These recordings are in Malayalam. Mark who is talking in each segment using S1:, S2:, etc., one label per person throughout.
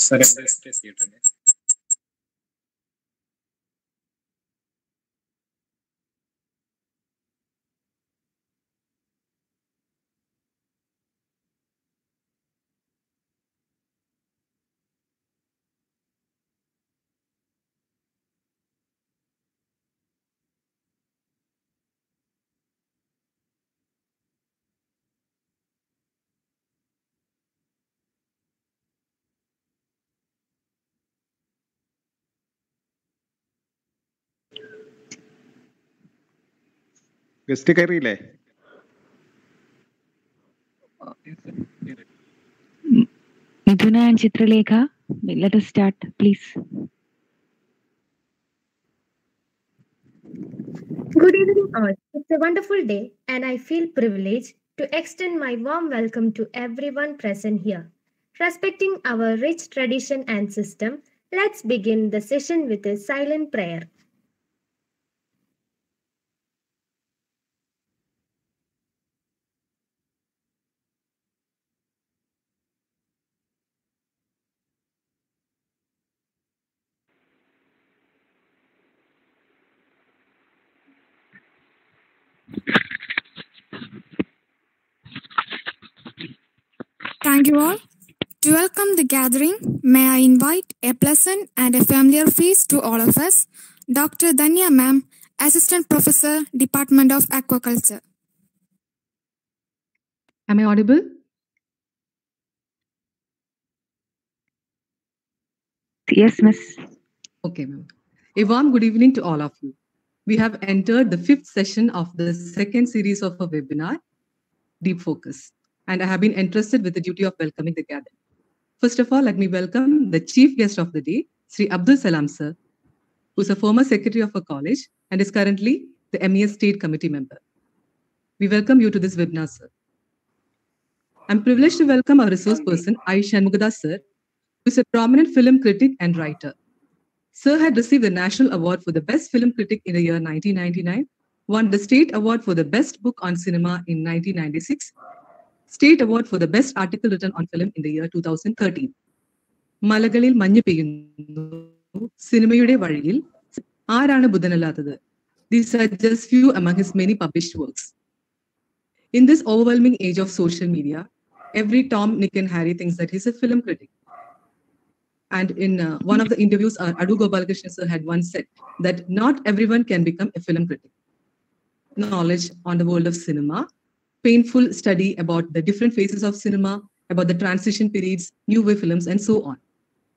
S1: സാർ ടെസ്റ്റ് ചെയ്യട്ടെ
S2: ഗസ്റ്റ് കയറിയില്ലേ
S3: Midhuna and Chitralekha, let us start, please.
S4: Good evening, all. It's a wonderful day, and I feel privileged to extend my warm welcome to everyone present here. Respecting our rich tradition and system, let's begin the session with a silent prayer.
S5: Thank you all. To welcome the gathering, may I invite a pleasant and a familiar face to all of us, Dr. Danya Ma'am, Assistant Professor, Department of Aquaculture.
S6: Am I audible?
S3: Yes, Miss.
S6: Okay, ma'am. A warm good evening to all of you. We have entered the fifth session of the second series of a webinar, Deep Focus, and I have been entrusted with the duty of welcoming the gathering. First of all, let me welcome the chief guest of the day, Sri Abdul Salam sir, who is a former secretary of a college and is currently the MES State Committee member. We welcome you to this webinar, sir. I'm privileged to welcome our resource person, Aisha Mugadas sir, who is a prominent film critic and writer. Sir had received the National Award for the Best Film Critic in the year 1999, won the State Award for the Best Book on Cinema in 1996, State Award for the Best Article Written on Film in the year 2013. മലകളിൽ മഞ്ഞ് പെയ്യുന്നു സിനിമയുടെ വഴിയിൽ ആരാണ് ബുധനല്ലാത്തത് These are just few among his many published works. In this overwhelming age of social media, every Tom, Nick, and Harry thinks that he's a film critic. And in uh, one of the interviews, uh, Adu Gopalakrishnan sir had once said that not everyone can become a film critic. Knowledge on the world of cinema, painful study about the different phases of cinema, about the transition periods, new wave films, and so on.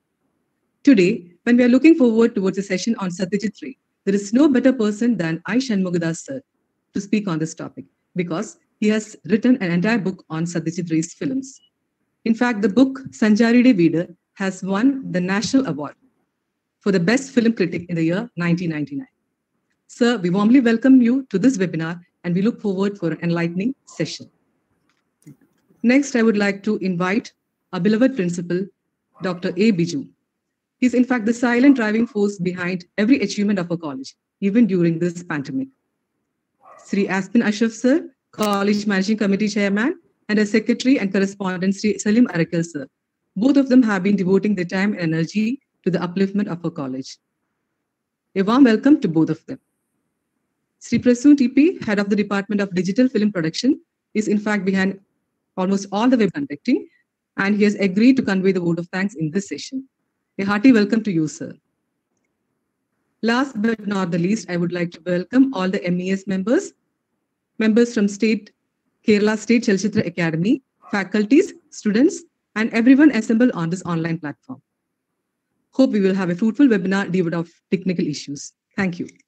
S6: Today, when we are looking forward towards a session on Satyajit Ray, there is no better person than I. Shanmugadas sir to speak on this topic because he has written an entire book on Satyajit Ray's films. In fact, the book Sanjari De Vida has won the National Award for the Best Film Critic in the year 1999. Sir, we warmly welcome you to this webinar and we look forward for an enlightening session. Next, I would like to invite our beloved principal, Dr. A. Biju. He's in fact the silent driving force behind every achievement of a college, even during this pandemic. Sri Aspen Ashraf sir, College Managing Committee Chairman, and a Secretary and Correspondent Sri Salim Arakal sir. Both of them have been devoting their time and energy to the upliftment of our college. A warm welcome to both of them. Sri Prasoon TP, Head of the Department of Digital Film Production, is in fact behind almost all the web conducting, and he has agreed to convey the vote of thanks in this session. A hearty welcome to you, sir. Last but not the least, I would like to welcome all the MES members, members from State Kerala State Chalchitra Academy, faculties, students, and everyone assembled on this online platform. Hope we will have a fruitful webinar devoid of technical issues. Thank you.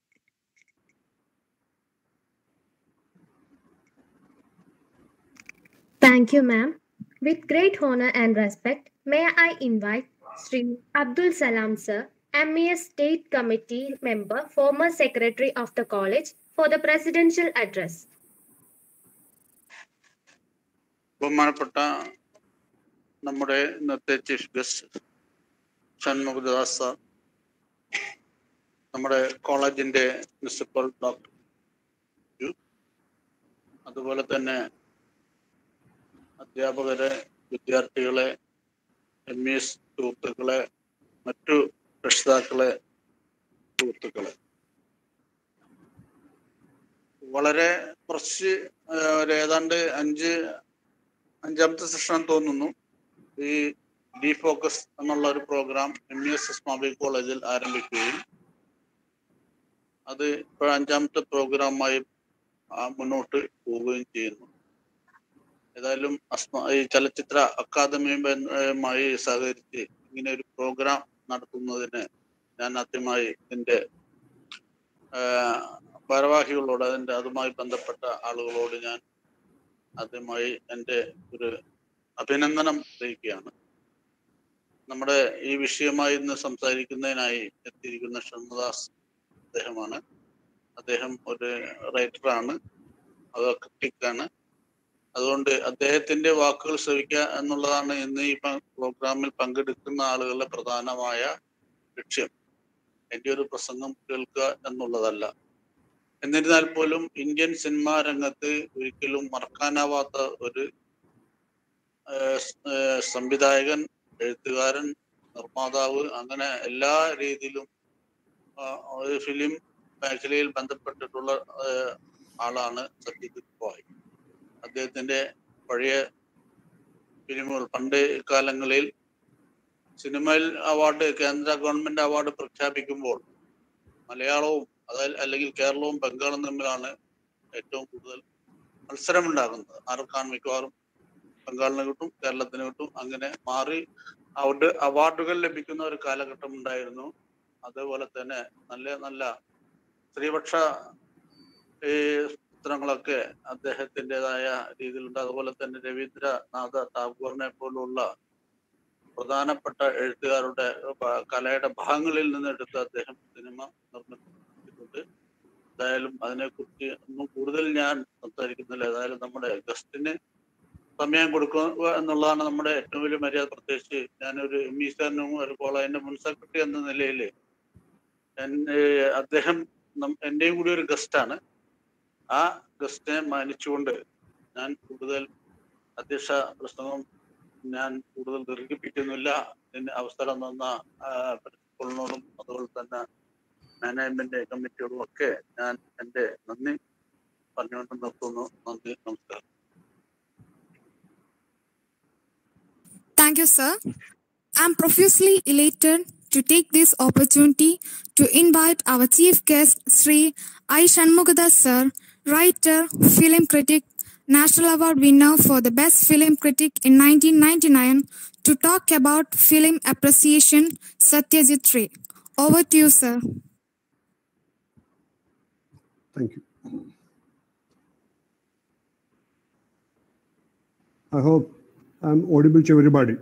S4: Thank you, ma'am. With great honor and respect, may I invite Sri Abdul Salam sir, MES State Committee member, former secretary of the college, for the presidential address.
S7: ബഹുമാനപ്പെട്ട നമ്മുടെ ഇന്നത്തെ ചീഫ് ഗസ്റ്റ് ഷൺമുഖദാസ് സാർ നമ്മുടെ കോളേജിന്റെ പ്രിൻസിപ്പൽ ഡോക്ടർ അതുപോലെ തന്നെ അധ്യാപകരെ വിദ്യാർത്ഥികളെ എം ഇ എസ് സുഹൃത്തുക്കളെ മറ്റു രക്ഷിതാക്കളെ സുഹൃത്തുക്കളെ വളരെ കുറച്ച് ആഹ്, ഒരു ഏതാണ്ട് അഞ്ച് അഞ്ചാമത്തെ സെഷൻ തോന്നുന്നു ഈ ഡി ഫോക്കസ് എന്നുള്ള ഒരു programme M E S S മാബി കോളേജിൽ ആരംഭിക്കുകയും അത് ഇപ്പോൾ അഞ്ചാമത്തെ പ്രോഗ്രാമായി ആ, മുന്നോട്ട് പോവുകയും ചെയ്യുന്നു ഏതായാലും അസ്മ ഈ ചലച്ചിത്ര അക്കാദമിയുമായി സഹകരിച്ച് ഇങ്ങനെ ഒരു പ്രോഗ്രാം നടത്തുന്നതിന് ഞാൻ ആദ്യമായി എൻ്റെ ആഹ്, ഭാരവാഹികളോട് അതിൻ്റെ അതുമായി ബന്ധപ്പെട്ട ആളുകളോട് ഞാൻ ആദ്യമായി എൻ്റെ ഒരു അഭിനന്ദനം അറിയിക്കുകയാണ് നമ്മുടെ ഈ വിഷയമായി ഇന്ന് സംസാരിക്കുന്നതിനായി എത്തിയിരിക്കുന്ന ഷൺമുദാസ് അദ്ദേഹമാണ് അദ്ദേഹം ഒരു റൈറ്ററാണ് അത് ക്രിട്ടിക്കാണ് അതുകൊണ്ട് അദ്ദേഹത്തിന്റെ വാക്കുകൾ ശ്രവിക്കുക എന്നുള്ളതാണ് ഇന്ന് ഈ പ- പ്രോഗ്രാമിൽ പങ്കെടുക്കുന്ന ആളുകളുടെ പ്രധാനമായ ലക്ഷ്യം എൻ്റെ ഒരു പ്രസംഗം കേൾക്കുക എന്നുള്ളതല്ല എന്നിരുന്നാൽ പോലും ഇന്ത്യൻ സിനിമാ രംഗത്ത് ഒരിക്കലും മറക്കാനാവാത്ത ഒരു ഏഹ്, സ്- ഏഹ്, സംവിധായകൻ എഴുത്തുകാരൻ നിർമ്മാതാവ് അങ്ങനെ എല്ലാ രീതിയിലും ആ, ഒരു ഫിലിം മേഖലയിൽ ബന്ധപ്പെട്ടിട്ടുള്ള ഏഹ്, ആളാണ് സത്യജിത് റോയ് അദ്ദേഹത്തിന്റെ പഴയ ഫിലിമുകൾ പണ്ട് കാലങ്ങളിൽ സിനിമയിൽ അവാർഡ് കേന്ദ്ര ഗവൺമെന്റ് അവാർഡ് പ്രഖ്യാപിക്കുമ്പോൾ മലയാളവും അതായത് അല്ലെങ്കിൽ കേരളവും ബംഗാളും തമ്മിലാണ് ഏറ്റവും കൂടുതൽ മത്സരമുണ്ടാകുന്നത് ആർക്കാണ് മിക്കവാറും ബംഗാളിന് കിട്ടും കേരളത്തിന് കിട്ടും അങ്ങനെ മാറി അവിടെ അവാർഡുകൾ ലഭിക്കുന്ന ഒരു കാലഘട്ടം ഉണ്ടായിരുന്നു അതേപോലെ തന്നെ നല്ല നല്ല സ്ത്രീപക്ഷ ഈ ചിത്രങ്ങളൊക്കെ അദ്ദേഹത്തിൻ്റെതായ രീതിയിലുണ്ട് അതുപോലെ തന്നെ രവീന്ദ്രനാഥ ടാഗോറിനെ പോലുള്ള പ്രധാനപ്പെട്ട എഴുത്തുകാരുടെ ഭ- കലയുടെ ഭാഗങ്ങളിൽ നിന്ന് എടുത്ത് അദ്ദേഹം സിനിമ നിർമ്മിച്ചിട്ടുണ്ട് എന്തായാലും അതിനെക്കുറിച്ച് ഒന്നും കൂടുതൽ ഞാൻ സംസാരിക്കുന്നില്ല ഏതായാലും നമ്മുടെ ഗസ്റ്റിന് സമയം കൊടുക്കുക എന്നുള്ളതാണ് നമ്മുടെ ഏറ്റവും വലിയ മര്യാദ പ്രത്യേകിച്ച് ഞാനൊരു എം ഇ സാറിനും ഒരു കോളേജിന്റെ മുൻ സെക്രട്ടറി എന്ന നിലയിൽ അദ്ദേഹം നം- എന്റെയും കൂടി ഒരു ഗസ്റ്റാണ് ആ ഗസ്റ്റിനെ മാനിച്ചുകൊണ്ട് ഞാൻ കൂടുതൽ അധ്യക്ഷ പ്രസംഗം ഞാൻ കൂടുതൽ ദീർഘിപ്പിക്കുന്നില്ല ഇതിന് അവസരം തന്ന ആ, പ്രിൻസിപ്പളിനോടും അതുപോലെ തന്നെ മാനേജ്മെന്റ് കമ്മിറ്റിയോടും ഒക്കെ ഞാൻ എൻ്റെ നന്ദി പറഞ്ഞുകൊണ്ട് നിർത്തുന്നു നന്ദി നമസ്കാരം
S5: Thank you, sir. I'm profusely elated to take this opportunity to invite our chief guest, Sri I. Shanmugadas, sir, writer, film critic, National Award winner for the Best Film Critic in 1999, to talk about film appreciation, Satyajit Ray. Over to you, sir.
S1: Thank you. I hope I'm audible to everybody.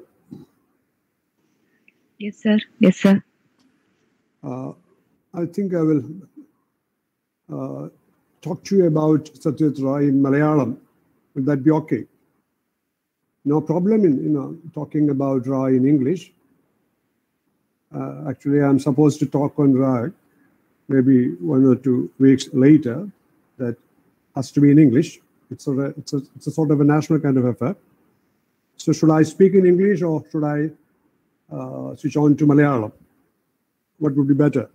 S3: Yes, sir. Yes, sir.
S1: Uh, I think I will uh, talk to you about Satyajit Ray in Malayalam. Will that be okay? No problem in you know talking about Ray in English. Uh, actually, I'm supposed to talk on Ray maybe one or two weeks later. That has to be in English. It's a it's a it's a sort of a national kind of affair. So should I speak in English or should I uh, switch on to Malayalam? What would be better?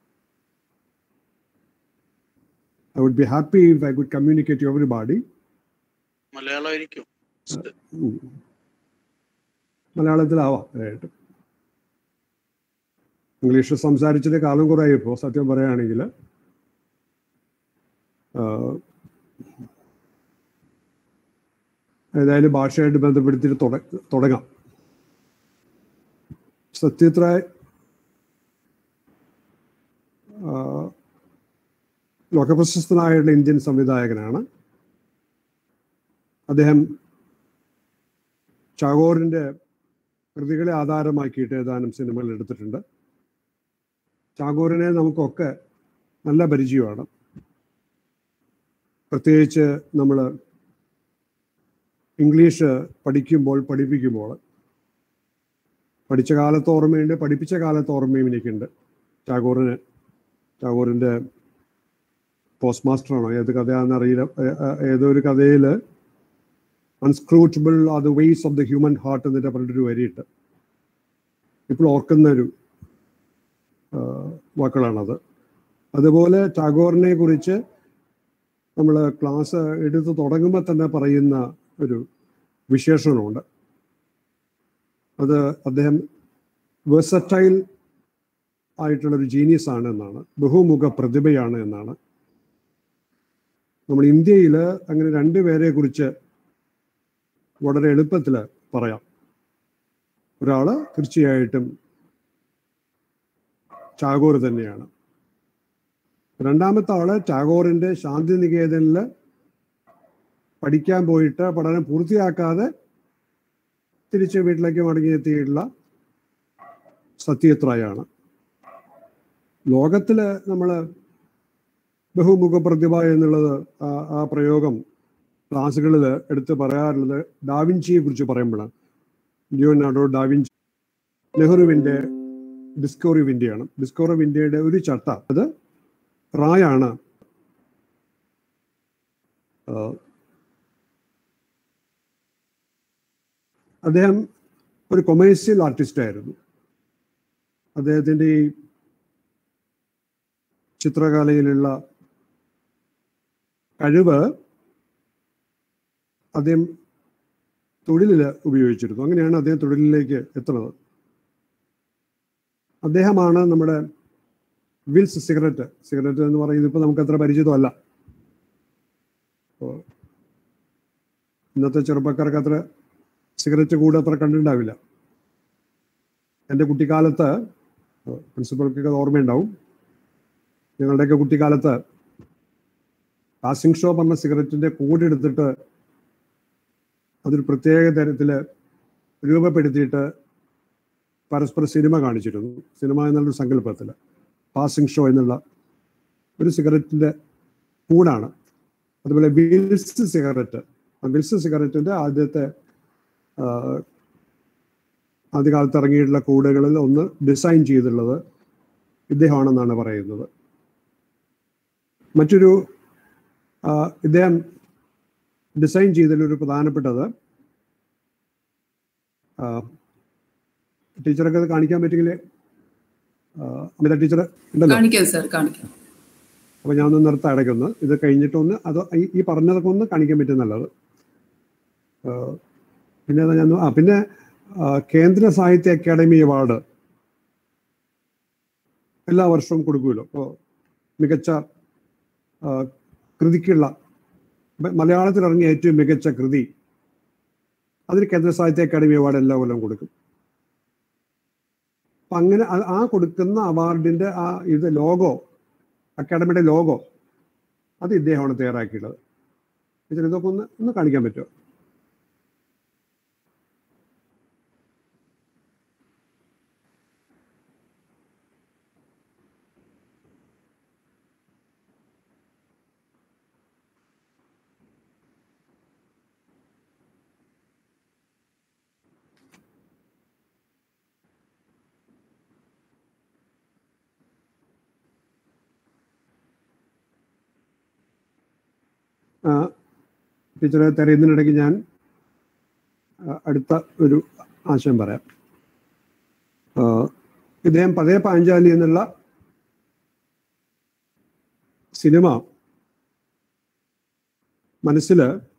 S1: I would be happy if I could communicate to everybody.
S7: മലയാളമായിരിക്കും
S1: ഉം. മലയാളത്തിലാവാം ആയിട്ട് ഇംഗ്ലീഷ് സംസാരിച്ചത് കാലം കുറേ ഇപ്പോൾ സത്യം പറയുകയാണെങ്കിൽ ഏതായാലും ഭാഷയായിട്ട് ബന്ധപ്പെടുത്തിയിട്ട് തുട- തുടങ്ങാം സത്യത്ര ലോകപ്രശസ്തനായുള്ള ഇന്ത്യൻ സംവിധായകനാണ് അദ്ദേഹം ടാഗോറിന്റെ കൃതികളെ ആധാരമാക്കിയിട്ട് ഏതാനും സിനിമകൾ എടുത്തിട്ടുണ്ട് ടാഗോറിനെ നമുക്കൊക്കെ നല്ല പരിചയമാണ് പ്രത്യേകിച്ച് നമ്മൾ ഇംഗ്ലീഷ് പഠിക്കുമ്പോൾ പഠിപ്പിക്കുമ്പോൾ പഠിച്ച കാലത്ത് ഓർമ്മയുണ്ട് പഠിപ്പിച്ച കാലത്ത് ഓർമ്മയും എനിക്കുണ്ട് ടാഗോറിന് ടാഗോറിൻ്റെ പോസ്റ്റ് മാസ്റ്ററാണോ ഏത് കഥയാണെന്ന് അറിയില്ല ഏ- ഏ- ഏതോ ഒരു കഥയിൽ inscrutable are the ways of the human heart എന്നിട്ട് പറഞ്ഞിട്ടൊരു വരിയിട്ട് ഇപ്പോൾ ഓർക്കുന്ന ഒരു ആ, വാക്കുകളാണത് അതുപോലെ ടാഗോറിനെ കുറിച്ച് നമ്മൾ ക്ലാസ് എടുത്ത് തുടങ്ങുമ്പോൾ തന്നെ പറയുന്ന ഒരു വിശേഷണമുണ്ട് അത് അദ്ദേഹം വേഴ്സറ്റൈൽ ആയിട്ടുള്ളൊരു ജീനിയസ് ആണ് എന്നാണ് ബഹുമുഖ പ്രതിഭയാണ് എന്നാണ് നമ്മൾ ഇന്ത്യയിൽ അങ്ങനെ രണ്ടുപേരെ കുറിച്ച് വളരെ എളുപ്പത്തിൽ പറയാം ഒരാള് തീർച്ചയായിട്ടും ടാഗോർ തന്നെയാണ് രണ്ടാമത്തെ ആള് ടാഗോറിന്റെ ശാന്തിനികേതനിൽ പഠിക്കാൻ പോയിട്ട് പഠനം പൂർത്തിയാക്കാതെ തിരിച്ച് വീട്ടിലേക്ക് മടങ്ങിയെത്തിയിട്ടുള്ള സത്യത്രായാണ് ലോകത്തില് നമ്മൾ ബഹുമുഖ പ്രതിഭ എന്നുള്ളത് ആ ആ പ്രയോഗം ക്ലാസ്സുകളിൽ എടുത്ത് പറയാറുള്ളത് ഡാവിഞ്ചിയെ കുറിച്ച് പറയുമ്പോഴാണ് ലിയോനാർഡോ ഡാവിഞ്ചി നെഹ്റുവിന്റെ ഡിസ്കവറി ഓഫ് ഇന്ത്യയാണ് ഡിസ്കവറി ഓഫ് ഇന്ത്യയുടെ ഒരു ചട്ട അത് റായാണ് ആ, അദ്ദേഹം ഒരു കൊമേഴ്സ്യൽ ആർട്ടിസ്റ്റ് ആയിരുന്നു അദ്ദേഹത്തിൻ്റെ ഈ ചിത്രകലയിലുള്ള കഴിവ് അദ്ദേഹം തൊഴിലിൽ ഉപയോഗിച്ചിരുന്നു അങ്ങനെയാണ് അദ്ദേഹം തൊഴിലിലേക്ക് എത്തുന്നത് അദ്ദേഹമാണ് നമ്മുടെ വിൽസ് സിഗരറ്റ് സിഗരറ്റ് എന്ന് പറയുന്നത് ഇപ്പോൾ നമുക്ക് അത്ര പരിചിതമല്ല അപ്പോൾ ഇന്നത്തെ ചെറുപ്പക്കാർക്ക് അത്ര സിഗരറ്റ് കൂടെ അത്ര കണ്ടിട്ടുണ്ടാവില്ല എൻ്റെ കുട്ടിക്കാലത്ത് പ്രിൻസിപ്പൽക്കൊക്കെ അത് ഓർമ്മയുണ്ടാവും ഞങ്ങളുടെയൊക്കെ കുട്ടിക്കാലത്ത് പാസിംഗ് ഷോ പറഞ്ഞ സിഗരറ്റിന്റെ കൂടെ എടുത്തിട്ട് അതൊരു പ്രത്യേക തരത്തിൽ രൂപപ്പെടുത്തിയിട്ട് പരസ്പര സിനിമ കാണിച്ചിരുന്നു സിനിമ എന്നുള്ളൊരു സങ്കല്പത്തിൽ പാസിംഗ് ഷോ എന്നുള്ള ഒരു സിഗരറ്റിന്റെ കൂടാണ് അതുപോലെ വിൽസ് സിഗരറ്റ് വിൽസ് സിഗരറ്റിന്റെ ആദ്യത്തെ ആ, ആദ്യകാലത്ത് ഇറങ്ങിയിട്ടുള്ള കൂടുകളിൽ ഒന്ന് ഡിസൈൻ ചെയ്തിട്ടുള്ളത് ഇദ്ദേഹമാണെന്നാണ് പറയുന്നത് മറ്റൊരു ആ, ഇദ്ദേഹം ഡിസൈൻ ചെയ്തതിലൊരു പ്രധാനപ്പെട്ടത് ആ, ടീച്ചറൊക്കെ അത് കാണിക്കാൻ പറ്റുമെങ്കിൽ ആ, അമിത ടീച്ചർ ഉണ്ടല്ലോ
S2: കാണിക്കാം സാർ കാണിക്കാം
S1: അപ്പൊ ഞാൻ ഒന്ന് നിർത്താം ഇടയ്ക്കൊന്ന് ഇത് കഴിഞ്ഞിട്ടൊന്ന് അത് ഈ- ഈ പറഞ്ഞതൊക്കെ ഒന്ന് കാണിക്കാൻ പറ്റും നല്ലത് ആ, പിന്നെ അത് ഞാൻ ആ പിന്നെ ആ, കേന്ദ്ര സാഹിത്യ അക്കാദമി അവാർഡ് എല്ലാ വർഷവും കൊടുക്കുമല്ലോ അപ്പോൾ മികച്ച ആ, കൃതിക്കുള്ള മ- മലയാളത്തിൽ ഇറങ്ങിയ ഏറ്റവും മികച്ച കൃതി അതിന് കേന്ദ്ര സാഹിത്യ അക്കാദമി അവാർഡ് എല്ലാ കൊല്ലം കൊടുക്കും അപ്പൊ അങ്ങനെ ആ- ആ കൊടുക്കുന്ന അവാർഡിന്റെ ആ ഇത് ലോഗോ അക്കാഡമിയുടെ ലോഗോ അത് ഇദ്ദേഹമാണ് തയ്യാറാക്കിയിട്ടുള്ളത് ടീച്ചർ ഇതൊക്കെ ഒന്ന് ഒന്ന് കാണിക്കാൻ പറ്റുമോ ആ, ടീച്ചറെ തിരയുന്നതിനിടയ്ക്ക് ഞാൻ ആ, അടുത്ത ഒരു ആശയം പറയാം ആ, ഇദ്ദേഹം പതേ പാഞ്ചാലി എന്നുള്ള സിനിമ മനസ്സിൽ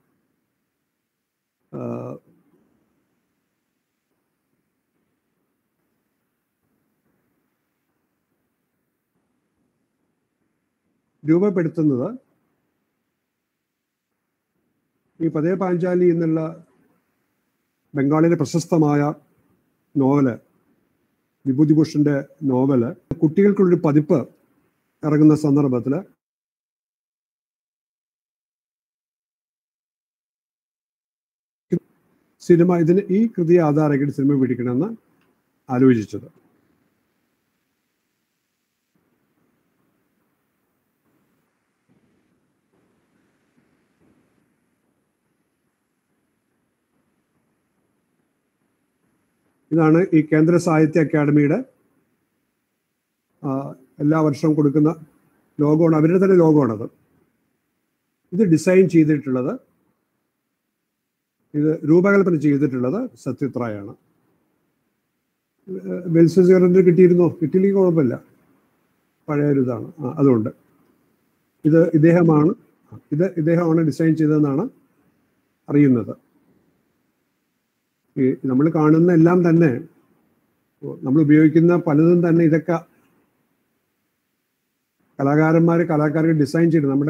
S1: രൂപപ്പെടുത്തുന്നത് ഈ പതേ പാഞ്ചാലി എന്നുള്ള ബംഗാളിലെ പ്രശസ്തമായ നോവല് വിഭൂതിഭൂഷന്റെ നോവല് കുട്ടികൾക്കുള്ളൊരു പതിപ്പ് ഇറങ്ങുന്ന സന്ദർഭത്തിൽ സിനിമ ഇതിന് ഈ കൃതിയെ ആധാരമാക്കിയിട്ട് സിനിമ പിടിക്കണമെന്ന് ആലോചിച്ചത് ഇതാണ് ഈ കേന്ദ്ര സാഹിത്യ അക്കാദമിയുടെ ആ, എല്ലാ വർഷവും കൊടുക്കുന്ന ലോഗോണ് അവരുടെ തന്നെ ലോഗോണത് ഇത് ഡിസൈൻ ചെയ്തിട്ടുള്ളത് ഇത് രൂപകൽപ്പന ചെയ്തിട്ടുള്ളത് സത്യത്രായാണ് വെൽസെറിന് കിട്ടിയിരുന്നോ കിട്ടിയില്ലെങ്കിൽ കുഴപ്പമില്ല പഴയ ഒരു ഇതാണ് ആ, അതുകൊണ്ട് ഇത് ഇദ്ദേഹമാണ് ഇത് ഇദ്ദേഹമാണ് ഡിസൈൻ ചെയ്തതെന്നാണ് അറിയുന്നത് ഈ നമ്മൾ കാണുന്ന എല്ലാം തന്നെ നമ്മൾ ഉപയോഗിക്കുന്ന പലതും തന്നെ ഇതൊക്കെ കലാകാരന്മാർ കലാകാരങ്ങൾ ഡിസൈൻ ചെയ്ത് നമ്മുടെ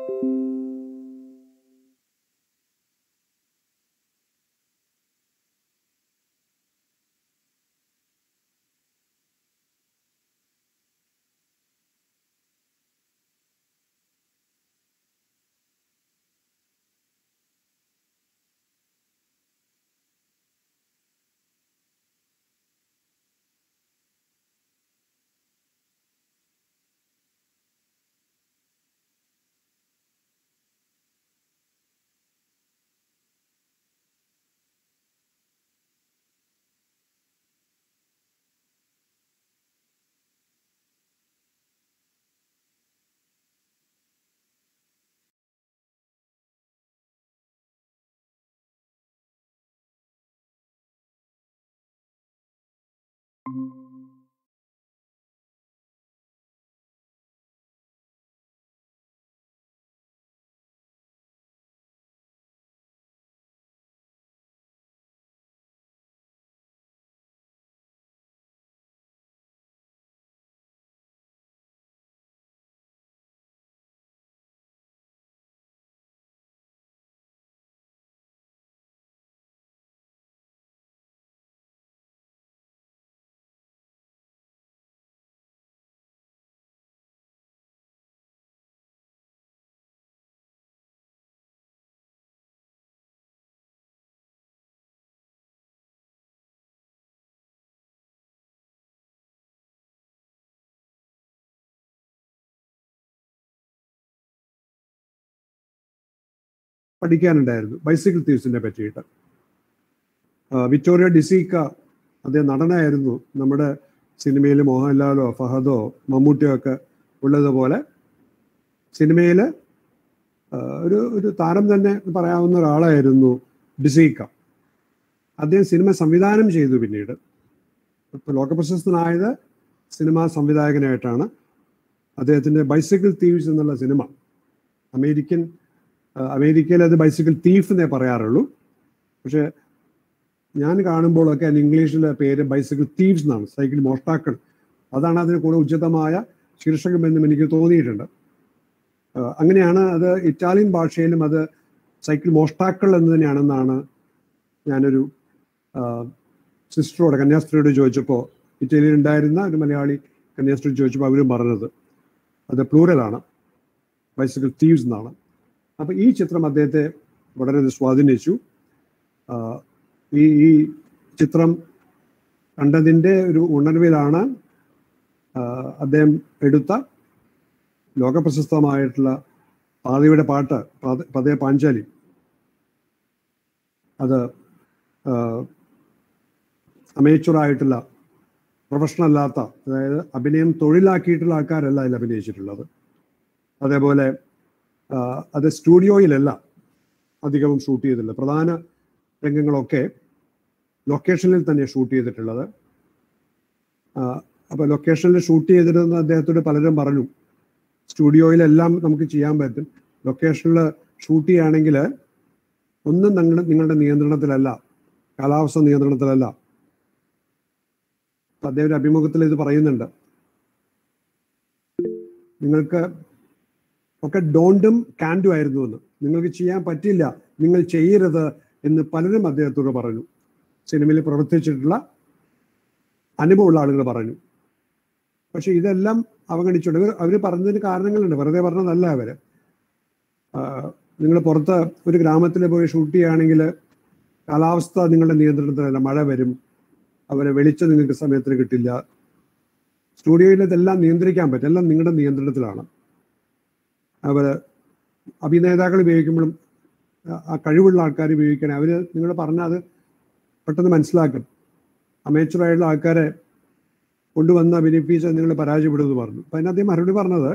S1: പഠിക്കാനുണ്ടായിരുന്നു ബൈസിക്കിൾ തീവ്സിനെ പറ്റിയിട്ട് ആ, വിക്ടോറിയ ഡിസീക്ക അദ്ദേഹം നടനായിരുന്നു നമ്മുടെ സിനിമയിൽ മോഹൻലാലോ ഫഹദോ മമ്മൂട്ടിയോ ഒക്കെ ഉള്ളതുപോലെ സിനിമയിൽ ഒരു ഒരു താരം തന്നെ പറയാവുന്ന ഒരാളായിരുന്നു ഡിസീക്ക അദ്ദേഹം സിനിമ സംവിധാനം ചെയ്തു പിന്നീട് ഇപ്പോൾ ലോകപ്രശസ്തനായത് സിനിമാ സംവിധായകനായിട്ടാണ് അദ്ദേഹത്തിൻ്റെ ബൈസിക്കിൾ തീവ്സ് എന്നുള്ള സിനിമ അമേരിക്കൻ ആ, അമേരിക്കയിൽ അത് ബൈസിക്കിൾ തീഫ് എന്നേ പറയാറുള്ളൂ പക്ഷേ ഞാൻ കാണുമ്പോഴൊക്കെ അതിന് ഇംഗ്ലീഷിലെ പേര് ബൈസിക്കിൾ തീവ്സ് എന്നാണ് സൈക്കിൾ മോഷ്ടാക്കൾ അതാണ് അതിന് കൂടെ ഉചിതമായ ശീർഷകം എന്നും എനിക്ക് തോന്നിയിട്ടുണ്ട് ആ, അങ്ങനെയാണ് അത് ഇറ്റാലിയൻ ഭാഷയിലും അത് സൈക്കിൾ മോഷ്ടാക്കൾ എന്ന് തന്നെയാണെന്നാണ് ഞാനൊരു ആ, സിസ്റ്ററോട് കന്യാസ്ത്രീയോട് ചോദിച്ചപ്പോൾ ഇറ്റലിയിൽ ഉണ്ടായിരുന്ന ഒരു മലയാളി കന്യാസ്ത്രീ ചോദിച്ചപ്പോൾ അവരും പറഞ്ഞത് അത് പ്ലൂറലാണ് ബൈസിക്കിൾ തീവ്സ് എന്നാണ് അപ്പൊ ഈ ചിത്രം അദ്ദേഹത്തെ വളരെ സ്വാധീനിച്ചു ആ, ഈ ഈ ചിത്രം കണ്ടതിൻ്റെ ഒരു ഉണർവിലാണ് ആ, അദ്ദേഹം എടുത്ത ലോകപ്രശസ്തമായിട്ടുള്ള പാതയുടെ പാട്ട് പാത- പതയ പാഞ്ചാലി അത് അമേച്ചറായിട്ടുള്ള പ്രൊഫഷണൽ അല്ലാത്ത അതായത് അഭിനയം തൊഴിലാക്കിയിട്ടുള്ള ആൾക്കാരല്ല അതിൽ അഭിനയിച്ചിട്ടുള്ളത് അതേപോലെ ആ, അത് സ്റ്റുഡിയോയിലല്ല അധികവും ഷൂട്ട് ചെയ്തിട്ടുള്ളത് പ്രധാന രംഗങ്ങളൊക്കെ ലൊക്കേഷനിൽ തന്നെ ഷൂട്ട് ചെയ്തിട്ടുള്ളത് അപ്പോൾ ലൊക്കേഷനിൽ ഷൂട്ട് ചെയ്തിരുന്ന അദ്ദേഹത്തോട് പലരും പറഞ്ഞു സ്റ്റുഡിയോയിലെല്ലാം നമുക്ക് ചെയ്യാൻ പറ്റും ലൊക്കേഷനിൽ ഷൂട്ട് ചെയ്യുകയാണെങ്കിൽ ഒന്നും നിങ്ങളുടെ നിങ്ങളുടെ നിയന്ത്രണത്തിലല്ല കാലാവസ്ഥ നിയന്ത്രണത്തിലല്ല അപ്പൊ അദ്ദേഹം ഒരു അഭിമുഖത്തിൽ ഇത് പറയുന്നുണ്ട് നിങ്ങൾക്ക് ഒക്കെ ഡോണ്ടും കാൻഡും ആയിരുന്നു എന്ന് നിങ്ങൾക്ക് ചെയ്യാൻ പറ്റില്ല നിങ്ങൾ ചെയ്യരുത് എന്ന് പലരും അദ്ദേഹത്തോട് പറഞ്ഞു സിനിമയിൽ പ്രവർത്തിച്ചിട്ടുള്ള അനുഭവമുള്ള ആളുകൾ പറഞ്ഞു പക്ഷെ ഇതെല്ലാം അവഗണിച്ചുകൊണ്ട് ഇവർ അവർ പറഞ്ഞതിന് കാരണങ്ങളുണ്ട് വെറുതെ പറഞ്ഞതല്ല അവര് നിങ്ങൾ പുറത്ത് ഒരു ഗ്രാമത്തിൽ പോയി ഷൂട്ട് ചെയ്യുകയാണെങ്കിൽ കാലാവസ്ഥ നിങ്ങളുടെ നിയന്ത്രണത്തിലല്ല മഴ വരും അവരെ വെളിച്ചം നിങ്ങൾക്ക് സമയത്തിന് കിട്ടില്ല സ്റ്റുഡിയോയിൽ ഇതെല്ലാം നിയന്ത്രിക്കാൻ പറ്റും എല്ലാം നിങ്ങളുടെ നിയന്ത്രണത്തിലാണ് അവർ അഭിനേതാക്കൾ ഉപയോഗിക്കുമ്പോഴും ആ- ആ കഴിവുള്ള ആൾക്കാർ ഉപയോഗിക്കണം അവർ നിങ്ങൾ പറഞ്ഞാൽ അത് പെട്ടെന്ന് മനസ്സിലാക്കും അമേച്ചറായിട്ടുള്ള ആൾക്കാരെ കൊണ്ടുവന്ന് അഭിനയിപ്പിച്ച് നിങ്ങൾ പരാജയപ്പെടുമെന്ന് പറഞ്ഞു അപ്പം അതിനകത്ത് മറുപടി പറഞ്ഞത്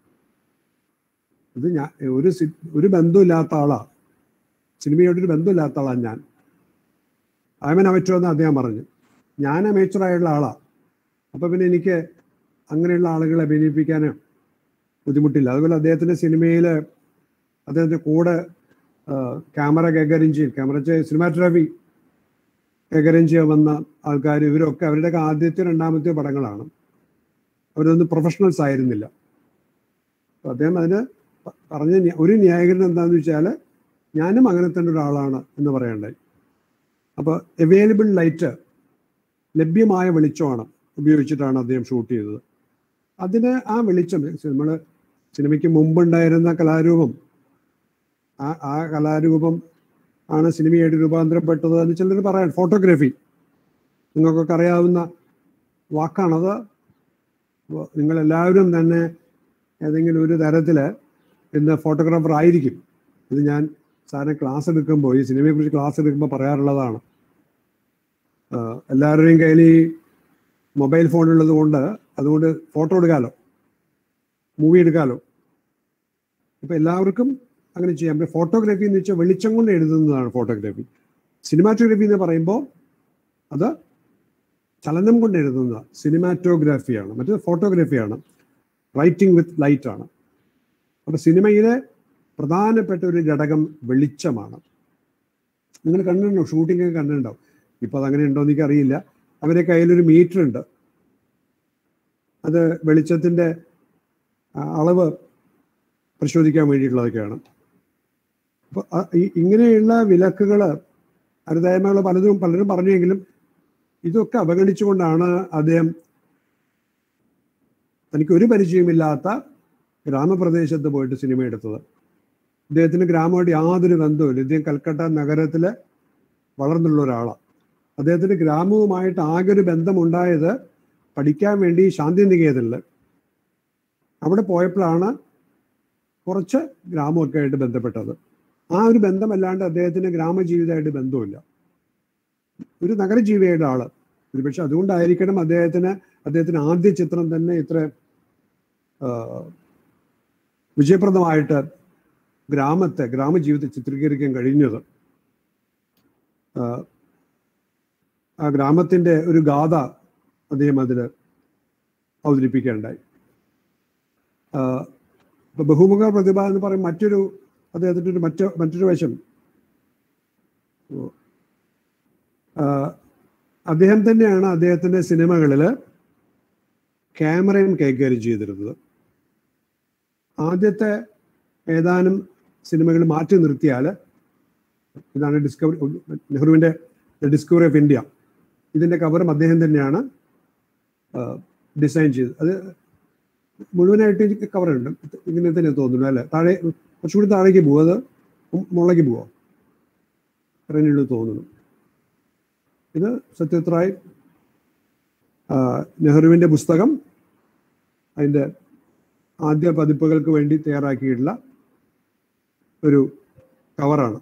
S1: ഇത് ഞാൻ ഒരു സി- ഒരു ബന്ധമില്ലാത്ത ആളാ സിനിമയോടൊരു ബന്ധമില്ലാത്ത ആളാണ് ഞാൻ ആമൻ അവറ്റോ എന്ന് അദ്ദേഹം പറഞ്ഞു ഞാൻ അമേച്ചറായുള്ള ആളാണ് അപ്പോൾ പിന്നെ എനിക്ക് അങ്ങനെയുള്ള ആളുകളെ അഭിനയിപ്പിക്കാൻ ബുദ്ധിമുട്ടില്ല അതുപോലെ അദ്ദേഹത്തിൻ്റെ സിനിമയിൽ അദ്ദേഹത്തിൻ്റെ കൂടെ ക്യാമറ കൈകാര്യം ചെയ്യും ക്യാമറ സിനിമാറ്റോഗ്രാഫി കൈകാര്യം ചെയ്യാൻ വന്ന ആൾക്കാർ ഇവരൊക്കെ അവരുടെയൊക്കെ ആദ്യത്തെ രണ്ടാമത്തെ പടങ്ങളാണ് അവരൊന്നും പ്രൊഫഷണൽസ് ആയിരുന്നില്ല അപ്പൊ അദ്ദേഹം അതിന് പ- പറഞ്ഞ ന്യാ- ഒരു ന്യായീകരണം എന്താണെന്ന് വെച്ചാൽ ഞാനും അങ്ങനെ തന്നെ ഒരാളാണ് എന്ന് പറയണ്ടായി അപ്പോൾ അവൈലബിൾ ലൈറ്റ് ലഭ്യമായ വെളിച്ചമാണ് ഉപയോഗിച്ചിട്ടാണ് അദ്ദേഹം ഷൂട്ട് ചെയ്തത് അതിന് ആ വെളിച്ചം നമ്മൾ സിനിമയ്ക്ക് മുമ്പുണ്ടായിരുന്ന കലാരൂപം ആ ആ കലാരൂപം ആണ് സിനിമയായിട്ട് രൂപാന്തരപ്പെട്ടത് എന്ന് ചിലർ പറയാൻ ഫോട്ടോഗ്രാഫി നിങ്ങൾക്കൊക്കെ അറിയാവുന്ന വാക്കാണത് അപ്പോൾ നിങ്ങളെല്ലാവരും തന്നെ ഏതെങ്കിലും ഒരു തരത്തിൽ ഇന്ന് ഫോട്ടോഗ്രാഫർ ആയിരിക്കും ഇത് ഞാൻ സാറിന് ക്ലാസ് എടുക്കുമ്പോൾ ഈ സിനിമയെക്കുറിച്ച് ക്ലാസ് എടുക്കുമ്പോൾ പറയാറുള്ളതാണ് ആഹ് എല്ലാവരുടെയും കയ്യിൽ ഈ മൊബൈൽ ഫോൺ ഉള്ളത് കൊണ്ട് അതുകൊണ്ട് ഫോട്ടോ എടുക്കാമല്ലോ മൂവി എടുക്കാമല്ലോ ഇപ്പം എല്ലാവർക്കും അങ്ങനെ ചെയ്യാം ഫോട്ടോഗ്രാഫി എന്ന് വെച്ചാൽ വെളിച്ചം കൊണ്ട് എഴുതുന്നതാണ് ഫോട്ടോഗ്രാഫി സിനിമാറ്റോഗ്രാഫി എന്ന് പറയുമ്പോൾ അത് ചലനം കൊണ്ട് എഴുതുന്ന സിനിമാറ്റോഗ്രാഫിയാണ് മറ്റേത് ഫോട്ടോഗ്രാഫിയാണ് റൈറ്റിംഗ് വിത്ത് ലൈറ്റ് ആണ് അപ്പൊ സിനിമയിലെ പ്രധാനപ്പെട്ട ഒരു ഘടകം വെളിച്ചമാണ് നിങ്ങൾ കണ്ടിട്ടുണ്ടോ ഷൂട്ടിംഗ് ഒക്കെ കണ്ടിട്ടുണ്ടാവും ഇപ്പൊ അതങ്ങനെ ഉണ്ടോ എന്ന് എനിക്ക് അറിയില്ല അവരെ കയ്യിലൊരു മീറ്റർ ഉണ്ട് അത് വെളിച്ചത്തിന്റെ ആ, അളവ് പരിശോധിക്കാൻ വേണ്ടിയിട്ടുള്ളതൊക്കെയാണ് അപ്പൊ ആ- ഈ- ഇങ്ങനെയുള്ള വിലക്കുകൾ അരുതായ്മകൾ പലതും പലരും പറഞ്ഞെങ്കിലും ഇതൊക്കെ അവഗണിച്ചുകൊണ്ടാണ് അദ്ദേഹം തനിക്ക് ഒരു പരിചയമില്ലാത്ത ഗ്രാമപ്രദേശത്ത് പോയിട്ട് സിനിമ എടുത്തത് ഇദ്ദേഹത്തിന് ഗ്രാമമായിട്ട് യാതൊരു ബന്ധവുമില്ല ഇദ്ദേഹം കൽക്കട്ട നഗരത്തിൽ വളർന്നുള്ള ഒരാളാണ് അദ്ദേഹത്തിന് ഗ്രാമവുമായിട്ട് ആകെ ഒരു ബന്ധമുണ്ടായത് പഠിക്കാൻ വേണ്ടി ശാന്തിനികേതനിൽ അവിടെ പോയപ്പോഴാണ് കുറച്ച് ഗ്രാമമൊക്കെ ആയിട്ട് ബന്ധപ്പെട്ടത് ആ ഒരു ബന്ധമല്ലാണ്ട് അദ്ദേഹത്തിന് ഗ്രാമജീവിതമായിട്ട് ബന്ധമില്ല ഒരു നഗരജീവിയുടെ ആള് ഒരുപക്ഷെ അതുകൊണ്ടായിരിക്കണം അദ്ദേഹത്തിന് അദ്ദേഹത്തിന് ആദ്യ ചിത്രം തന്നെ ഇത്ര ആ, വിജയപ്രദമായിട്ട് ഗ്രാമത്തെ ഗ്രാമജീവിതത്തെ ചിത്രീകരിക്കാൻ കഴിഞ്ഞത് ആ, ആ ഗ്രാമത്തിന്റെ ഒരു ഗാഥ അദ്ദേഹം അതിൽ അവതരിപ്പിക്കുകയുണ്ടായി ആ, ഇപ്പൊ ബഹുമുഖ പ്രതിഭ എന്ന് പറയും മറ്റൊരു അദ്ദേഹത്തിൻ്റെ ഒരു മറ്റു മറ്റൊരു വശം ആ, അദ്ദേഹം തന്നെയാണ് അദ്ദേഹത്തിന്റെ സിനിമകളിൽ ക്യാമറയും കൈകാര്യം ചെയ്തിരുന്നത് ആദ്യത്തെ ഏതാനും സിനിമകൾ മാറ്റി നിർത്തിയാൽ ഇതാണ് ഡിസ്കവറി നെഹ്റുവിൻ്റെ ഡിസ്കവറി ഓഫ് ഇന്ത്യ ഇതിൻ്റെ കവറും അദ്ദേഹം തന്നെയാണ് ഡിസൈൻ ചെയ്തത് അത് മുഴുവനായിട്ട് കവറുണ്ട് ഇങ്ങനെ തന്നെ തോന്നുന്നു അല്ലേ താഴെ കുറച്ചുകൂടി താഴേക്ക് പോകും അത് മുകളിലേക്ക് പോവാം പറയുന്നുള്ളൂ തോന്നുന്നു ഇത് സത്യജിത് റായ് ആ, നെഹ്റുവിൻ്റെ പുസ്തകം അതിൻ്റെ ആദ്യ പതിപ്പുകൾക്ക് വേണ്ടി തയ്യാറാക്കിയിട്ടുള്ള ഒരു കവറാണ്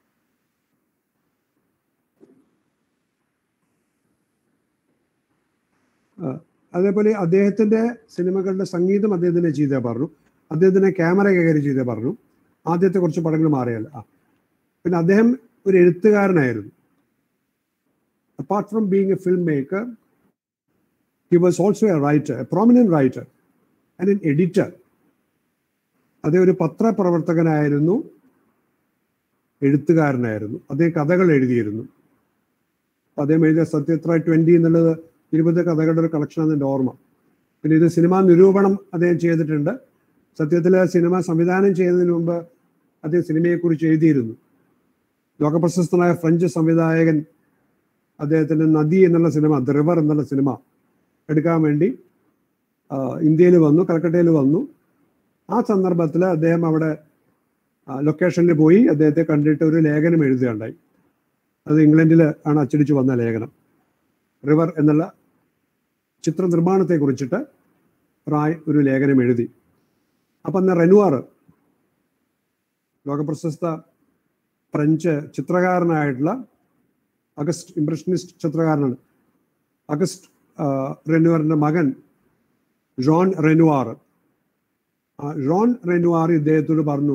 S1: ആ, അതേപോലെ അദ്ദേഹത്തിന്റെ സിനിമകളുടെ സംഗീതം അദ്ദേഹത്തിനെ ചെയ്തേ പറഞ്ഞു അദ്ദേഹത്തിന് ക്യാമറ കൈകാര്യം ചെയ്തേ പറഞ്ഞു ആദ്യത്തെ കുറച്ച് പടങ്ങൾ മാറിയല്ല ആ പിന്നെ അദ്ദേഹം ഒരു എഴുത്തുകാരനായിരുന്നു apart from being a film maker he was also a writer a prominent writer and an editor അദ്ദേഹം ഒരു പത്രപ്രവർത്തകനായിരുന്നു എഴുത്തുകാരനായിരുന്നു അദ്ദേഹം കഥകൾ എഴുതിയിരുന്നു അപ്പൊ അദ്ദേഹം എഴുതിയ സത്യത്ര ട്വന്റി എന്നുള്ളത് ഇരുപത് കഥകളുടെ ഒരു കളക്ഷനാണ് എൻ്റെ ഓർമ്മ പിന്നെ ഇത് സിനിമാ നിരൂപണം അദ്ദേഹം ചെയ്തിട്ടുണ്ട് സത്യത്തിൽ സിനിമ സംവിധാനം ചെയ്യുന്നതിന് മുമ്പ് അദ്ദേഹം സിനിമയെക്കുറിച്ച് എഴുതിയിരുന്നു ലോകപ്രശസ്തനായ ഫ്രഞ്ച് സംവിധായകൻ അദ്ദേഹത്തിന്റെ നദി എന്നുള്ള സിനിമ ദ റിവർ എന്നുള്ള സിനിമ എടുക്കാൻ വേണ്ടി ഇന്ത്യയിൽ വന്നു കൽക്കട്ടയിൽ വന്നു ആ സന്ദർഭത്തിൽ അദ്ദേഹം അവിടെ ലൊക്കേഷനിൽ പോയി അദ്ദേഹത്തെ കണ്ടിട്ട് ഒരു ലേഖനം എഴുതുകയുണ്ടായി അത് ഇംഗ്ലണ്ടിൽ ആണ് അച്ചടിച്ചു വന്ന ലേഖനം റിവർ എന്നുള്ള ചിത്ര നിർമ്മാണത്തെ കുറിച്ചിട്ട് റായ് ഒരു ലേഖനം എഴുതി അപ്പം അന്ന് റെനുവാർ ലോകപ്രശസ്ത ഫ്രഞ്ച് ചിത്രകാരനായിട്ടുള്ള അഗസ്റ്റ് ഇംപ്രഷനിസ്റ്റ് ചിത്രകാരനാണ് അഗസ്റ്റ് റെനുവാറിന്റെ മകൻ ജോൺ റെനുവാർ ജോൺ റെനുവാർ ഇദ്ദേഹത്തോട് പറഞ്ഞു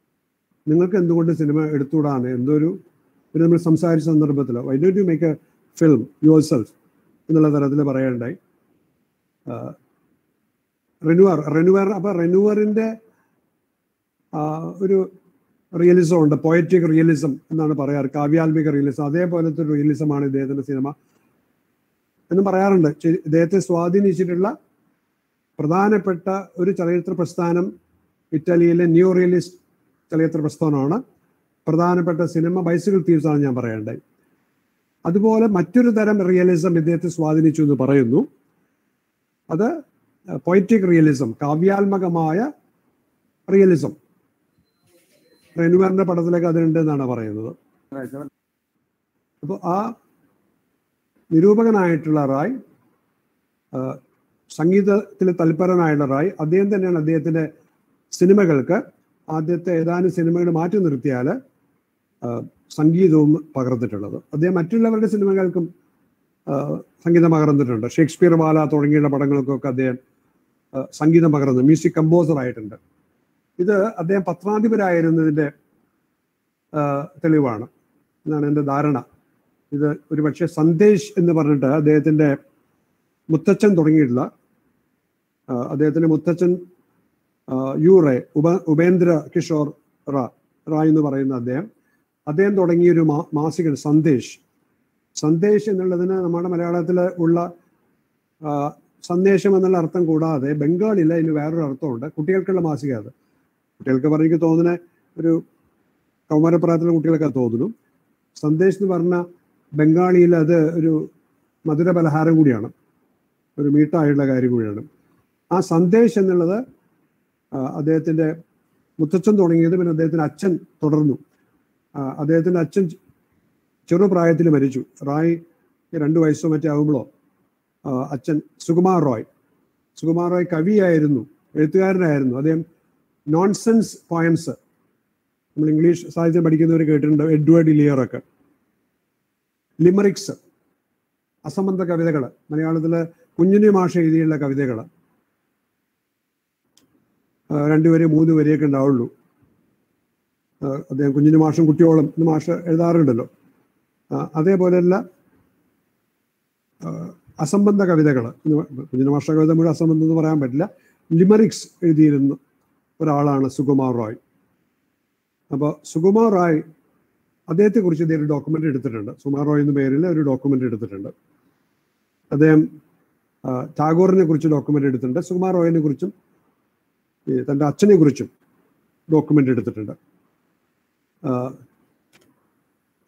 S1: നിങ്ങൾക്ക് എന്തുകൊണ്ട് സിനിമ എടുത്തുകൂടാന്ന് എന്തോ ഒരു ഒരു നമ്മൾ സംസാരിച്ച സന്ദർഭത്തിൽ why don't you make a film yourself എന്നുള്ള തരത്തിൽ പറയണ്ടായി റെനുവർ റെനുവർ അപ്പൊ റെനുവറിന്റെ ഒരു റിയലിസം ഉണ്ട് പോയറ്റിക് റിയലിസം എന്നാണ് പറയാറ് കാവ്യാത്മിക റിയലിസം അതേപോലത്തെ ഒരു റിയലിസമാണ് ഇദ്ദേഹത്തിന്റെ സിനിമ എന്നും പറയാറുണ്ട് ചെ- ഇദ്ദേഹത്തെ സ്വാധീനിച്ചിട്ടുള്ള പ്രധാനപ്പെട്ട ഒരു ചലച്ചിത്ര പ്രസ്ഥാനം ഇറ്റലിയിലെ ന്യൂ റിയലിസ്റ്റ് ചലച്ചിത്ര പ്രസ്ഥാനമാണ് പ്രധാനപ്പെട്ട സിനിമ ബൈസിക്കിൾ തീവ്സ് ആണ് ഞാൻ പറയേണ്ടത് അതുപോലെ മറ്റൊരു തരം റിയലിസം ഇദ്ദേഹത്തെ സ്വാധീനിച്ചു എന്ന് പറയുന്നു അത് പൊയറ്റിക് റിയലിസം കാവ്യാത്മകമായ റിയലിസം റെനുവറിന്റെ പടത്തിലൊക്കെ അതുണ്ട് എന്നാണ് പറയുന്നത് അപ്പോൾ ആ നിരൂപകനായിട്ടുള്ള റായ് ആ, സംഗീതത്തിൽ തൽപരനായുള്ള റായ് അദ്ദേഹം തന്നെയാണ് അദ്ദേഹത്തിന്റെ സിനിമകൾക്ക് ആദ്യത്തെ ഏതാനും സിനിമകൾ മാറ്റി നിർത്തിയാൽ ആ, സംഗീതവും പകർന്നിട്ടുള്ളത് അദ്ദേഹം മറ്റുള്ളവരുടെ സിനിമകൾക്കും ആ, സംഗീതം പകർന്നിട്ടുണ്ട് ഷേക്സ്പിയർ വാല തുടങ്ങിയുള്ള പടങ്ങൾക്കൊക്കെ അദ്ദേഹം ആ, സംഗീതം പകർന്നു മ്യൂസിക് കമ്പോസർ ആയിട്ടുണ്ട് ഇത് അദ്ദേഹം പത്രാധിപരായിരുന്നതിന്റെ ആ, തെളിവാണ് എന്നാണ് എൻ്റെ ധാരണ ഇത് ഒരു പക്ഷേ സന്ദേശ് എന്ന് പറഞ്ഞിട്ട് അദ്ദേഹത്തിന്റെ മുത്തച്ഛൻ തുടങ്ങിയിട്ടുള്ള ആ, അദ്ദേഹത്തിന്റെ മുത്തച്ഛൻ ആ, യു റേ ഉപ ഉപേന്ദ്ര കിഷോർ റാ റായ് എന്ന് പറയുന്ന അദ്ദേഹം അദ്ദേഹം തുടങ്ങിയ ഒരു മാ മാസിക സന്ദേശ് സന്ദേശ് എന്നുള്ളതിന് നമ്മുടെ മലയാളത്തിൽ ഉള്ള ആ, സന്ദേശം എന്നുള്ള അർത്ഥം കൂടാതെ ബംഗാളിൽ അതിന് വേറൊരു അർത്ഥമുണ്ട് കുട്ടികൾക്കുള്ള മാസിക അത് കുട്ടികൾക്ക് പറഞ്ഞ എനിക്ക് തോന്നുന്ന ഒരു കൗമാരപ്രായത്തിലെ കുട്ടികളൊക്കെ തോന്നുന്നു സന്ദേശ് എന്ന് പറഞ്ഞ ബംഗാളിയിൽ അത് ഒരു മധുര പലഹാരം കൂടിയാണ് ഒരു മീട്ടായുള്ള കാര്യം കൂടിയാണ് ആ സന്ദേശ് എന്നുള്ളത് ആ, അദ്ദേഹത്തിന്റെ മുത്തച്ഛൻ തുടങ്ങിയത് പിന്നെ അദ്ദേഹത്തിന്റെ അച്ഛൻ തുടർന്നു ആ, അദ്ദേഹത്തിന്റെ അച്ഛൻ ചെറുപ്രായത്തിൽ മരിച്ചു റായ് രണ്ടു വയസ്സോ മറ്റേ ആകുമ്പോഴോ ആ, അച്ഛൻ സുകുമാർ റോയ് സുകുമാർ റോയ് കവിയായിരുന്നു എഴുത്തുകാരനായിരുന്നു അദ്ദേഹം നോൺസെൻസ് പോയംസ് നമ്മൾ ഇംഗ്ലീഷ് സാഹിത്യം പഠിക്കുന്നവർ കേട്ടിട്ടുണ്ട് എഡ്വേർഡ് ഇലിയർ ഒക്കെ ലിമറിക്സ് അസംബന്ധ കവിതകൾ മലയാളത്തിലെ കുഞ്ഞുണ്ണി മാഷ എഴുതിയുള്ള കവിതകൾ രണ്ടു വരെ മൂന്ന് വരെയൊക്കെ ഉണ്ടാവുള്ളൂ ആ, അദ്ദേഹം കുഞ്ഞിന് മാഷും കുട്ടിയോളം എന്ന് മാഷ് എഴുതാറുണ്ടല്ലോ ആ, അതേപോലെയുള്ള ആ, അസംബന്ധ കവിതകൾ കുഞ്ഞിന് മാഷ കവിത മുഴുവൻ അസംബന്ധം എന്ന് പറയാൻ പറ്റില്ല ലിമറിക്സ് എഴുതിയിരുന്ന ഒരാളാണ് സുകുമാർ റോയ് അപ്പോൾ സുകുമാർ റോയ് അദ്ദേഹത്തെ കുറിച്ച് ഇദ്ദേഹം ഒരു ഡോക്യുമെന്റ് എടുത്തിട്ടുണ്ട് സുകുമാർ റോയ് എന്ന പേരിൽ ഒരു ഡോക്യുമെന്റ് എടുത്തിട്ടുണ്ട് അദ്ദേഹം ആ, ടാഗോറിനെ കുറിച്ച് ഡോക്യുമെന്റ് എടുത്തിട്ടുണ്ട് സുകുമാർ റോയിനെ കുറിച്ചും ഈ തൻ്റെ അച്ഛനെ കുറിച്ചും ഡോക്യുമെന്റ് എടുത്തിട്ടുണ്ട് ആ, ആ,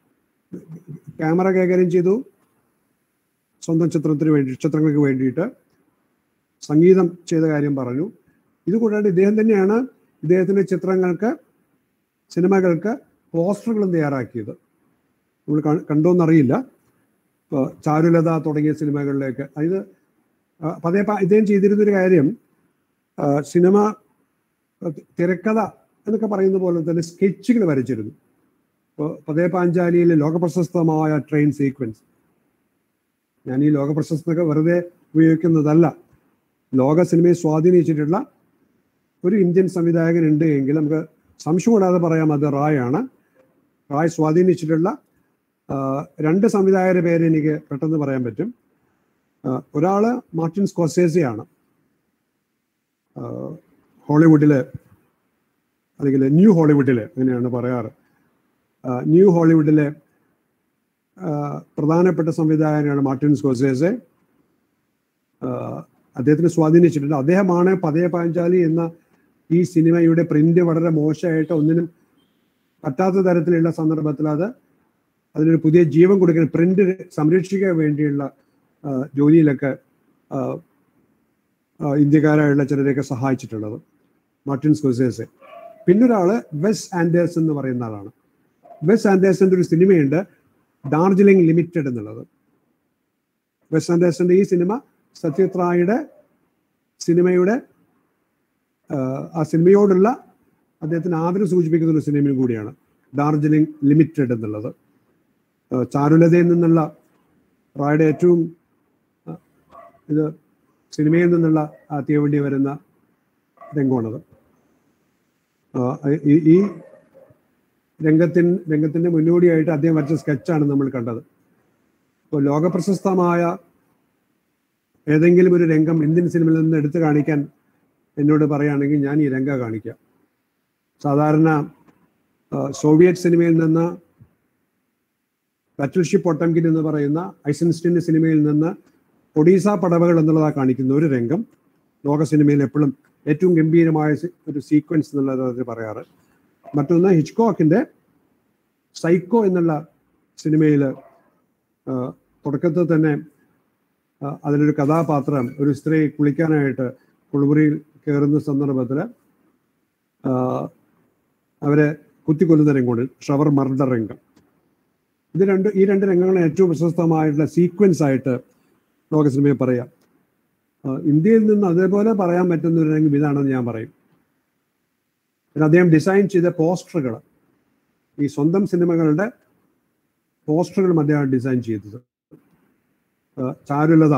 S1: ക്യാമറ കൈകാര്യം ചെയ്തു സ്വന്തം ചിത്രത്തിന് വേണ്ടി ചിത്രങ്ങൾക്ക് വേണ്ടിയിട്ട് സംഗീതം ചെയ്ത കാര്യം പറഞ്ഞു ഇത് കൂടാതെ ഇദ്ദേഹം തന്നെയാണ് ഇദ്ദേഹത്തിന്റെ ചിത്രങ്ങൾക്ക് സിനിമകൾക്ക് പോസ്റ്ററുകളും തയ്യാറാക്കിയത് നമ്മൾ ക- കണ്ടോന്നറിയില്ല ഇപ്പോൾ ചാരുലത തുടങ്ങിയ സിനിമകളിലേക്ക് അത് ആ, പതേ പ- ഇദ്ദേഹം ചെയ്തിരുന്നൊരു കാര്യം ആ, സിനിമ ആ, തിരക്കഥ എന്നൊക്കെ പറയുന്ന പോലെ തന്നെ സ്കെച്ചുകൾ വരച്ചിരുന്നു ഇപ്പോൾ പതേ പാഞ്ചാലിയിലെ ലോകപ്രശസ്തമായ ട്രെയിൻ സീക്വൻസ് ഞാൻ ഈ ലോകപ്രശസ്തമൊക്കെ വെറുതെ ഉപയോഗിക്കുന്നതല്ല ലോക സിനിമയെ സ്വാധീനിച്ചിട്ടുള്ള ഒരു ഇന്ത്യൻ സംവിധായകൻ ഉണ്ട് എങ്കിൽ നമുക്ക് സംശയം കൂടാതെ പറയാം അത് റായാണ് റായ് സ്വാധീനിച്ചിട്ടുള്ള ആ, രണ്ട് സംവിധായകരുടെ പേര് എനിക്ക് പെട്ടെന്ന് പറയാൻ പറ്റും ആ, ഒരാള് മാർട്ടിൻ സ്കോസേസിയാണ് ആ, ഹോളിവുഡിലെ അല്ലെങ്കിൽ ന്യൂ ഹോളിവുഡിലെ അങ്ങനെയാണ് പറയാറ് ആ, ന്യൂ ഹോളിവുഡിലെ ആ, പ്രധാനപ്പെട്ട സംവിധായകനാണ് മാർട്ടിൻ സ്കോസേസെ ആ, അദ്ദേഹത്തിന് സ്വാധീനിച്ചിട്ടുണ്ട് അദ്ദേഹമാണ് പതയ പാഞ്ചാലി എന്ന ഈ സിനിമയുടെ പ്രിന്റ് വളരെ മോശമായിട്ട് ഒന്നിനും പറ്റാത്ത തരത്തിലുള്ള സന്ദർഭത്തിൽ അത് അതിനൊരു പുതിയ ജീവൻ കൊടുക്കുന്ന പ്രിന്റ് സംരക്ഷിക്കാൻ വേണ്ടിയുള്ള ആ, ജോലിയിലൊക്കെ ആ, ആ, ഇന്ത്യക്കാരായുള്ള ചിലരെയൊക്കെ സഹായിച്ചിട്ടുള്ളത് മാർട്ടിൻ സ്കോസേസെ പിന്നൊരാള് വെസ് ആൻഡേഴ്സൺ എന്ന് പറയുന്ന ആളാണ് വെസ് ആൻഡേഴ്സന്റെ ഒരു സിനിമയുണ്ട് ഡാർജിലിംഗ് ലിമിറ്റഡ് എന്നുള്ളത് വെസ് ആൻഡേഴ്സന്റെ ഈ സിനിമ സത്യജിത് റായുടെ സിനിമയുടെ ആ, ആ സിനിമയോടുള്ള അദ്ദേഹത്തിന് ആദരവ് സൂചിപ്പിക്കുന്ന ഒരു സിനിമയും കൂടിയാണ് ഡാർജിലിംഗ് ലിമിറ്റഡ് എന്നുള്ളത് ആ, ചാരുലതയിൽ നിന്നുള്ള റായുടെ ഏറ്റവും ആ, ഇത് സിനിമയിൽ നിന്നുള്ള ആ തീവണ്ടി വരുന്ന രംഗമാണത് ആ, ഈ- ഈ രംഗത്തിൻ രംഗത്തിന്റെ മുന്നോടിയായിട്ട് അദ്ദേഹം വരച്ച സ്കെച്ചാണ് നമ്മൾ കണ്ടത് ഇപ്പോൾ ലോകപ്രശസ്തമായ ഏതെങ്കിലും ഒരു രംഗം ഇന്ത്യൻ സിനിമയിൽ നിന്ന് എടുത്തു കാണിക്കാൻ എന്നോട് പറയുകയാണെങ്കിൽ ഞാൻ ഈ രംഗ കാണിക്കാം സാധാരണ ആ, സോവിയറ്റ് സിനിമയിൽ നിന്ന് ബാറ്റിൽഷിപ്പ് ഒട്ടംകിൻ എന്ന് പറയുന്ന ഐസൻസ്റ്റീൻ്റെ സിനിമയിൽ നിന്ന് ഒഡീസ പടവകൾ എന്നുള്ളതാണ് കാണിക്കുന്ന ഒരു രംഗം ലോക സിനിമയിൽ എപ്പോഴും ഏറ്റവും ഗംഭീരമായ സി- ഒരു സീക്വൻസ് എന്നുള്ളത് അവർ പറയാറ് മറ്റൊന്ന് ഹിച്ച്കോക്കിന്റെ സൈക്കോ എന്നുള്ള സിനിമയിൽ തുടക്കത്തിൽ തന്നെ ആ, അതിലൊരു കഥാപാത്രം ഒരു സ്ത്രീ കുളിക്കാനായിട്ട് കുളിമുറിയിൽ കയറുന്ന സന്ദർഭത്തിൽ അവരെ കുത്തിക്കൊല്ലുന്ന രംഗമുണ്ട് ഷവർ മർഡർ രംഗം ഇത് രണ്ട് ഈ രണ്ട് രംഗങ്ങളാണ് ഏറ്റവും പ്രശസ്തമായിട്ടുള്ള സീക്വൻസ് ആയിട്ട് ലോക സിനിമയെ പറയാം ആ, ഇന്ത്യയിൽ നിന്ന് അതേപോലെ പറയാൻ പറ്റുന്ന ഒരു രംഗം ഇതാണെന്ന് ഞാൻ പറയും പിന്നെ അദ്ദേഹം ഡിസൈൻ ചെയ്ത പോസ്റ്ററുകൾ ഈ സ്വന്തം സിനിമകളുടെ പോസ്റ്ററുകളും അദ്ദേഹം ഡിസൈൻ ചെയ്തത് ആ, ചാരുലത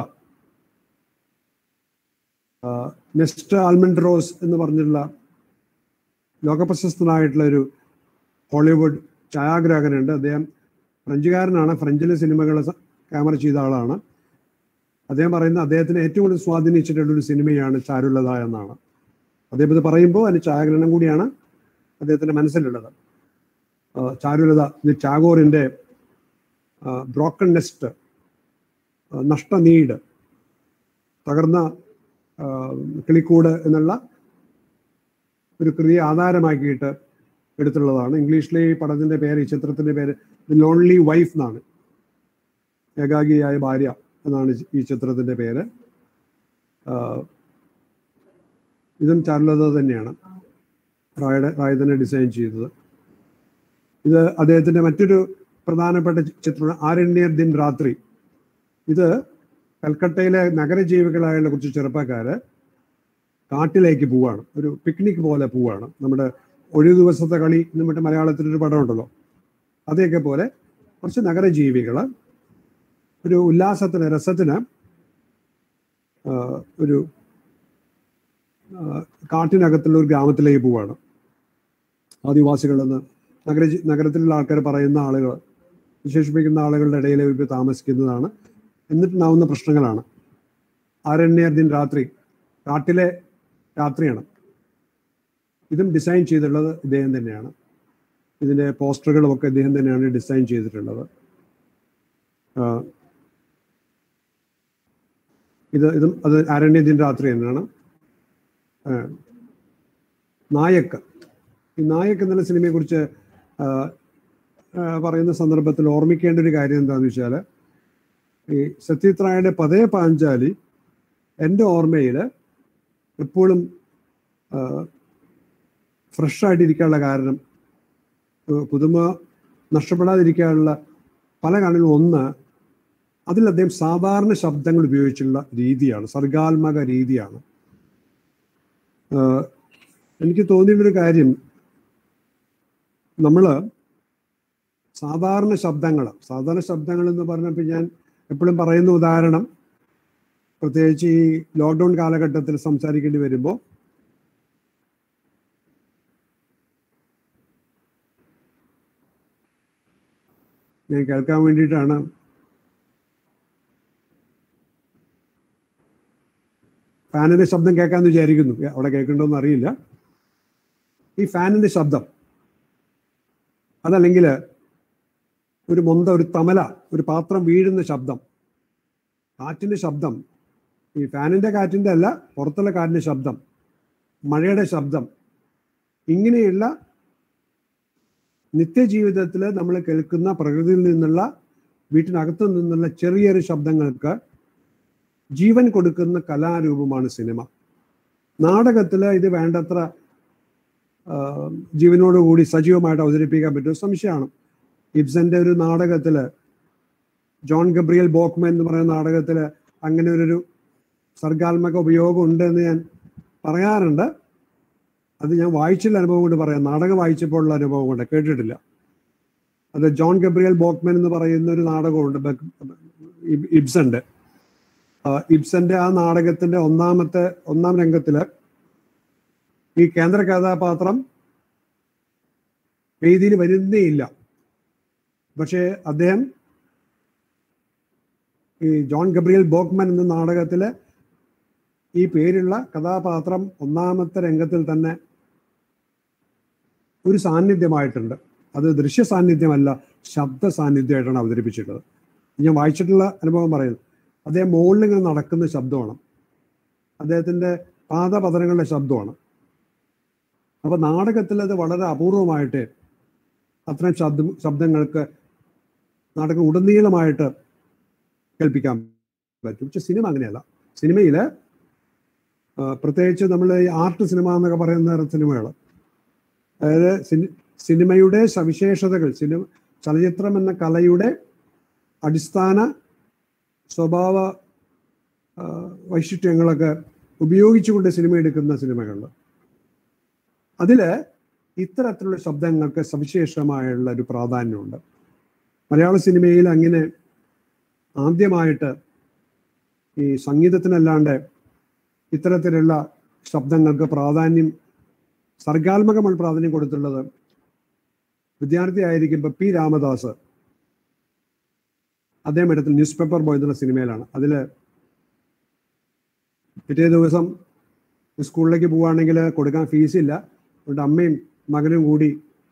S1: ആ, നെസ്റ്റ് ആൽമണ്ട് റോസ് എന്ന് പറഞ്ഞിട്ടുള്ള ലോകപ്രശസ്തനായിട്ടുള്ള ഒരു ഹോളിവുഡ് ഛായാഗ്രാഹകനുണ്ട് അദ്ദേഹം ഫ്രഞ്ചുകാരനാണ് ഫ്രഞ്ചിലെ സിനിമകൾ ക്യാമറ ചെയ്ത ആളാണ് അദ്ദേഹം പറയുന്ന അദ്ദേഹത്തിന് ഏറ്റവും കൂടുതൽ സ്വാധീനിച്ചിട്ടുള്ള ഒരു സിനിമയാണ് ചാരുലത എന്നാണ് അദ്ദേഹം ഇത് പറയുമ്പോൾ അതിന് ഛായാഗ്രഹണം കൂടിയാണ് അദ്ദേഹത്തിന്റെ മനസ്സിലുള്ളത് ആ, ചാരുലത ഇത് ടാഗോറിന്റെ ബ്രോക്കൺ നെസ്റ്റ് നഷ്ടനീട് തകർന്ന ആ, കിളിക്കൂട് എന്നുള്ള ഒരു കൃതിയെ ആധാരമാക്കിയിട്ട് എടുത്തുള്ളതാണ് ഇംഗ്ലീഷിലെ ഈ പടത്തിന്റെ പേര് ഈ ചിത്രത്തിന്റെ പേര് ദി ലോൺലി വൈഫ് എന്നാണ് ഏകാഗിയായ ഭാര്യ എന്നാണ് ഈ ചിത്രത്തിന്റെ പേര് ആ, ഇതും ചാരുലത തന്നെയാണ് റായുടെ റായ് തന്നെ ഡിസൈൻ ചെയ്തത് ഇത് അദ്ദേഹത്തിന്റെ മറ്റൊരു പ്രധാനപ്പെട്ട ചി- ചിത്രമാണ് ആരണ്യർ ദിൻ രാത്രി ഇത് കൽക്കട്ടയിലെ നഗരജീവികളായുള്ള കുറച്ച് ചെറുപ്പക്കാര് കാട്ടിലേക്ക് പോവാണ് ഒരു പിക്നിക് പോലെ പോവാണ് നമ്മുടെ ഒരു ദിവസത്തെ കളി എന്ന് മറ്റേ മലയാളത്തിലൊരു പടം ഉണ്ടല്ലോ അതേക്കെ പോലെ കുറച്ച് നഗരജീവികള് ഒരു ഉല്ലാസത്തിന് രസത്തിന് ആ, ഒരു ആ, കാട്ടിനകത്തുള്ള ഒരു ഗ്രാമത്തിലേക്ക് പോവാണ് ആദിവാസികളെന്ന് നഗര നഗരത്തിലുള്ള ആൾക്കാർ പറയുന്ന ആളുകൾ വിശേഷിപ്പിക്കുന്ന ആളുകളുടെ ഇടയിൽ ഇവർ താമസിക്കുന്നതാണ് എന്നിട്ടുണ്ടാവുന്ന പ്രശ്നങ്ങളാണ് ആരണ്യർദിൻ രാത്രി കാട്ടിലെ രാത്രിയാണ് ഇതും ഡിസൈൻ ചെയ്തിട്ടുള്ളത് ഇദ്ദേഹം തന്നെയാണ് ഇതിന്റെ പോസ്റ്ററുകളും ഒക്കെ ഇദ്ദേഹം തന്നെയാണ് ഡിസൈൻ ചെയ്തിട്ടുള്ളത് ആ, ഇത് ഇതും അത് ആരണ്യദിൻ രാത്രി തന്നെയാണ് ആ, നായക്ക് ഈ നായക് എന്നുള്ള സിനിമയെ കുറിച്ച് പറയുന്ന സന്ദർഭത്തിൽ ഓർമ്മിക്കേണ്ട ഒരു കാര്യം എന്താണെന്ന് വെച്ചാൽ ഈ സത്യജിത് റായുടെ പതേ പാഞ്ചാലി എൻ്റെ ഓർമ്മയിൽ എപ്പോഴും ഫ്രഷ് ആയിട്ടിരിക്കാനുള്ള കാരണം ഏഹ് പുതുമ നഷ്ടപ്പെടാതിരിക്കാനുള്ള പല കാരണങ്ങളും ഒന്ന് അതിൽ അദ്ദേഹം സാധാരണ ശബ്ദങ്ങൾ ഉപയോഗിച്ചുള്ള രീതിയാണ് സർഗാത്മക രീതിയാണ് ഏഹ് എനിക്ക് തോന്നിയിട്ടുള്ളൊരു കാര്യം നമ്മൾ സാധാരണ ശബ്ദങ്ങൾ സാധാരണ ശബ്ദങ്ങൾ എന്ന് പറഞ്ഞപ്പോൾ ഞാൻ എപ്പോഴും പറയുന്ന ഉദാഹരണം പ്രത്യേകിച്ച് ഈ ലോക്ക്ഡൗൺ കാലഘട്ടത്തിൽ സംസാരിക്കേണ്ടി വരുമ്പോൾ ഞാൻ കേൾക്കാൻ വേണ്ടിയിട്ടാണ് ഫാനിന്റെ ശബ്ദം കേൾക്കാമെന്ന് വിചാരിക്കുന്നു അവിടെ കേൾക്കണ്ടോന്ന് അറിയില്ല ഈ ഫാനിന്റെ ശബ്ദം അതല്ലെങ്കിൽ ഒരു മൊന്ത ഒരു തമല ഒരു പാത്രം വീഴുന്ന ശബ്ദം കാറ്റിന്റെ ശബ്ദം ഈ ഫാനിന്റെ കാറ്റിന്റെ അല്ല പുറത്തുള്ള കാറ്റിന്റെ ശബ്ദം മഴയുടെ ശബ്ദം ഇങ്ങനെയുള്ള നിത്യജീവിതത്തിൽ നമ്മൾ കേൾക്കുന്ന പ്രകൃതിയിൽ നിന്നുള്ള വീട്ടിനകത്ത് നിന്നുള്ള ചെറിയൊരു ശബ്ദങ്ങൾക്ക് ജീവൻ കൊടുക്കുന്ന കലാരൂപമാണ് സിനിമ നാടകത്തിൽ ഇത് വേണ്ടത്ര ആ, ജീവനോടുകൂടി സജീവമായിട്ട് അവതരിപ്പിക്കാൻ പറ്റും സംശയമാണ് ഇബ്സന്റെ ഒരു നാടകത്തില് ജോൺ ഗബ്രിയൽ ബോക്ക്മാൻ എന്ന് പറയുന്ന നാടകത്തില് അങ്ങനെ ഒരു സർഗാത്മക ഉപയോഗം ഉണ്ട് എന്ന് ഞാൻ പറയാറുണ്ട് അത് ഞാൻ വായിച്ചുള്ള അനുഭവം കൊണ്ട് പറയാം നാടകം വായിച്ചപ്പോൾ ഉള്ള അനുഭവം കൊണ്ട് കേട്ടിട്ടില്ല അത് ജോൺ ഗബ്രിയൽ ബോക്ക്മാൻ എന്ന് പറയുന്ന ഒരു നാടകമുണ്ട് ബെക്- ഇബ്- ഇബ്സന്റെ ആ, ഇബ്സന്റെ ആ നാടകത്തിന്റെ ഒന്നാമത്തെ ഒന്നാം രംഗത്തില് ഈ കേന്ദ്ര കഥാപാത്രം വേദിയിൽ വരുന്നേയില്ല പക്ഷേ അദ്ദേഹം ഈ ജോൺ ഗബ്രിയൽ ബോക്ക്മൻ എന്ന നാടകത്തിലെ ഈ പേരുള്ള കഥാപാത്രം ഒന്നാമത്തെ രംഗത്തിൽ തന്നെ ഒരു സാന്നിധ്യമായിട്ടുണ്ട് അത് ദൃശ്യ സാന്നിധ്യമല്ല ശബ്ദ സാന്നിധ്യമായിട്ടാണ് അവതരിപ്പിച്ചിട്ടുള്ളത് ഞാൻ വായിച്ചിട്ടുള്ള അനുഭവം പറയുന്നത് അദ്ദേഹം മുകളിൽ ഇങ്ങനെ നടക്കുന്ന ശബ്ദമാണ് അദ്ദേഹത്തിൻ്റെ പാദപതനങ്ങളുടെ ശബ്ദമാണ് അപ്പൊ നാടകത്തിൽ അത് വളരെ അപൂർവമായിട്ട് അത്തരം ശബ്ദം ശബ്ദങ്ങൾക്ക് നാടകം ഉടനീളമായിട്ട് കേൾപ്പിക്കാൻ പറ്റും പക്ഷെ സിനിമ അങ്ങനെയല്ല സിനിമയിൽ പ്രത്യേകിച്ച് നമ്മൾ ഈ ആർട്ട് സിനിമ എന്നൊക്കെ പറയുന്ന തരം സിനിമകൾ അതായത് സിനി സിനിമയുടെ സവിശേഷതകൾ സിനിമ ചലച്ചിത്രം എന്ന കലയുടെ അടിസ്ഥാന സ്വഭാവ ആ, വൈശിഷ്ട്യങ്ങളൊക്കെ ഉപയോഗിച്ചുകൊണ്ട് സിനിമ എടുക്കുന്ന സിനിമകളിൽ അതിൽ ഇത്തരത്തിലുള്ള ശബ്ദങ്ങൾക്ക് സവിശേഷമായുള്ള ഒരു പ്രാധാന്യമുണ്ട് മലയാള സിനിമയിൽ അങ്ങനെ ആദ്യമായിട്ട് ഈ സംഗീതത്തിനല്ലാണ്ട് ഇത്തരത്തിലുള്ള ശബ്ദങ്ങൾക്ക് പ്രാധാന്യം സർഗാത്മകമായ പ്രാധാന്യം കൊടുത്തുള്ളത് വിദ്യാർത്ഥിയായിരിക്കുമ്പോൾ പി രാമദാസ് അദ്ദേഹം എടുത്ത ന്യൂസ് പേപ്പർ ബോയ് എന്നുള്ള സിനിമയിലാണ് അതിൽ പിറ്റേ ദിവസം സ്കൂളിലേക്ക് പോവുകയാണെങ്കിൽ കൊടുക്കാൻ ഫീസില്ല അതുകൊണ്ട് അമ്മയും മകനും കൂടി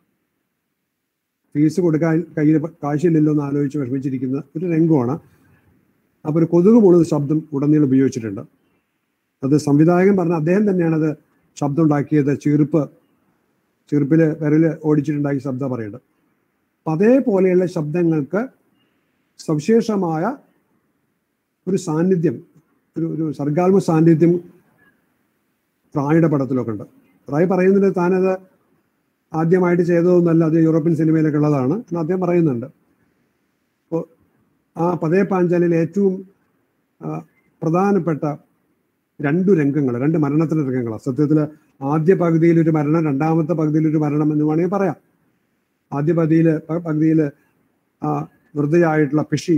S1: ഫീസ് കൊടുക്കാൻ കയ്യിൽ കാശില്ലല്ലോ എന്ന് ആലോചിച്ച് വിഷമിച്ചിരിക്കുന്ന ഒരു രംഗമാണ് അപ്പോൾ ഒരു കൊതുക് പോണത് ശബ്ദം ഉടനീളം ഉപയോഗിച്ചിട്ടുണ്ട് അത് സംവിധായകൻ പറഞ്ഞ അദ്ദേഹം തന്നെയാണ് അത് ശബ്ദം ഉണ്ടാക്കിയത് ചീർപ്പ് ചീർപ്പിൽ വിരൽ ഓടിച്ചിട്ടുണ്ടാക്കിയ ശബ്ദം പറയുന്നത് അപ്പം അതേപോലെയുള്ള ശബ്ദങ്ങൾക്ക് സവിശേഷമായ ഒരു സാന്നിധ്യം ഒരു ഒരു സർഗാത്മക സാന്നിധ്യം റായുടെ പടത്തിലൊക്കെ ഉണ്ട് റായ് പറയുന്നത് താനത് ആദ്യമായിട്ട് ചെയ്തതൊന്നല്ല അത് യൂറോപ്യൻ സിനിമയിലൊക്കെ ഉള്ളതാണ് എന്ന് അദ്ദേഹം പറയുന്നുണ്ട് അപ്പോൾ ആ പതേ പാഞ്ചാലിൽ ഏറ്റവും ആ, പ്രധാനപ്പെട്ട രണ്ടു രംഗങ്ങൾ രണ്ട് മരണത്തിന്റെ രംഗങ്ങളാണ് സത്യത്തിൽ ആദ്യ പകുതിയിൽ ഒരു മരണം രണ്ടാമത്തെ പകുതിയിൽ ഒരു മരണം എന്ന് വേണമെങ്കിൽ പറയാം ആദ്യ പകുതിയിൽ പകുതിയിൽ ആ വൃദ്ധയായിട്ടുള്ള പിഷി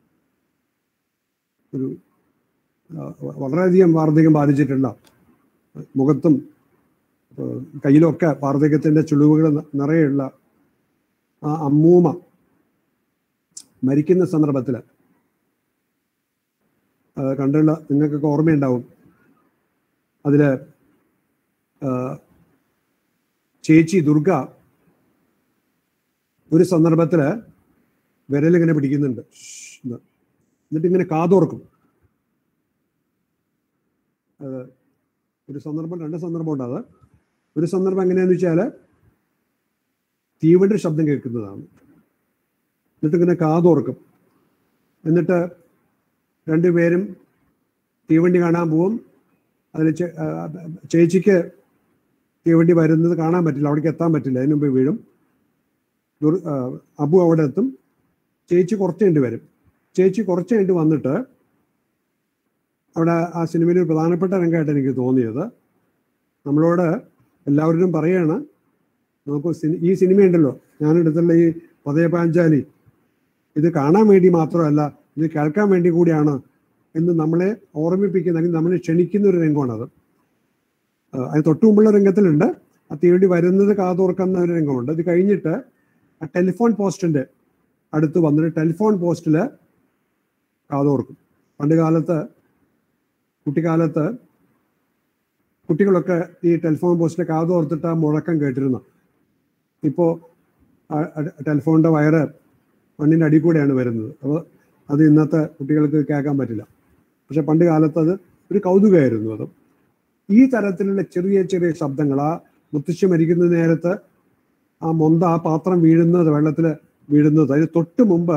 S1: ഒരു ആ, വളരെയധികം വാർദ്ധക്യം ബാധിച്ചിട്ടുള്ള മുഖത്തും ആ, കയ്യിലൊക്കെ വാർദ്ധക്യത്തിന്റെ ചുളിവുകൾ ന- നിറയെയുള്ള ആ അമ്മൂമ്മ മരിക്കുന്ന സന്ദർഭത്തിൽ കണ്ടുള്ള നിങ്ങൾക്കൊക്കെ ഓർമ്മയുണ്ടാവും അതില് ആ, ചേച്ചി ദുർഗ ഒരു സന്ദർഭത്തില് വിരലിങ്ങനെ പിടിക്കുന്നുണ്ട് ഷ് എന്ന്. എന്നിട്ട് ഇങ്ങനെ കാതോർക്കും അത് ഒരു സന്ദർഭം രണ്ട് സന്ദർഭം ഉണ്ട് അത് ഒരു സന്ദർഭം എങ്ങനെയാന്ന് വെച്ചാൽ തീവണ്ടി ശബ്ദം കേൾക്കുന്നതാണ് എന്നിട്ട് ഇങ്ങനെ കാതോർക്കും എന്നിട്ട് രണ്ടുപേരും തീവണ്ടി കാണാൻ പോവും അതിൽ ചേ- ആ, ചേച്ചിക്ക് തീവണ്ടി വരുന്നത് കാണാൻ പറ്റില്ല അവിടേക്ക് എത്താൻ പറ്റില്ല അതിന് മുമ്പ് വീഴും ദുർ- ആ, അബു അവിടെ എത്തും ചേച്ചി കുറച്ച് കഴിഞ്ഞ് വരും ചേച്ചി കുറച്ച് കഴിഞ്ഞ് വന്നിട്ട് അവിടെ ആ സിനിമയിൽ ഒരു പ്രധാനപ്പെട്ട രംഗമായിട്ട് എനിക്ക് തോന്നിയത് നമ്മളോട് എല്ലാവരും പറയാണ് നമുക്ക് സിനി- ഈ സിനിമയുണ്ടല്ലോ ഞാനെടുത്തുള്ള ഈ പതയ പാഞ്ചാലി ഇത് കാണാൻ വേണ്ടി മാത്രമല്ല ഇത് കേൾക്കാൻ വേണ്ടി കൂടിയാണ് എന്ന് നമ്മളെ ഓർമ്മിപ്പിക്കുന്ന അല്ലെങ്കിൽ നമ്മളെ ക്ഷണിക്കുന്ന ഒരു രംഗമാണത് ആ, അതിന് തൊട്ടു മുമ്പുള്ള രംഗത്തിലുണ്ട് ആ തീവണ്ടി വരുന്നത് കാതോർക്കുന്ന ഒരു രംഗമുണ്ട് ഇത് കഴിഞ്ഞിട്ട് ആ ടെലിഫോൺ പോസ്റ്റിന്റെ അടുത്ത് വന്നിട്ട് ടെലിഫോൺ പോസ്റ്റിൽ കാതോർക്കും പണ്ട് കാലത്ത് കുട്ടിക്കാലത്ത് കുട്ടികളൊക്കെ ഈ ടെലിഫോൺ പോസ്റ്റിലെ കാതോർത്തിട്ട് ആ മുഴക്കം കേട്ടിരുന്നു ഇപ്പോൾ ടെലിഫോണിന്റെ വയറ് മണ്ണിൻ്റെ അടി കൂടെയാണ് വരുന്നത് അപ്പോൾ അത് ഇന്നത്തെ കുട്ടികൾക്ക് കേൾക്കാൻ പറ്റില്ല പക്ഷെ പണ്ട് കാലത്ത് അത് ഒരു കൗതുകമായിരുന്നു അത് ഈ തരത്തിലുള്ള ചെറിയ ചെറിയ ശബ്ദങ്ങൾ ആ മുത്തശ്ശി മരിക്കുന്ന നേരത്ത് ആ മൊന്ത ആ പാത്രം വീഴുന്നത് വെള്ളത്തിൽ വീഴുന്നത് അതിന് തൊട്ട് മുമ്പ്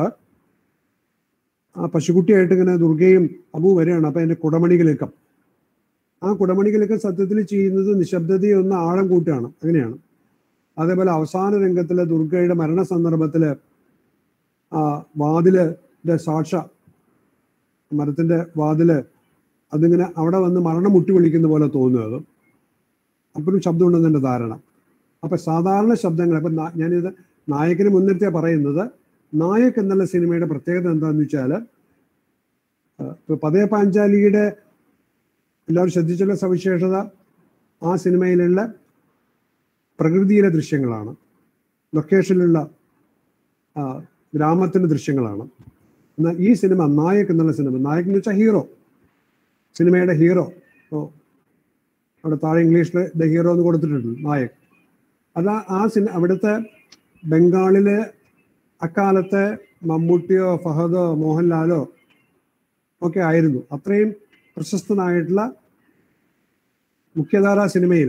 S1: ആ പശുക്കുട്ടിയായിട്ട് ഇങ്ങനെ ദുർഗയും അബു വരികയാണ് അപ്പൊ അതിന്റെ കുടമണികളിലേക്കം ആ കുടമണികളിലേക്കം സത്യത്തിൽ ചെയ്യുന്നത് നിശബ്ദതയൊന്ന് ആഴം കൂട്ടുകയാണ് അങ്ങനെയാണ് അതേപോലെ അവസാന രംഗത്തിലെ ദുർഗയുടെ മരണ സന്ദർഭത്തില് ആ വാതിലിന്റെ സാക്ഷ മരത്തിന്റെ വാതില് അതിങ്ങനെ അവിടെ വന്ന് മരണം മുട്ടി വിളിക്കുന്ന പോലെ തോന്നുന്നത് അപ്പോഴും ശബ്ദം ഉണ്ടെന്ന് എൻ്റെ ധാരണ അപ്പൊ സാധാരണ ശബ്ദങ്ങൾ ഇപ്പൊ നാ- ഞാനിത് നായകന് മുൻനിർത്തിയാ പറയുന്നത് നായക് എന്നുള്ള സിനിമയുടെ പ്രത്യേകത എന്താണെന്ന് വെച്ചാൽ ഇപ്പൊ പതയ പാഞ്ചാലിയുടെ എല്ലാവരും ശ്രദ്ധിച്ചുള്ള സവിശേഷത ആ സിനിമയിലുള്ള പ്രകൃതിയിലെ ദൃശ്യങ്ങളാണ് ലൊക്കേഷനിലുള്ള ആ, ഗ്രാമത്തിന്റെ ദൃശ്യങ്ങളാണ് എന്നാൽ ഈ സിനിമ നായക് എന്നുള്ള സിനിമ നായക് എന്ന് വെച്ചാൽ ഹീറോ സിനിമയുടെ ഹീറോ ഇപ്പോൾ അവിടെ താഴെ ഇംഗ്ലീഷിൽ ദ ഹീറോ എന്ന് കൊടുത്തിട്ടുണ്ട് നായക് അത് ആ- ആ സിനിമ അവിടുത്തെ ബംഗാളിലെ അക്കാലത്തെ മമ്മൂട്ടിയോ ഫഹദോ മോഹൻലാലോ ഒക്കെ ആയിരുന്നു അത്രയും പ്രശസ്തനായിട്ടുള്ള മുഖ്യധാര സിനിമയിൽ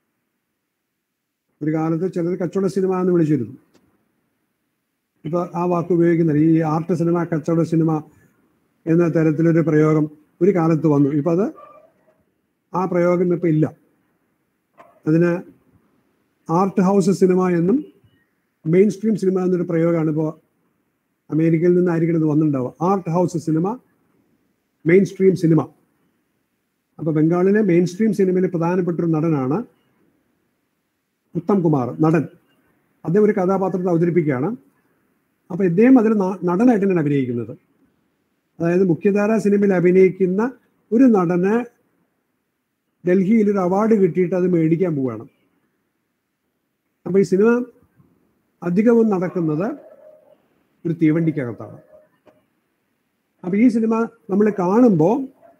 S1: ഒരു കാലത്ത് ചിലർ കച്ചവട സിനിമ എന്ന് വിളിച്ചിരുന്നു ഇപ്പൊ ആ വാക്ക് ഉപയോഗിക്കുന്നില്ല ഈ ആർട്ട് സിനിമ കച്ചവട സിനിമ എന്ന തരത്തിലൊരു പ്രയോഗം ഒരു കാലത്ത് വന്നു ഇപ്പൊ അത് ആ പ്രയോഗം ഇപ്പൊ ഇല്ല അതിന് ആർട്ട് ഹൗസ് സിനിമ എന്നും മെയിൻ സ്ട്രീം സിനിമ എന്നൊരു പ്രയോഗമാണ് ഇപ്പോൾ അമേരിക്കയിൽ നിന്നായിരിക്കണം ഇത് വന്നിട്ടുണ്ടാവുക art house cinema mainstream cinema അപ്പൊ ബംഗാളിലെ മെയിൻ സ്ട്രീം സിനിമയിൽ പ്രധാനപ്പെട്ട ഒരു നടനാണ് ഉത്തം കുമാർ നടൻ അദ്ദേഹം ഒരു കഥാപാത്രത്തെ അവതരിപ്പിക്കുകയാണ് അപ്പൊ ഇദ്ദേഹം അതിൽ ന- നടനായിട്ട് തന്നെയാണ് അഭിനയിക്കുന്നത് അതായത് മുഖ്യധാര സിനിമയിൽ അഭിനയിക്കുന്ന ഒരു നടന് ഡൽഹിയിൽ ഒരു അവാർഡ് കിട്ടിയിട്ട് അത് മേടിക്കാൻ പോവുകയാണ് അപ്പൊ ഈ സിനിമ അധികവും നടക്കുന്നത് ഒരു തീവണ്ടിക്കകത്താണ് അപ്പൊ ഈ സിനിമ നമ്മൾ കാണുമ്പോൾ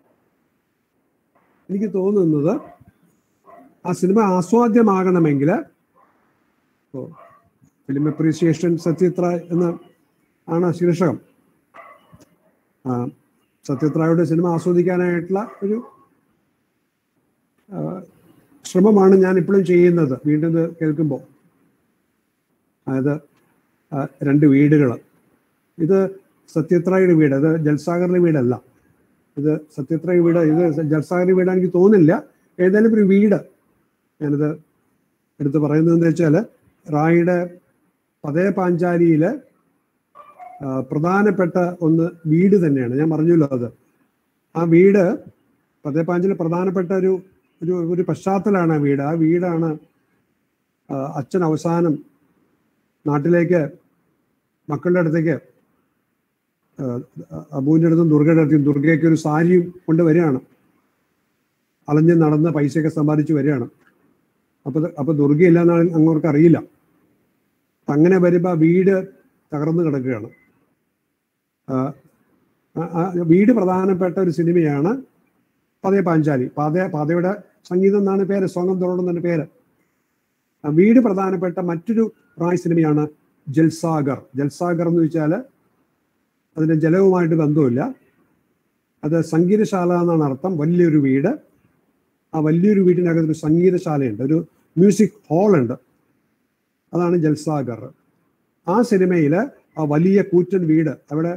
S1: എനിക്ക് തോന്നുന്നത് ആ സിനിമ ആസ്വാദ്യമാകണമെങ്കിൽ ഇപ്പോൾ ഫിലിം അപ്രീസിയേഷൻ സത്യത്ര എന്ന് ആണ് ശീർഷകം ആ, സത്യത്രയുടെ സിനിമ ആസ്വദിക്കാനായിട്ടുള്ള ഒരു ആ, ശ്രമമാണ് ഞാൻ ഇപ്പോഴും ചെയ്യുന്നത് വീണ്ടും ഇത് കേൾക്കുമ്പോൾ അതായത് ആ, രണ്ട് വീടുകൾ ഇത് സത്യത്രയുടെ വീട് ഇത് ജൽസാഗറിലെ വീടല്ല ഇത് സത്യത്രയ വീട് ഇത് ജൽസാഗറിന്റെ വീട് എനിക്ക് തോന്നുന്നില്ല ഏതായാലും ഒരു വീട് ഞാനിത് എടുത്ത് പറയുന്നത് എന്താ വെച്ചാൽ റായിയുടെ പതേ പാഞ്ചാലിയിലെ ആ, പ്രധാനപ്പെട്ട ഒന്ന് വീട് തന്നെയാണ് ഞാൻ പറഞ്ഞല്ലോ അത് ആ വീട് പതേ പാഞ്ചാലി പ്രധാനപ്പെട്ട ഒരു ഒരു ഒരു പശ്ചാത്തലമാണ് ആ വീട് ആ വീടാണ് ആ, അച്ഛൻ അവസാനം നാട്ടിലേക്ക് മക്കളുടെ അടുത്തേക്ക് ആ, അബുവിൻ്റെ അടുത്തും ദുർഗയുടെ അടുത്തും ദുർഗയ്ക്ക് ഒരു സാരിയും കൊണ്ട് വരികയാണ് അലഞ്ഞ് നടന്ന് പൈസയൊക്കെ സമ്പാദിച്ച് വരികയാണ് അപ്പൊ അപ്പൊ ദുർഗയില്ല എന്നാണ് അങ്ങോട്ട് അറിയില്ല അപ്പൊ അങ്ങനെ വരുമ്പോ ആ വീട് തകർന്നു കിടക്കുകയാണ് ആ, ആ- ആ വീട് പ്രധാനപ്പെട്ട ഒരു സിനിമയാണ് പതേ പാഞ്ചാലി പാതയ പാതയുടെ സംഗീതം എന്നാണ് പേര് സോങ്ങം തോളം എന്നാണ് പേര് ആ വീട് പ്രധാനപ്പെട്ട മറ്റൊരു റായ് സിനിമയാണ് ജൽസാഗർ ജൽസാഗർ എന്ന് വെച്ചാൽ അതിന്റെ ജലവുമായിട്ട് ബന്ധമില്ല അത് സംഗീതശാല എന്നാണ് അർത്ഥം വലിയൊരു വീട് ആ വലിയൊരു വീടിനകത്ത് ഒരു സംഗീതശാലയുണ്ട് ഒരു മ്യൂസിക് ഹാളുണ്ട് അതാണ് ജൽസാഗർ ആ സിനിമയിൽ ആ വലിയ കൂറ്റൻ വീട് അവിടെ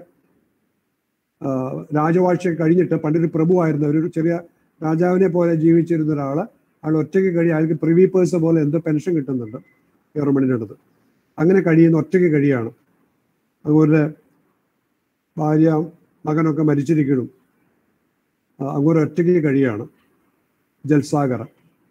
S1: ആ, രാജവാഴ്ച കഴിഞ്ഞിട്ട് പണ്ടൊരു പ്രഭുവായിരുന്ന ഒരു ചെറിയ രാജാവിനെ പോലെ ജീവിച്ചിരുന്ന ഒരാള് അയാൾ ഒറ്റയ്ക്ക് കഴിയും അയാൾക്ക് പ്രിവി പേഴ്സ് പോലെ എന്തോ പെൻഷൻ കിട്ടുന്നുണ്ട് ഗവൺമെന്റിൻ്റെ അടുത്ത് അങ്ങനെ കഴിയുന്ന ഒറ്റയ്ക്ക് കഴിയാണ് അതുപോലെ ഭാര്യ മകനൊക്കെ മരിച്ചിരിക്കണം ആ, അങ്ങനെ ഒറ്റയ്ക്ക് കഴിയാണ് ജൽസാഗർ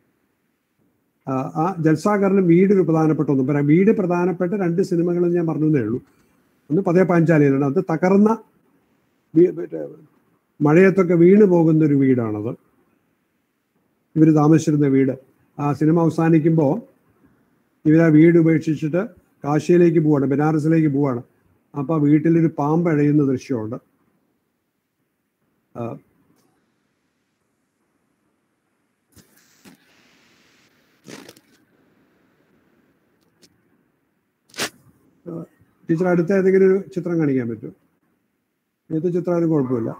S1: ആ, ആ ജൽസാഗറിലും വീട് ഒരു പ്രധാനപ്പെട്ട ഒന്നും പറയാം വീട് പ്രധാനപ്പെട്ട രണ്ട് സിനിമകളും ഞാൻ പറഞ്ഞതേ ഉള്ളൂ ഒന്ന് പതേ പാഞ്ചാലിയിലാണ് അത് തകർന്ന വീ- മറ്റേ മഴയത്തൊക്കെ വീണ് പോകുന്ന ഒരു വീടാണത് ഇവർ താമസിച്ചിരുന്ന വീട് ആ സിനിമ അവസാനിക്കുമ്പോൾ ഇവർ ആ വീട് ഉപേക്ഷിച്ചിട്ട് കാശിയിലേക്ക് പോവാണ് ബനാറസിലേക്ക് പോവാണ് അപ്പൊ ആ വീട്ടിലൊരു പാമ്പ് അഴയുന്ന ദൃശ്യമുണ്ട് ആ, ടീച്ചർ അടുത്ത ഏതെങ്കിലും ഒരു ചിത്രം കാണിക്കാൻ പറ്റുമോ ഏത് ചിത്രമായാലും കുഴപ്പമില്ല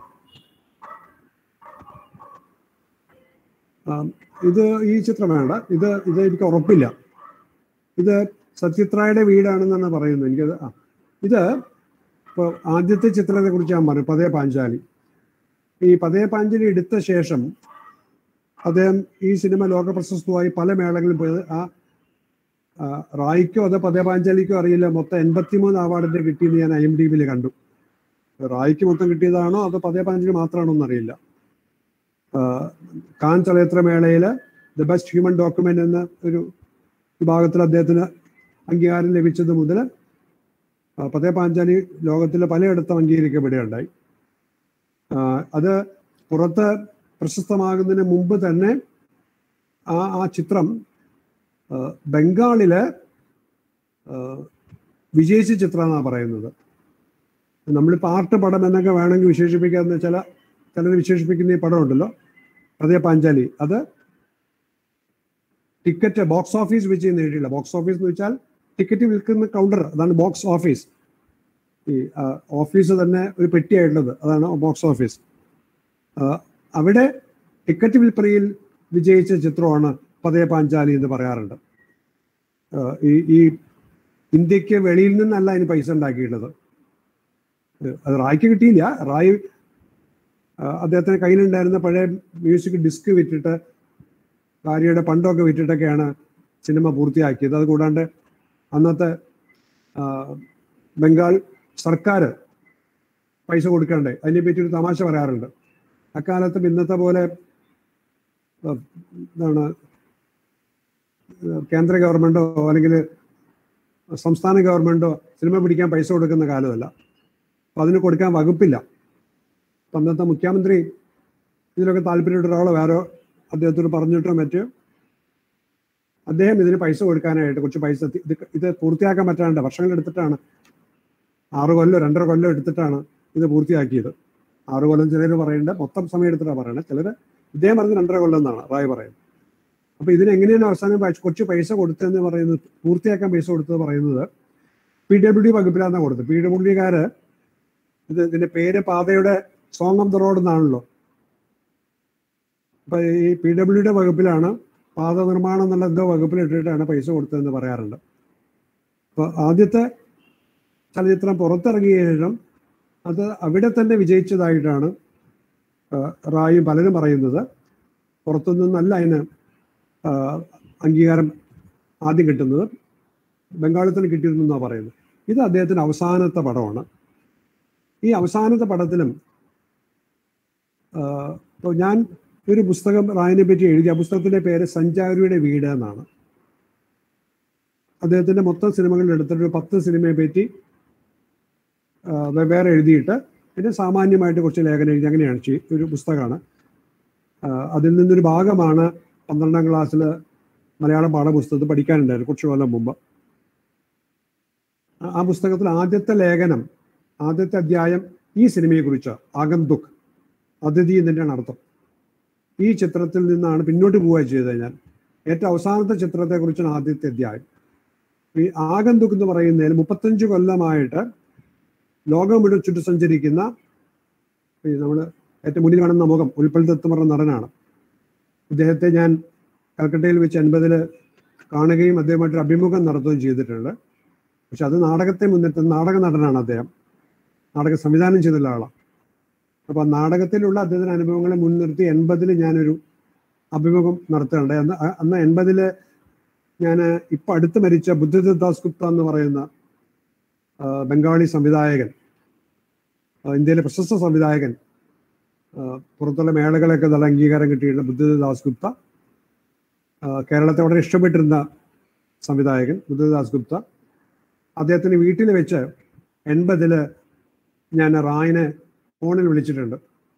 S1: ആ, ഇത് ഈ ചിത്രം വേണ്ട ഇത് ഇത് എനിക്ക് ഉറപ്പില്ല ഇത് സത്യത്രായുടെ വീടാണെന്നാണ് പറയുന്നത് എനിക്കത് ആ ഇത് ഇപ്പോൾ ആദ്യത്തെ ചിത്രത്തെ കുറിച്ച് ഞാൻ പറഞ്ഞു പതേ പാഞ്ചാലി ഈ പതേ പാഞ്ചാലി എടുത്ത ശേഷം അദ്ദേഹം ഈ സിനിമ ലോക പ്രശസ്തമായി പല മേളകളിൽ പോയത് ആ ആ, റായിക്കോ അതോ പതേ പാഞ്ചാലിക്കോ അറിയില്ല മൊത്തം എൺപത്തിമൂന്ന് അവാർഡിന്റെ കിട്ടിയെന്ന് ഞാൻ ഐ എം ഡി ബിയിൽ കണ്ടു റായിക്ക് മൊത്തം കിട്ടിയതാണോ അതോ പതേ പാഞ്ചാലി മാത്രമാണോ എന്നറിയില്ല ആ, കാൻ ചലച്ചിത്ര മേളയിൽ ദ ബെസ്റ്റ് ഹ്യൂമൻ ഡോക്യുമെന്റ് എന്ന ഒരു വിഭാഗത്തിൽ അദ്ദേഹത്തിന് അംഗീകാരം ലഭിച്ചത് മുതൽ ആ, പതേ പാഞ്ചാലി ലോകത്തിലെ പലയിടത്തും അംഗീകരിക്കപ്പെടുകയുണ്ടായി ആ, അത് പുറത്ത് പ്രശസ്തമാകുന്നതിന് മുമ്പ് തന്നെ ആ ആ ചിത്രം ആ, ബംഗാളില് ആ, വിജയിച്ച ചിത്രം എന്നാണ് പറയുന്നത് നമ്മളിപ്പോൾ ആർട്ട് പടം എന്നൊക്കെ വേണമെങ്കിൽ വിശേഷിപ്പിക്കാവുന്ന ചില ചിലർ വിശേഷിപ്പിക്കുന്ന ഈ പടം ഉണ്ടല്ലോ അതേ പാഞ്ചാലി അത് ടിക്കറ്റ് ബോക്സ് ഓഫീസ് വിജയം നേടിയില്ല ബോക്സ് ഓഫീസ് എന്ന് വെച്ചാൽ ടിക്കറ്റ് വിൽക്കുന്ന കൗണ്ടർ അതാണ് ബോക്സ് ഓഫീസ് ഈ ആ, ഓഫീസ് തന്നെ ഒരു പെട്ടിയായിട്ടുള്ളത് അതാണ് ബോക്സ് ഓഫീസ് ആ, അവിടെ ടിക്കറ്റ് വിൽപ്പനയിൽ വിജയിച്ച ചിത്രമാണ് പതയ പാഞ്ചാലി എന്ന് പറയാറുണ്ട് ആ, ഈ ഈ ഇന്ത്യക്ക് വെളിയിൽ നിന്നല്ല അതിന് പൈസ ഉണ്ടാക്കിയിട്ടുള്ളത് ഏഹ് അത് റായ്ക്ക് കിട്ടിയില്ല റായ് ആ, അദ്ദേഹത്തിന് കയ്യിലുണ്ടായിരുന്ന പഴയ മ്യൂസിക് ഡിസ്ക് വിറ്റിട്ട് ഭാര്യയുടെ പണ്ടൊക്കെ വിറ്റിട്ടൊക്കെയാണ് സിനിമ പൂർത്തിയാക്കിയത് അത് കൂടാണ്ട് അന്നത്തെ ആ, ബംഗാൾ സർക്കാർ പൈസ കൊടുക്കണ്ടേ അതിനെപ്പറ്റി ഒരു തമാശ പറയാറുണ്ട് അക്കാലത്ത് ഇന്നത്തെ പോലെ ആ, എന്താണ് കേന്ദ്ര ഗവൺമെന്റോ അല്ലെങ്കിൽ സംസ്ഥാന ഗവൺമെന്റോ സിനിമ പിടിക്കാൻ പൈസ കൊടുക്കുന്ന കാലമല്ല അപ്പൊ അതിന് കൊടുക്കാൻ വകുപ്പില്ല അപ്പൊ അന്നത്തെ മുഖ്യമന്ത്രി ഇതിലൊക്കെ താല്പര്യമുള്ള ഒരാളോ വേറെ അദ്ദേഹത്തോട് പറഞ്ഞിട്ടോ മറ്റോ അദ്ദേഹം ഇതിന് പൈസ കൊടുക്കാനായിട്ട് കുറച്ച് പൈസ തി- ഇത് ഇത് പൂർത്തിയാക്കാൻ പറ്റാണ്ട് വർഷങ്ങൾ എടുത്തിട്ടാണ് ആറ് കൊല്ലം രണ്ടര കൊല്ലം എടുത്തിട്ടാണ് ഇത് പൂർത്തിയാക്കിയത് ആറ് കൊല്ലം ചിലർ പറയുന്നുണ്ട് മൊത്തം സമയം എടുത്തിട്ടാണ് പറയുന്നത് ചിലർ ഇദ്ദേഹം പറഞ്ഞ് രണ്ടര കൊല്ലം എന്നാണ് റായ് പറയുന്നത് അപ്പൊ ഇതിന് എങ്ങനെയാണ് അവസാനം പൈസ- കുറച്ച് പൈസ കൊടുത്തതെന്ന് പറയുന്നത് പൂർത്തിയാക്കാൻ പൈസ കൊടുത്തത് പറയുന്നത് പി ഡബ്ല്യു ഡി വകുപ്പിലാണ് കൊടുത്തത് പി ഡബ്ല്യു ഡിക്കാര് ഇത് ഇതിന്റെ പേര് പാതയുടെ സോങ് ഓഫ് ദ റോഡ് എന്നാണല്ലോ അപ്പൊ ഈ പി ഡബ്ല്യുടെ വകുപ്പിലാണ് പാത നിർമ്മാണം എന്നുള്ള എന്തോ വകുപ്പിൽ ഇട്ടിട്ടാണ് പൈസ കൊടുത്തതെന്ന് പറയാറുണ്ട് അപ്പൊ ആദ്യത്തെ ചലച്ചിത്രം പുറത്തിറങ്ങിയ ശേഷം അത് അവിടെ തന്നെ വിജയിച്ചതായിട്ടാണ് ആ, റായും പലരും പറയുന്നത് പുറത്തുനിന്നല്ല അതിന് ആ, അംഗീകാരം ആദ്യം കിട്ടുന്നത് ബംഗാളിൽ തന്നെ കിട്ടിയിരുന്നു എന്നാണ് പറയുന്നത് ഇത് അദ്ദേഹത്തിന്റെ അവസാനത്തെ പടമാണ് ഈ അവസാനത്തെ പടത്തിലും ഇപ്പോൾ ഞാൻ ഒരു പുസ്തകം റായിനെ പറ്റി എഴുതി ആ പുസ്തകത്തിന്റെ പേര് സഞ്ചാരിയുടെ വീട് എന്നാണ് അദ്ദേഹത്തിന്റെ മൊത്തം സിനിമകളിൽ എടുത്തിട്ട് ഒരു പത്ത് സിനിമയെ പറ്റി ആ, വെവ്വേറെ എഴുതിയിട്ട് പിന്നെ സാമാന്യമായിട്ട് കുറച്ച് ലേഖനം എഴുതി അങ്ങനെയാണ് ചെയ്- ഒരു പുസ്തകമാണ് ആ, അതിൽ നിന്നൊരു ഭാഗമാണ് പന്ത്രണ്ടാം ക്ലാസ്സിൽ മലയാളം പാഠപുസ്തകത്തിൽ പഠിക്കാനുണ്ടായിരുന്നു കുറച്ച് കൊല്ലം മുമ്പ് ആ- ആ പുസ്തകത്തിൽ ആദ്യത്തെ ലേഖനം ആദ്യത്തെ അധ്യായം ഈ സിനിമയെ കുറിച്ച് ആഗന്തുക് അതിഥി എന്ന് തന്നെയാണ് അർത്ഥം ഈ ചിത്രത്തിൽ നിന്നാണ് പിന്നോട്ട് പോവുക ചെയ്തത് ഞാൻ ഏറ്റവും അവസാനത്തെ ചിത്രത്തെ കുറിച്ചാണ് ആദ്യത്തെ അധ്യായം ഈ ആഗന്തുക് എന്ന് പറയുന്നതിൽ മുപ്പത്തഞ്ച് കൊല്ലമായിട്ട് ലോകം മുഴുവൻ ചുറ്റു സഞ്ചരിക്കുന്ന ഈ നമ്മൾ ഏറ്റവും മുന്നിൽ കാണുന്ന മുഖം ഉൽപ്പൽ ദത്ത് എന്ന് പറഞ്ഞ നടനാണ് ഇദ്ദേഹത്തെ ഞാൻ കൽക്കട്ടയിൽ വെച്ച് അൻപതിൽ കാണുകയും അദ്ദേഹമായിട്ടൊരു അഭിമുഖം നടത്തുകയും ചെയ്തിട്ടുണ്ട് പക്ഷെ അത് നാടകത്തെ മുൻനിർത്തുന്ന നാടക നടനാണ് അദ്ദേഹം നാടക സംവിധാനം ചെയ്തുള്ള ആളാണ് അപ്പൊ ആ നാടകത്തിലുള്ള അദ്ദേഹത്തിന്റെ അനുഭവങ്ങളെ മുൻനിർത്തി എൺപതിൽ ഞാനൊരു അഭിമുഖം നടത്തുകയുണ്ടായി അന്ന് അ- അന്ന് എൺപതില് ഞാൻ ഇപ്പൊ അടുത്ത് മരിച്ച ബുദ്ധദത്ത് ദാസ് ഗുപ്ത എന്ന് പറയുന്ന ആ, ബംഗാളി സംവിധായകൻ ആ, ഇന്ത്യയിലെ പ്രശസ്ത സംവിധായകൻ ആ, പുറത്തുള്ള മേളകളൊക്കെ നല്ല അംഗീകാരം കിട്ടിയിട്ടുള്ള ബുദ്ധദത്ത് ദാസ് ഗുപ്ത ആ, കേരളത്തെ വളരെ ഇഷ്ടപ്പെട്ടിരുന്ന സംവിധായകൻ ബുദ്ധദത്ത് ദാസ് ഗുപ്ത അദ്ദേഹത്തിന് വീട്ടിൽ വെച്ച് എൺപതില് ഞാൻ റായിനെ ഫോണിൽ വിളിച്ചിട്ടുണ്ട്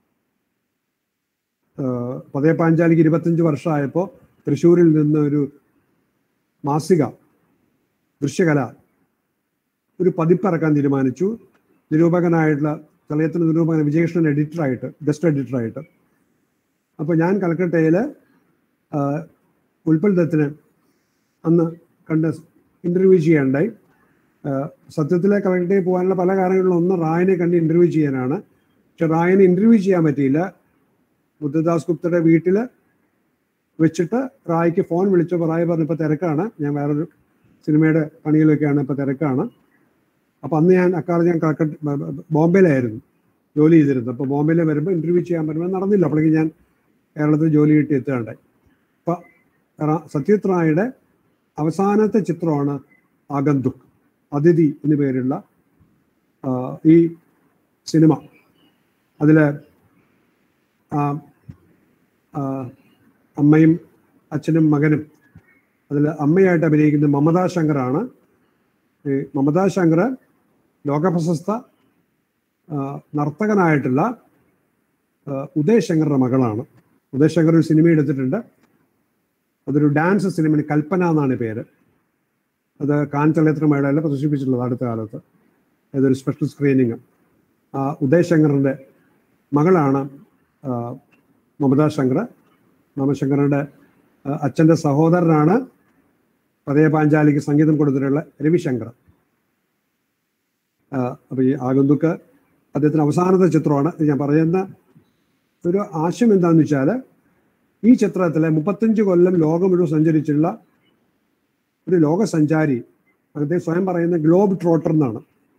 S1: ആഹ് പതയ പാഞ്ചാലിക്ക് ഇരുപത്തഞ്ച് വർഷമായപ്പോൾ തൃശ്ശൂരിൽ നിന്ന് ഒരു മാസിക ദൃശ്യകല ഒരു പതിപ്പിറക്കാൻ തീരുമാനിച്ചു നിരൂപകനായിട്ടുള്ള ചലച്ചിത്ര നിരൂപകൻ വിജയകൃഷ്ണൻ എഡിറ്ററായിട്ട് ഗസ്റ്റ് എഡിറ്ററായിട്ട് അപ്പോൾ ഞാൻ കൽക്കട്ടയിൽ ഉൽപ്പൽ ദത്തിന് അന്ന് കണ്ട് ഇൻ്റർവ്യൂ ചെയ്യാനുണ്ടായി ആഹ് സത്യത്തിലെ കലക്ടറേറ്റ് പോകാനുള്ള പല കാരണങ്ങളിലും ഒന്ന് റായനെ കണ്ട് ഇന്റർവ്യൂ ചെയ്യാനാണ് പക്ഷെ റായനെ ഇന്റർവ്യൂ ചെയ്യാൻ പറ്റിയില്ല ബുദ്ധദാസ് ഗുപ്തയുടെ വീട്ടിൽ വെച്ചിട്ട് റായ്ക്ക് ഫോൺ വിളിച്ചപ്പോൾ റായ് പറഞ്ഞു ഇപ്പൊ തിരക്കാണ് ഞാൻ വേറൊരു സിനിമയുടെ പണിയിലൊക്കെയാണ് ഇപ്പൊ തിരക്കാണ് അപ്പൊ അന്ന് ഞാൻ അക്കാലത്ത് ഞാൻ കൽക്കട്ട ബ- ബ- ബോംബെയിലായിരുന്നു ജോലി ചെയ്തിരുന്നത് അപ്പൊ ബോംബെയിൽ വരുമ്പോൾ ഇന്റർവ്യൂ ചെയ്യാൻ പറ്റുമ്പോൾ നടന്നില്ല അപ്പോഴേക്കും ഞാൻ കേരളത്തിൽ ജോലി കിട്ടി എത്തുകയുണ്ടായി അപ്പൊ റാ- സത്യജിത് റായുടെ അവസാനത്തെ ചിത്രമാണ് ആഗന്തുക് അതിഥി എന്നു പേരുള്ള ആ, ഈ സിനിമ അതില് ആ, ആ, അമ്മയും അച്ഛനും മകനും അതിൽ അമ്മയായിട്ട് അഭിനയിക്കുന്ന മമതാ ശങ്കറാണ് ഈ മമതാ ശങ്കർ ലോകപ്രശസ്ത ആ, നർത്തകനായിട്ടുള്ള ആ, ഉദയ് ശങ്കറുടെ മകളാണ് ഉദയ് ശങ്കർ ഒരു സിനിമ എടുത്തിട്ടുണ്ട് അതൊരു ഡാൻസ് സിനിമ കൽപ്പന എന്നാണ് പേര് അത് കാൻ ചലച്ചിത്ര മേളയിൽ പ്രദർശിപ്പിച്ചിട്ടുള്ളത് അടുത്ത കാലത്ത് അതൊരു സ്പെഷ്യൽ സ്ക്രീനിങ് ആ, ഉദയ് ശങ്കറിൻ്റെ മകളാണ് ആ, മമതാ ശങ്കർ മമശങ്കറിൻ്റെ അച്ഛൻ്റെ സഹോദരനാണ് പതയ പാഞ്ചാലിക്ക് സംഗീതം കൊടുത്തിട്ടുള്ള രവിശങ്കർ അപ്പോൾ ഈ ആഗന്തുക്ക് അദ്ദേഹത്തിന് അവസാനത്തെ ചിത്രമാണ് ഇത് ഞാൻ പറയുന്ന ഒരു ആശയം എന്താണെന്ന് വെച്ചാൽ ഈ ചിത്രത്തിലെ മുപ്പത്തഞ്ച് കൊല്ലം ലോകം മുഴുവൻ സഞ്ചരിച്ചുള്ള ഒരു ലോക സഞ്ചാരി അദ്ദേഹം സ്വയം പറയുന്ന ഗ്ലോബ് ട്രോട്ടർ എന്നാണ്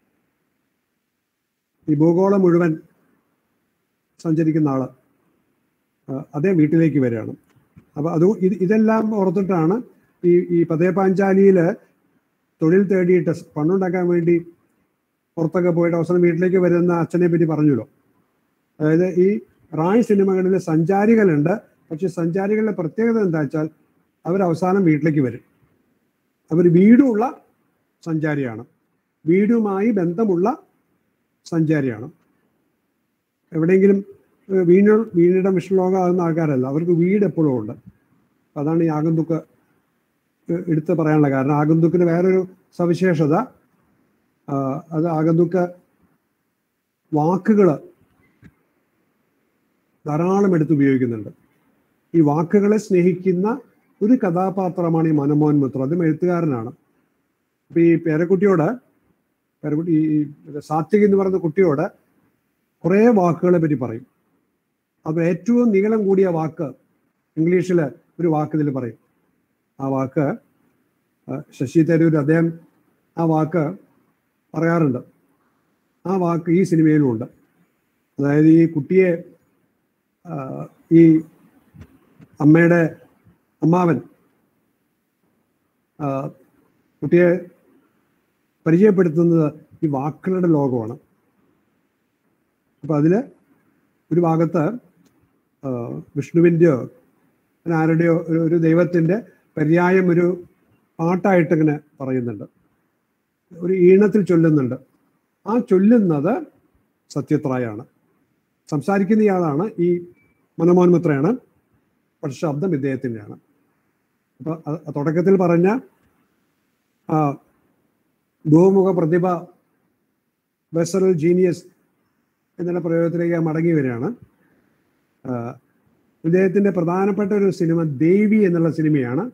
S1: ഈ ഭൂഗോളം മുഴുവൻ സഞ്ചരിക്കുന്ന ആള് ആ, അദ്ദേഹം വീട്ടിലേക്ക് വരികയാണ് അപ്പൊ അത് ഇത് ഇതെല്ലാം ഓർത്തിട്ടാണ് ഈ ഈ പതേ പാഞ്ചാലിയില് തൊഴിൽ തേടിയിട്ട് പണമുണ്ടാക്കാൻ വേണ്ടി പുറത്തൊക്കെ പോയിട്ട് അവസാനം വീട്ടിലേക്ക് വരുന്ന അച്ഛനെ പറ്റി പറഞ്ഞല്ലോ അതായത് ഈ റായ് സിനിമകളിൽ സഞ്ചാരികളുണ്ട് പക്ഷെ സഞ്ചാരികളുടെ പ്രത്യേകത എന്താ വെച്ചാൽ അവർ അവസാനം വീട്ടിലേക്ക് വരും അവർ വീടുള്ള സഞ്ചാരിയാണ് വീടുമായി ബന്ധമുള്ള സഞ്ചാരിയാണ് എവിടെയെങ്കിലും ഏഹ് വീണ് വീണിടം വിഷ്ണുലോകമാകുന്ന ആൾക്കാരല്ല അവർക്ക് വീട് എപ്പോഴും ഉണ്ട് അതാണ് ഈ ആഗന്തുക്ക് ഏഹ് എടുത്ത് പറയാനുള്ള കാരണം ആഗന്തുക്കിന് വേറൊരു സവിശേഷത ആ, അത് ആഗന്തുക്ക് വാക്കുകൾ ധാരാളം എടുത്ത് ഉപയോഗിക്കുന്നുണ്ട് ഈ വാക്കുകളെ സ്നേഹിക്കുന്ന ഒരു കഥാപാത്രമാണ് ഈ മനമോഹൻ മിത്ര അതും എഴുത്തുകാരനാണ് അപ്പൊ ഈ പേരക്കുട്ടിയോട് പേരക്കുട്ടി ഈ ഈ സാത്വിക് എന്ന് പറയുന്ന കുട്ടിയോട് കുറേ വാക്കുകളെ പറ്റി പറയും അപ്പൊ ഏറ്റവും നീളം കൂടിയ വാക്ക് ഇംഗ്ലീഷിൽ ഒരു വാക്ക് ഇതിൽ പറയും ആ വാക്ക് ആ, ശശി തരൂർ അദ്ദേഹം ആ വാക്ക് പറയാറുണ്ട് ആ വാക്ക് ഈ സിനിമയിലും ഉണ്ട് അതായത് ഈ കുട്ടിയെ ആ, ഈ അമ്മയുടെ അമ്മാവൻ ആ, കുട്ടിയെ പരിചയപ്പെടുത്തുന്നത് ഈ വാക്കുകളുടെ ലോകമാണ് അപ്പൊ അതില് ഒരു ഭാഗത്ത് ആ, വിഷ്ണുവിൻ്റെയോ അങ്ങനെ ആരുടെയോ ഒരു ഒരു ദൈവത്തിന്റെ പര്യായം ഒരു പാട്ടായിട്ട് ഇങ്ങനെ പറയുന്നുണ്ട് ഒരു ഈണത്തിൽ ചൊല്ലുന്നുണ്ട് ആ ചൊല്ലുന്നത് സത്യത്രായാണ് സംസാരിക്കുന്ന ഇയാളാണ് ഈ മനമോഹൻ മിത്രയാണ് പക്ഷെ ശബ്ദം ഇദ്ദേഹത്തിൻ്റെയാണ് അപ്പൊ അ- തുടക്കത്തിൽ പറഞ്ഞ ആ ഭൂമുഖ പ്രതിഭ വെസറൽ ജീനിയസ് എന്നുള്ള പ്രയോഗത്തിലേക്ക് മടങ്ങി വരികയാണ് ആ, ഇദ്ദേഹത്തിന്റെ പ്രധാനപ്പെട്ട ഒരു സിനിമ ദേവി എന്നുള്ള സിനിമയാണ്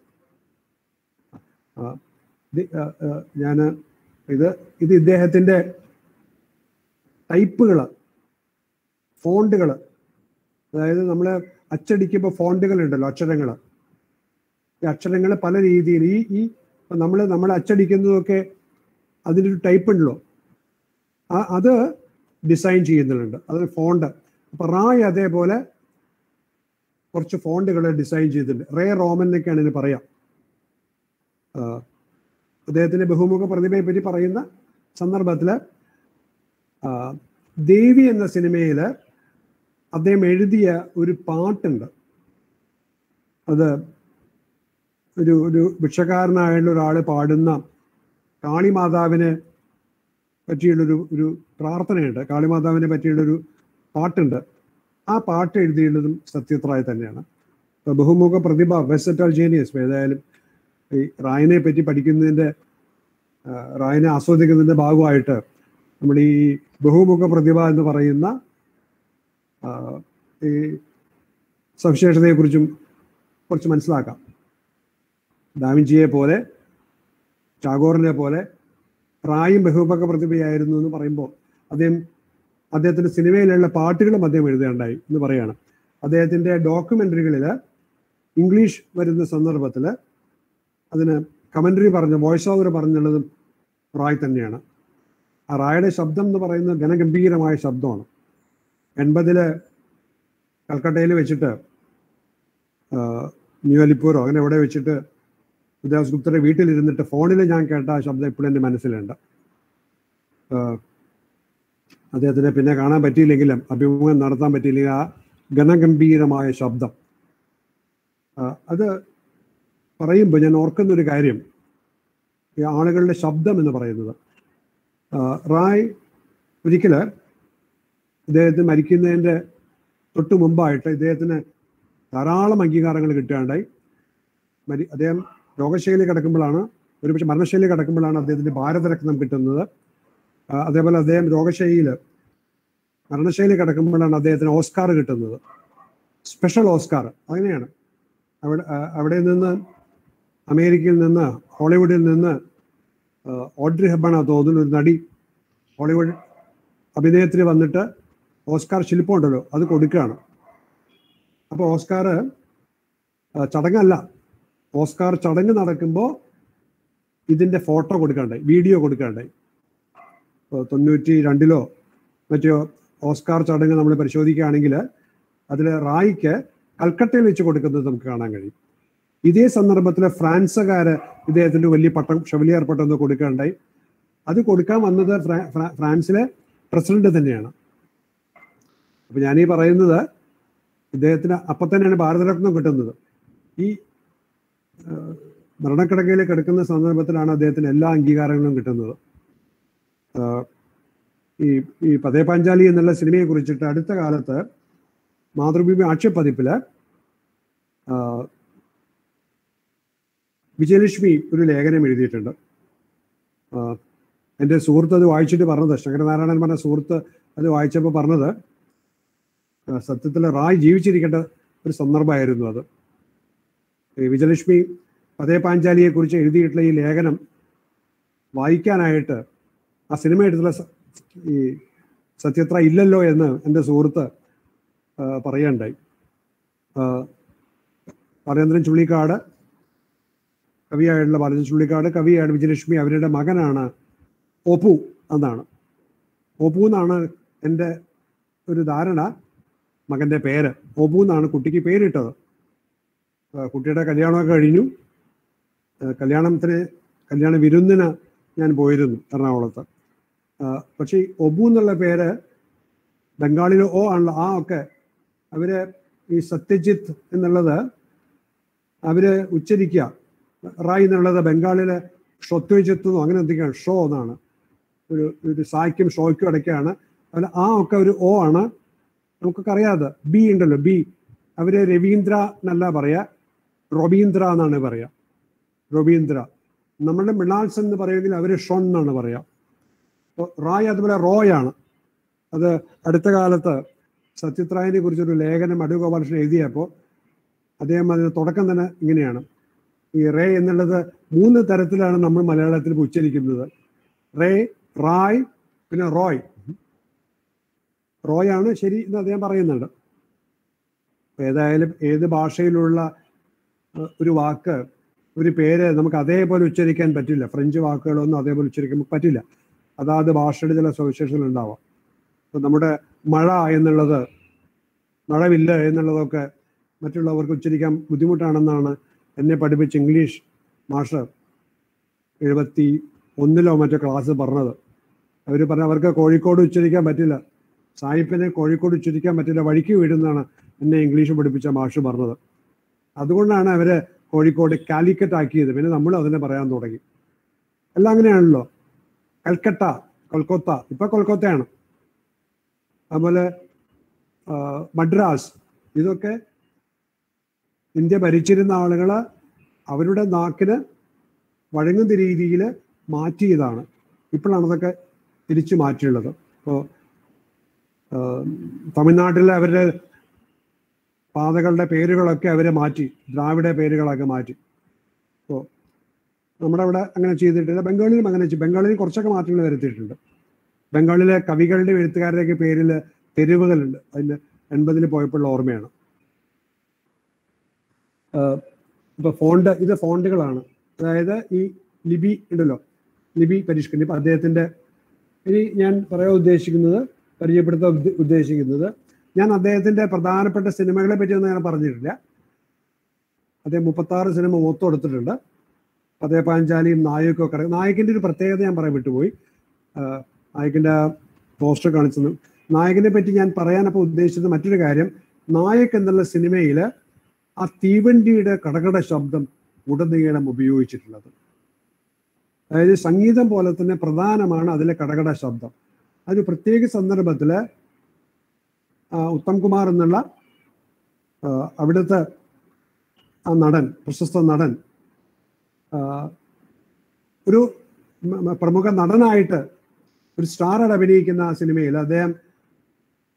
S1: ഞാൻ ഇത് ഇത് ഇദ്ദേഹത്തിന്റെ ടൈപ്പുകൾ ഫോണ്ടുകൾ അതായത് നമ്മൾ അച്ചടിക്കുമ്പോൾ ഫോണ്ടുകൾ ഉണ്ടല്ലോ അക്ഷരങ്ങൾ ഈ അക്ഷരങ്ങൾ പല രീതിയിൽ ഈ ഈ നമ്മൾ നമ്മൾ അച്ചടിക്കുന്നതൊക്കെ അതിനൊരു ടൈപ്പ് ഉണ്ടല്ലോ ആ അത് ഡിസൈൻ ചെയ്യുന്നുണ്ട് അതിന് ഫോണ്ട് അപ്പൊ റായ് അതേപോലെ കുറച്ച് ഫോണ്ടുകൾ ഡിസൈൻ ചെയ്തിട്ടുണ്ട് റേ റോമൻ എന്നൊക്കെയാണ് ഇതിന് പറയാം ആ, അദ്ദേഹത്തിന്റെ ബഹുമുഖ പ്രതിഭയെ പറ്റി പറയുന്ന സന്ദർഭത്തിൽ ദേവി എന്ന സിനിമയിൽ അദ്ദേഹം എഴുതിയ ഒരു പാട്ടുണ്ട് അത് ഒരു ഒരു ഭിക്ഷക്കാരനായുള്ള ഒരാൾ പാടുന്ന കാളിമാതാവിനെ പറ്റിയുള്ളൊരു ഒരു പ്രാർത്ഥനയുണ്ട് കാളിമാതാവിനെ പറ്റിയുള്ളൊരു പാട്ടുണ്ട് ആ പാട്ട് എഴുതിയുള്ളതും സത്യത്രായ തന്നെയാണ് ഇപ്പൊ ബഹുമുഖ പ്രതിഭ വെസറ്റൽ ജീനിയസ് ഏതായാലും ഈ റായനെ പറ്റി പഠിക്കുന്നതിന്റെ ആ, റായനെ ആസ്വദിക്കുന്നതിന്റെ ഭാഗമായിട്ട് നമ്മൾ ഈ ബഹുമുഖ പ്രതിഭ എന്ന് പറയുന്ന ആ, ഈ സവിശേഷതയെക്കുറിച്ചും കുറച്ച് മനസ്സിലാക്കാം ഡാവിഞ്ചിയെ പോലെ ടാഗോറിനെ പോലെ റായും ബഹുമുഖ പ്രതിഭയായിരുന്നു എന്ന് പറയുമ്പോൾ അദ്ദേഹം അദ്ദേഹത്തിന്റെ സിനിമയിലുള്ള പാട്ടുകളും അദ്ദേഹം എഴുതുകയുണ്ടായി എന്ന് പറയാണ് അദ്ദേഹത്തിന്റെ ഡോക്യുമെന്ററികളിൽ ഇംഗ്ലീഷ് വരുന്ന സന്ദർഭത്തിൽ അതിന് കമന്ററി പറഞ്ഞ വോയിസ് ഓവർ പറഞ്ഞുള്ളതും റായ് തന്നെയാണ് ആ റായുടെ ശബ്ദം എന്ന് പറയുന്നത് ഘനഗംഭീരമായ ശബ്ദമാണ് എൺപതില് കൽക്കട്ടയിൽ വെച്ചിട്ട് ആ, ന്യൂ അലിപ്പൂരോ അങ്ങനെ എവിടെ വെച്ചിട്ട് ഉദാസ് ഗുപ്തയുടെ വീട്ടിലിരുന്നിട്ട് ഫോണിൽ ഞാൻ കേട്ട ആ ശബ്ദം ഇപ്പോഴും എൻ്റെ മനസ്സിലുണ്ട് ആ, അദ്ദേഹത്തിനെ പിന്നെ കാണാൻ പറ്റിയില്ലെങ്കിലും അഭിമുഖം നടത്താൻ പറ്റിയില്ലെങ്കിൽ ആ ഘനഗംഭീരമായ ശബ്ദം ആ, അത് പറയുമ്പോൾ ഞാൻ ഓർക്കുന്ന ഒരു കാര്യം ഈ ആളുകളുടെ ശബ്ദം എന്ന് പറയുന്നത് ആ, റായ് ഒരിക്കല് ഇദ്ദേഹത്തിന് മരിക്കുന്നതിൻ്റെ തൊട്ട് മുമ്പായിട്ട് ഇദ്ദേഹത്തിന് ധാരാളം അംഗീകാരങ്ങൾ കിട്ടുകയുണ്ടായി മരി അദ്ദേഹം രോഗശൈലി കിടക്കുമ്പോഴാണ് ഒരുപക്ഷെ മരണശൈലി കിടക്കുമ്പോഴാണ് അദ്ദേഹത്തിന് ഭാരതരത്നം കിട്ടുന്നത് ആ, അതേപോലെ അദ്ദേഹം രോഗശൈലിയിൽ മരണശൈലി കിടക്കുമ്പോഴാണ് അദ്ദേഹത്തിന് ഓസ്കാർ കിട്ടുന്നത് സ്പെഷ്യൽ ഓസ്കാർ അങ്ങനെയാണ് അവിടെ ആ, അവിടെ നിന്ന് അമേരിക്കയിൽ നിന്ന് ഹോളിവുഡിൽ നിന്ന് ആ, ഓഡ്രി ഹെബാണ് തോന്നുന്ന ഒരു നടി ഹോളിവുഡ് അഭിനേത്രി വന്നിട്ട് ഓസ്കാർ ശില്പമുണ്ടല്ലോ അത് കൊടുക്കുകയാണ് അപ്പോൾ ഓസ്കാർ ആ, ചടങ്ങല്ല ഓസ്കാർ ചടങ്ങ് നടക്കുമ്പോൾ ഇതിന്റെ ഫോട്ടോ കൊടുക്കാണ്ടായി വീഡിയോ കൊടുക്കാണ്ടായി ഇപ്പോൾ തൊണ്ണൂറ്റി രണ്ടിലോ മറ്റോ ഓസ്കാർ ചടങ്ങ് നമ്മൾ പരിശോധിക്കുകയാണെങ്കിൽ അതിൽ റായിക്ക് കൽക്കട്ടയിൽ വെച്ച് കൊടുക്കുന്നത് നമുക്ക് കാണാൻ കഴിയും ഇതേ സന്ദർഭത്തിൽ ഫ്രാൻസുകാര് ഇദ്ദേഹത്തിന്റെ വലിയ പട്ടം ഷെവലിയർ പട്ടം ഒന്ന് കൊടുക്കുകയുണ്ടായി അത് കൊടുക്കാൻ വന്നത് ഫ്രാ- ഫ്രാ- ഫ്രാൻസിലെ പ്രസിഡന്റ് തന്നെയാണ് അപ്പൊ ഞാനീ പറയുന്നത് ഇദ്ദേഹത്തിന് അപ്പൊ തന്നെയാണ് ഭാരതരത്നം കിട്ടുന്നത് ഈ ആ, മരണക്കിടക്കയിൽ കിടക്കുന്ന സന്ദർഭത്തിലാണ് അദ്ദേഹത്തിന് എല്ലാ അംഗീകാരങ്ങളും കിട്ടുന്നത് ആ, ഈ ഈ പതേ പാഞ്ചാലി എന്നുള്ള സിനിമയെ കുറിച്ചിട്ട് അടുത്ത കാലത്ത് മാതൃഭൂമി ആക്ഷേപതിപ്പില് ആ, വിജയലക്ഷ്മി ഒരു ലേഖനം എഴുതിയിട്ടുണ്ട് ആ, എൻ്റെ സുഹൃത്ത് അത് വായിച്ചിട്ട് പറഞ്ഞത് ശങ്കരനാരായണൻ പറഞ്ഞ സുഹൃത്ത് അത് വായിച്ചപ്പോൾ പറഞ്ഞത് ആ, സത്യത്തിൽ റായ് ജീവിച്ചിരിക്കേണ്ട ഒരു സന്ദർഭമായിരുന്നു അത് ഈ വിജയലക്ഷ്മി പതേ പാഞ്ചാലിയെ കുറിച്ച് എഴുതിയിട്ടുള്ള ഈ ലേഖനം വായിക്കാനായിട്ട് ആ സിനിമ എടുത്തുള്ള സ- ഈ സത്യത്ര ഇല്ലല്ലോ എന്ന് എൻ്റെ സുഹൃത്ത് ആ, പറയുകയുണ്ടായി ആ, ബാലേന്ദ്രൻ ചുള്ളിക്കാട് കവിയായിട്ടുള്ള ബാലേന്ദ്രൻ ചുള്ളിക്കാട് കവിയായിട്ട് വിജയലക്ഷ്മി അവരുടെ മകനാണ് ഒപ്പു എന്നാണ് ഒപ്പു എന്നാണ് എൻ്റെ ഒരു ധാരണ മകൻ്റെ പേര് ഒപ്പു എന്നാണ് കുട്ടിക്ക് പേരിട്ടത് ആ, കുട്ടിയുടെ കല്യാണമൊക്കെ കഴിഞ്ഞു ആ, കല്യാണത്തിന് കല്യാണ വിരുന്നിന് ഞാൻ പോയിരുന്നു എറണാകുളത്ത് ആ, പക്ഷേ ഈ ഒബു എന്നുള്ള പേര് ബംഗാളിൽ ഓ ആണല്ലോ ആ ഒക്കെ അവര് ഈ സത്യജിത്ത് എന്നുള്ളത് അവര് ഉച്ചരിക്കുക റായ് എന്നുള്ളത് ബംഗാളിലെ ഷൊത്വജിത്ത് എന്നോ അങ്ങനെ എന്തൊക്കെയാണ് ഷോ എന്നാണ് ഒരു ഒരു സായ്ക്കും ഷോയ്ക്കും ഇടയ്ക്കാണ് അതിൽ ആ ഒക്കെ ഒരു ഓ ആണ് നമുക്കൊക്കെ അറിയാതെ ബി ഉണ്ടല്ലോ ബി അവര് രവീന്ദ്ര എന്നല്ല പറയാ റൊബീന്ദ്ര എന്നാണ് പറയാ റൊബീന്ദ്ര നമ്മുടെ മിണാൾസ് എന്ന് പറയുമെങ്കിൽ അവര് ഷൊൺ എന്നാണ് പറയാ അപ്പൊ റായ് അതുപോലെ റോയ് ആണ് അത് അടുത്ത കാലത്ത് സത്യത്രായനെ കുറിച്ചൊരു ലേഖനം അടൂർ ഗോപാലകൃഷ്ണൻ എഴുതിയപ്പോൾ അദ്ദേഹം അതിന് തുടക്കം തന്നെ ഇങ്ങനെയാണ് ഈ റേ എന്നുള്ളത് മൂന്ന് തരത്തിലാണ് നമ്മൾ മലയാളത്തിൽ ഇപ്പൊ ഉച്ചരിക്കുന്നത് റേ റായ് പിന്നെ റോയ് റോയ് ആണ് ശരി എന്ന് അദ്ദേഹം പറയുന്നുണ്ട് അപ്പൊ ഏതായാലും ഏത് ഭാഷയിലുള്ള ഏഹ്, ഒരു വാക്ക് ഒരു പേര് നമുക്ക് അതേപോലെ ഉച്ചരിക്കാൻ പറ്റില്ല ഫ്രഞ്ച് വാക്കുകളൊന്നും അതേപോലെ ഉച്ചരിക്കാൻ പറ്റില്ല അതാത് ഭാഷയുടെ ചില സവിശേഷതകൾ ഉണ്ടാവാം ഇപ്പൊ നമ്മുടെ മഴ എന്നുള്ളത് മഴവില്ല എന്നുള്ളതൊക്കെ മറ്റുള്ളവർക്ക് ഉച്ചരിക്കാൻ ബുദ്ധിമുട്ടാണെന്നാണ് എന്നെ പഠിപ്പിച്ച ഇംഗ്ലീഷ് മാഷ് എഴുപത്തി ഒന്നിലോ മറ്റോ ക്ലാസ് പറഞ്ഞത് അവർ പറഞ്ഞ അവർക്ക് കോഴിക്കോട് ഉച്ചരിക്കാൻ പറ്റില്ല സായിപ്പിനെ കോഴിക്കോട് ഉച്ചരിക്കാൻ പറ്റില്ല വഴിക്ക് വീടുന്നാണ് എന്നെ ഇംഗ്ലീഷ് പഠിപ്പിച്ച മാഷ് പറഞ്ഞത് അതുകൊണ്ടാണ് അവര് കോഴിക്കോട് കാലിക്കറ്റ് ആക്കിയത് പിന്നെ നമ്മൾ അതിനെ പറയാൻ തുടങ്ങി എല്ലാം അങ്ങനെയാണല്ലോ കൽക്കട്ട കൊൽക്കത്ത ഇപ്പൊ കൊൽക്കത്തയാണ് അതുപോലെ ആ, മദ്രാസ് ഇതൊക്കെ ഇന്ത്യ ഭരിച്ചിരുന്ന ആളുകൾ അവരുടെ നാക്കിന് വഴങ്ങുന്ന രീതിയിൽ മാറ്റിയതാണ് ഇപ്പോഴാണ് അതൊക്കെ തിരിച്ചു മാറ്റിയുള്ളത് ഇപ്പോൾ തമിഴ്നാട്ടിലെ അവരുടെ പാതകളുടെ പേരുകളൊക്കെ അവരെ മാറ്റി ദ്രാവിഡ പേരുകളൊക്കെ മാറ്റി ഇപ്പോൾ നമ്മുടെ അവിടെ അങ്ങനെ ചെയ്തിട്ടില്ല ബംഗാളിലും അങ്ങനെ ചെയ്തു ബംഗാളിൽ കുറച്ചൊക്കെ മാറ്റങ്ങൾ വരുത്തിയിട്ടുണ്ട് ബംഗാളിലെ കവികളുടെ എഴുത്തുകാരുടെയൊക്കെ പേരിൽ തെരുവുകളുണ്ട് അതിൽ എൺപതിൽ പോയപ്പോഴുള്ള ഓർമ്മയാണ് ആഹ് ഇപ്പൊ ഫോണ്ട് ഇത് ഫോണ്ടുകളാണ് അതായത് ഈ ലിപി ഉണ്ടല്ലോ ലിപി പരിഷ്കരണം ഇപ്പൊ അദ്ദേഹത്തിന്റെ ഇനി ഞാൻ പറയാൻ ഉദ്ദേശിക്കുന്നത് പരിചയപ്പെടുത്താൻ ഉദ്ദ- ഉദ്ദേശിക്കുന്നത് ഞാൻ അദ്ദേഹത്തിന്റെ പ്രധാനപ്പെട്ട സിനിമകളെ പറ്റി ഒന്നും ഞാൻ പറഞ്ഞിട്ടില്ല അദ്ദേഹം മുപ്പത്തി ആറ് സിനിമ മൊത്തം എടുത്തിട്ടുണ്ട് അതേ പാഞ്ചാലിയും നായക്കും ഒക്കെ അറിയാം. നായകന്റെ ഒരു പ്രത്യേകത ഞാൻ പറയാൻ വിട്ടുപോയി ആഹ് നായകന്റെ പോസ്റ്റർ കാണിച്ചത് നായകനെ പറ്റി ഞാൻ പറയാനപ്പോൾ ഉദ്ദേശിച്ചത് മറ്റൊരു കാര്യം നായക് എന്നുള്ള സിനിമയിൽ ആ തീവണ്ടിയുടെ കടകട ശബ്ദം ഉടനീളം ഉപയോഗിച്ചിട്ടുള്ളത് അതായത് സംഗീതം പോലെ തന്നെ പ്രധാനമാണ് അതിലെ കടകട ശബ്ദം അത് പ്രത്യേക സന്ദർഭത്തിൽ ഉത്തം കുമാർ എന്നുള്ള ആ, അവിടുത്തെ ആ നടൻ പ്രശസ്ത നടൻ ആ, ഒരു മ- മ- പ്രമുഖ നടനായിട്ട് ഒരു സ്റ്റാറായിട്ട് അഭിനയിക്കുന്ന ആ സിനിമയിൽ അദ്ദേഹം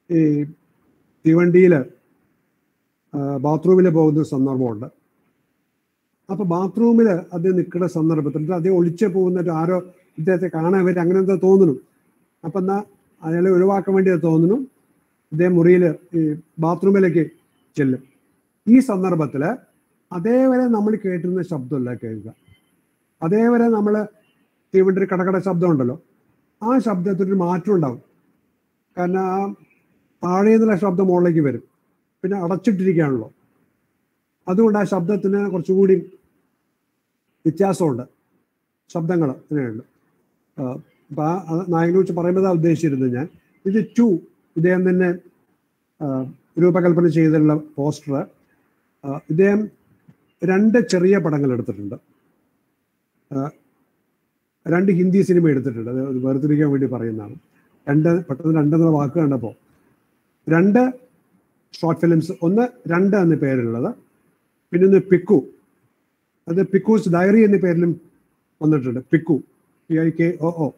S1: ഈ തീവണ്ടിയിൽ ബാത്റൂമിൽ പോകുന്ന സന്ദർഭമുണ്ട് അപ്പൊ ബാത്റൂമിൽ അദ്ദേഹം നിൽക്കുന്ന സന്ദർഭത്തിൽ അദ്ദേഹം ഒളിച്ചു പോകുന്നിട്ട് ആരോ ഇദ്ദേഹത്തെ കാണാൻ പറ്റി അങ്ങനെ എന്താ തോന്നുന്നു അപ്പൊ എന്നാ അയാളെ ഒഴിവാക്കാൻ വേണ്ടി അത് തോന്നുന്നു ഇദ്ദേഹം മുറിയിൽ ഈ ബാത്റൂമിലേക്ക് ചെല്ലും ഈ സന്ദർഭത്തിൽ അതേവരെ നമ്മൾ കേട്ടിരുന്ന ശബ്ദമല്ല കേൾക്കുക അതേവരെ നമ്മൾ തീവണ്ടി കടകട ശബ്ദം ഉണ്ടല്ലോ ആ ശബ്ദത്തിനൊരു മാറ്റം ഉണ്ടാവും കാരണം ആ താഴെ നിന്നുള്ള ശബ്ദം മുകളിലേക്ക് വരും പിന്നെ അടച്ചിട്ടിരിക്കുകയാണല്ലോ അതുകൊണ്ട് ആ ശബ്ദത്തിന് കുറച്ചുകൂടി വ്യത്യാസമുണ്ട് ശബ്ദങ്ങൾ അങ്ങനെയുണ്ട് അപ്പം ആ നായകനെ കുറിച്ച് പറയുമ്പോൾ ഉദ്ദേശിച്ചിരുന്നത് ഞാൻ ഇത് ടു ഇദ്ദേഹം തന്നെ ആ, രൂപകൽപ്പന ചെയ്തിട്ടുള്ള പോസ്റ്റർ ഇദ്ദേഹം രണ്ട് ചെറിയ പടങ്ങൾ എടുത്തിട്ടുണ്ട് ആ, രണ്ട് ഹിന്ദി സിനിമ എടുത്തിട്ടുണ്ട് അത് അത് വേർതിരിക്കാൻ വേണ്ടി പറയുന്നതാണ് രണ്ട് പെട്ടെന്ന് രണ്ടെന്നുള്ള വാക്ക് കണ്ടപ്പോൾ രണ്ട് ഷോർട്ട് ഫിലിംസ് ഒന്ന് രണ്ട് എന്ന പേരുള്ളത് പിന്നെ ഒന്ന് പിക്കു അത് പിക്കൂസ് ഡയറി എന്ന പേരിലും വന്നിട്ടുണ്ട് Piku P I K O O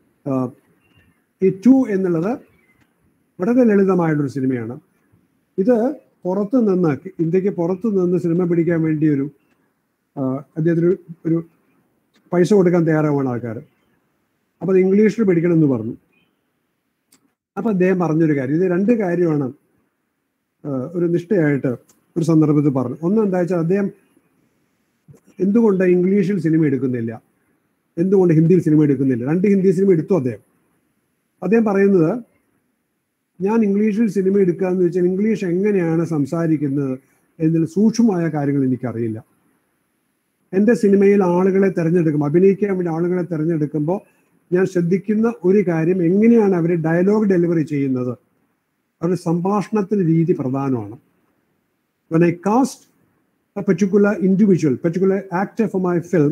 S1: ഈ ടു എന്നുള്ളത് വളരെ ലളിതമായിട്ടൊരു സിനിമയാണ് ഇത് പുറത്ത് നിന്ന് ഇന്ത്യക്ക് പുറത്ത് നിന്ന് സിനിമ പിടിക്കാൻ വേണ്ടി ഒരു ആ, അദ്ദേഹത്തിന് ഒരു- ഒരു പൈസ കൊടുക്കാൻ തയ്യാറാവാണ് ആൾക്കാർ അപ്പോൾ അത് ഇംഗ്ലീഷിൽ പഠിക്കണം എന്ന് പറഞ്ഞു അപ്പം അദ്ദേഹം പറഞ്ഞൊരു കാര്യം ഇത് രണ്ട് കാര്യമാണ് ആ, ഒരു നിഷ്ഠയായിട്ട് ഒരു സന്ദർഭത്തിൽ പറഞ്ഞു ഒന്ന് എന്താ വെച്ചാൽ അദ്ദേഹം എന്തുകൊണ്ട് ഇംഗ്ലീഷിൽ സിനിമ എടുക്കുന്നില്ല എന്തുകൊണ്ട് ഹിന്ദിയിൽ സിനിമ എടുക്കുന്നില്ല രണ്ട് ഹിന്ദി സിനിമ എടുത്തു അദ്ദേഹം അദ്ദേഹം പറയുന്നത് ഞാൻ ഇംഗ്ലീഷിൽ സിനിമ എടുക്കുക എന്ന് വെച്ചാൽ ഇംഗ്ലീഷ് എങ്ങനെയാണ് സംസാരിക്കുന്നത് എന്നതിൽ സൂക്ഷ്മമായ കാര്യങ്ങൾ എനിക്കറിയില്ല എൻ്റെ സിനിമയിൽ ആളുകളെ തിരഞ്ഞെടുക്കുമ്പോൾ അഭിനയിക്കാൻ വേണ്ടി ആളുകളെ തിരഞ്ഞെടുക്കുമ്പോൾ ഞാൻ ശ്രദ്ധിക്കുന്ന ഒരു കാര്യം എങ്ങനെയാണ് അവർ ഡയലോഗ് ഡെലിവറി ചെയ്യുന്നത് അവരുടെ സംഭാഷണത്തിന്റെ രീതി പ്രധാനമാണ് when I cast a particular individual, particular actor for my film,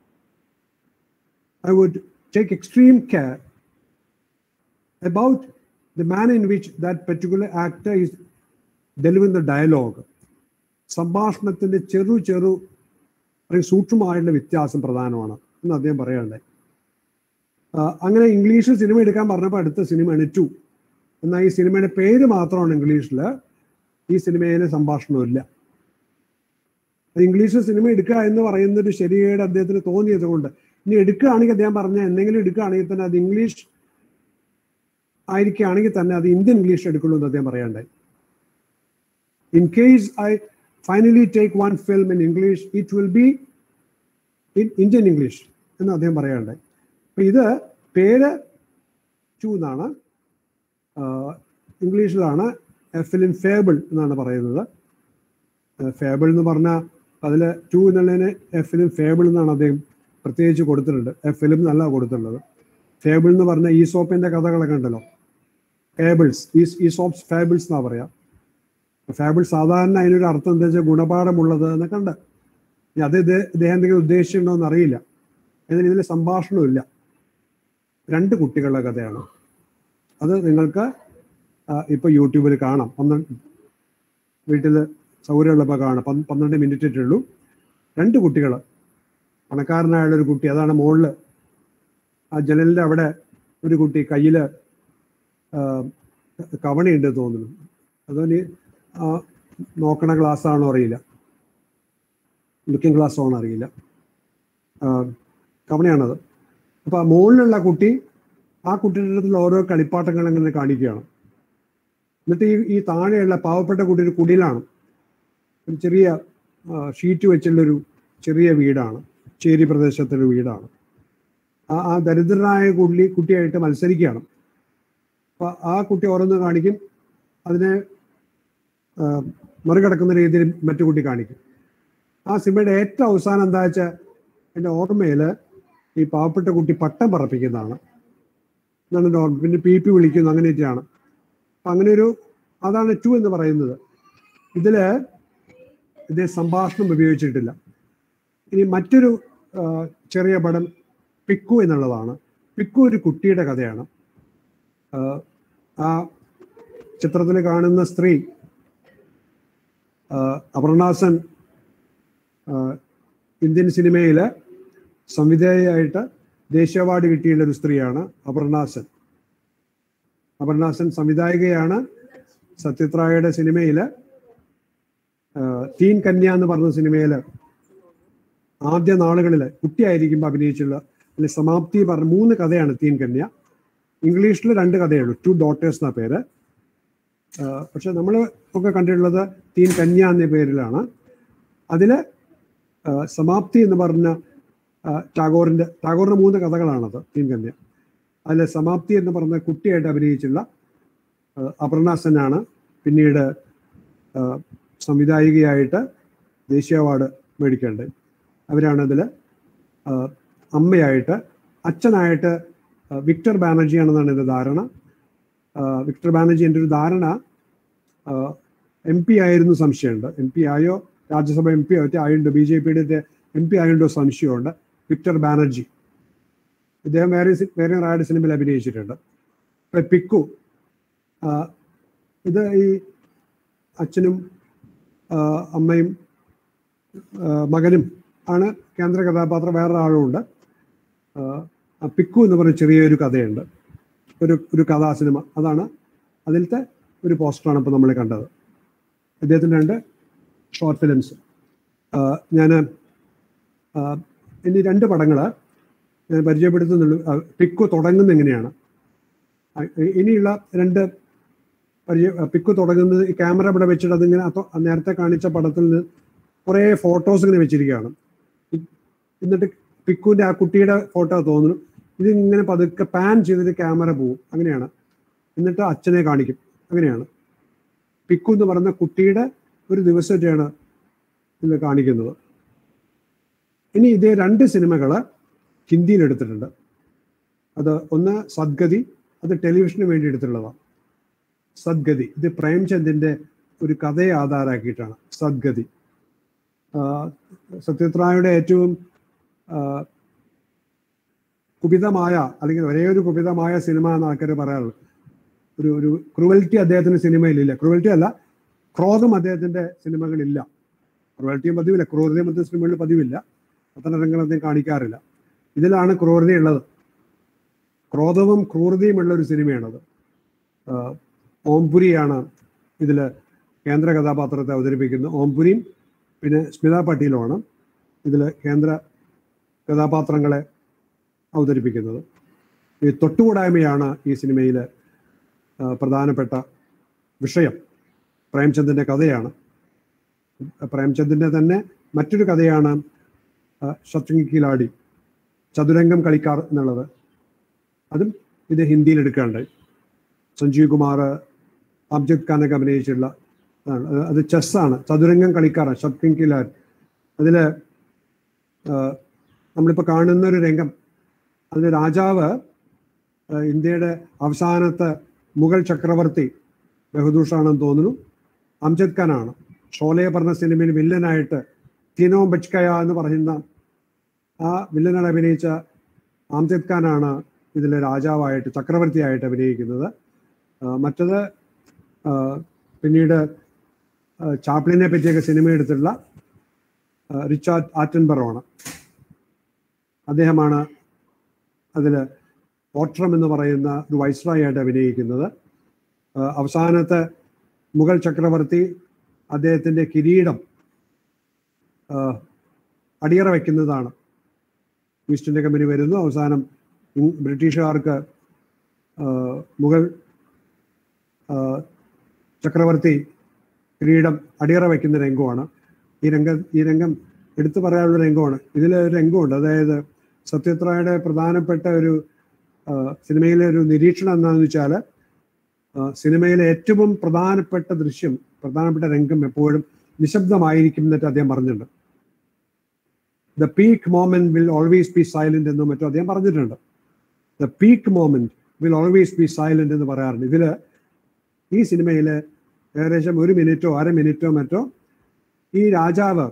S1: I would take extreme care about the manner in which that particular actor is delivering the dialogue. സംഭാഷണത്തിന്റെ ചെറു ചെറു അല്ലെങ്കിൽ സൂക്ഷ്മമായിട്ടുള്ള വ്യത്യാസം പ്രധാനമാണ് എന്ന് അദ്ദേഹം പറയാനുണ്ടായി ആ, അങ്ങനെ ഇംഗ്ലീഷിൽ സിനിമ എടുക്കാൻ പറഞ്ഞപ്പോൾ അടുത്ത സിനിമയാണ് ടു എന്നാൽ ഈ സിനിമയുടെ പേര് മാത്രമാണ് ഇംഗ്ലീഷിൽ ഈ സിനിമയിൽ സംഭാഷണമില്ല അത് ഇംഗ്ലീഷിൽ സിനിമ എടുക്കുക എന്ന് പറയുന്ന ഒരു ശരിയായിട്ട് അദ്ദേഹത്തിന് തോന്നിയത് കൊണ്ട് ഇനി എടുക്കുകയാണെങ്കിൽ അദ്ദേഹം പറഞ്ഞ എന്തെങ്കിലും എടുക്കുകയാണെങ്കിൽ തന്നെ അത് ഇംഗ്ലീഷ് ആയിരിക്കുകയാണെങ്കിൽ തന്നെ അത് ഇന്ത്യൻ ഇംഗ്ലീഷ് എടുക്കുള്ളൂ എന്ന് അദ്ദേഹം പറയാണ്ടായി in case I finally take one film in English it will be in Indian English എന്ന് അദ്ദേഹം പറയാണ്ടായി അപ്പൊ ഇത് പേര് ടു എന്നാണ് ആഹ് ഇംഗ്ലീഷിലാണ് ഫിലിം ഫേബിൾ എന്നാണ് പറയുന്നത് ഫേബിൾ എന്ന് പറഞ്ഞാൽ അതിൽ ടു എന്നുള്ളതിന് ഫിലിം ഫേബിൾ എന്നാണ് അദ്ദേഹം പ്രത്യേകിച്ച് കൊടുത്തിട്ടുണ്ട് ഫിലിം എന്നല്ല കൊടുത്തിട്ടുള്ളത് ഫേബിൾ എന്ന് പറഞ്ഞ ഈസോപ്പിന്റെ കഥകളൊക്കെ ഉണ്ടല്ലോ ഫേബിൾസ് ഈസോപ്സ് ഫേബിൾസ് എന്നാ പറയാ ഫേബിൾ സാധാരണ അതിനൊരു അർത്ഥം എന്താ വെച്ചാൽ ഗുണപാഠമുള്ളത് എന്നൊക്കെ ഉണ്ട് ഇനി അത് ഇത് ഇദ്ദേഹം എന്തെങ്കിലും ഉദ്ദേശിച്ചിട്ടുണ്ടോ എന്ന് അറിയില്ല എന്നാൽ ഇതിൽ സംഭാഷണമില്ല രണ്ട് കുട്ടികളുടെ കഥയാണ് അത് നിങ്ങൾക്ക് ആ, ഇപ്പൊ യൂട്യൂബിൽ കാണാം പന്ത്രണ്ട് വീട്ടിൽ സൗകര്യമുള്ളപ്പോൾ കാണാം പന്ത് പന്ത്രണ്ട് മിനിറ്റ് ഇട്ടേ ഉള്ളൂ രണ്ട് കുട്ടികൾ പണക്കാരനായുള്ള ഒരു കുട്ടി അതാണ് മുകളിൽ ആ ജനലിന്റെ അവിടെ ഒരു കുട്ടി കയ്യിൽ കവണയുണ്ട് തോന്നുന്നു അതോ ആ നോക്കണ ഗ്ലാസ് ആണോ അറിയില്ല ലുക്കിംഗ് ഗ്ലാസ് ആണോ അറിയില്ല ആ, കവണയാണത് അപ്പൊ ആ മുകളിലുള്ള കുട്ടി ആ കുട്ടിയുടെ അടുത്തുള്ള ഓരോ കളിപ്പാട്ടങ്ങൾ ഇങ്ങനെ കാണിക്കുകയാണ് എന്നിട്ട് ഈ ഈ താഴെയുള്ള പാവപ്പെട്ട കുട്ടി ഒരു കുടിലാണ് ഒരു ചെറിയ ആ, ഷീറ്റ് വെച്ചുള്ളൊരു ചെറിയ വീടാണ് ചേരി പ്രദേശത്തൊരു വീടാണ് ആ ആ ദരിദ്രനായ കുട്ടി കുട്ടിയായിട്ട് മത്സരിക്കുകയാണ് അപ്പൊ ആ കുട്ടി ഓരോന്ന് കാണിക്കും അതിനെ ആ, മറികടക്കുന്ന രീതിയിൽ മറ്റു കുട്ടി കാണിക്കും ആ സിനിമയുടെ ഏറ്റവും അവസാനം എന്താ വെച്ചാൽ എൻ്റെ ഓർമ്മയിൽ ഈ പാവപ്പെട്ട കുട്ടി പട്ടം പറപ്പിക്കുന്നതാണ് എന്നാണ് എൻ്റെ ഓർമ്മ പിന്നെ പി പി വിളിക്കുന്നു അങ്ങനെയൊക്കെയാണ് അപ്പൊ അങ്ങനെ ഒരു അതാണ് ടു എന്ന് പറയുന്നത് ഇതില് ഇത് സംഭാഷണം ഉപയോഗിച്ചിട്ടില്ല ഇനി മറ്റൊരു ആ, ചെറിയ പടം പിക്കു എന്നുള്ളതാണ് പിക്കു ഒരു കുട്ടിയുടെ കഥയാണ് ആ, ആ ചിത്രത്തിൽ കാണുന്ന സ്ത്രീ ആ, അപർണാസൻ ആ, ഇന്ത്യൻ സിനിമയിൽ സംവിധായകയായിട്ട് ദേശീയ അവാർഡ് കിട്ടിയുള്ള ഒരു സ്ത്രീയാണ് അപർണാസൻ അപർണാസൻ സംവിധായികയാണ് സത്യജിത് റായയുടെ സിനിമയിൽ തീൻ കന്യ എന്ന് പറഞ്ഞ സിനിമയിൽ ആദ്യ നാളുകളിൽ കുട്ടിയായിരിക്കുമ്പോൾ അഭിനയിച്ചുള്ള അല്ലെങ്കിൽ സമാപ്തി പറഞ്ഞ മൂന്ന് കഥയാണ് തീൻ കന്യ ഇംഗ്ലീഷിൽ രണ്ട് കഥയുള്ളൂ ടു ഡോട്ടേഴ്സ് എന്ന പേര് ആ, പക്ഷെ നമ്മൾ ഒക്കെ കണ്ടിട്ടുള്ളത് തീൻ കന്യ എന്ന പേരിലാണ് അതില് ആ, സമാപ്തി എന്ന് പറഞ്ഞ ആ, ടാഗോറിന്റെ ടാഗോറിന്റെ മൂന്ന് കഥകളാണത് തീൻ കന്യ അതിൽ സമാപ്തി എന്ന് പറഞ്ഞ കുട്ടിയായിട്ട് അഭിനയിച്ചുള്ള ആ, അപർണ സെന്നാണ് പിന്നീട് ആ, സംവിധായികയായിട്ട് ദേശീയ അവാർഡ് മേടിക്കേണ്ടത് അവരാണ് അതിൽ അമ്മയായിട്ട് അച്ഛനായിട്ട് ആ, വിക്ടർ ബാനർജി ആണെന്നാണ് എൻ്റെ ധാരണ ആ, വിക്ടർ ബാനർജി എൻ്റെ ഒരു ധാരണ എം പി ആയിരുന്നു സംശയമുണ്ട് എം പി ആയോ രാജ്യസഭ എം പി ആയിട്ട് ആയുണ്ട് ബി ജെ പിയുടെ എം പി ആയുണ്ടോ സംശയമുണ്ട് വിക്ടർ ബാനർജി ഇദ്ദേഹം വേറെ സി- വേറെ റായുടെ സിനിമയിൽ അഭിനയിച്ചിട്ടുണ്ട് ഇപ്പൊ പിക്കു ആ, ഇത് ഈ അച്ഛനും ആ, അമ്മയും ആ, മകനും ആണ് കേന്ദ്ര കഥാപാത്രം വേറൊരാളും ഉണ്ട് ആ, ആ പിക്കു എന്ന് പറഞ്ഞ ചെറിയൊരു കഥയുണ്ട് ഒരു ഒരു കഥാ സിനിമ അതാണ് അതിലത്തെ ഒരു പോസ്റ്ററാണ് ഇപ്പോൾ നമ്മൾ കണ്ടത് അദ്ദേഹത്തിൻ്റെ രണ്ട് ഷോർട്ട് ഫിലിംസ് ഞാൻ ഇനി രണ്ട് പടങ്ങൾ ഞാൻ പരിചയപ്പെടുത്തുന്നുള്ളൂ ആ, പിക്കു തുടങ്ങുന്നത് എങ്ങനെയാണ് ആ, ഇനിയുള്ള രണ്ട് പരിചയ പിക്കു തുടങ്ങുന്നത് ഈ ക്യാമറ ഇവിടെ വെച്ചിട്ട് അതിങ്ങനെ അപ്പൊ- നേരത്തെ കാണിച്ച പടത്തിൽ നിന്ന് കുറേ ഫോട്ടോസ് ഇങ്ങനെ വെച്ചിരിക്കുകയാണ് ഇ- എന്നിട്ട് പിക്കുവിന്റെ ആ കുട്ടിയുടെ ഫോട്ടോ തോന്നുന്നു ഇതിങ്ങനെ പതുക്കെ പാൻ ചെയ്തിട്ട് ക്യാമറ പോവും അങ്ങനെയാണ് എന്നിട്ട് അച്ഛനെ കാണിക്കും അങ്ങനെയാണ് പിക്കു എന്ന് പറയുന്ന കുട്ടിയുടെ ഒരു ദിവസത്തെയാണ് ഇത് കാണിക്കുന്നത് ഇനി ഇതേ രണ്ട് സിനിമകൾ ഹിന്ദിയിൽ എടുത്തിട്ടുണ്ട് അത് ഒന്ന് സദ്ഗതി അത് ടെലിവിഷന് വേണ്ടി എടുത്തിട്ടുള്ളതാണ് സദ്ഗതി ഇത് പ്രേംചന്ദിന്റെ ഒരു കഥയെ ആധാരാക്കിയിട്ടാണ് സദ്ഗതി ആ, സത്യജിത് റായുടെ ഏറ്റവും ആ, കുപിതമായ അല്ലെങ്കിൽ ഒരേ ഒരു കുപിതമായ സിനിമ എന്ന് ആൾക്കാർ പറയാറുള്ളൂ ഒരു ഒരു ക്രുവൽറ്റി അദ്ദേഹത്തിന്റെ സിനിമയിലില്ല ക്രുവൽറ്റി അല്ല ക്രോധം അദ്ദേഹത്തിന്റെ സിനിമകളില്ല ക്രുവൽറ്റിയും പതിവില്ല ക്രൂരതയും മറ്റു സിനിമകളിൽ പതിവില്ല അത്തരം രംഗങ്ങൾ അദ്ദേഹം കാണിക്കാറില്ല ഇതിലാണ് ക്രൂരതയുള്ളത് ക്രോധവും ക്രൂരതയും ഉള്ള ഒരു സിനിമയാണത് ആ, ഓംപുരിയാണ് ഇതിൽ കേന്ദ്ര കഥാപാത്രത്തെ അവതരിപ്പിക്കുന്നത് ഓംപുരിയും പിന്നെ സ്മിത പട്ടീലുമാണ് ഇതിൽ കേന്ദ്ര കഥാപാത്രങ്ങളെ അവതരിപ്പിക്കുന്നത് ഈ തൊട്ടുകൂടായ്മയാണ് ഈ സിനിമയിൽ പ്രധാനപ്പെട്ട വിഷയം പ്രേംചന്ദിന്റെ കഥയാണ് പ്രേംചന്ദിന്റെ തന്നെ മറ്റൊരു കഥയാണ് ആ, ശത്രുഘ്ൻ കിലാടി ചതുരംഗം കളിക്കാർ എന്നുള്ളത് അതും ഇത് ഹിന്ദിയിൽ എടുക്കാണ്ടായി സഞ്ജീവ് കുമാർ അംജദ് ഖാനൊക്കെ അഭിനയിച്ചിട്ടുള്ള അതാണ് അത് അത് ചെസ്സാണ് ചതുരംഗം കളിക്കാറാണ് ശത്രുഘ്ൻ കിലാർ അതിൽ നമ്മളിപ്പോൾ കാണുന്ന ഒരു രംഗം അതിൽ രാജാവ് ആ, ഇന്ത്യയുടെ അവസാനത്തെ മുഗൾ ചക്രവർത്തി ബഹദൂഷാണെന്ന് തോന്നുന്നു അംജദ് ഖാനാണ് ഷോലെ പറഞ്ഞ സിനിമയിൽ വില്ലനായിട്ട് തീനോ ബച്കയ എന്ന് പറയുന്ന ആ വില്ലനാണ് അഭിനയിച്ച അംജദ് ഖാനാണ് ഇതിലെ രാജാവായിട്ട് ചക്രവർത്തിയായിട്ട് അഭിനയിക്കുന്നത് ആ, മറ്റത് ആ, പിന്നീട് ആ, ചാപ്ലിനെ പറ്റിയൊക്കെ സിനിമ എടുത്തിട്ടുള്ള ആ, റിച്ചാർഡ് ആറ്റൻബറോണ് അദ്ദേഹമാണ് അതിൽ ഓട്രം എന്ന് പറയുന്ന ഒരു വൈസ്രായി ആയിട്ട് അഭിനയിക്കുന്നത് ആ, അവസാനത്തെ മുഗൾ ചക്രവർത്തി അദ്ദേഹത്തിൻ്റെ കിരീടം ആ, അടിയറ വയ്ക്കുന്നതാണ് ഈസ്റ്റ് ഇന്ത്യ കമ്പനി വരുന്നു അവസാനം ഇങ് ബ്രിട്ടീഷുകാർക്ക് ആ, മുഗൾ ആ, ചക്രവർത്തി കിരീടം അടിയറ വയ്ക്കുന്ന രംഗമാണ് ഈ രംഗം ഈ രംഗം എടുത്തു പറയാനുള്ള രംഗമാണ് ഇതിൽ ഒരു രംഗമുണ്ട് അതായത് സത്യജിത് റായുടെ പ്രധാനപ്പെട്ട ഒരു ആ, സിനിമയിലെ ഒരു നിരീക്ഷണം എന്താണെന്ന് വെച്ചാൽ സിനിമയിലെ ഏറ്റവും പ്രധാനപ്പെട്ട ദൃശ്യം പ്രധാനപ്പെട്ട രംഗം എപ്പോഴും നിശബ്ദമായിരിക്കും എന്നിട്ട് അദ്ദേഹം പറഞ്ഞിട്ടുണ്ട് the peak moment will always be silent എന്നും മറ്റും അദ്ദേഹം പറഞ്ഞിട്ടുണ്ട് the peak moment will always be silent എന്ന് പറയാറുണ്ട് ഇതില് ഈ സിനിമയിൽ ഏകദേശം ഒരു മിനിറ്റോ അര മിനിറ്റോ മറ്റോ ഈ രാജാവ്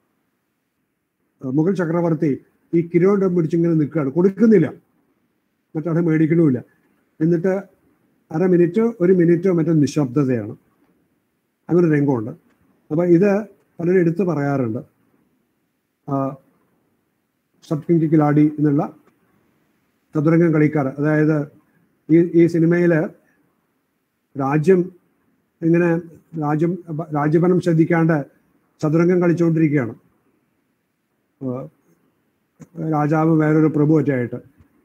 S1: മുഗൾ ചക്രവർത്തി ഈ കിരീടം പിടിച്ചിങ്ങനെ നിൽക്കുകയാണ് കൊടുക്കുന്നില്ല മറ്റാളെ മേടിക്കണമില്ല എന്നിട്ട് അര മിനിറ്റോ ഒരു മിനിറ്റോ മറ്റോ നിശബ്ദതയാണ് അങ്ങനെ ഒരു രംഗമുണ്ട് അപ്പൊ ഇത് പലരും എടുത്തു പറയാറുണ്ട് സബ്കിങ് കിലാടി എന്നുള്ള ചതുരംഗം കളിക്കാർ അതായത് ഈ ഈ സിനിമയിൽ രാജ്യം ഇങ്ങനെ രാജ്യം രാജ്യഭരണം ശ്രദ്ധിക്കാണ്ട് ചതുരംഗം കളിച്ചുകൊണ്ടിരിക്കുകയാണ് ഏഹ് രാജാവ് വേറൊരു പ്രഭു ഒറ്റയായിട്ട്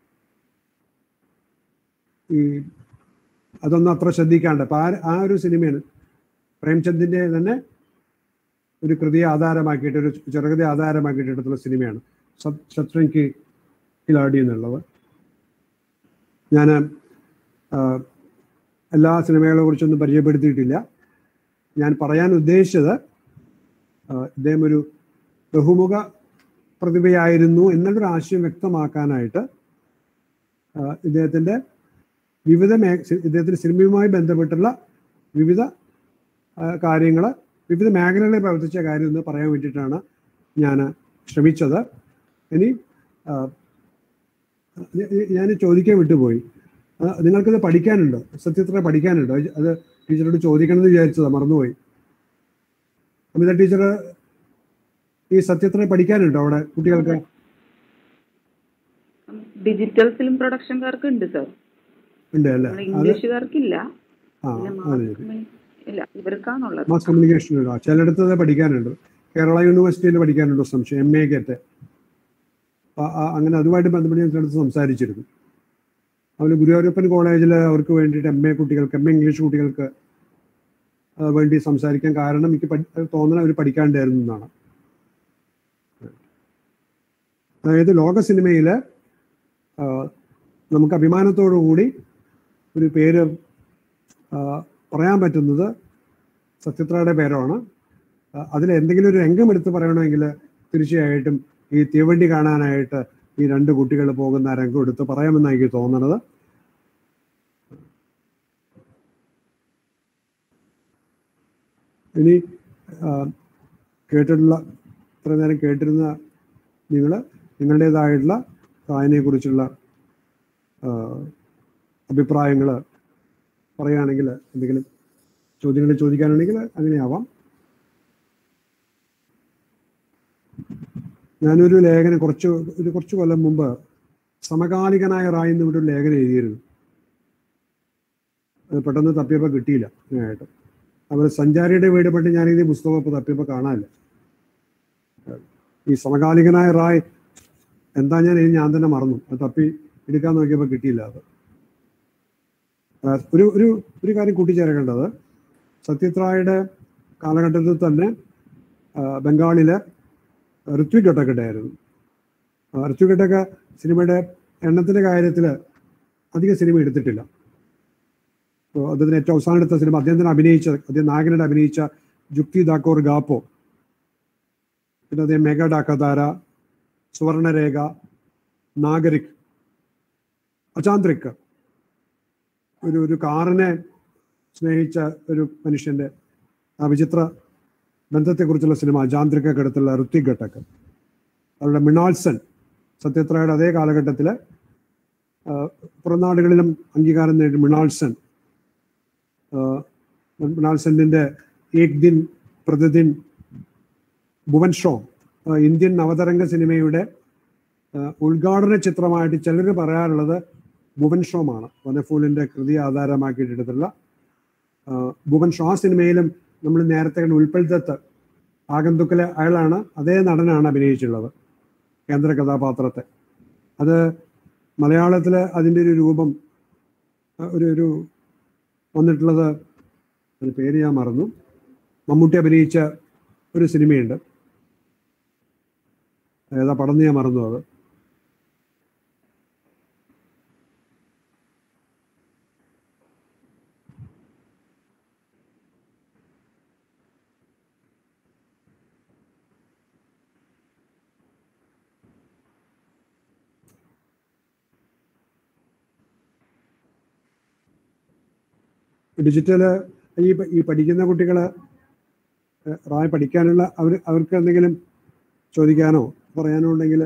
S1: ഈ അതൊന്നും അത്ര ശ്രദ്ധിക്കാണ്ട് അപ്പൊ ആ ആ ഒരു സിനിമയാണ് പ്രേംചന്ദിന്റെ തന്നെ ഒരു കൃതിയെ ആധാരമാക്കിയിട്ട് ഒരു ചെറുകഥയെ ആധാരമാക്കിയിട്ട് എടുത്തുള്ള സിനിമയാണ് സത് ശത്രുക്ക് കിലാടി എന്നുള്ളത് ഞാൻ എല്ലാ സിനിമകളെ കുറിച്ചൊന്നും പരിചയപ്പെടുത്തിയിട്ടില്ല ഞാൻ പറയാൻ ഉദ്ദേശിച്ചത് ആ, ഇദ്ദേഹം ഒരു ബഹുമുഖ പ്രതിഭയായിരുന്നു എന്നുള്ളൊരു ആശയം വ്യക്തമാക്കാനായിട്ട് ആ, ഇദ്ദേഹത്തിൻ്റെ വിവിധ മേ ഇദ്ദേഹത്തിന് സിനിമയുമായി ബന്ധപ്പെട്ടുള്ള വിവിധ കാര്യങ്ങൾ വിവിധ മേഖലകളിൽ പ്രവർത്തിച്ച കാര്യം എന്ന് പറയാൻ വേണ്ടിയിട്ടാണ് ഞാൻ ശ്രമിച്ചത് ഇനി ആ, ഞാൻ ചോദിക്കാൻ വിട്ടുപോയി ആ, നിങ്ങൾക്കിത് പഠിക്കാനുണ്ടോ സത്യത്ര പഠിക്കാനുണ്ടോ അത് ടീച്ചറോട് ചോദിക്കണം എന്ന് വിചാരിച്ചതാ മറന്നുപോയി അമിത ടീച്ചർ ഈ സത്യത്ര പഠിക്കാനുണ്ടോ അവിടെ കുട്ടികൾക്ക്
S2: ഡിജിറ്റൽ ഫിലിം പ്രൊഡക്ഷൻകാർക്ക് ഉണ്ട് സർ
S1: ഉണ്ട് അല്ലേ
S2: നമ്മളെ
S1: അത്
S2: ഇംഗ്ലീഷുകാർക്കില്ല
S1: ആ
S2: പിന്നെ
S1: അതെ
S2: മാസ് കമ്മ്യൂണി- ഇല്ല ഇവർക്കാണുള്ളത്
S1: മാസ് കമ്മ്യൂണിക്കേഷൻ ഉണ്ടോ ചിലയിടത്ത് അത് പഠിക്കാനുണ്ട് കേരള യൂണിവേഴ്സിറ്റിയിൽ പഠിക്കാനുണ്ടോ സംശയം എം എക്കൊക്കെ അങ്ങനെ അതുമായിട്ട് ബന്ധപ്പെട്ട് ഞാൻ ചിലടത്ത് സംസാരിച്ചിരുന്നു അതുപോലെ ഗുരുവായൂരപ്പൻ കോളേജിൽ അവർക്ക് വേണ്ടിയിട്ട് എം എ കുട്ടികൾക്ക് എം എ ഇംഗ്ലീഷ് കുട്ടികൾക്ക് ആ, വേണ്ടി സംസാരിക്കാൻ കാരണം എനിക്ക് പഠി- തോന്നണ അവർ പഠിക്കാണ്ടായിരുന്നു എന്നാണ് അതായത് ലോക സിനിമയിൽ നമുക്ക് അഭിമാനത്തോടു കൂടി ഒരു പേര് ആ, പറയാൻ പറ്റുന്നത് സത്യത്രയുടെ പേരാണ് അതിൽ എന്തെങ്കിലും ഒരു രംഗം എടുത്ത് പറയണമെങ്കിൽ തീർച്ചയായിട്ടും ഈ തീവണ്ടി കാണാനായിട്ട് ഈ രണ്ട് കുട്ടികൾ പോകുന്ന ആ രംഗം എടുത്ത് പറയാമെന്നാണ് എനിക്ക് തോന്നുന്നത് ഇനി ആ, കേട്ടിട്ടുള്ള ഇത്ര നേരം കേട്ടിരുന്ന നിങ്ങൾ നിങ്ങളുടേതായിട്ടുള്ള വായനയെക്കുറിച്ചുള്ള അഭിപ്രായങ്ങൾ പറയുകയാണെങ്കിൽ എന്തെങ്കിലും ചോദ്യങ്ങൾ ചോദിക്കാനുണ്ടെങ്കിൽ അങ്ങനെയാവാം ഞാനൊരു ലേഖനം കുറച്ച് ഒരു കുറച്ച് കൊല്ലം മുമ്പ് സമകാലികനായ റായി എന്ന് ഇവിടെ ഒരു ലേഖനം എഴുതിയിരുന്നു അത് പെട്ടെന്ന് തപ്പിയപ്പോൾ കിട്ടിയില്ല ആയിട്ട് അവർ സഞ്ചാരിയുടെ വീട് പണ്ട് ഞാൻ എഴുതിയ പുസ്തകം ഇപ്പോൾ തപ്പിയപ്പോൾ കാണാനില്ല ഈ സമകാലികനായ റായ് എന്താ ഞാൻ എഴുതി ഞാൻ തന്നെ മറന്നു അത് തപ്പി എടുക്കാൻ നോക്കിയപ്പോൾ കിട്ടിയില്ല അത് ആ, ഒരു ഒരു ഒരു കാര്യം കൂട്ടിച്ചേർക്കേണ്ടത് സത്യത് റായുടെ കാലഘട്ടത്തിൽ തന്നെ ആ, ബംഗാളിലെ ഋത്വിക് ഘട്ടക് ആയിരുന്നു ആ, ഋത്വിക് ഘട്ടക് സിനിമയുടെ എണ്ണത്തിന്റെ കാര്യത്തിൽ അധികം സിനിമ എടുത്തിട്ടില്ല അപ്പോൾ അദ്ദേഹത്തിന് ഏറ്റവും അവസാനം എടുത്ത സിനിമ അദ്ദേഹത്തിന് അഭിനയിച്ച അദ്ദേഹം നായകനായിട്ട് അഭിനയിച്ച ജുക്തി ദാക്കോർ ഗാപ്പോ പിന്നെ അദ്ദേഹം മെഗ ഡാക്കതാര സുവർണരേഖ നാഗരിക് അചാന്ത്രിക് ഒരു ഒരു കാറിനെ സ്നേഹിച്ച ഒരു മനുഷ്യന്റെ ആ വിചിത്ര ബന്ധത്തെക്കുറിച്ചുള്ള സിനിമ അജാന്ത്രിക്കൊക്കെ അടുത്തുള്ള ഋത്വിക് ഘട്ടക് അവരുടെ മിണാൾസൺ സത്യത്രയുടെ അതേ കാലഘട്ടത്തിൽ പുറനാടുകളിലും അംഗീകാരം നേടി മിണാൾസൺ മിണാൾസന്റെ ഏക് ദിൻ പ്രതിദിൻ ഭുവൻ ഷോ ആ, ഇന്ത്യൻ നവതരംഗ സിനിമയുടെ ആ, ഉദ്ഘാടന ചിത്രമായിട്ട് ചിലർ പറയാറുള്ളത് ഭുവൻ ഷോമാണ് വനഫൂലിന്റെ കൃതി ആധാരമാക്കിയിട്ട് എടുത്തുള്ള ആ, ഭുവൻ ഷോ ആ സിനിമയിലും നമ്മൾ നേരത്തെ കണ്ട ഉൽപ്പൽ ദത്ത് ആഗന്തുക്കിലെ അയാളാണ് അതേ നടനാണ് അഭിനയിച്ചിട്ടുള്ളത് കേന്ദ്ര കഥാപാത്രത്തെ അത് മലയാളത്തിൽ അതിൻ്റെ ഒരു രൂപം ആ, ഒരു ഒരു വന്നിട്ടുള്ളത് അതിന് പേര് ഞാൻ മറന്നു മമ്മൂട്ടി അഭിനയിച്ച ഒരു സിനിമയുണ്ട് ഏതാ പടം എന്ന് ഞാൻ മറന്നു അത് ഡിജിറ്റല് ഈ പ- ഈ പഠിക്കുന്ന കുട്ടികള് ഏഹ് റായ് പഠിക്കാനുള്ള അവർ അവർക്ക് എന്തെങ്കിലും ചോദിക്കാനോ പറയാനോ ഉണ്ടെങ്കിൽ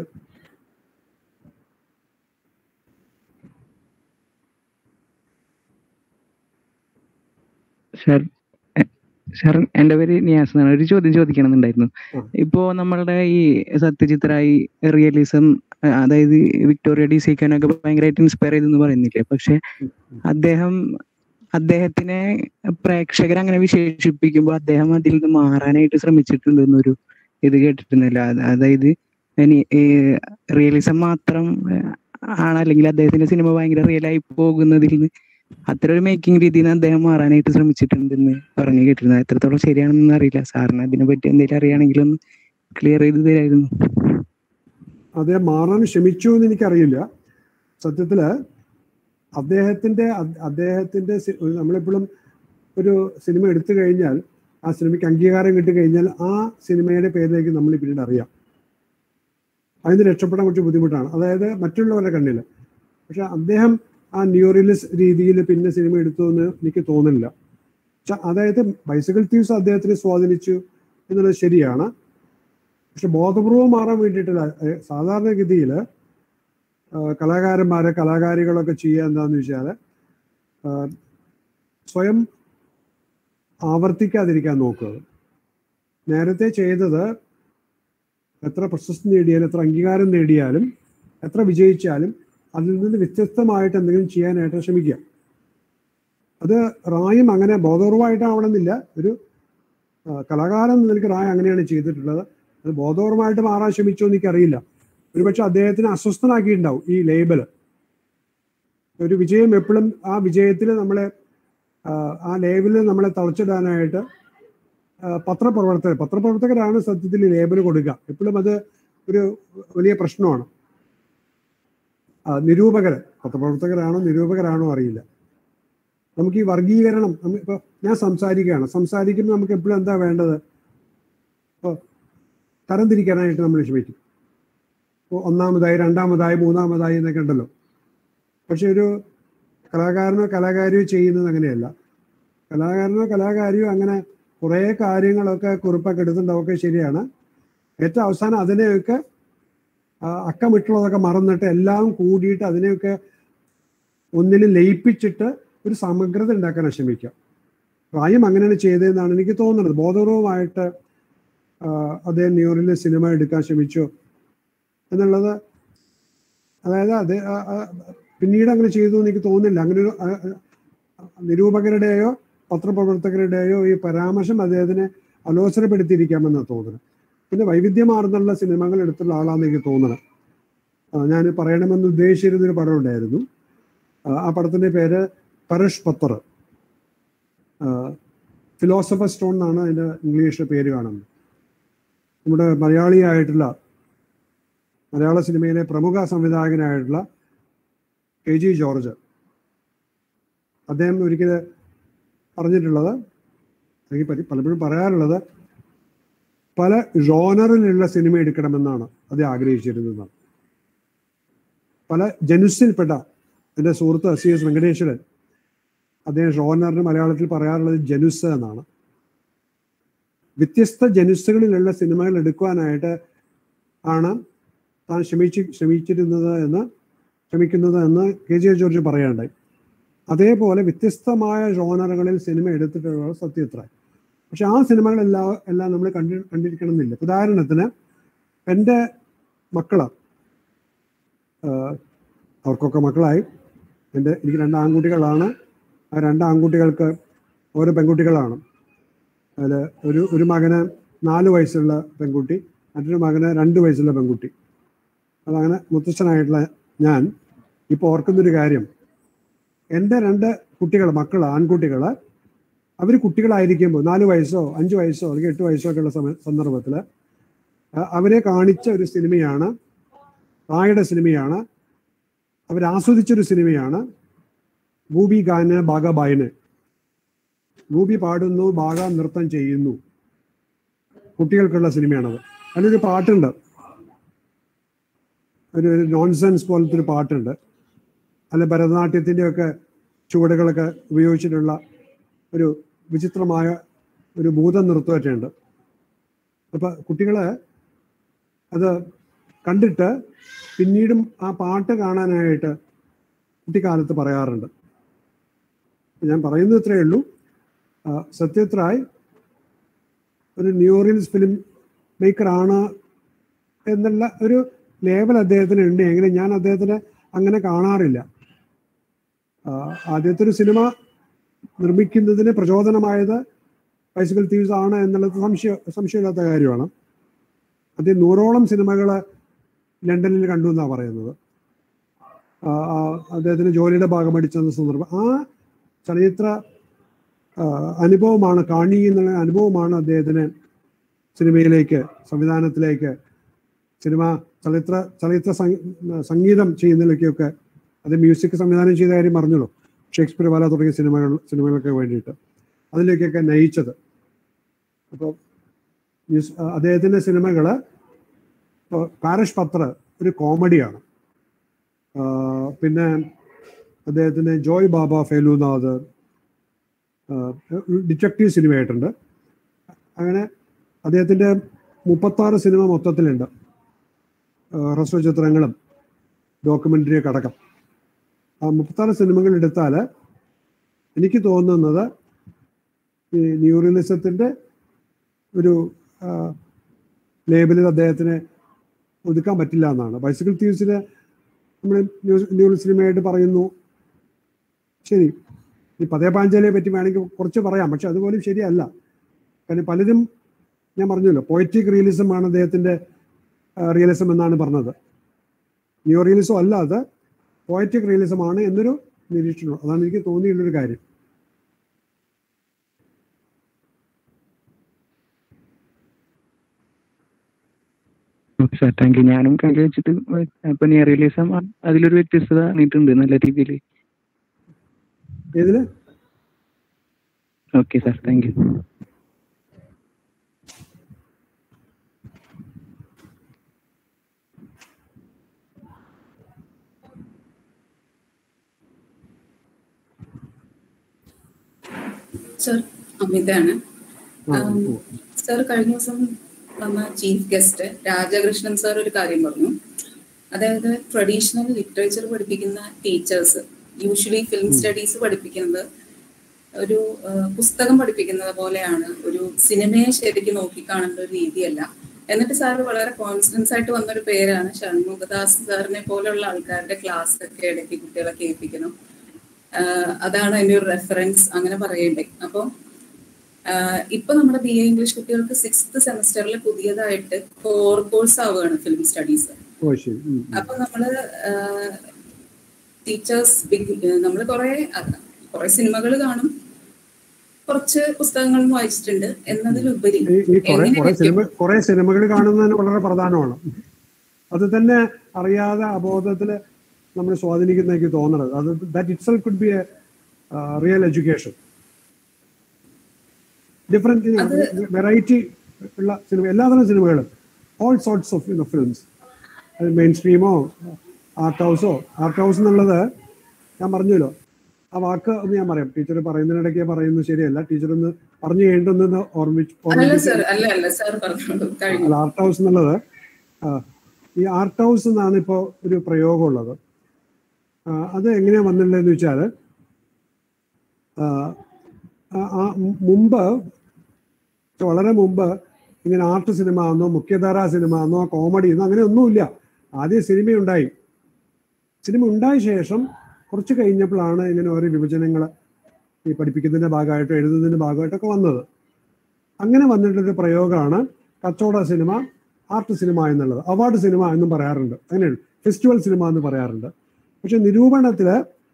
S8: സാർ എ- സാർ എൻ്റെ പേര് നിയാസ് എന്നാണ് ഒരു ചോദ്യം ചോദിക്കണമെന്നുണ്ടായിരുന്നു
S1: ആ.
S8: ഇപ്പോ നമ്മളുടെ ഈ സത്യജിത്രായി റിയലിസം അതായത് വിക്ടോറിയ ഡി സിക്കാനൊക്കെ ഭയങ്കരമായിട്ട് ഇൻസ്പയർ ചെയ്തെന്ന് പറയുന്നില്ലേ പക്ഷെ അദ്ദേഹം അദ്ദേഹത്തിനെ പ്രേക്ഷകർ അങ്ങനെ വിശേഷിപ്പിക്കുമ്പോൾ അദ്ദേഹം അതിൽ നിന്ന് മാറാനായിട്ട് ശ്രമിച്ചിട്ടുണ്ട് എന്നൊരു ഇത് കേട്ടിട്ടുണ്ടല്ല അത് അതായത് റിയലിസം മാത്രം ഏഹ്, ആണ് അല്ലെങ്കിൽ അദ്ദേഹത്തിന്റെ സിനിമ ഭയങ്കര റിയൽ ആയി പോകുന്നതിൽ നിന്ന് അത്തരം ഒരു മേക്കിംഗ് രീതിയിൽ നിന്ന് അദ്ദേഹം മാറാനായിട്ട് ശ്രമിച്ചിട്ടുണ്ടെന്ന് പറഞ്ഞു കേട്ടിരുന്നു അത് എത്രത്തോളം ശരിയാണെന്നൊന്നും അറിയില്ല സാറിന് അതിനെ പറ്റി എന്തെങ്കിലും അറിയാണെങ്കിൽ ഒന്ന് ക്ലിയർ ചെയ്ത് തരായിരുന്നു
S1: അദ്ദേഹം മാറാൻ ശ്രമിച്ചു എന്ന് എനിക്കറിയില്ല സത്യത്തില് അദ്ദേഹത്തിന്റെ അ- അദ്ദേഹത്തിന്റെ സി- നമ്മളെപ്പോഴും ഒരു സിനിമ എടുത്തു കഴിഞ്ഞാൽ ആ സിനിമയ്ക്ക് അംഗീകാരം കിട്ടി കഴിഞ്ഞാൽ ആ സിനിമയുടെ പേരിലേക്ക് നമ്മൾ പിന്നീട് അറിയാം അതിന് രക്ഷപ്പെടാൻ കുറച്ച് ബുദ്ധിമുട്ടാണ് അതായത് മറ്റുള്ളവരുടെ കണ്ണിൽ പക്ഷെ അദ്ദേഹം ആ ന്യൂറിലിസ് രീതിയിൽ പിന്നെ സിനിമ എടുത്തു എന്ന് എനിക്ക് തോന്നുന്നില്ല പക്ഷെ അതായത് ബൈസിക്കിൾ തീവ്സ് അദ്ദേഹത്തിന് സ്വാധീനിച്ചു എന്നുള്ളത് ശരിയാണ് പക്ഷെ ബോധപൂർവം മാറാൻ വേണ്ടിയിട്ടില്ല ഏഹ് സാധാരണഗതിയിൽ കലാകാരന്മാരെ കലാകാരികളൊക്കെ ചെയ്യുക എന്താന്ന് വെച്ചാൽ സ്വയം ആവർത്തിക്കാതിരിക്കാൻ നോക്കുക നേരത്തെ ചെയ്തത് എത്ര പ്രശസ്തി നേടിയാലും എത്ര അംഗീകാരം നേടിയാലും എത്ര വിജയിച്ചാലും അതിൽ നിന്ന് വ്യത്യസ്തമായിട്ട് എന്തെങ്കിലും ചെയ്യാനായിട്ട് ശ്രമിക്കുക അത് റായും അങ്ങനെ ബോധപൂർവമായിട്ടാവണമെന്നില്ല ഒരു ആ, കലാകാരൻ എന്ന നിലയ്ക്ക് റായ് അങ്ങനെയാണ് ചെയ്തിട്ടുള്ളത് അത് ബോധപൂർവമായിട്ട് മാറാൻ ശ്രമിച്ചോ എന്ന് എനിക്കറിയില്ല ഒരുപക്ഷെ അദ്ദേഹത്തിന് അസ്വസ്ഥനാക്കിയിട്ടുണ്ടാവും ഈ ലേബല് ഒരു വിജയം എപ്പോഴും ആ വിജയത്തിൽ നമ്മളെ ആ, ആ ലേബലിൽ നമ്മളെ തളച്ചിടാനായിട്ട് ആ, പത്രപ്രവർത്തകർ പത്രപ്രവർത്തകരാണ് സത്യത്തിൽ ഈ ലേബൽ കൊടുക്കുക എപ്പോഴും അത് ഒരു വലിയ പ്രശ്നമാണ് ആ, നിരൂപകര് പത്രപ്രവർത്തകരാണോ നിരൂപകരാണോ അറിയില്ല നമുക്ക് ഈ വർഗീകരണം നമ്മ- ഇപ്പൊ ഞാൻ സംസാരിക്കുകയാണ് സംസാരിക്കുമ്പോൾ നമുക്ക് എപ്പോഴും എന്താ വേണ്ടത് ഇപ്പോൾ തരംതിരിക്കാനായിട്ട് നമ്മൾ ശ്രമിക്കും ഇപ്പോൾ ഒന്നാമതായി രണ്ടാമതായി മൂന്നാമതായി എന്നൊക്കെ ഉണ്ടല്ലോ പക്ഷെ ഒരു കലാകാരനോ കലാകാരിയോ ചെയ്യുന്നത് അങ്ങനെയല്ല കലാകാരനോ കലാകാരിയോ അങ്ങനെ കുറേ കാര്യങ്ങളൊക്കെ കുറിപ്പൊക്കെ എടുത്തിട്ടുണ്ടാവൊക്കെ ശരിയാണ് ഏറ്റവും അവസാനം അതിനെയൊക്കെ ആ, അക്കമിട്ടുള്ളതൊക്കെ മറന്നിട്ട് എല്ലാം കൂടിയിട്ട് അതിനെയൊക്കെ ഒന്നിൽ ലയിപ്പിച്ചിട്ട് ഒരു സമഗ്രത ഉണ്ടാക്കാൻ ശ്രമിക്കാം പ്രായം അങ്ങനെയാണ് ചെയ്തതെന്നാണ് എനിക്ക് തോന്നുന്നത് ബോധപൂർവമായിട്ട് ആ, അദ്ദേഹം ന്യൂറിലെ സിനിമ എടുക്കാൻ ശ്രമിച്ചു എന്നുള്ളത് അതായത് അത് ആ, ആ, പിന്നീട് അങ്ങനെ ചെയ്തു എന്ന് എനിക്ക് തോന്നുന്നില്ല അങ്ങനെ ഒരു ആ, ആ, നിരൂപകരുടെയോ പത്രപ്രവർത്തകരുടെയോ ഈ പരാമർശം അദ്ദേഹത്തിനെ അലോസരപ്പെടുത്തിയിരിക്കാമെന്നാണ് തോന്നുന്നത് പിന്നെ വൈവിധ്യമാർന്നുള്ള സിനിമകൾ എടുത്തുള്ള ആളാണെന്ന് എനിക്ക് തോന്നണം ആ, ഞാൻ പറയണമെന്ന് ഉദ്ദേശിച്ചിരുന്നൊരു പടം ഉണ്ടായിരുന്നു ആ, ആ പടത്തിന്റെ പേര് പരഷ് പത്തർ ഫിലോസഫർ സ്റ്റോൺ എന്നാണ് അതിന്റെ ഇംഗ്ലീഷ് പേര് കാണുന്നത് നമ്മുടെ മലയാളിയായിട്ടുള്ള മലയാള സിനിമയിലെ പ്രമുഖ സംവിധായകനായിട്ടുള്ള കെ ജി ജോർജ് അദ്ദേഹം ഒരിക്കൽ പറഞ്ഞിട്ടുള്ളത് അല്ലെങ്കിൽ പരി- പലപ്പോഴും പറയാറുള്ളത് പല ജോണറിലുള്ള സിനിമ എടുക്കണമെന്നാണ് അദ്ദേഹം ആഗ്രഹിച്ചിരുന്നത് പല ജനുസിൽപ്പെട്ട എൻ്റെ സുഹൃത്ത് സി എസ് വെങ്കടേശ്വരൻ അദ്ദേഹം ജോണറിന് മലയാളത്തിൽ പറയാറുള്ളത് ജനുസ് എന്നാണ് വ്യത്യസ്ത ജനുസുകളിലുള്ള സിനിമകൾ എടുക്കുവാനായിട്ട് ആണ് താൻ ശ്രമിച്ച് ശ്രമിച്ചിരുന്നത് എന്ന് ശ്രമിക്കുന്നത് എന്ന് കെ ജെ ജോർജ് പറയാണ്ടായി അതേപോലെ വ്യത്യസ്തമായ ജോണറുകളിൽ സിനിമ എടുത്തിട്ടുള്ള സത്യത്ര പക്ഷെ ആ സിനിമകളെല്ലാം എല്ലാം നമ്മൾ കണ്ടി കണ്ടിരിക്കണം എന്നില്ല ഉദാഹരണത്തിന് എൻ്റെ മക്കള് ആഹ് അവർക്കൊക്കെ മക്കളായി എൻ്റെ എനിക്ക് രണ്ട് ആൺകുട്ടികളാണ് ആ രണ്ട് ആൺകുട്ടികൾക്ക് ഓരോ പെൺകുട്ടികളാണ് അതിൽ ഒരു ഒരു മകന് നാല് വയസ്സുള്ള പെൺകുട്ടി മറ്റൊരു മകന് രണ്ട് വയസ്സുള്ള പെൺകുട്ടി അതങ്ങനെ മുത്തച്ഛനായിട്ടുള്ള ഞാൻ ഇപ്പോൾ ഓർക്കുന്നൊരു കാര്യം എൻ്റെ രണ്ട് കുട്ടികൾ മക്കൾ ആൺകുട്ടികൾ അവർ കുട്ടികളായിരിക്കുമ്പോൾ നാല് വയസ്സോ അഞ്ച് വയസ്സോ അല്ലെങ്കിൽ എട്ട് വയസ്സോ ഒക്കെ ഉള്ള സമയ സന്ദർഭത്തിൽ അവരെ കാണിച്ച ഒരു സിനിമയാണ് റായുടെ സിനിമയാണ് അവർ ആസ്വദിച്ചൊരു സിനിമയാണ് ഗൂബി ഗാന് ബാഗബായന് ഗൂബി പാടുന്നു ബാഗ നൃത്തം ചെയ്യുന്നു കുട്ടികൾക്കുള്ള സിനിമയാണത് അതിലൊരു പാട്ടുണ്ട് ഒരു നോൺസെൻസ് പോലത്തെ ഒരു പാട്ടുണ്ട് അല്ല ഭരതനാട്യത്തിൻ്റെ ഒക്കെ ചുവടുകളൊക്കെ ഉപയോഗിച്ചിട്ടുള്ള ഒരു വിചിത്രമായ ഒരു ഭൂതനൃത്തമൊക്കെ ഉണ്ട് അപ്പൊ കുട്ടികള് അത് കണ്ടിട്ട് പിന്നീടും ആ പാട്ട് കാണാനായിട്ട് കുട്ടിക്കാലത്ത് പറയാറുണ്ട് ഞാൻ പറയുന്നത് ഇത്രയേ ഉള്ളൂ ആ, സത്യത്രായ് ഒരു ന്യൂറിൽസ് ഫിലിം മേക്കറാണ് എന്നുള്ള ഒരു ലേബൽ അദ്ദേഹത്തിന് ഉണ്ട് എങ്ങനെ ഞാൻ അദ്ദേഹത്തിന് അങ്ങനെ കാണാറില്ല ആ, ആദ്യത്തെ ഒരു സിനിമ നിർമ്മിക്കുന്നതിന് പ്രചോദനമായത് ബൈസിക്കൽ തീവ്സ് ആണ് എന്നുള്ളത് സംശയ സംശയമില്ലാത്ത കാര്യമാണ് അദ്ദേഹം നൂറോളം സിനിമകൾ ലണ്ടനിൽ കണ്ടു എന്നാണ് പറയുന്നത് ആ, ആ, അദ്ദേഹത്തിന് ജോലിയുടെ ഭാഗമായിട്ട് ചെന്ന സന്ദർഭം ആ ചലച്ചിത്ര ആ, അനുഭവമാണ് കാണി എന്നുള്ള അനുഭവമാണ് അദ്ദേഹത്തിന് സിനിമയിലേക്ക് സംവിധാനത്തിലേക്ക് സിനിമ ചലച്ചിത്ര ചലച്ചിത്ര സംഗ- സംഗീതം ചെയ്യുന്നതിലേക്കൊക്കെ അത് മ്യൂസിക് സംവിധാനം ചെയ്ത കാര്യം പറഞ്ഞല്ലോ ഷേക്സ്പിയർ വാല തുടങ്ങിയ സിനിമകൾ സിനിമകൾക്ക് വേണ്ടിയിട്ട് അതിലേക്കൊക്കെ നയിച്ചത് അപ്പോൾ അദ്ദേഹത്തിൻ്റെ സിനിമകൾ ഇപ്പോൾ പാരിഷ് പത്ര ഒരു കോമഡിയാണ് ആ, പിന്നെ അദ്ദേഹത്തിന് ജോയ് ബാബ ഫെലുനാഥ് ഡിറ്റക്റ്റീവ് സിനിമയായിട്ടുണ്ട് അങ്ങനെ അദ്ദേഹത്തിൻ്റെ മുപ്പത്താറ് സിനിമ മൊത്തത്തിലുണ്ട് ആ, ഹ്രസ്വ ചിത്രങ്ങളും ഡോക്യുമെൻ്ററിയൊക്കെ അടക്കം ആ മുപ്പത്താറ് സിനിമകൾ എടുത്താൽ എനിക്ക് തോന്നുന്നത് ഈ ന്യൂ റിയലിസത്തിൻ്റെ ഒരു ലേബലിൽ അദ്ദേഹത്തിന് ഒതുക്കാൻ പറ്റില്ല എന്നാണ് ബൈസിക്കിൾ തീവ്സിന് നമ്മൾ ന്യൂ ന്യൂ സിനിമയായിട്ട് പറയുന്നു ശരി ഈ പതേ പാഞ്ചാലിയെ പറ്റി വേണമെങ്കിൽ കുറച്ച് പറയാം പക്ഷെ അതുപോലും ശരിയല്ല കാരണം പലരും ഞാൻ പറഞ്ഞല്ലോ പോയറ്റിക് റിയലിസം ആണ് അദ്ദേഹത്തിൻ്റെ റിയലിസം എന്നാണ് പറഞ്ഞത് ന്യൂ റിയലിസം അല്ല അത് പോയറ്റിക് റിയലിസം ആണ് എന്നൊരു നിരീക്ഷണം അതാണ് എനിക്ക് തോന്നിയുള്ളൊരു കാര്യം
S8: ഓക്കെ സാർ താങ്ക് യു ഞാനും കണ്ടു വെച്ചിട്ട് ഇപ്പൊ നിയർ റിലീസം അതിലൊരു വ്യത്യസ്തത വന്നിട്ടുണ്ട് നല്ല രീതിയിൽ
S1: ഏതില്
S8: okay sir thank you
S9: sir അമിതാണ്
S1: ആ,
S9: ആം,
S1: ഓ.
S9: സർ കഴിഞ്ഞ ദിവസം വന്ന ചീഫ് ഗസ്റ്റ് രാജകൃഷ്ണൻ സാർ ഒരു കാര്യം പറഞ്ഞു അതായത് ട്രഡീഷണൽ ലിറ്ററേച്ചർ പഠിപ്പിക്കുന്ന ടീച്ചേഴ്സ് യൂഷ്വലി ഫിലിം സ്റ്റഡീസ് പഠിപ്പിക്കുന്നത് ഒരു ആ, പുസ്തകം പഠിപ്പിക്കുന്നത് പോലെയാണ് ഒരു സിനിമയെ ശരിക്കും നോക്കിക്കാണേണ്ട ഒരു രീതിയല്ല എന്നിട്ട് സാർ വളരെ കോൺഫിഡൻസ് ആയിട്ട് വന്നൊരു പേരാണ് ഷൺമുഖദാസ് സാറിനെ പോലെയുള്ള ആൾക്കാരുടെ ക്ലാസ് ഒക്കെ ഇടയ്ക്ക് കുട്ടികളെ കേൾപ്പിക്കണം ആഹ് അതാണ് അതിന്റെ ഒരു റെഫറൻസ് അങ്ങനെ പറയണ്ടേ അപ്പം ആഹ് ഇപ്പൊ നമ്മുടെ ബി എ ഇംഗ്ലീഷ് കുട്ടികൾക്ക് സിക്സ്ത് സെമസ്റ്ററിൽ പുതിയതായിട്ട് കോർ കോഴ്സ് ആവുകയാണ് ഫിലിം സ്റ്റഡീസ്
S1: ഓ ശരി ഉം, ഉം.
S9: അപ്പൊ നമ്മള് ടീച്ചേഴ്സ് നമ്മൾ കുറെ കുറെ സിനിമകൾ കാണും കുറച്ച് പുസ്തകങ്ങളും വായിച്ചിട്ടുണ്ട് എന്നതിലുപരി
S1: ഈ ഈ കുറെ കുറെ
S9: എങ്ങനെ
S1: സിനിമ കുറെ സിനിമകൾ കാണുന്നതിന് വളരെ പ്രധാനമാണ് അത് തന്നെ അറിയാതെ അബോധത്തിൽ നമ്മൾ സ്വാധീനിക്കുന്ന എനിക്ക് തോന്നുന്നത് അത് that itself could be a real education different variety ഉള്ള സിനിമ എല്ലാതരം സിനിമകളും all sorts of you know films അത് മെയിൻ സ്ട്രീമോ ആർട്ട് ഹൗസോ ആർട്ട് ഹൗസ് എന്നുള്ളത് ഞാൻ പറഞ്ഞല്ലോ ആ വാക്ക് ഒന്ന് ഞാൻ പറയാം ടീച്ചർ പറയുന്നതിനിടയ്ക്ക് പറയുന്നത് ശരിയല്ല ടീച്ചർ ഒന്ന് പറഞ്ഞു കഴിഞ്ഞിട്ടൊന്ന് ഓർമ്മിച്ച്
S9: അല്ല സർ അല്ല അല്ല സാർ പറഞ്ഞോളൂ കഴിഞ്ഞു
S1: അല്ല ആർട്ട് ഹൗസ് എന്നുള്ളത് ആ, ഈ ആർട്ട് ഹൗസ് എന്നാണ് ഇപ്പോൾ ഒരു പ്രയോഗമുള്ളത് ആ, അത് എങ്ങനെയാ വന്നിട്ടുള്ളതെന്ന് വെച്ചാൽ മുമ്പ് വളരെ മുമ്പ് ഇങ്ങനെ ആർട്ട് സിനിമ എന്നോ മുഖ്യധാര സിനിമ എന്നോ കോമഡി എന്നോ അങ്ങനെ ഒന്നുമില്ല ആദ്യം സിനിമയുണ്ടായി സിനിമ ഉണ്ടായ ശേഷം കുറച്ച് കഴിഞ്ഞപ്പോഴാണ് ഇങ്ങനെ ഓരോ വിഭജനങ്ങൾ ഈ പഠിപ്പിക്കുന്നതിൻ്റെ ഭാഗമായിട്ടോ എഴുതുന്നതിൻ്റെ ഭാഗമായിട്ടൊക്കെ വന്നത് അങ്ങനെ വന്നിട്ടൊരു പ്രയോഗമാണ് കച്ചവട സിനിമ ആർട്ട് സിനിമ എന്നുള്ളത് അവാർഡ് സിനിമ എന്നും പറയാറുണ്ട് അങ്ങനെയാണ് ഫെസ്റ്റിവൽ സിനിമ എന്ന് പറയാറുണ്ട് പക്ഷെ നിരൂപണത്തിൽ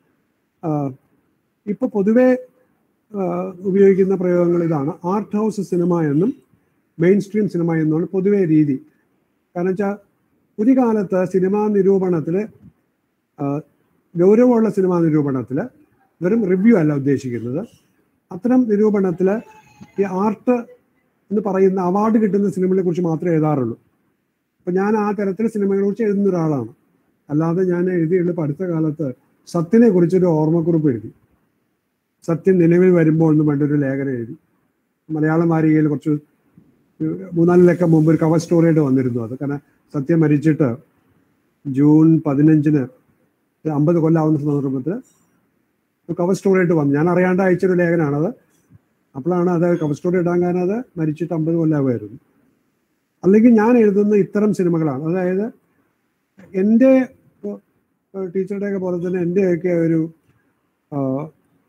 S1: ഇപ്പൊ പൊതുവെ ആ, ഉപയോഗിക്കുന്ന പ്രയോഗങ്ങൾ ഇതാണ് ആർട്ട് ഹൗസ് സിനിമ എന്നും മെയിൻ സ്ട്രീം സിനിമ എന്നുമാണ് പൊതുവെ രീതി കാരണം വെച്ചാൽ ഒരു കാലത്ത് സിനിമാ നിരൂപണത്തിൽ ഗൗരവമുള്ള സിനിമാ നിരൂപണത്തിൽ വെറും റിവ്യൂ അല്ല ഉദ്ദേശിക്കുന്നത് അത്തരം നിരൂപണത്തിൽ ഈ ആർട്ട് എന്ന് പറയുന്ന അവാർഡ് കിട്ടുന്ന സിനിമകളെ കുറിച്ച് മാത്രമേ എഴുതാറുള്ളൂ അപ്പൊ ഞാൻ ആ തരത്തിൽ സിനിമകളെ കുറിച്ച് എഴുതുന്ന ഒരാളാണ് അല്ലാതെ ഞാൻ എഴുതിയുള്ള ഇപ്പൊ അടുത്ത കാലത്ത് സത്യനെ കുറിച്ചൊരു ഓർമ്മക്കുറിപ്പ് എഴുതി സത്യൻ നിലവിൽ വരുമ്പോൾ എന്ന് വേണ്ട ഒരു ലേഖനം എഴുതി മലയാളം വാരികയിൽ കുറച്ച് മൂന്നാലിലൊക്കെ മുമ്പ് ഒരു കവർ സ്റ്റോറിയായിട്ട് വന്നിരുന്നു അത് കാരണം സത്യം മരിച്ചിട്ട് ജൂൺ പതിനഞ്ചിന് അമ്പത് കൊല്ലാവുന്ന സന്ദർഭത്തിൽ ഒരു കവർ സ്റ്റോറിയായിട്ട് വന്നു ഞാൻ അറിയാണ്ട് അയച്ചൊരു ലേഖനമാണത് അപ്പോഴാണ് അത് കവർ സ്റ്റോറി ഇടാൻ കാരണം അത് മരിച്ചിട്ട് അമ്പത് കൊല്ലാമായിരുന്നു അല്ലെങ്കിൽ ഞാൻ എഴുതുന്ന ഇത്തരം സിനിമകളാണ് അതായത് എൻ്റെ ടീച്ചറുടെയൊക്കെ പോലെ തന്നെ എൻ്റെയൊക്കെ ഒരു ആ,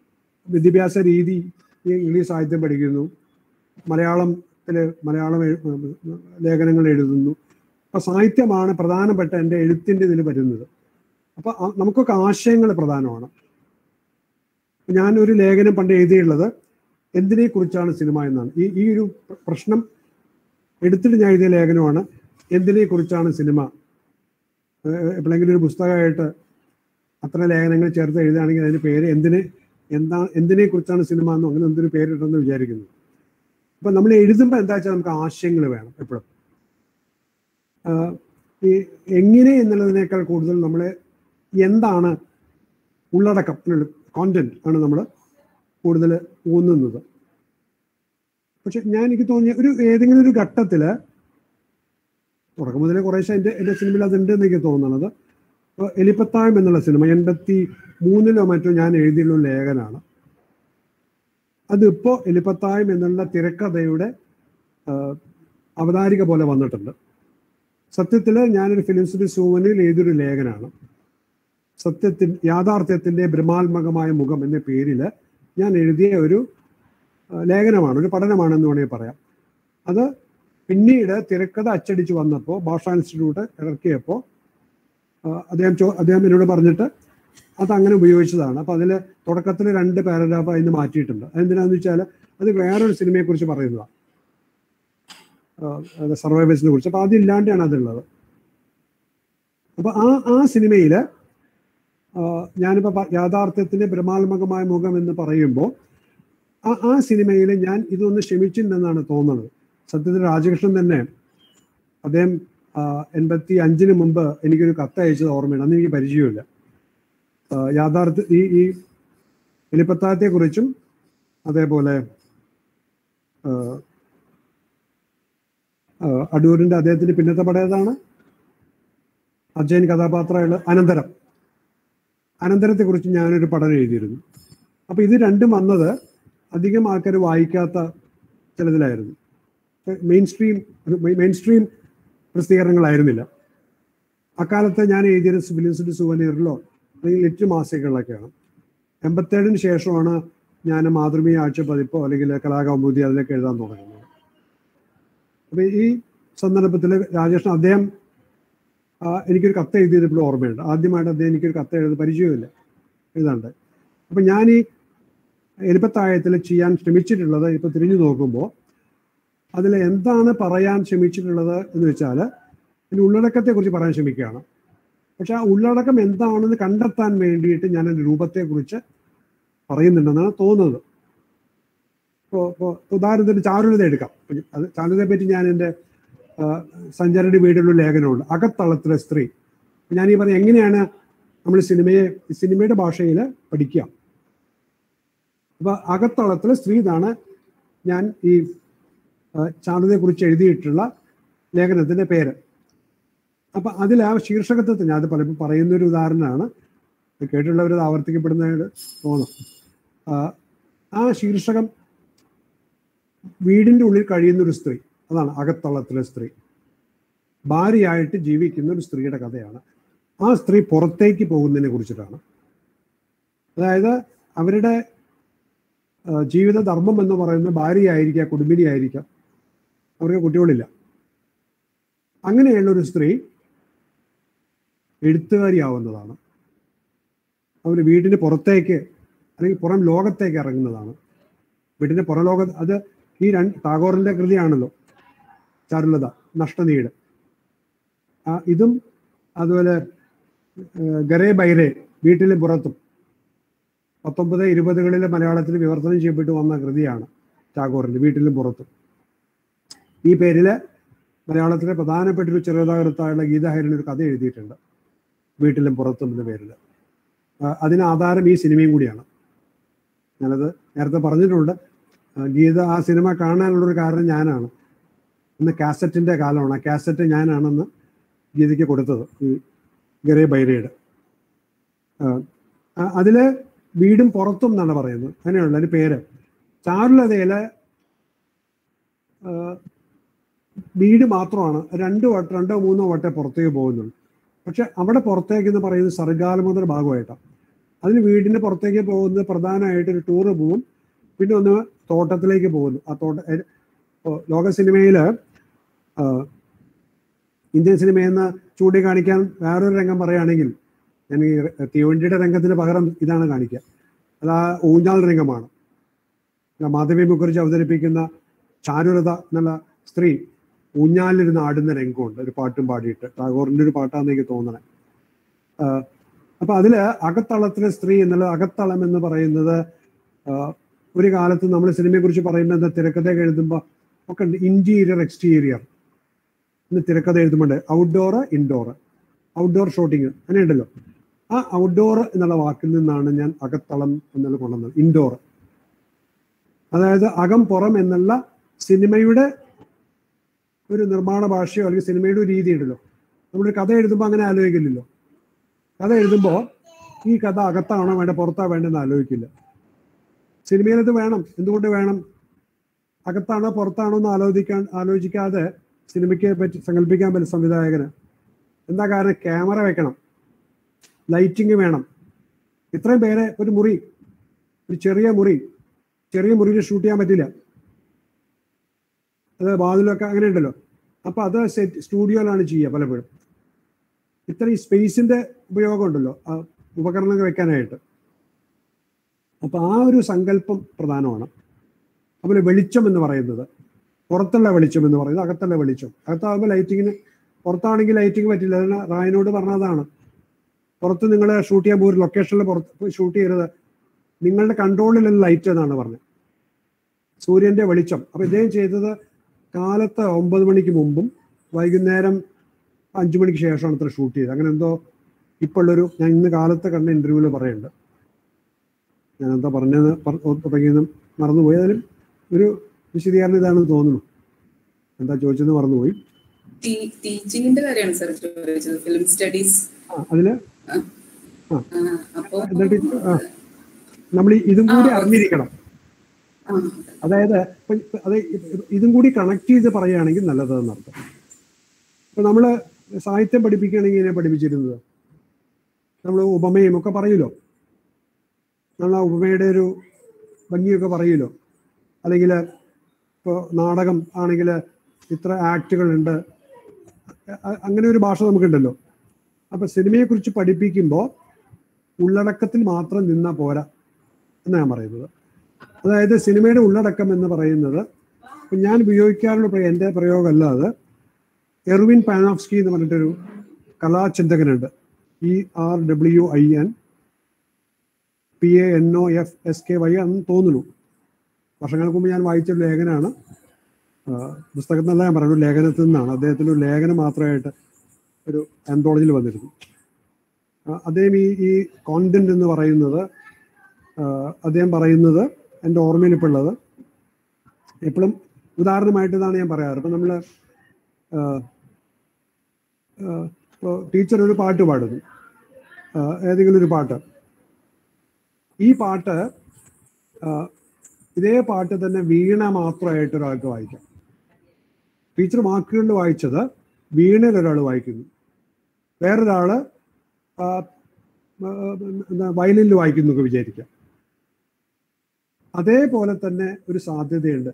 S1: വിദ്യാഭ്യാസ രീതി ഈ ഇംഗ്ലീഷ് സാഹിത്യം പഠിക്കുന്നു മലയാളത്തില് മലയാളം എഴു- ലേഖനങ്ങൾ എഴുതുന്നു അപ്പൊ സാഹിത്യമാണ് പ്രധാനപ്പെട്ട എൻ്റെ എഴുത്തിൻ്റെ ഇതിൽ വരുന്നത് അപ്പൊ ആ- നമുക്കൊക്കെ ആശയങ്ങൾ പ്രധാനമാണ് ഞാൻ ഒരു ലേഖനം പണ്ട് എഴുതിയുള്ളത് എന്തിനെ കുറിച്ചാണ് സിനിമ എന്നാണ് ഈ ഈ ഒരു പ്ര- പ്രശ്നം എടുത്തിട്ട് ഞാൻ എഴുതിയ ലേഖനമാണ് എന്തിനെ കുറിച്ചാണ് സിനിമ ഏഹ് എപ്പോഴെങ്കിലും ഒരു പുസ്തകമായിട്ട് അത്ര ലേഖനങ്ങൾ ചേർത്ത് എഴുതുകയാണെങ്കിൽ അതിന്റെ പേര് എന്തിന് എന്താ എന്തിനെ കുറിച്ചാണ് സിനിമ എന്നോ അങ്ങനെ എന്തൊരു പേരിട്ടെന്ന് വിചാരിക്കുന്നു അപ്പൊ നമ്മൾ എഴുതുമ്പോൾ എന്താ വെച്ചാൽ നമുക്ക് ആശയങ്ങൾ വേണം എപ്പോഴും ആഹ് ഈ എങ്ങനെ എന്നുള്ളതിനേക്കാൾ കൂടുതൽ നമ്മൾ എന്താണ് ഉള്ളടക്കം കോണ്ടന്റ് ആണ് നമ്മൾ കൂടുതൽ ഊന്നുന്നത് പക്ഷെ ഞാൻ എനിക്ക് തോന്നിയ ഒരു ഏതെങ്കിലും ഒരു ഘട്ടത്തില് തുടക്കം മുതലേ കുറേശ്ശെ എൻ്റെ എൻ്റെ സിനിമയിൽ അതുണ്ട് എന്ന് എനിക്ക് തോന്നുന്നത് ഇപ്പൊ എലിപ്പത്തായം എന്നുള്ള സിനിമ എൺപത്തി മൂന്നിലോ മറ്റോ ഞാൻ എഴുതിയുള്ള ഒരു ലേഖനാണ് അതിപ്പോ എലിപ്പത്തായം എന്നുള്ള തിരക്കഥയുടെ ആ, അവതാരിക പോലെ വന്നിട്ടുണ്ട് സത്യത്തിൽ ഞാനൊരു ഫിലിം സിറ്റി സൂവനിൽ എഴുതിയൊരു ലേഖനാണ് സത്യത്തിൻ യാഥാർത്ഥ്യത്തിന്റെ ബ്രഹ്മാത്മകമായ മുഖം എന്ന പേരിൽ ഞാൻ എഴുതിയ ഒരു ആ, ലേഖനമാണ് ഒരു പഠനമാണെന്ന് വേണമെങ്കിൽ പറയാം അത് പിന്നീട് തിരക്കഥ അച്ചടിച്ച് വന്നപ്പോൾ ഭാഷാ ഇൻസ്റ്റിറ്റ്യൂട്ട് ഇറക്കിയപ്പോൾ ആ, അദ്ദേഹം ചോ അദ്ദേഹം എന്നോട് പറഞ്ഞിട്ട് അത് അങ്ങനെ ഉപയോഗിച്ചതാണ് അപ്പോൾ അതിൽ തുടക്കത്തിൽ രണ്ട് പാരഗ്രാഫ് അതിന് മാറ്റിയിട്ടുണ്ട് അതെന്തിനാന്ന് വെച്ചാൽ അത് വേറൊരു സിനിമയെ കുറിച്ച് പറയുന്നതാണ് സർവൈവേഴ്സിനെ കുറിച്ച് അപ്പോൾ അതില്ലാണ്ടാണ് അതുള്ളത് അപ്പോൾ ആ ആ സിനിമയിൽ ഞാനിപ്പോൾ പ- യാഥാർത്ഥ്യത്തിന്റെ ഭ്രമാത്മകമായ മുഖം എന്ന് പറയുമ്പോൾ ആ ആ സിനിമയിൽ ഞാൻ ഇതൊന്ന് ക്ഷമിച്ചിട്ടുണ്ടെന്നാണ് തോന്നുന്നത് സത്യത്തിൽ രാജകൃഷ്ണൻ തന്നെ അദ്ദേഹം ആ, എൺപത്തി അഞ്ചിന് മുമ്പ് എനിക്കൊരു കത്ത് അയച്ചത് ഓർമ്മയുണ്ട് അന്ന് എനിക്ക് പരിചയമില്ല ആ, യാഥാർത്ഥ്യ ഈ ഈ എലിപ്പത്തായത്തെ കുറിച്ചും അതേപോലെ ആ, ആ, അടൂരിന്റെ അദ്ദേഹത്തിന്റെ പിന്നത്തെ പടേതാണ് അജയൻ കഥാപാത്രമുള്ള അനന്തരം അനന്തരത്തെ കുറിച്ച് ഞാനൊരു പഠനം എഴുതിയിരുന്നു അപ്പൊ ഇത് രണ്ടും വന്നത് അധികം ആൾക്കാർ വായിക്കാത്ത ചിലതിലായിരുന്നു മെയിൻ സ്ട്രീം മെയിൻ സ്ട്രീം പ്രസിദ്ധീകരണങ്ങളായിരുന്നില്ല അക്കാലത്ത് ഞാൻ എഴുതിയ ഫിലിംസിന്റെ സുവനീറിലോ അല്ലെങ്കിൽ ലിറ്റ് മാസികകളിലൊക്കെയാണ് എൺപത്തേഴിന് ശേഷമാണ് ഞാൻ മാതൃഭൂമി ആഴ്ച പതിപ്പോ അല്ലെങ്കിൽ കലാകൗമുദി അതിലൊക്കെ എഴുതാൻ തുടങ്ങുന്നത് അപ്പൊ ഈ സന്ദർഭത്തിൽ രാജേഷൻ അദ്ദേഹം ആ, എനിക്കൊരു കത്ത് എഴുതിയത് ഇപ്പോഴും ഓർമ്മയുണ്ട് ആദ്യമായിട്ട് അദ്ദേഹം എനിക്കൊരു കത്ത് എഴുതി പരിചയമില്ല എഴുതാണ്ട് അപ്പൊ ഞാൻ ഈ എലിപ്പത്തായത്തിൽ ചെയ്യാൻ ശ്രമിച്ചിട്ടുള്ളത് ഇപ്പൊ തിരിഞ്ഞു നോക്കുമ്പോൾ അതിൽ എന്താണ് പറയാൻ ശ്രമിച്ചിട്ടുള്ളത് എന്ന് വെച്ചാൽ ഇതിന്റെ ഉള്ളടക്കത്തെ കുറിച്ച് പറയാൻ ശ്രമിക്കുകയാണ് പക്ഷെ ആ ഉള്ളടക്കം എന്താണെന്ന് കണ്ടെത്താൻ വേണ്ടിയിട്ട് ഞാൻ അതിന്റെ രൂപത്തെ കുറിച്ച് പറയുന്നുണ്ടെന്നാണ് തോന്നുന്നത് ഇപ്പോൾ ഇപ്പോൾ ഉദാഹരണത്തിന് ചാരുലത എടുക്കാം അത് ചാരുലതയെ പറ്റി ഞാൻ എൻ്റെ സഞ്ചാരിയുടെ വീടിലുള്ള ലേഖനമുണ്ട് അകത്തളത്തിലെ സ്ത്രീ ഞാൻ ഈ പറഞ്ഞ എങ്ങനെയാണ് നമ്മൾ സിനിമയെ സിനിമയുടെ ഭാഷയിൽ പഠിക്കുക അപ്പൊ അകത്തളത്തിലെ സ്ത്രീ ഇതാണ് ഞാൻ ഈ ചാരുതയെ കുറിച്ച് എഴുതിയിട്ടുള്ള ലേഖനത്തിന്റെ പേര് അപ്പൊ അതിൽ ആ ശീർഷകത്തെ ഞാൻ അത് പലപ്പോൾ പറയുന്ന ഒരു ഉദാഹരണമാണ് ഇത് കേട്ടുള്ളവർ അത് ആവർത്തിക്കപ്പെടുന്നതായിട്ട് തോന്നും ആ, ആ ശീർഷകം വീടിന്റെ ഉള്ളിൽ കഴിയുന്ന ഒരു സ്ത്രീ അതാണ് അകത്തളത്തിലെ സ്ത്രീ ഭാര്യയായിട്ട് ജീവിക്കുന്ന ഒരു സ്ത്രീയുടെ കഥയാണ് ആ സ്ത്രീ പുറത്തേക്ക് പോകുന്നതിനെ കുറിച്ചിട്ടാണ് അതായത് അവരുടെ ആ, ജീവിത ധർമ്മം എന്ന് പറയുന്നത് ഭാര്യയായിരിക്കാം കുടുംബിനിയായിരിക്കാം അവർക്ക് കുട്ടികളില്ല അങ്ങനെയുള്ള ഒരു സ്ത്രീ എഴുത്തുകാരിയാവുന്നതാണ് അവർ വീടിന് പുറത്തേക്ക് അല്ലെങ്കിൽ പുറം ലോകത്തേക്ക് ഇറങ്ങുന്നതാണ് വീടിന്റെ പുറം ലോക അത് ഈ രണ്ട് ടാഗോറിന്റെ കൃതിയാണല്ലോ ചാരുലത നഷ്ടനീട് ആ ഇതും അതുപോലെ ഏഹ്, ഗരേ ബൈരെ വീട്ടിലും പുറത്തും പത്തൊമ്പത് ഇരുപതുകളിലെ മലയാളത്തിൽ വിവർത്തനം ചെയ്യപ്പെട്ടു വന്ന കൃതിയാണ് ടാഗോറിന്റെ വീട്ടിലും പുറത്തും ഈ പേരില് മലയാളത്തിലെ പ്രധാനപ്പെട്ട ഒരു ചെറുതാകൃത്തായുള്ള ഗീതാഹരിന് ഒരു കഥ എഴുതിയിട്ടുണ്ട് വീട്ടിലും പുറത്തും എന്ന പേരിൽ അതിന് ആധാരം ഈ സിനിമയും കൂടിയാണ് ഞാനത് നേരത്തെ പറഞ്ഞിട്ടുണ്ട് ആ, ഗീത ആ സിനിമ കാണാനുള്ളൊരു കാരണം ഞാനാണ് ഇന്ന് കാസറ്റിന്റെ കാലമാണ് ആ കാസറ്റ് ഞാനാണെന്ന് ഗീതയ്ക്ക് കൊടുത്തത് ഈ ഗരേ ബൈരയുടെ ആ, ആ, അതില് വീടും പുറത്തും എന്നാണ് പറയുന്നത് അങ്ങനെയുള്ള അതിന്റെ പേര് ചാരുലതയിലെ ആ, വീട് മാത്രമാണ് രണ്ട് വട്ടം രണ്ടോ മൂന്നോ വട്ടം പുറത്തേക്ക് പോകുന്നുള്ളൂ പക്ഷെ അവിടെ പുറത്തേക്ക് എന്ന് പറയുന്നത് സർഗാലമുദ്ര ഭാഗമായിട്ടാണ് അതിന് വീടിന് പുറത്തേക്ക് പോകുന്നത് പ്രധാനമായിട്ട് ഒരു ടൂറ് പോവും പിന്നെ ഒന്ന് തോട്ടത്തിലേക്ക് പോകുന്നു ആ തോട്ട ഏ, ഇപ്പോ ലോക സിനിമയിൽ ഇന്ത്യൻ സിനിമയിൽ നിന്ന് ചൂണ്ടിക്കാണിക്കാൻ വേറൊരു രംഗം പറയുകയാണെങ്കിൽ ഞാൻ ഈ തീവണ്ടിയുടെ രംഗത്തിന് പകരം ഇതാണ് കാണിക്കുക അത് ആ ഊഞ്ഞാൽ രംഗമാണ് ആ മാധവി മുഖർജി അവതരിപ്പിക്കുന്ന ചാരുലത എന്നുള്ള സ്ത്രീ ഊഞ്ഞാലിരുന്ന് ആടുന്ന രംഗമുണ്ട് ഒരു പാട്ടും പാടിയിട്ട് ടാഗോറിന്റെ ഒരു പാട്ടാന്ന് എനിക്ക് തോന്നണേ ആഹ് അപ്പൊ അതില് അകത്തളത്തിലെ സ്ത്രീ എന്നുള്ള അകത്തളം എന്ന് പറയുന്നത് ആഹ് ഒരു കാലത്ത് നമ്മൾ സിനിമയെ കുറിച്ച് പറയുമ്പോൾ എന്താ തിരക്കഥ എഴുതുമ്പോൾ ഒക്കെ ഇന്റീരിയർ എക്സ്റ്റീരിയർ എന്ന് തിരക്കഥ എഴുതുമ്പോണ്ട് ഔട്ട്ഡോർ ഇൻഡോർ ഔട്ട്ഡോർ ഷൂട്ടിങ് അങ്ങനെ ഉണ്ടല്ലോ ആ ഔട്ട്ഡോർ എന്നുള്ള വാക്കിൽ നിന്നാണ് ഞാൻ അകത്തളം എന്നുള്ള കൊണ്ടുവന്നത് ഇൻഡോർ അതായത് അകം പുറം എന്നുള്ള സിനിമയുടെ ഒരു നിർമ്മാണ ഭാഷയോ അല്ലെങ്കിൽ സിനിമയുടെ ഒരു രീതി ഉണ്ടല്ലോ നമ്മളൊരു കഥ എഴുതുമ്പോൾ അങ്ങനെ ആലോചിക്കില്ലല്ലോ കഥ എഴുതുമ്പോൾ ഈ കഥ അകത്താണോ വേണ്ട പുറത്താ വേണ്ടെന്ന് ആലോചിക്കില്ല സിനിമയിലത് വേണം എന്തുകൊണ്ട് വേണം അകത്താണോ പുറത്താണോ എന്ന് ആലോചിക്കാൻ ആലോചിക്കാതെ സിനിമയ്ക്ക് പറ്റി സങ്കല്പിക്കാൻ പറ്റും സംവിധായകന് എന്താ കാരണം ക്യാമറ വെക്കണം ലൈറ്റിംഗ് വേണം ഇത്രയും പേരെ ഒരു മുറി ഒരു ചെറിയ മുറി ചെറിയ മുറിയിൽ ഷൂട്ട് ചെയ്യാൻ പറ്റില്ല അത് വാതിലൊക്കെ അങ്ങനെ ഉണ്ടല്ലോ അപ്പൊ അത് സെറ്റ് സ്റ്റുഡിയോയിലാണ് ചെയ്യുക പലപ്പോഴും ഇത്രയും സ്പേസിന്റെ ഉപയോഗം ഉണ്ടല്ലോ ആ ഉപകരണങ്ങൾ വെക്കാനായിട്ട് അപ്പൊ ആ ഒരു സങ്കല്പം പ്രധാനമാണ് അതുപോലെ വെളിച്ചം എന്ന് പറയുന്നത് പുറത്തുള്ള വെളിച്ചം എന്ന് പറയുന്നത് അകത്തുള്ള വെളിച്ചം അകത്താകുമ്പോൾ ലൈറ്റിങ്ങിന് പുറത്താണെങ്കിൽ ലൈറ്റിംഗ് പറ്റില്ല അതിന് റായനോട് പറഞ്ഞതാണ് പുറത്ത് നിങ്ങൾ ഷൂട്ട് ചെയ്യാൻ പോകും ലൊക്കേഷനിൽ പുറത്ത് ഷൂട്ട് ചെയ്യരുത് നിങ്ങളുടെ കൺട്രോളിലുള്ള ലൈറ്റ് എന്നാണ് പറഞ്ഞത് സൂര്യന്റെ വെളിച്ചം അപ്പൊ ഇദ്ദേഹം ചെയ്തത് കാലത്ത് ഒമ്പത് മണിക്ക് മുമ്പും വൈകുന്നേരം അഞ്ചു മണിക്ക് ശേഷമാണ് ഇത്ര ഷൂട്ട് ചെയ്തത് അങ്ങനെ എന്തോ ഇപ്പോൾ ഉള്ളൊരു ഞാൻ ഇന്ന് കാലത്ത് കണ്ട ഇന്റർവ്യൂവിൽ പറയുന്നുണ്ട് ഞാൻ എന്താ പറഞ്ഞത് പറ- തുടങ്ങിയെന്ന് മറന്നുപോയി അതിലും ഒരു വിശദീകരണം ഇതാണെന്ന് തോന്നുന്നു എന്താ ചോദിച്ചെന്ന് മറന്നുപോയി
S9: ടീച്ചിങ്ങിന്റെ കാര്യമാണ് സാർ ചോദിച്ചത് ഫിലിം സ്റ്റഡീസ്
S1: ആ അതില്
S9: അപ്പോ
S1: എന്നിട്ട് ആ നമ്മൾ ഇതും കൂടി
S9: ആ,
S1: അറിഞ്ഞിരിക്കണം
S9: ആ,
S1: അതായത് ഇപ്പൊ അത് ഇതും കൂടി കണക്ട് ചെയ്ത് പറയുകയാണെങ്കിൽ നല്ലതെന്ന് അർത്ഥം ഇപ്പൊ നമ്മള് സാഹിത്യം പഠിപ്പിക്കുകയാണെങ്കിൽ ഇങ്ങനെ പഠിപ്പിച്ചിരുന്നത് നമ്മൾ ഉപമയും ഒക്കെ പറയൂലോ നമ്മൾ ആ ഉപമയുടെ ഒരു ഭംഗിയൊക്കെ പറയൂലോ അല്ലെങ്കിൽ ഇപ്പോൾ നാടകം ആണെങ്കിൽ ഇത്ര ആക്റ്റുകളുണ്ട് അ- അങ്ങനെ ഒരു ഭാഷ നമുക്കുണ്ടല്ലോ അപ്പൊ സിനിമയെക്കുറിച്ച് പഠിപ്പിക്കുമ്പോൾ ഉള്ളടക്കത്തിൽ മാത്രം നിന്നാ പോരാ എന്നാണ് ഞാൻ പറയുന്നത് അതായത് സിനിമയുടെ ഉള്ളടക്കം എന്ന് പറയുന്നത് ഇപ്പൊ ഞാൻ ഉപയോഗിക്കാറുള്ള പ്രയോ- എൻ്റെ പ്രയോഗമല്ല അത് എർവിൻ പാനോഫ്സ്കി എന്ന് പറഞ്ഞിട്ടൊരു കലാചിന്തകനുണ്ട് E R W I N P A N O F S K Y എന്ന് തോന്നുന്നു വർഷങ്ങൾക്ക് മുമ്പ് ഞാൻ വായിച്ചൊരു ലേഖനമാണ് ആ, പുസ്തകത്തിൽ നിന്നല്ല ഞാൻ പറയുന്നത് ലേഖനത്തിൽ നിന്നാണ് അദ്ദേഹത്തിൻ്റെ ഒരു ലേഖനം മാത്രമായിട്ട് ഒരു ആന്തോളജിയിൽ വന്നിരുന്നു ആ, അദ്ദേഹം ഈ ഈ കോണ്ടന്റ് എന്ന് പറയുന്നത് ആ, അദ്ദേഹം പറയുന്നത് എൻ്റെ ഓർമ്മയിൽ ഇപ്പോൾ ഉള്ളത് എപ്പോഴും ഉദാഹരണമായിട്ട് ഇതാണ് ഞാൻ പറയാറ് ഇപ്പം നമ്മൾ ഇപ്പോൾ ടീച്ചർ ഒരു പാട്ട് പാടുന്നു ആ, ഏതെങ്കിലും ഒരു പാട്ട് ഈ പാട്ട് ആ, ഇതേ പാട്ട് തന്നെ വീണ മാത്രമായിട്ട് ഒരാൾക്ക് വായിക്കാം ടീച്ചർ വാക്കുകളിൽ വായിച്ചത് വീണയിൽ ഒരാൾ വായിക്കുന്നു വേറൊരാള് ആ, ആ, എന്താ വയലിനിൽ വായിക്കുന്നു എന്ന് വിചാരിക്കാം അതേപോലെ തന്നെ ഒരു സാധ്യതയുണ്ട്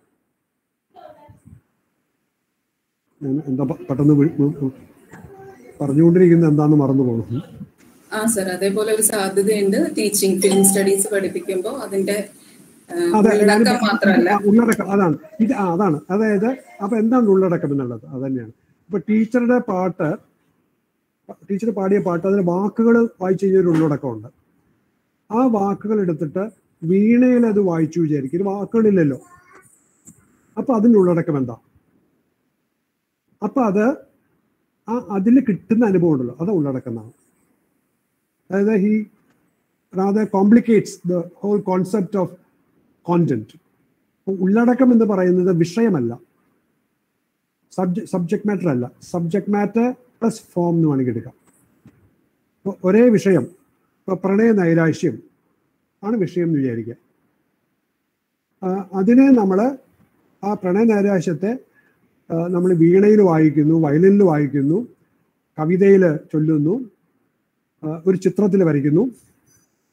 S1: ഞാൻ എന്താ പ- പെട്ടെന്ന് വി- ഉം, ഉം, പറഞ്ഞുകൊണ്ടിരിക്കുന്നത് എന്താന്ന് മറന്നു പോകുന്നു
S9: ആ സർ അതേപോലെ ഒരു സാധ്യതയുണ്ട് ടീച്ചിങ് ഫിലിം സ്റ്റഡീസ് പഠിപ്പിക്കുമ്പോൾ അതിന്റെ ആ,
S1: അതെ ഞാൻ
S9: ഉള്ളടക്കം മാത്രമല്ല
S1: ഉള്ളടക്കം അതാണ് ഇത് ആ അതാണ് അതായത് അപ്പൊ എന്താണ് ഉള്ളടക്കം എന്നുള്ളത് അത് തന്നെയാണ് ഇപ്പൊ ടീച്ചറുടെ പാട്ട് ടീച്ചർ പാടിയ പാട്ട് അതിന് വാക്കുകൾ വായിച്ചു കഴിഞ്ഞ ഒരു ഉള്ളടക്കമുണ്ട് ആ വാക്കുകൾ എടുത്തിട്ട് വീണയിൽ അത് വായിച്ചു വിചാരിക്കും ഇത് വാക്കുകളില്ലല്ലോ അപ്പൊ അതിന്റെ ഉള്ളടക്കം എന്താ അപ്പൊ അത് ആ അതിൽ കിട്ടുന്ന അനുഭവം ഉണ്ടല്ലോ അത് ഉള്ളടക്കം എന്നാണ് അതായത് he rather complicates the whole concept of content ഉള്ളടക്കം എന്ന് പറയുന്നത് വിഷയമല്ല സബ്ജക്ട് സബ്ജക്ട് മാറ്റർ അല്ല സബ്ജക്ട് മാറ്റർ പ്ലസ് ഫോം എന്ന് വേണമെങ്കിൽ എടുക്കാം ഇപ്പൊ ഒരേ വിഷയം ഇപ്പൊ പ്രണയ നൈരാശ്യം ആണ് വിഷയം എന്ന് വിചാരിക്കുക ആ, അതിനെ നമ്മൾ ആ പ്രണയ നൈരാശ്യത്തെ നമ്മൾ വീണയിൽ വായിക്കുന്നു വയലിനിൽ വായിക്കുന്നു കവിതയിൽ ചൊല്ലുന്നു ആ, ഒരു ചിത്രത്തിൽ വരയ്ക്കുന്നു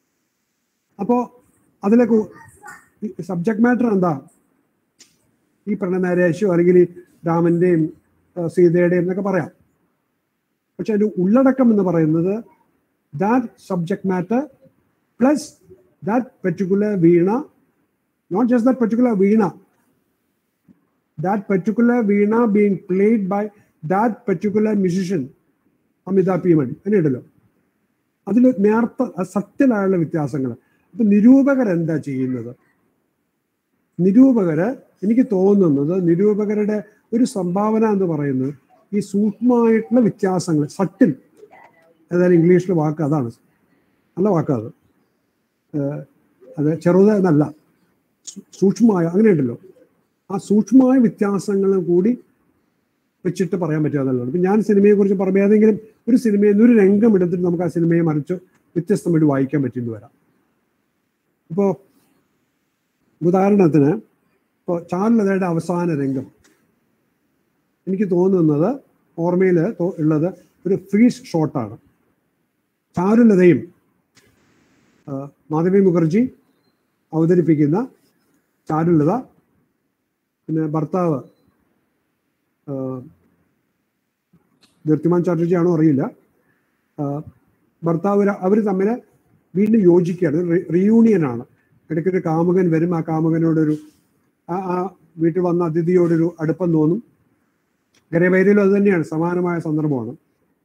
S1: അപ്പോൾ അതിലേക്ക് സബ്ജക്ട് മാറ്റർ എന്താ ഈ പ്രണനരേശോ അല്ലെങ്കിൽ ഈ രാമന്റെയും ആ, സീതയുടെയും എന്നൊക്കെ പറയാം പക്ഷെ അതിന്റെ ഉള്ളടക്കം എന്ന് പറയുന്നത് that subject matter plus that particular veena not just that particular veena that particular veena being played by that particular musician Amitabh പീമണി അങ്ങനെയുണ്ടല്ലോ അതിൽ നേർത്ത സത്യമായുള്ള വ്യത്യാസങ്ങൾ അപ്പൊ നിരൂപകർ എന്താ ചെയ്യുന്നത് നിരൂപകര് എനിക്ക് തോന്നുന്നത് നിരൂപകരുടെ ഒരു സംഭാവന എന്ന് പറയുന്നത് ഈ സൂക്ഷ്മമായിട്ടുള്ള വ്യത്യാസങ്ങൾ സട്ടിൽ ഏതായാലും ഇംഗ്ലീഷിൽ വാക്ക് അതാണ് നല്ല വാക്കത് അത് ചെറുത് എന്നല്ല സൂ- സൂക്ഷ്മമായ അങ്ങനെയുണ്ടല്ലോ ആ സൂക്ഷ്മമായ വ്യത്യാസങ്ങളും കൂടി വെച്ചിട്ട് പറയാൻ പറ്റാതല്ലോ ഇപ്പം ഞാൻ സിനിമയെ കുറിച്ച് പറയുമ്പോൾ ഏതെങ്കിലും ഒരു സിനിമയിൽ നിന്ന് ഒരു രംഗം എടുത്തിട്ട് നമുക്ക് ആ സിനിമയെ മറിച്ച് വ്യത്യസ്തമായിട്ട് വായിക്കാൻ പറ്റിയെന്ന് വരാം ഇപ്പോൾ ഉദാഹരണത്തിന് ഇപ്പോൾ ചാരുലതയുടെ അവസാന രംഗം എനിക്ക് തോന്നുന്നത് ഓർമ്മയിൽ ഉള്ളത് ഒരു ഫ്രീസ് ഷോട്ടാണ് ചാരുലതയും ആ, മാധവി മുഖർജി അവതരിപ്പിക്കുന്ന ചാരുലത പിന്നെ ഭർത്താവ് ആ, ദീർത്തിമാൻ ചാറ്റർജി ആണോ അറിയില്ല ആ, ഭർത്താവ് അവർ തമ്മിൽ വീണ്ടും യോജിക്കുകയാണ് റീയൂണിയൻ ആണ് ഇടയ്ക്കൊരു കാമുകൻ വരും ആ കാമുകനോടൊരു ആ ആ വീട്ടിൽ വന്ന അതിഥിയോടൊരു അടുപ്പം തോന്നും ഗരബേരയിലും അത് തന്നെയാണ് സമാനമായ സന്ദർഭമാണ്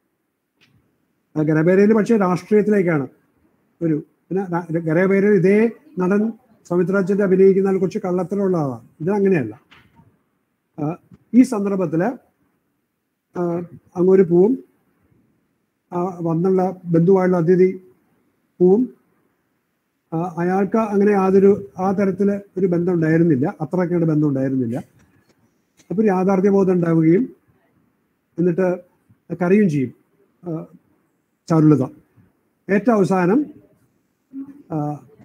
S1: ആ ഗരബേരയിൽ പക്ഷേ രാഷ്ട്രീയത്തിലേക്കാണ് ഒരു പിന്നെ ര- ഗരബേരയിൽ ഇതേ നടൻ സൗമിത്രാജന്റെ അഭിനയിക്കുന്ന കുറച്ച് കള്ളത്തരമുള്ള ആളാണ് ഇത് അങ്ങനെയല്ല ആ, ഈ സന്ദർഭത്തില് ആ, അങ്ങൊരു പൂവും ആ, വന്നുള്ള ബന്ധുവായുള്ള അതിഥി പൂവും ആ, അയാൾക്ക് അങ്ങനെ യാതൊരു ആ തരത്തില് ഒരു ബന്ധം ഉണ്ടായിരുന്നില്ല അത്രയ്ക്കുള്ള ബന്ധം ഉണ്ടായിരുന്നില്ല അപ്പൊ ഒരു യാഥാർത്ഥ്യബോധം ഉണ്ടാവുകയും എന്നിട്ട് കരയും ചെയ്യും ആ, ചാരുലത ഏറ്റവും അവസാനം ആ,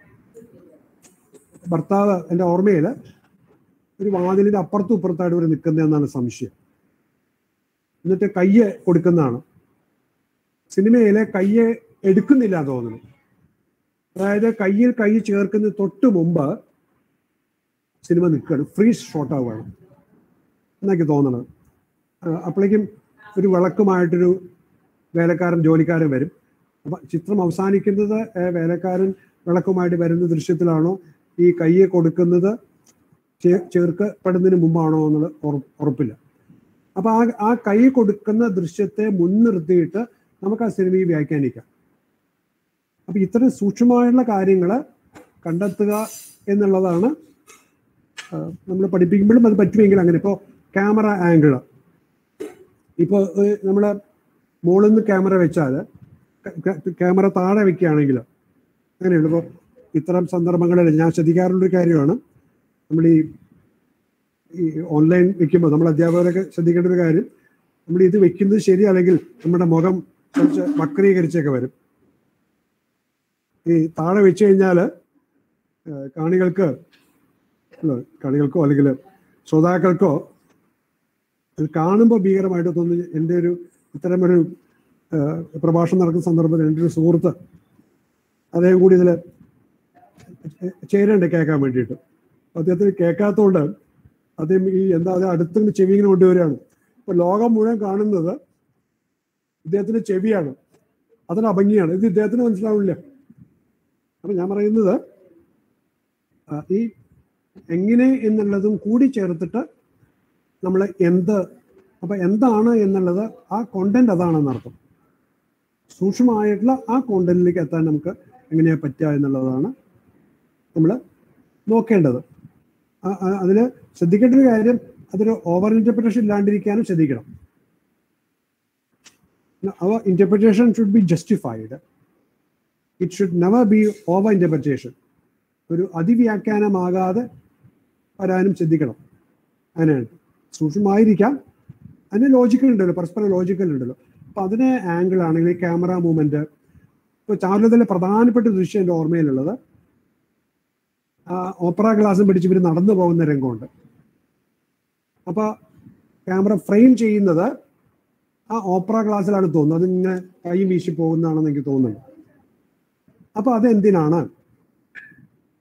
S1: ഭർത്താവ് എൻ്റെ ഓർമ്മയിൽ ഒരു വാതിലിന്റെ അപ്പുറത്തും ഇപ്പുറത്തായിട്ട് ഇവർ നിൽക്കുന്നതെന്നാണ് സംശയം എന്നിട്ട് കയ്യ് കൊടുക്കുന്നതാണ് സിനിമയിലെ കയ്യ് എടുക്കുന്നില്ല എന്ന് തോന്നുന്നു അതായത് കയ്യിൽ കൈ ചേർക്കുന്ന തൊട്ട് മുമ്പ് സിനിമ നിൽക്കുകയാണ് ഫ്രീസ് ഷോട്ട് ആവുകയാണ് എന്നൊക്കെ തോന്നണത് ആ, അപ്പോഴേക്കും ഒരു വിളക്കുമായിട്ടൊരു വേലക്കാരൻ ജോലിക്കാരൻ വരും അപ്പൊ ചിത്രം അവസാനിക്കുന്നത് ഏ, വേലക്കാരൻ വിളക്കുമായിട്ട് വരുന്ന ദൃശ്യത്തിലാണോ ഈ കയ്യെ കൊടുക്കുന്നത് ചേ- ചേർക്കപ്പെടുന്നതിന് മുമ്പാണോ എന്നുള്ളത് ഉറ- ഉറപ്പില്ല അപ്പൊ ആ ആ കൈ കൊടുക്കുന്ന ദൃശ്യത്തെ മുൻനിർത്തിയിട്ട് നമുക്ക് ആ സിനിമയെ വ്യാഖ്യാനിക്കാം അപ്പൊ ഇത്തരം സൂക്ഷ്മമായുള്ള കാര്യങ്ങൾ കണ്ടെത്തുക എന്നുള്ളതാണ് നമ്മൾ പഠിപ്പിക്കുമ്പോഴും അത് പറ്റുമെങ്കിൽ അങ്ങനെ ഇപ്പോൾ ക്യാമറ ആംഗിള് ഇപ്പോൾ നമ്മൾ മുകളിൽ നിന്ന് ക്യാമറ വെച്ചാൽ ക്യാമറ താഴെ വെക്കുകയാണെങ്കിൽ അങ്ങനെയുള്ളൂ ഇപ്പോൾ ഇത്തരം സന്ദർഭങ്ങളിൽ ഞാൻ ശ്രദ്ധിക്കാറുള്ളൊരു കാര്യമാണ് നമ്മൾ ഈ ഈ ഓൺലൈൻ വെക്കുമ്പോൾ നമ്മൾ അധ്യാപകരൊക്കെ ശ്രദ്ധിക്കേണ്ട ഒരു കാര്യം നമ്മൾ ഇത് വെക്കുന്നത് ശരി അല്ലെങ്കിൽ നമ്മുടെ മുഖം കുറച്ച് വക്രീകരിച്ചൊക്കെ വരും ഈ താഴെ വെച്ച് കഴിഞ്ഞാൽ കാണികൾക്ക് അല്ല, കാണികൾക്കോ അല്ലെങ്കിൽ ശ്രോതാക്കൾക്കോ ഇത് കാണുമ്പോൾ ഭീകരമായിട്ട് തോന്നുന്നു എൻ്റെ ഒരു ഇത്തരമൊരു ആ, പ്രഭാഷണം നടക്കുന്ന സന്ദർഭത്തിൽ എൻ്റെ ഒരു സുഹൃത്ത് അദ്ദേഹം കൂടി ഇതിൽ ചേരേണ്ട കേൾക്കാൻ വേണ്ടിയിട്ട് അദ്ദേഹത്തിന് കേൾക്കാത്തതുകൊണ്ട് അദ്ദേഹം ഈ എന്താ അത് അടുത്തുനിന്ന് ചെവി ഇങ്ങനെ കൊണ്ടുവരികയാണ് ഇപ്പൊ ലോകം മുഴുവൻ കാണുന്നത് ഇദ്ദേഹത്തിന്റെ ചെവിയാണ് അതിന് അഭംഗിയാണ് ഇത് ഇദ്ദേഹത്തിന് മനസ്സിലാവില്ല അപ്പൊ ഞാൻ പറയുന്നത് ആ, ഈ എങ്ങനെ എന്നുള്ളതും കൂടി ചേർത്തിട്ട് നമ്മൾ എന്ത് അപ്പൊ എന്താണ് എന്നുള്ളത് ആ കോണ്ടന്റ് അതാണെന്നർത്ഥം സൂക്ഷ്മമായിട്ടുള്ള ആ കോണ്ടന്റിലേക്ക് എത്താൻ നമുക്ക് എങ്ങനെയാ പറ്റുക എന്നുള്ളതാണ് നമ്മൾ നോക്കേണ്ടത് അതിൽ ശ്രദ്ധിക്കേണ്ട ഒരു കാര്യം അതൊരു ഓവർ ഇന്റർപ്രിട്ടേഷൻ ഇല്ലാണ്ടിരിക്കാനും ശ്രദ്ധിക്കണം അവർ interpretation should be justified it should never be over interpretation ഒരു അതിവ്യാഖ്യാനമാകാതെ വരാനും ശ്രദ്ധിക്കണം അങ്ങനെയാണ് സൂക്ഷ്മമായിരിക്കാം അതിന് ലോജിക്കൽ ഉണ്ടല്ലോ പരസ്പര ലോജിക്കൽ ഉണ്ടല്ലോ അപ്പൊ അതിന് ആംഗിൾ ആണെങ്കിൽ ക്യാമറ മൂവ്മെന്റ് ഇപ്പൊ ചാരുലതയിലെ പ്രധാനപ്പെട്ട ദൃശ്യം എൻ്റെ ഓർമ്മയിലുള്ളത് ആ ഓപ്പറ ഗ്ലാസും പിടിച്ച് ഇവർ നടന്നു പോകുന്ന രംഗമുണ്ട് അപ്പൊ ക്യാമറ ഫ്രെയിം ചെയ്യുന്നത് ആ ഓപ്പറ ഗ്ലാസ്സിലാണ് തോന്നുന്നത് അതിങ്ങനെ കൈ വീശി പോകുന്നതാണെന്ന് എനിക്ക് തോന്നുന്നു അപ്പൊ അതെന്തിനാണ്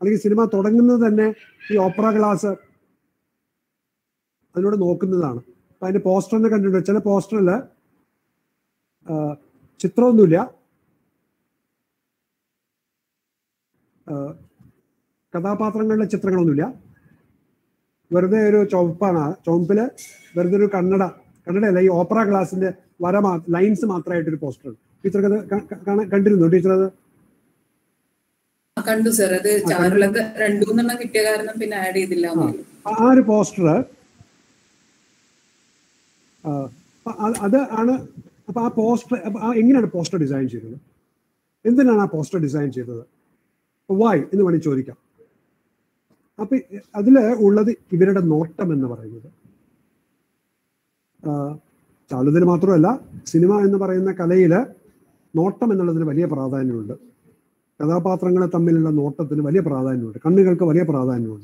S1: അല്ലെങ്കിൽ സിനിമ തുടങ്ങുന്നത് തന്നെ ഈ ഓപ്പറ ഗ്ലാസ് അതിലൂടെ നോക്കുന്നതാണ് അപ്പൊ അതിന്റെ പോസ്റ്ററിനെ കണ്ടിട്ടുണ്ട് ചില പോസ്റ്ററിൽ ചിത്രമൊന്നുമില്ല ആ, കഥാപാത്രങ്ങളുടെ ചിത്രങ്ങളൊന്നുമില്ല വെറുതെ ഒരു ചുവപ്പാണ് ആ ചുവപ്പില് വെറുതെ ഒരു കണ്ണട കണ്ണടയല്ല ഈ ഓപ്പറ ഗ്ലാസിന്റെ വര മാ ലൈൻസ് മാത്രമായിട്ട് ഒരു പോസ്റ്റർ ടീച്ചർക്ക് അത് ക- ക- കാണാൻ- കണ്ടിരുന്നു ടീച്ചർ അത്
S9: ആ, കണ്ടു സർ അത് ചാരുലൊക്കെ രണ്ടു മൂന്നെണ്ണം കിട്ടിയ കാരണം പിന്നെ ആഡ് ചെയ്തില്ല
S1: ആ ആ- ആ ഒരു പോസ്റ്റർ അത് ആണ് അപ്പൊ ആ പോസ്റ്റർ എങ്ങനെയാണ് പോസ്റ്റർ ഡിസൈൻ ചെയ്തത് എന്തിനാണ് ആ പോസ്റ്റർ ഡിസൈൻ ചെയ്തത് വായ് എന്ന് വേണമെങ്കിൽ ചോദിക്കാം അപ്പൊ അതില് ഉള്ളത് ഇവരുടെ നോട്ടം എന്ന് പറയുന്നത് ചാലുതിന് മാത്രമല്ല സിനിമ എന്ന് പറയുന്ന കലയില് നോട്ടം എന്നുള്ളതിന് വലിയ പ്രാധാന്യമുണ്ട് കഥാപാത്രങ്ങൾ തമ്മിലുള്ള നോട്ടത്തിന് വലിയ പ്രാധാന്യമുണ്ട് കണ്ണുകൾക്ക് വലിയ പ്രാധാന്യമുണ്ട്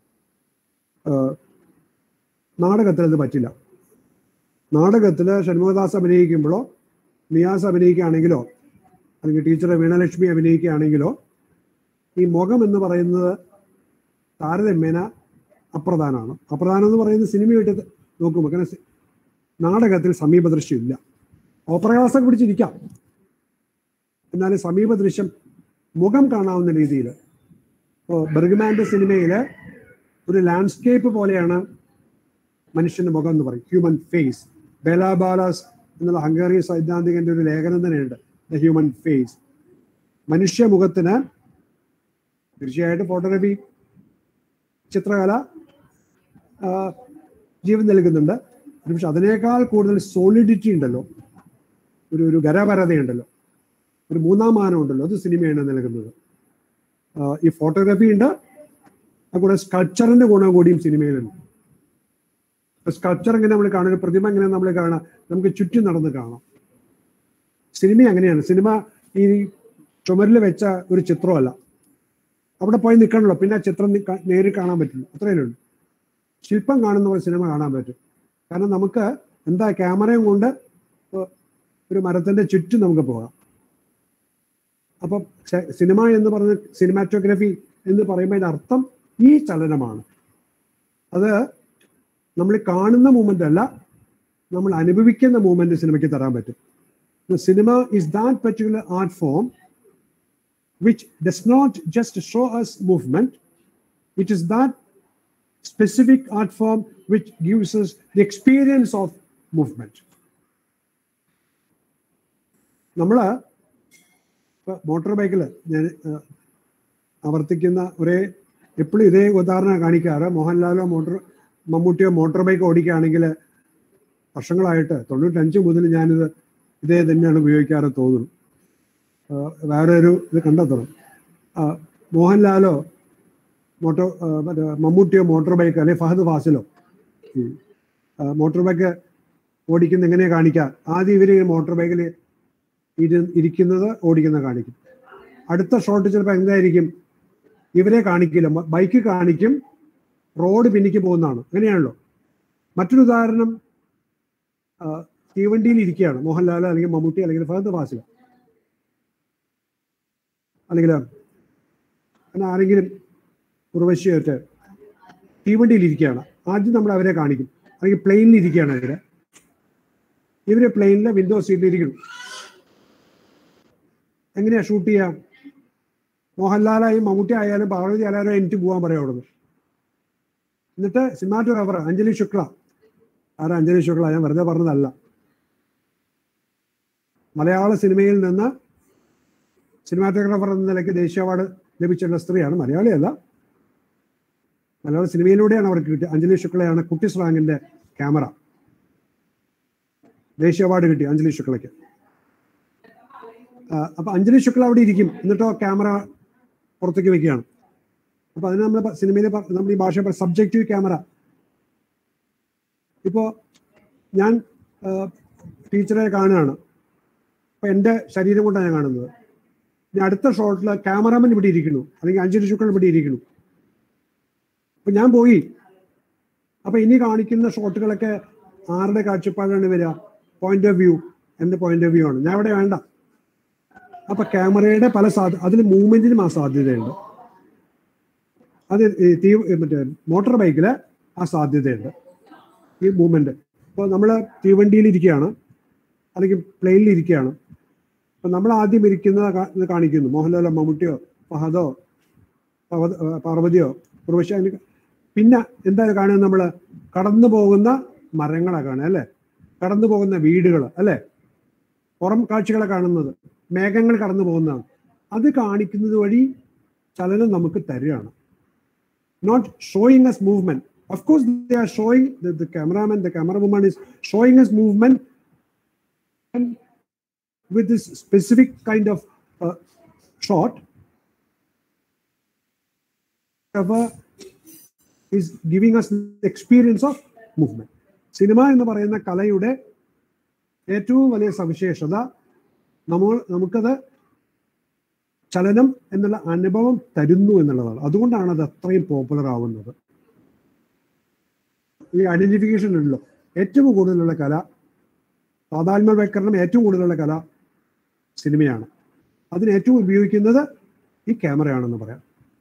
S1: ആഹ് നാടകത്തിൽ അത് പറ്റില്ല നാടകത്തിൽ ഷൺമുഖദാസ് അഭിനയിക്കുമ്പോഴോ നിയാസ് അഭിനയിക്കുകയാണെങ്കിലോ അല്ലെങ്കിൽ ടീച്ചർ വീണലക്ഷ്മി അഭിനയിക്കുകയാണെങ്കിലോ ഈ മുഖം എന്ന് പറയുന്നത് താരതമ്യേന അപ്രധാനമാണ് അപ്രധാനം എന്ന് പറയുന്നത് സിനിമയായിട്ട് നോക്കുമ്പോൾ കാരണം സി- നാടകത്തിൽ സമീപ ദൃശ്യം ഇല്ല ഓപ്പറ ക്ലാസ്സൊക്കെ പിടിച്ചിരിക്കാം എന്നാലും സമീപ ദൃശ്യം മുഖം കാണാവുന്ന രീതിയിൽ ഇപ്പോൾ ബെർഗ്മാന്റെ സിനിമയില് ഒരു ലാൻഡ്സ്കേപ്പ് പോലെയാണ് മനുഷ്യന്റെ മുഖം എന്ന് പറയും ഹ്യൂമൻ ഫേസ് ബെലാബാലാസ് എന്നുള്ള ഹംഗേറിയൻ സൈദ്ധാന്തികന്റെ ഒരു ലേഖനം തന്നെയുണ്ട് ദ ഹ്യൂമൻ ഫേസ് മനുഷ്യ മുഖത്തിന് തീർച്ചയായിട്ടും ഫോട്ടോഗ്രാഫി ചിത്രകല ആ, ജീവൻ നൽകുന്നുണ്ട് പക്ഷെ അതിനേക്കാൾ കൂടുതൽ സോളിഡിറ്റി ഉണ്ടല്ലോ ഒരു ഒരു ഖരപരതയുണ്ടല്ലോ ഒരു മൂന്നാം മാനം ഉണ്ടല്ലോ അത് സിനിമയാണ് നൽകുന്നത് ആ, ഈ ഫോട്ടോഗ്രാഫി ഉണ്ട് അതുകൂടെ സ്കൾച്ചറിന്റെ ഗുണം കൂടിയും സിനിമയിലുണ്ട് സ്കൾച്ചർ എങ്ങനെ നമ്മൾ കാണും ഒരു പ്രതിമ എങ്ങനെ നമ്മൾ കാണാം നമുക്ക് ചുറ്റും നടന്ന് കാണാം സിനിമ അങ്ങനെയാണ് സിനിമ ഈ ചുമരിൽ വെച്ച ഒരു ചിത്രമല്ല അവിടെ പോയി നിൽക്കണല്ലോ പിന്നെ ആ ചിത്രം നി- കാ- നേരിൽ കാണാൻ പറ്റില്ല അത്രയേ ഉള്ളൂ ശില്പം കാണുന്ന പോലെ സിനിമ കാണാൻ പറ്റും കാരണം നമുക്ക് എന്താ ക്യാമറയും കൊണ്ട് ഇപ്പൊ ഒരു മരത്തിന്റെ ചുറ്റും നമുക്ക് പോകാം അപ്പം ചെ- സിനിമ എന്ന് പറഞ്ഞ സിനിമാറ്റോഗ്രഫി എന്ന് പറയുമ്പോൾ അതിന്റെ അർത്ഥം ഈ ചലനമാണ് അത് നമ്മൾ കാണുന്ന മൂമെന്റ് അല്ല നമ്മൾ അനുഭവിക്കുന്ന മൂമെന്റ് സിനിമയ്ക്ക് തരാൻ പറ്റും cinema is that particular art form which does not just show us movement it is that specific art form which gives us the experience of movement നമ്മള് മോട്ടോർ ബൈക്കിൽ ഞാൻ ആ, ആവർത്തിക്കുന്ന ഒരേ എപ്പോഴും ഇതേ ഉദാഹരണം കാണിക്കാറ് മോഹൻലാലോ മോട്ടോർ മമ്മൂട്ടിയോ മോട്ടോർ ബൈക്ക് ഓടിക്കുകയാണെങ്കിൽ വർഷങ്ങളായിട്ട് തൊണ്ണൂറ്റഞ്ച് മുതൽ ഞാനിത് ഇതേ തന്നെയാണ് ഉപയോഗിക്കാറ് തോന്നുന്നു ആ, വേറെ ഒരു ഇത് കണ്ടെത്തണം ആ, മോഹൻലാലോ മോട്ടോ ആ, മറ്റേ മമ്മൂട്ടിയോ മോട്ടോർ ബൈക്ക് അല്ലെങ്കിൽ ഫഹദ് ഫാസിലോ ഉം. ആ, മോട്ടോർ ബൈക്ക് ഓടിക്കുന്ന എങ്ങനെയാ കാണിക്കുക ആദ്യം ഇവര് മോട്ടോർ ബൈക്കിൽ ഇരു ഇരിക്കുന്നത് ഓടിക്കുന്നത് കാണിക്കും അടുത്ത ഷോട്ട് ചിലപ്പോൾ എന്തായിരിക്കും ഇവരെ കാണിക്കില്ല മ- ബൈക്ക് കാണിക്കും റോഡ് പിന്നിക്ക് പോകുന്നതാണ് അങ്ങനെയാണല്ലോ മറ്റൊരു ഉദാഹരണം ആ, തീവണ്ടിയിൽ ഇരിക്കുകയാണ് മോഹൻലാൽ അല്ലെങ്കിൽ മമ്മൂട്ടി അല്ലെങ്കിൽ ഫഹദ് ഫാസിൽ അല്ലെങ്കിൽ അങ്ങനെ ആരെങ്കിലും ഉർവശിയായിട്ട് തീവണ്ടിയിൽ ഇരിക്കുകയാണ് ആദ്യം നമ്മൾ അവരെ കാണിക്കും അല്ലെങ്കിൽ പ്ലെയിനിൽ ഇരിക്കുകയാണ് ഇവര് ഇവര് പ്ലെയിനിലെ വിൻഡോ സീറ്റിൽ ഇരിക്കണം എങ്ങനെയാ ഷൂട്ട് ചെയ്യാം മോഹൻലാലായും മമ്മൂട്ടി ആയാലും പാർവതി ആയാലും എനിക്ക് പോകാൻ പറയാം അവിടുന്ന് എന്നിട്ട് സിനിമാറ്റോഗ്രാഫർ അഞ്ജലി ശുക്ല ആരാ അഞ്ജലി ശുക്ല ഞാൻ വെറുതെ പറഞ്ഞതല്ല മലയാള സിനിമയിൽ നിന്ന് സിനിമാറ്റോഗ്രാഫർ എന്ന നിലയ്ക്ക് ദേശീയ അവാർഡ് ലഭിച്ചിട്ടുള്ള സ്ത്രീയാണ് മലയാളിയല്ല മലയാള സിനിമയിലൂടെയാണ് അവർക്ക് കിട്ടിയത് അഞ്ജലി ശുക്ലയാണ് കുട്ടി സ്ലാങ്ങിന്റെ ക്യാമറ ദേശീയ അവാർഡ് കിട്ടി അഞ്ജലി ശുക്ലയ്ക്ക് ആ, അപ്പൊ അഞ്ജലി ശുക്ല അവിടെ ഇരിക്കും എന്നിട്ടോ ക്യാമറ പുറത്തേക്ക് വെക്കുകയാണ് അപ്പൊ അതിന് നമ്മൾ സിനിമയിൽ നമ്മൾ ഈ ഭാഷ സബ്ജക്റ്റീവ് ക്യാമറ ഇപ്പോ ഞാൻ ആ, ടീച്ചറെ കാണുകയാണ് അപ്പൊ എൻ്റെ ശരീരം കൊണ്ടാണ് ഞാൻ കാണുന്നത് ഇനി അടുത്ത ഷോട്ടിൽ ക്യാമറാമൻ ഇവിടെ ഇരിക്കുന്നു അല്ലെങ്കിൽ അഞ്ജലി ശുക്കൾ ഇവിടെ ഇരിക്കുന്നു അപ്പൊ ഞാൻ പോയി അപ്പൊ ഇനി കാണിക്കുന്ന ഷോട്ടുകളൊക്കെ ആരുടെ കാഴ്ചപ്പാടാണ് വരിക പോയിന്റ് ഓഫ് വ്യൂ എന്റെ പോയിന്റ് ഓഫ് വ്യൂ ആണ് ഞാൻ ഇവിടെ വേണ്ട അപ്പൊ ക്യാമറയുടെ പല സാധ്യത അതിന് മൂവ്മെന്റിനും ആ സാധ്യതയുണ്ട് അത് ഈ തീ മറ്റേ മോട്ടോർ ബൈക്കിൽ ആ സാധ്യതയുണ്ട് ഈ മൂവ്മെന്റ് ഇപ്പോൾ നമ്മൾ തീവണ്ടിയിൽ ഇരിക്കുകയാണ് അല്ലെങ്കിൽ പ്ലെയിനിൽ ഇരിക്കുകയാണ് അപ്പം നമ്മൾ ആദ്യം ഇരിക്കുന്നത് കാ- ഇത് കാണിക്കുന്നു മോഹൻലാലോ മമ്മൂട്ടിയോ ഫഹദോ പവ- ഏർ പാർവതിയോ ഉർവശി അങ്ങനെ പിന്നെ എന്താ കാണുന്നത് നമ്മൾ കടന്നു പോകുന്ന മരങ്ങളാണ് കാണുക അല്ലേ കടന്നു പോകുന്ന വീടുകൾ അല്ലേ പുറം കാഴ്ചകളെ കാണുന്നത് മേഘങ്ങൾ കടന്നു പോകുന്നതാണ് അത് കാണിക്കുന്നത് വഴി ചലനം നമുക്ക് തരികയാണ് not showing us movement of course they are showing the, the cameraman the camera woman is showing us movement and with this specific kind of uh, shot cover is giving us the experience of movement cinema എന്ന് പറയുന്ന കലയുടെ ഏറ്റവും വലിയ സവിശേഷത നമ്മൾ നമുക്കത് ചലനം എന്നുള്ള അനുഭവം തരുന്നു എന്നുള്ളതാണ് അതുകൊണ്ടാണ് അത് അത്രയും പോപ്പുലർ ആവുന്നത് ഈ ഐഡന്റിഫിക്കേഷൻ ഉണ്ടല്ലോ ഏറ്റവും കൂടുതലുള്ള കല താതാത്മ്യവൽക്കരണം ഏറ്റവും കൂടുതലുള്ള കല സിനിമയാണ് അതിന് ഏറ്റവും ഉപയോഗിക്കുന്നത് ഈ ക്യാമറയാണെന്ന് പറയാം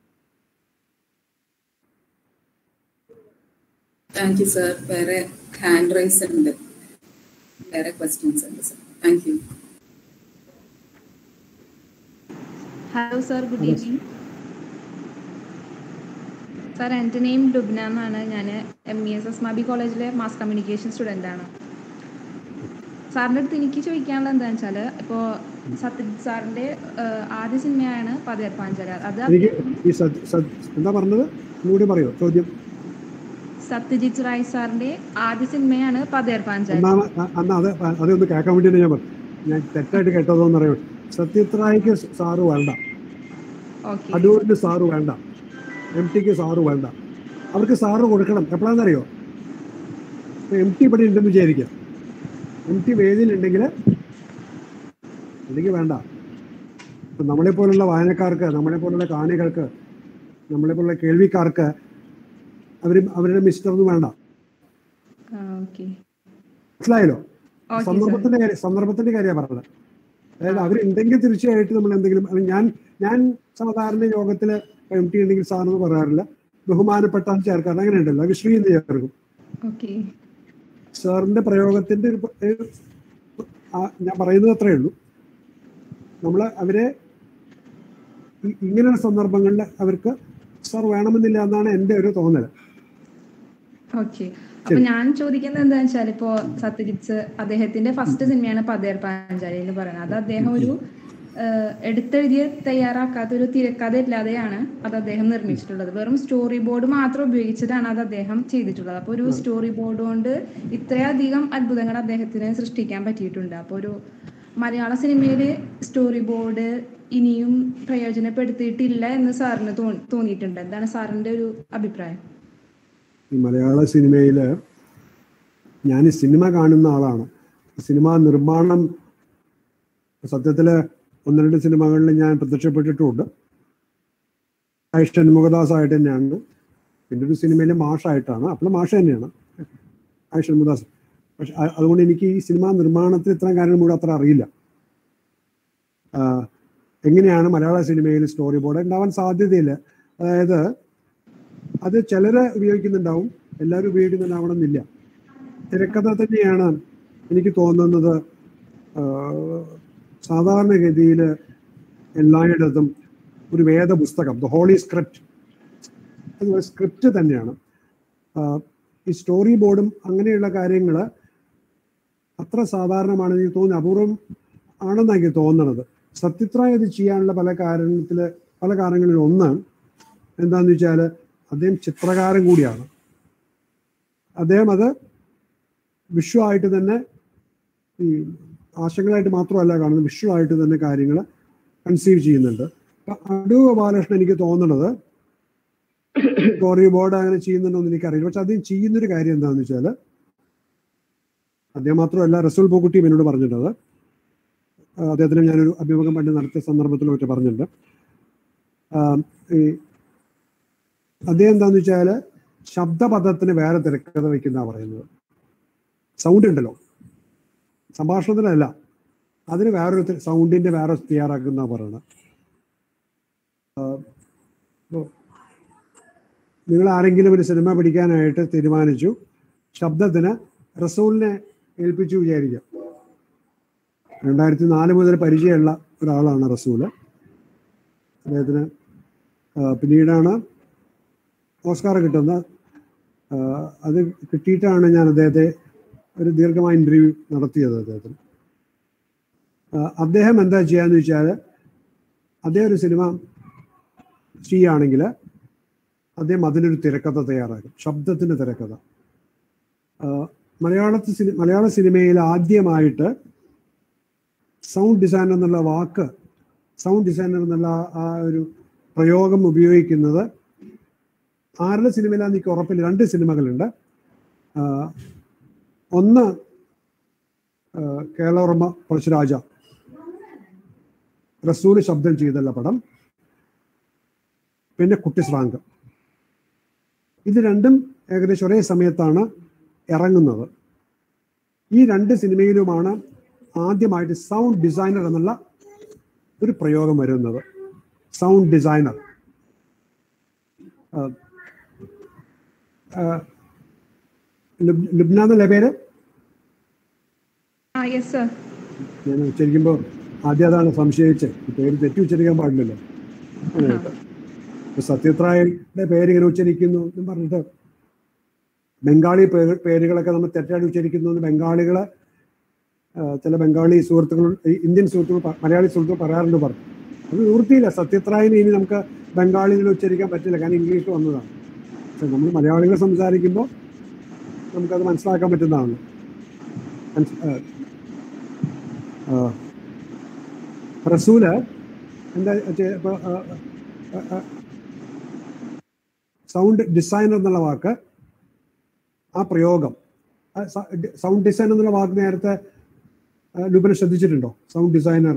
S9: താങ്ക് യു സർ വേറെ ഹാൻഡ് റൈസ് ഉണ്ട് വേറെ ക്വസ്റ്റ്യൻസ് ഉണ്ട് sir thank you
S10: hello sir good evening sir എൻ്റെ നെയിം ലുബ്ന എന്നാണ് ഞാൻ എം ഇ എസ് എസ് മാബി കോളേജിലെ മാസ് കമ്മ്യൂണിക്കേഷൻ സ്റ്റുഡൻ്റ് ആണ് സാറിൻ്റെ അടുത്ത് എനിക്ക് ചോദിക്കാനുള്ളത് എന്താണെന്ന് വെച്ചാൽ ഇപ്പോൾ സത്യജിത് സാറിൻ്റെ ആദ്യ സിനിമയാണ് പതിയർ പാഞ്ചാല അത്
S1: എനിക്ക് ഈ സത് സത് എന്താ പറഞ്ഞത് ഒന്നുകൂടി പറയോ ചോദ്യം
S10: സത്യജിത് റായ് സാറിൻ്റെ ആദ്യ സിനിമയാണ് പതിയർ പാഞ്ചാല
S1: ഒന്നാമ അ- അന്ന് അത് അതൊന്ന് കേൾക്കാൻ വേണ്ടിയാണ് ഞാൻ പറഞ്ഞു ഞാൻ തെറ്റായിട്ട് കേട്ടതോന്ന് അറിയാം സത്യത്രായിക്ക് സാറ് വേണ്ട
S10: ഓക്കെ
S1: അടൂരിന് സാറ് വേണ്ട എം ടിക്ക് സാറ് വേണ്ട അവർക്ക് സാറ് കൊടുക്കണം എപ്പോഴാണെന്നറിയോ എം ടി ഇവിടെ ഉണ്ടെന്ന് വിചാരിക്കുക എം ടി വേദിയിലുണ്ടെങ്കിൽ അല്ലെങ്കിൽ വേണ്ട ഇപ്പം നമ്മളെ പോലുള്ള വായനക്കാർക്ക് നമ്മളെ പോലുള്ള കാണികൾക്ക് നമ്മളെ പോലുള്ള കേൾവിക്കാർക്ക് അവർ അവരുടെ മിസ്റ്റർ ഒന്നും വേണ്ട
S10: ഓക്കെ
S1: മനസ്സിലായല്ലോ
S10: ഓക്കെ സർ
S1: സന്ദർഭത്തിന്റെ കാര്യം സന്ദർഭത്തിന്റെ കാര്യമാണ് പറഞ്ഞത് അതായത് അവരുണ്ടെങ്കിൽ തീർച്ചയായിട്ടും നമ്മൾ എന്തെങ്കിലും അല്ലെങ്കിൽ ഞാൻ ഞാൻ സാധാരണ യോഗത്തിൽ എം ടി ഉണ്ടെങ്കിൽ സാറെന്ന് പറയാറില്ല ബഹുമാനപ്പെട്ട ചേർക്കാറ് അങ്ങനെ ഉണ്ടല്ലോ അത് ശ്രീ എന്ന് ചേർക്കും
S10: ഓക്കെ
S1: സാറിന്റെ പ്രയോഗത്തിന്റെ ഒരു പ- ഒരു ആ- ഞാൻ പറയുന്നത് അത്രയേ ഉള്ളൂ നമ്മൾ അവരെ ഇ- ഇങ്ങനെയുള്ള സന്ദർഭങ്ങളിൽ അവർക്ക് സാർ വേണമെന്നില്ല എന്നാണ് എൻ്റെ ഒരു തോന്നൽ
S10: ഓക്കെ അപ്പൊ ഞാൻ ചോദിക്കുന്നത് എന്താണെന്ന് വെച്ചാൽ ഇപ്പോ സത്യജിത്ത് അദ്ദേഹത്തിന്റെ ഫസ്റ്റ് സിനിമയാണ് പതേർ പാഞ്ചാലി എന്ന് പറയുന്നത് അത് അദ്ദേഹം ഒരു ഏഹ്, എടുത്തെഴുതിയ തയ്യാറാക്കാത്ത ഒരു തിരക്കഥ ഇല്ലാതെയാണ് അത് അദ്ദേഹം നിർമ്മിച്ചിട്ടുള്ളത് വെറും സ്റ്റോറി ബോർഡ് മാത്രം ഉപയോഗിച്ചിട്ടാണ് അത് അദ്ദേഹം ചെയ്തിട്ടുള്ളത് അപ്പൊ ഒരു സ്റ്റോറി ബോർഡ് കൊണ്ട് ഇത്രയധികം അത്ഭുതങ്ങൾ അദ്ദേഹത്തിന് സൃഷ്ടിക്കാൻ പറ്റിയിട്ടുണ്ട് അപ്പൊ ഒരു മലയാള സിനിമയില് സ്റ്റോറി ബോർഡ് ഇനിയും പ്രയോജനപ്പെടുത്തിയിട്ടില്ല എന്ന് സാറിന് തോന്നി- തോന്നിയിട്ടുണ്ട് എന്താണ് സാറിന്റെ ഒരു അഭിപ്രായം
S1: ഈ മലയാള സിനിമയിൽ ഞാൻ ഈ സിനിമ കാണുന്ന ആളാണ് സിനിമാ നിർമ്മാണം സത്യത്തിൽ ഒന്ന് രണ്ട് സിനിമകളിൽ ഞാൻ പ്രത്യക്ഷപ്പെട്ടിട്ടുമുണ്ട് ആയി ഷൺമുഖദാസ് ആയിട്ട് തന്നെയാണ് പിന്നെ ഒരു സിനിമയിൽ മാഷായിട്ടാണ് അപ്പോൾ മാഷ തന്നെയാണ് ആയി ഷൺമുഖദാസ് പക്ഷെ അ- അതുകൊണ്ട് എനിക്ക് ഈ സിനിമാ നിർമ്മാണത്തിൽ ഇത്തരം കാര്യങ്ങൾ കൂടെ അത്ര അറിയില്ല ആ, എങ്ങനെയാണ് മലയാള സിനിമയിൽ സ്റ്റോറി ബോർഡ് ഉണ്ടാവാൻ സാധ്യതയില്ല അതായത് അത് ചിലര് ഉപയോഗിക്കുന്നുണ്ടാവും എല്ലാവരും ഉപയോഗിക്കുന്നുണ്ടാവണം എന്നില്ല തിരക്കഥ തന്നെയാണ് എനിക്ക് തോന്നുന്നത് ആഹ്, സാധാരണഗതിയിൽ എല്ലായിടത്തും ഒരു വേദപുസ്തകം ദ ഹോളി സ്ക്രിപ്റ്റ് അത് ഒരു സ്ക്രിപ്റ്റ് തന്നെയാണ് ആഹ്, ഈ സ്റ്റോറി ബോർഡും അങ്ങനെയുള്ള കാര്യങ്ങൾ അത്ര സാധാരണമാണെന്ന് എനിക്ക് തോന്നുന്നു അപൂർവം ആണെന്നാണ് എനിക്ക് തോന്നുന്നത് സത്യത്രായ ഇത് ചെയ്യാനുള്ള പല കാരണത്തിൽ പല കാരണങ്ങളിൽ ഒന്ന് എന്താന്ന് വെച്ചാൽ അദ്ദേഹം ചിത്രകാരൻ കൂടിയാണ് അദ്ദേഹം അത് വിഷ്വലായിട്ട് തന്നെ ഈ ആശയങ്ങളായിട്ട് മാത്രമല്ല കാണുന്നത് വിഷ്വലായിട്ട് തന്നെ കാര്യങ്ങൾ കൺസീവ് ചെയ്യുന്നുണ്ട് അപ്പൊ അടൂർ ബാലകൃഷ്ണൻ എനിക്ക് തോന്നുന്നത് സ്റ്റോറി ബോർഡ് അങ്ങനെ ചെയ്യുന്നുണ്ടോ എന്ന് എനിക്കറിയില്ല പക്ഷെ അദ്ദേഹം ചെയ്യുന്നൊരു കാര്യം എന്താണെന്ന് വെച്ചാൽ അദ്ദേഹം മാത്രമല്ല റസൂൽ പൂക്കുട്ടിയും എന്നോട് പറഞ്ഞിട്ടുള്ളത് ആ, അദ്ദേഹത്തിന് ഞാനൊരു അഭിമുഖം പണ്ട് നടത്തിയ സന്ദർഭത്തിൽ മറ്റു പറഞ്ഞിട്ടുണ്ട് ആ, ഈ അദ്ദേഹം എന്താന്ന് വെച്ചാൽ ശബ്ദപദത്തിന് വേറെ തിരക്കഥ വയ്ക്കുന്ന പറയുന്നത് സൗണ്ട് ഉണ്ടല്ലോ സംഭാഷണത്തിലല്ല അതിന് വേറൊരു തി- സൗണ്ടിന്റെ വേറെ തയ്യാറാക്കുന്ന പറയുന്നത് ആ, ഇപ്പൊ നിങ്ങൾ ആരെങ്കിലും ഒരു സിനിമ പിടിക്കാനായിട്ട് തീരുമാനിച്ചു ശബ്ദത്തിന് റസൂലിനെ ഏൽപ്പിച്ചു വിചാരിക്കാം രണ്ടായിരത്തി നാല് മുതൽ പരിചയമുള്ള ഒരാളാണ് റസൂല് അദ്ദേഹത്തിന് ആ, പിന്നീടാണ് ഓസ്കാർ കിട്ടുന്നത് ആ, അത് കിട്ടിയിട്ടാണ് ഞാൻ അദ്ദേഹത്തെ ഒരു ദീർഘമായ ഇൻ്റർവ്യൂ നടത്തിയത് അദ്ദേഹത്തിന് ആ, അദ്ദേഹം എന്താ ചെയ്യാന്ന് വെച്ചാൽ അദ്ദേഹം ഒരു സിനിമ ചെയ്യുകയാണെങ്കിൽ അദ്ദേഹം അതിനൊരു തിരക്കഥ തയ്യാറാക്കും ശബ്ദത്തിന് തിരക്കഥ ആ, മലയാളത്തിൽ സിനി മലയാള സിനിമയിൽ ആദ്യമായിട്ട് സൗണ്ട് ഡിസൈനർ എന്നുള്ള വാക്ക് സൗണ്ട് ഡിസൈനർ എന്നുള്ള ആ- ആ ഒരു പ്രയോഗം ഉപയോഗിക്കുന്നത് ആരുടെ സിനിമയിലാന്ന് എനിക്ക് ഉറപ്പില്ല രണ്ട് സിനിമകളുണ്ട് ആ, ഒന്ന് ആ, കേരളവർമ്മ പഴശ്ശിരാജ റസൂല് ശബ്ദം ചെയ്തുള്ള പടം പിന്നെ കുട്ടിസ്രാങ്ക് ഇത് രണ്ടും ഏകദേശം ഒരേ സമയത്താണ് ഇറങ്ങുന്നത് ഈ രണ്ട് സിനിമയിലുമാണ് ആദ്യമായിട്ട് സൗണ്ട് ഡിസൈനർ എന്നുള്ള ഒരു പ്രയോഗം വരുന്നത് സൗണ്ട് ഡിസൈനർ ലുബ്ന എന്നല്ലേ പേര്
S10: ആ യെസ് സർ
S1: ഞാൻ ഉച്ചരിക്കുമ്പോൾ ആദ്യം അതാണ് സംശയിച്ചത് ഈ പേര് തെറ്റി ഉച്ചരിക്കാൻ പാടില്ലല്ലോ അങ്ങനെ. ഇപ്പൊ സത്യത്രായന്റെ പേര് ഇങ്ങനെ ഉച്ചരിക്കുന്നു എന്നും പറഞ്ഞിട്ട് ബംഗാളി പേര് പേരുകളൊക്കെ നമ്മൾ തെറ്റായിട്ട് ഉച്ചരിക്കുന്നു എന്ന് ബംഗാളികള് ആ, ചില ബംഗാളി സുഹൃത്തുക്കൾ ഈ ഇന്ത്യൻ സുഹൃത്തുക്കൾ പ- മലയാളി സുഹൃത്തുക്കൾ പറയാറുണ്ട് പറഞ്ഞു അത് നിവൃത്തിയില്ല സത്യത്രായനെ ഇനി നമുക്ക് ബംഗാളിയിൽ ഉച്ചരിക്കാൻ പറ്റില്ല കാരണം ഇംഗ്ലീഷ് വന്നതാണ് പക്ഷെ നമ്മൾ മലയാളികൾ സംസാരിക്കുമ്പോൾ നമുക്കത് മനസ്സിലാക്കാൻ പറ്റുന്നതാണ് മനസ്- ആ, ആ, റസൂല് എന്താ ചെ- ഇപ്പൊ, ആ, ആ, ആ, സൗണ്ട് ഡിസൈനർ എന്നുള്ള വാക്ക് ആ പ്രയോഗം ആ സ- ഡി- സൗണ്ട് ഡിസൈൻ എന്നുള്ള വാക്ക് നേരത്തെ ആ, ലുബന ശ്രദ്ധിച്ചിട്ടുണ്ടോ സൗണ്ട് ഡിസൈനർ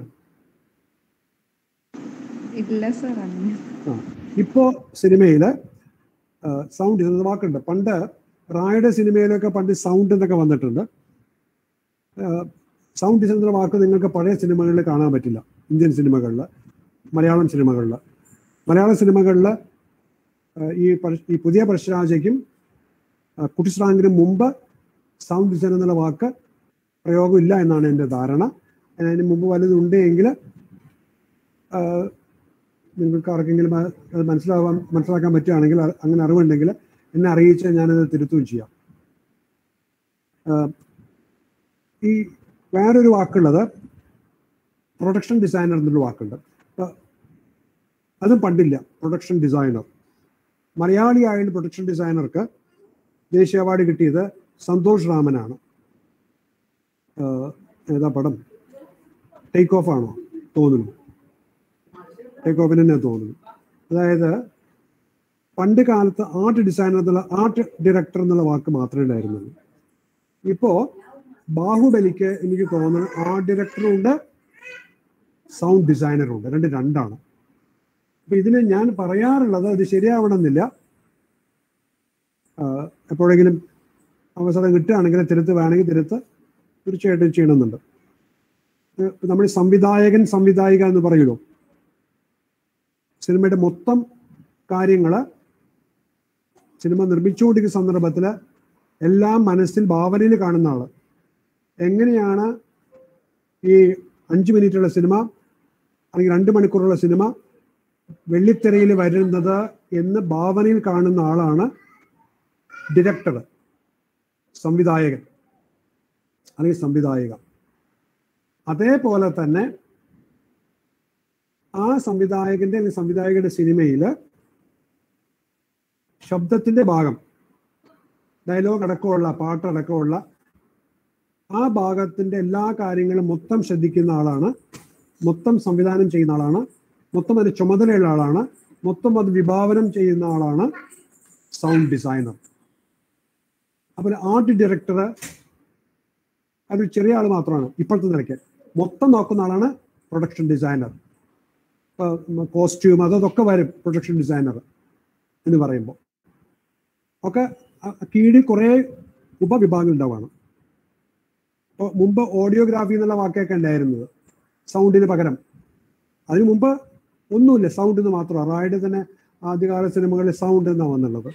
S10: ഇല്ല സർ അങ്ങനെ
S1: ആ ഇപ്പോ സിനിമയില് ആ, സൗണ്ട് എന്ന വാക്കുണ്ട് പണ്ട് റായുടെ സിനിമയിലൊക്കെ പണ്ട് സൗണ്ട് എന്നൊക്കെ വന്നിട്ടുണ്ട് ആ, സൗണ്ട് ഡിസൈൻ എന്ന വാക്ക് നിങ്ങൾക്ക് പഴയ സിനിമകളിൽ കാണാൻ പറ്റില്ല ഇന്ത്യൻ സിനിമകളിൽ മലയാളം സിനിമകളിൽ മലയാള സിനിമകളിൽ ഈ പഴ- ഈ പുതിയ പരശുരാജയ്ക്കും കുട്ടിസ്രാങ്കിനും മുമ്പ് സൗണ്ട് ഡിസൈൻ എന്നുള്ള വാക്ക് പ്രയോഗമില്ല എന്നാണ് എൻ്റെ ധാരണ അതിന് മുമ്പ് വല്ലതും ഉണ്ടെങ്കിൽ നിങ്ങൾക്ക് ആർക്കെങ്കിലും ആ- അത് മനസ്സിലാവാൻ മനസ്സിലാക്കാൻ പറ്റുകയാണെങ്കിൽ അ- അങ്ങനെ അറിവുണ്ടെങ്കിൽ എന്നെ അറിയിച്ച് ഞാനത് തിരുത്തുകയും ചെയ്യാം ആ, ഈ വേറൊരു വാക്കുള്ളത് പ്രൊഡക്ഷൻ ഡിസൈനർ എന്നൊരു വാക്കുണ്ട് അപ്പൊ അതും പണ്ടില്ല പ്രൊഡക്ഷൻ ഡിസൈനർ മലയാളിയായ പ്രൊഡക്ഷൻ ഡിസൈനർക്ക് ദേശീയ അവാർഡ് കിട്ടിയത് സന്തോഷ് രാമനാണ് ആ, ഏതാ പടം ടേക്ക് ഓഫ് ആണോ തോന്നുന്നു ടേക്ക് ഓഫിന് തന്നെ തോന്നുന്നു അതായത് പണ്ട് കാലത്ത് ആർട്ട് ഡിസൈനർ എന്നുള്ള ആർട്ട് ഡയറക്ടർ എന്നുള്ള വാക്ക് മാത്രമേ ഉണ്ടായിരുന്നുള്ളൂ ഇപ്പോ ബാഹുബലിക്ക് എനിക്ക് തോന്നുന്നു ആർട്ട് ഡയറക്ടറും ഉണ്ട് സൗണ്ട് ഡിസൈനറും ഉണ്ട് രണ്ട് രണ്ടാണ് അപ്പൊ ഇതിന് ഞാൻ പറയാറുള്ളത് ഇത് ശരിയാവണമെന്നില്ല ആഹ് എപ്പോഴെങ്കിലും അവസരം കിട്ടുകയാണെങ്കിൽ തിരുത്ത് വേണമെങ്കിൽ തിരുത്ത് തീർച്ചയായിട്ടും ചെയ്യണമെന്നുണ്ട് ഏഹ് നമ്മൾ സംവിധായകൻ സംവിധായിക എന്ന് പറയുമല്ലോ സിനിമയുടെ മൊത്തം കാര്യങ്ങൾ സിനിമ നിർമ്മിച്ചുകൊണ്ടിരിക്കുന്ന സന്ദർഭത്തിൽ എല്ലാം മനസ്സിൽ ഭാവനയിൽ കാണുന്ന ആള് എങ്ങനെയാണ് ഈ അഞ്ച് മിനിറ്റുള്ള സിനിമ അല്ലെങ്കിൽ രണ്ട് മണിക്കൂറുള്ള സിനിമ വെള്ളിത്തിരയിൽ വരുന്നത് എന്ന് ഭാവനയിൽ കാണുന്ന ആളാണ് ഡിറക്ടർ സംവിധായകൻ അല്ലെങ്കിൽ സംവിധായിക അതേപോലെ തന്നെ ആ സംവിധായകന്റെ അല്ലെങ്കിൽ സംവിധായകന്റെ സിനിമയിൽ ശബ്ദത്തിന്റെ ഭാഗം ഡയലോഗ് അടക്കമുള്ള പാട്ടടക്കമുള്ള ആ ഭാഗത്തിന്റെ എല്ലാ കാര്യങ്ങളും മൊത്തം ശ്രദ്ധിക്കുന്ന ആളാണ് മൊത്തം സംവിധാനം ചെയ്യുന്ന ആളാണ് മൊത്തം അതിന് ചുമതലയുള്ള ആളാണ് മൊത്തം അത് വിഭാവനം ചെയ്യുന്ന ആളാണ് സൗണ്ട് ഡിസൈനർ അപ്പോൾ ആർട്ട് ഡയറക്ടർ അതൊരു ചെറിയ ആൾ മാത്രമാണ് ഇപ്പോഴത്തെ നിലയ്ക്ക് മൊത്തം നോക്കുന്ന ആളാണ് പ്രൊഡക്ഷൻ ഡിസൈനർ കോസ്റ്റ്യൂം അതൊക്കെ വരും പ്രൊഡക്ഷൻ ഡിസൈനർ എന്ന് പറയുമ്പോൾ ഒക്കെ അ- കീഴിൽ കുറേ ഉപവിഭാഗങ്ങൾ ഉണ്ടാവുകയാണ് ഇപ്പോൾ മുമ്പ് ഓഡിയോഗ്രാഫി എന്നുള്ള വാക്കൊക്കെ ഉണ്ടായിരുന്നത് സൗണ്ടിന് പകരം അതിനു മുമ്പ് ഒന്നുമില്ല സൗണ്ട് എന്ന് മാത്രമാണ് റായുടെ തന്നെ ആദ്യകാല സിനിമകളിൽ സൗണ്ട് എന്നാണ് വന്നുള്ളത്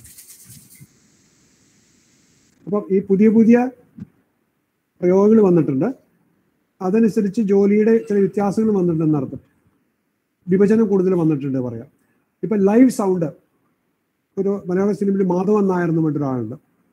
S1: അപ്പം ഈ പുതിയ പുതിയ പ്രയോഗങ്ങൾ വന്നിട്ടുണ്ട് അതനുസരിച്ച് ജോലിയുടെ ചില വ്യത്യാസങ്ങൾ വന്നിട്ടുണ്ടെന്ന് അർത്ഥം വിഭജനം കൂടുതൽ വന്നിട്ടുണ്ട് പറയാം ഇപ്പൊ ലൈവ് സൗണ്ട് ഒരു മലയാള സിനിമയിൽ മാധവൻ നായർ എന്ന് പറഞ്ഞൊരാളുണ്ട്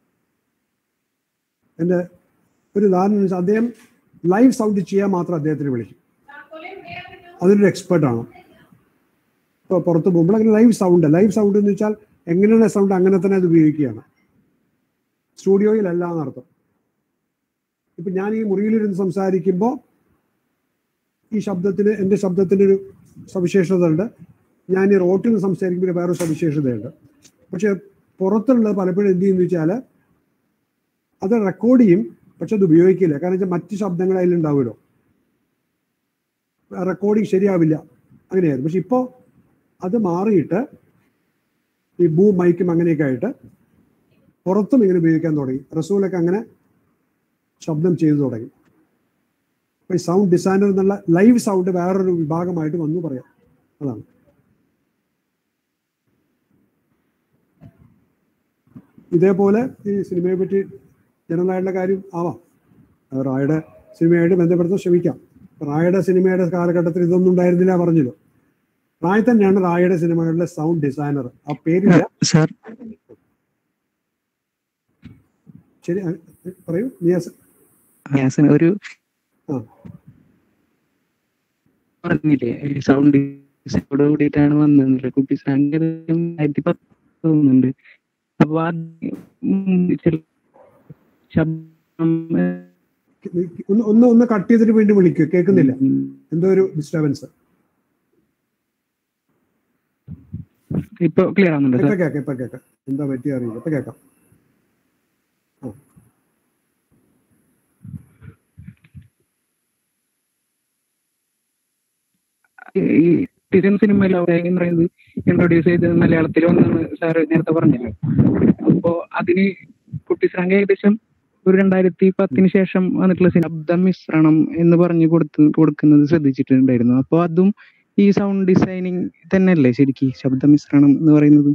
S1: എൻ്റെ ഒരു ഉദാഹരണം എന്ന് വെച്ചാൽ അദ്ദേഹം ലൈവ് സൗണ്ട് ചെയ്യാൻ മാത്രം അദ്ദേഹത്തിന് വിളിക്കും അതിനൊരു എക്സ്പെർട്ടാണ് ഇപ്പോൾ പുറത്ത് പോകുമ്പോൾ അങ്ങനെ ലൈവ് സൗണ്ട് ലൈവ് സൗണ്ട് എന്ന് വെച്ചാൽ എങ്ങനെയാണ് സൗണ്ട് അങ്ങനെ തന്നെ അത് ഉപയോഗിക്കുകയാണ് സ്റ്റുഡിയോയിലല്ല എന്നർത്ഥം ഇപ്പം ഞാൻ ഈ മുറിയിലിരുന്ന് സംസാരിക്കുമ്പോൾ ഈ ശബ്ദത്തിന് എൻ്റെ ശബ്ദത്തിൻ്റെ ഒരു സവിശേഷത ഉണ്ട് ഞാൻ ഈ റോട്ടിൽ നിന്ന് സംസാരിക്കുമ്പോൾ വേറൊരു സവിശേഷതയുണ്ട് പക്ഷെ പുറത്തുള്ളത് പലപ്പോഴും എന്ത് ചെയ്യുന്നു വെച്ചാൽ അത് റെക്കോർഡ് ചെയ്യും പക്ഷെ അത് ഉപയോഗിക്കില്ല കാരണം വെച്ചാൽ മറ്റ് ശബ്ദങ്ങൾ അതിലുണ്ടാവുമല്ലോ റെക്കോർഡിങ് ശരിയാവില്ല അങ്ങനെയായിരുന്നു പക്ഷെ ഇപ്പോൾ അത് മാറിയിട്ട് ഈ ബൂ മൈക്കും അങ്ങനെയൊക്കെ ആയിട്ട് പുറത്തും ഇങ്ങനെ ഉപയോഗിക്കാൻ തുടങ്ങി റസൂലൊക്കെ അങ്ങനെ ശബ്ദം ചെയ്തു തുടങ്ങി അപ്പൊ ഈ സൗണ്ട് ഡിസൈനർ എന്നുള്ള ലൈവ് സൗണ്ട് വേറൊരു വിഭാഗമായിട്ട് വന്നു പറയാം അതാണ് ഇതേപോലെ ഈ സിനിമയെ പറ്റി ജനറൽ ആയിട്ടുള്ള കാര്യം ആവാം അത് റായുടെ സിനിമയായിട്ട് ബന്ധപ്പെടുത്താൻ ശ്രമിക്കാം റായുടെ സിനിമയുടെ കാലഘട്ടത്തിൽ ഇതൊന്നും ഉണ്ടായിരുന്നില്ല പറഞ്ഞല്ലോ റായ് തന്നെയാണ് റായുടെ സിനിമകളിലെ സൗണ്ട് ഡിസൈനർ ആ പേരില്ല
S8: സാർ
S1: ശരി അ- പറയൂ നിയാസ്
S8: യാസിന് ഒരു
S1: ആ
S8: പറഞ്ഞില്ലേ സൗണ്ട് ഡിസൈനോട് കൂടിയിട്ടാണ് വന്നത് കുട്ടി സാങ്കേതികം ആയിരത്തി പത്ത് തോന്നുന്നുണ്ട് അപ്പൊ അത് ഉം ചില ശബ്ദം
S1: ഒന്ന് ഒന്ന് ഒന്ന് കട്ട് ചെയ്തിട്ട് വീണ്ടും വിളിക്കുക കേൾക്കുന്നില്ല എന്തോ ഒരു ഡിസ്റ്റർബൻസ്
S8: ഇപ്പൊ ക്ലിയർ ആവുന്നുണ്ടോ
S1: ഇപ്പൊ
S8: സാർ
S1: കേൾക്കാം ഇപ്പൊ കേൾക്കാം എന്താ പറ്റി അറിയില്ല ഇപ്പൊ കേൾക്കാം ആ.
S8: ഈ തിരൻ സിനിമയിൽ അവരേക്കും പറയുന്നത് ഇൻട്രൊഡ്യൂസ് ചെയ്തത് മലയാളത്തിൽ വന്നെന്ന് സാറ് നേരത്തെ പറഞ്ഞല്ലോ അപ്പോ അതിന് കുട്ടി ശ്രാങ്ക ഏകദേശം ഒരു രണ്ടായിരത്തി പത്തിന് ശേഷം വന്നിട്ടുള്ള ശബ്ദ മിശ്രണം എന്ന് പറഞ്ഞു കൊടുത്ത് കൊടുക്കുന്നത് ശ്രദ്ധിച്ചിട്ടുണ്ടായിരുന്നു അപ്പൊ അതും ഈ സൗണ്ട് ഡിസൈനിങ് തന്നെയല്ലേ ശരിക്കും ശബ്ദ മിശ്രണം എന്ന് പറയുന്നത്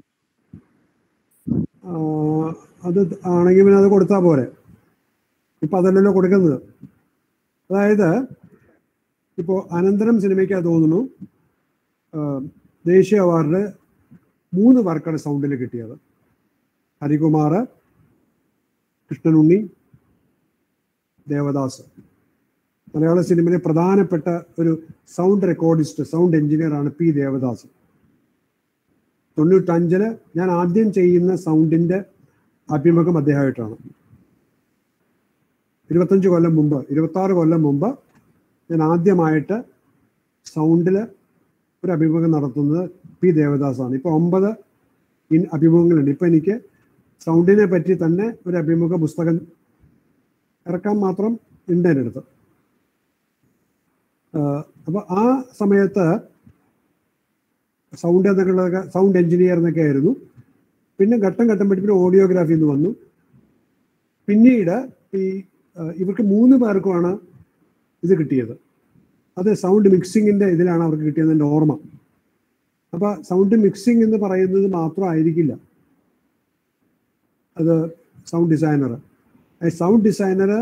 S1: ആ, അത് ആണെങ്കിൽ പിന്നെ അത് കൊടുത്താൽ പോരെ ഇപ്പൊ അതല്ലല്ലോ കൊടുക്കുന്നത് അതായത് ഇപ്പോൾ അനന്തരം സിനിമയ്ക്ക് അത് തോന്നുന്നു ആ, ദേശീയ അവാർഡ് മൂന്ന് പേർക്കാണ് സൗണ്ടിൽ കിട്ടിയത് ഹരികുമാർ കൃഷ്ണനുണ്ണി ദേവദാസ് മലയാള സിനിമയിലെ പ്രധാനപ്പെട്ട ഒരു സൗണ്ട് റെക്കോർഡിസ്റ്റ് സൗണ്ട് എഞ്ചിനീയർ ആണ് പി ദേവദാസ് തൊണ്ണൂറ്റഞ്ചില് ഞാൻ ആദ്യം ചെയ്യുന്ന സൗണ്ടിന്റെ അഭിമുഖം അദ്ദേഹമായിട്ടാണ് ഇരുപത്തഞ്ച് കൊല്ലം മുമ്പ് ഇരുപത്തി ആറ് കൊല്ലം മുമ്പ് ഞാൻ ആദ്യമായിട്ട് സൗണ്ടില് ഒരു അഭിമുഖം നടത്തുന്നത് പി ദേവദാസാണ് ഇപ്പൊ ഒമ്പത് ഇൻ അഭിമുഖങ്ങളുണ്ട് ഇപ്പൊ എനിക്ക് സൗണ്ടിനെ പറ്റി തന്നെ ഒരു അഭിമുഖ പുസ്തകം ഇറക്കാൻ മാത്രം ഉണ്ട് എൻ്റെ അടുത്ത് ആഹ് അപ്പൊ ആ സമയത്ത് സൗണ്ട് എന്നൊക്കെ സൗണ്ട് എഞ്ചിനീയർ എന്നൊക്കെ ആയിരുന്നു പിന്നെ ഘട്ടം ഘട്ടം പഠി പിന്നെ ഓഡിയോഗ്രാഫി എന്ന് വന്നു പിന്നീട് ഈ ആ, ഇവർക്ക് മൂന്ന് പേർക്കുമാണ് ഇത് കിട്ടിയത് അത് സൗണ്ട് മിക്സിങ്ങിന്റെ ഇതിലാണ് അവർക്ക് കിട്ടിയത് എൻ്റെ ഓർമ്മ അപ്പൊ സൗണ്ട് മിക്സിംഗ് എന്ന് പറയുന്നത് മാത്രമായിരിക്കില്ല അത് സൗണ്ട് ഡിസൈനർ സൗണ്ട് ഡിസൈനർ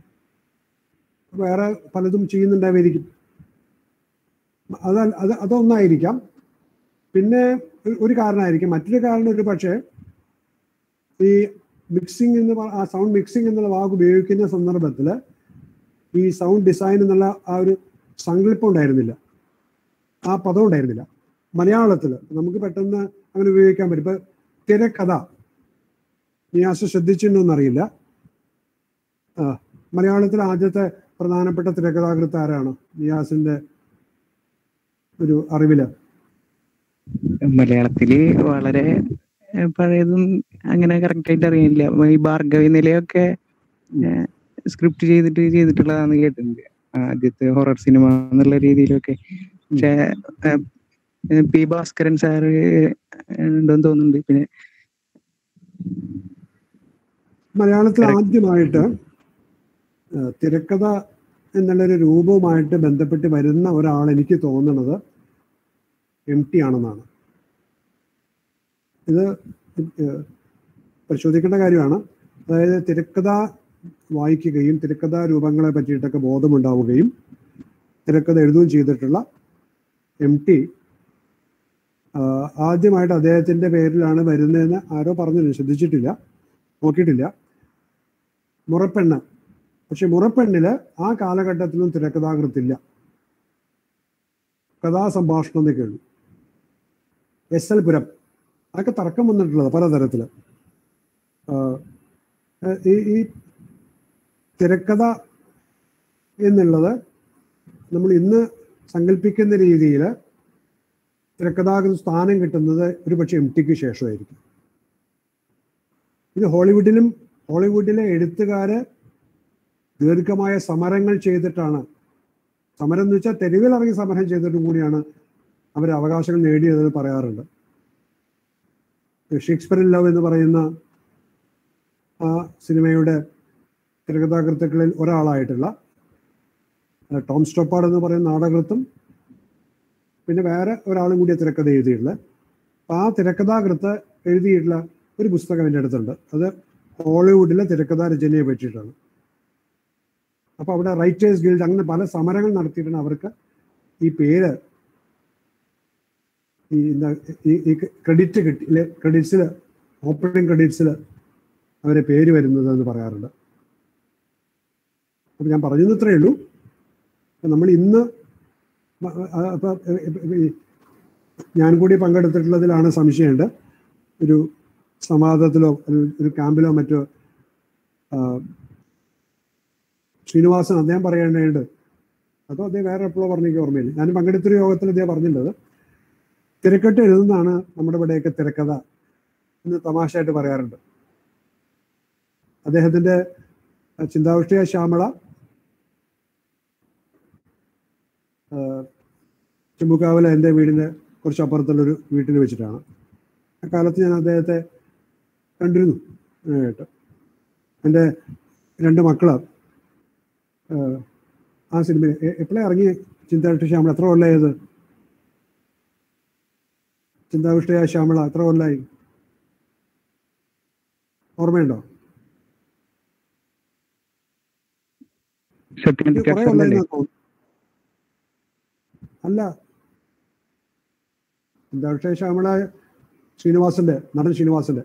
S1: വേറെ പലതും ചെയ്യുന്നുണ്ടാവായിരിക്കും അത് അത് അതൊന്നായിരിക്കാം പിന്നെ ഒരു- ഒരു കാരണമായിരിക്കും മറ്റൊരു കാരണം ഒരു പക്ഷേ ഈ മിക്സിംഗ് എന്ന് പറ- ആ സൗണ്ട് മിക്സിംഗ് എന്നുള്ള വാക്ക് ഉപയോഗിക്കുന്ന സന്ദർഭത്തിൽ ഈ സൗണ്ട് ഡിസൈൻ എന്നുള്ള ആ ഒരു സങ്കല്പം ഉണ്ടായിരുന്നില്ല ആ പദം ഉണ്ടായിരുന്നില്ല മലയാളത്തിൽ നമുക്ക് പെട്ടെന്ന് അങ്ങനെ ഉപയോഗിക്കാൻ പറ്റും ഇപ്പൊ തിരക്കഥ നിയാസ് ശ്രദ്ധിച്ചിട്ടുണ്ടോന്നറിയില്ല ആ മലയാളത്തിലെ ആദ്യത്തെ പ്രധാനപ്പെട്ട തിരക്കഥാകൃത്ത് ആരാണ് നിയാസിന്റെ ഒരു അറിവില്
S8: മലയാളത്തില് വളരെ ഏഹ്, പഴയതും അങ്ങനെ കറക്റ്റ് ആയിട്ട് അറിയില്ല ഈ ഭാർഗവി നിലയൊക്കെ സ്ക്രിപ്റ്റ് ചെയ്തിട്ട് ചെയ്തിട്ടുള്ളതാന്ന് കേട്ടിട്ടുണ്ട് ആദ്യത്തെ ഹൊറർ സിനിമ എന്നുള്ള രീതിയിലൊക്കെ പക്ഷെ ഏഹ്, ഏഹ്, പി ഭാസ്കരൻ സാറ് ഉണ്ടെന്ന് തോന്നുന്നുണ്ട് പിന്നെ
S1: മലയാളത്തിൽ ആദ്യമായിട്ട് ആ, തിരക്കഥ എന്നുള്ളൊരു രൂപവുമായിട്ട് ബന്ധപ്പെട്ട് വരുന്ന ഒരാൾ എനിക്ക് തോന്നുന്നത് എം ടി ആണെന്നാണ് ഇത് ഏഹ്, പരിശോധിക്കേണ്ട കാര്യമാണ് അതായത് തിരക്കഥ വായിക്കുകയും തിരക്കഥ രൂപങ്ങളെ പറ്റിയിട്ടൊക്കെ ബോധമുണ്ടാവുകയും തിരക്കഥ എഴുതുകയും ചെയ്തിട്ടുള്ള എം ടി ആദ്യമായിട്ട് അദ്ദേഹത്തിന്റെ പേരിലാണ് വരുന്നതെന്ന് ആരോ പറഞ്ഞു ശ്രദ്ധിച്ചിട്ടില്ല നോക്കിയിട്ടില്ല മുറപ്പെണ്ണ് പക്ഷെ മുറപ്പെണ്ണില് ആ കാലഘട്ടത്തിലും തിരക്കഥാകൃത്തില്ല കഥാസംഭാഷണം എന്നൊക്കെ ഉള്ളൂ എസ് എൽ പുരം അതൊക്കെ തർക്കം വന്നിട്ടുള്ളത് പലതരത്തില് ആഹ് ഈ ഈ തിരക്കഥ എന്നുള്ളത് നമ്മൾ ഇന്ന് സങ്കല്പിക്കുന്ന രീതിയിൽ തിരക്കഥാകൃത സ്ഥാനം കിട്ടുന്നത് ഒരു പക്ഷേ എം ടിക്ക് ശേഷമായിരിക്കും ഇത് ഹോളിവുഡിലും ഹോളിവുഡിലെ എഴുത്തുകാര് ദീർഘമായ സമരങ്ങൾ ചെയ്തിട്ടാണ് സമരം എന്ന് വെച്ചാൽ തെരുവിലിറങ്ങി സമരം ചെയ്തിട്ടും കൂടിയാണ് അവർ അവകാശങ്ങൾ നേടിയതെന്ന് പറയാറുണ്ട് ഷേക്സ്പിയർ ലവ് എന്ന് പറയുന്ന ആ സിനിമയുടെ തിരക്കഥാകൃത്തുക്കളിൽ ഒരാളായിട്ടുള്ള അഹ് ടോം സ്റ്റോപ്പാഡ് എന്ന് പറയുന്ന നാടകൃത്തും പിന്നെ വേറെ ഒരാളും കൂടി തിരക്കഥ എഴുതിയിട്ടുള്ളത് അപ്പൊ ആ തിരക്കഥാകൃത്ത് എഴുതിയിട്ടുള്ള ഒരു പുസ്തകം എൻ്റെ അടുത്തുണ്ട് അത് ഹോളിവുഡിലെ തിരക്കഥാ രചനയെ പറ്റിയിട്ടാണ് അപ്പൊ അവിടെ റൈറ്റേഴ്സ് ഗിൽഡ് അങ്ങനെ പല സമരങ്ങൾ നടത്തിയിട്ടാണ് അവർക്ക് ഈ പേര് ഈ എന്താ ഈ- ഈ ക്രെഡിറ്റ് കിട്ടി ക്രെഡിറ്റ്സിൽ ഓപ്പണിംഗ് ക്രെഡിറ്റ്സിൽ അവരെ പേര് വരുന്നത് എന്ന് പറയാറുണ്ട് അപ്പൊ ഞാൻ പറഞ്ഞത് ഇത്രയേ ഉള്ളൂ അപ്പൊ നമ്മൾ ഇന്ന് മ- ആ, അപ്പൊ ഈ ഞാൻ കൂടി പങ്കെടുത്തിട്ടുള്ളതിലാണ് സംശയമുണ്ട് ഒരു സംവാദത്തിലോ ഒരു ഒരു ക്യാമ്പിലോ മറ്റോ ആ, ശ്രീനിവാസൻ അദ്ദേഹം പറയേണ്ടതുണ്ട് അതോ അദ്ദേഹം വേറെ എപ്പോഴോ പറഞ്ഞെങ്കിൽ ഓർമ്മയില്ല ഞാൻ പങ്കെടുത്തൊരു യോഗത്തിൽ അദ്ദേഹം പറഞ്ഞിട്ടുള്ളത് തിരക്കെട്ട് എഴുതുന്നതാണ് നമ്മുടെ ഇവിടെയൊക്കെ തിരക്കഥ എന്ന് തമാശയായിട്ട് പറയാറുണ്ട് അദ്ദേഹത്തിന്റെ ചിന്താവിഷ്ടയ ശ്യാമള ചെമ്പുക്കാവില എൻ്റെ വീടിൻ്റെ കുറച്ച് അപ്പുറത്തുള്ളൊരു വീട്ടിൽ വെച്ചിട്ടാണ് ആ കാലത്ത് ഞാൻ അദ്ദേഹത്തെ കണ്ടിരുന്നു കേട്ടോ എൻ്റെ രണ്ട് മക്കള് ആഹ്, ആ സിനിമ എപ്പോഴാണ് ഇറങ്ങി ചിന്താവിഷ്ട ശ്യാമള എത്ര കൊല്ലായത് ചിന്താവിഷ്ടയ ശ്യാമള എത്ര കൊല്ലായി ഓർമ്മയുണ്ടോ
S8: സത്യം
S1: ഇത് കുറെ കൊല്ലായി എന്നാ തോന്നുന്നു. അല്ല ചിന്താവിഷ്ടയ ശ്യാമള ശ്രീനിവാസന്റെ നടൻ ശ്രീനിവാസന്റെ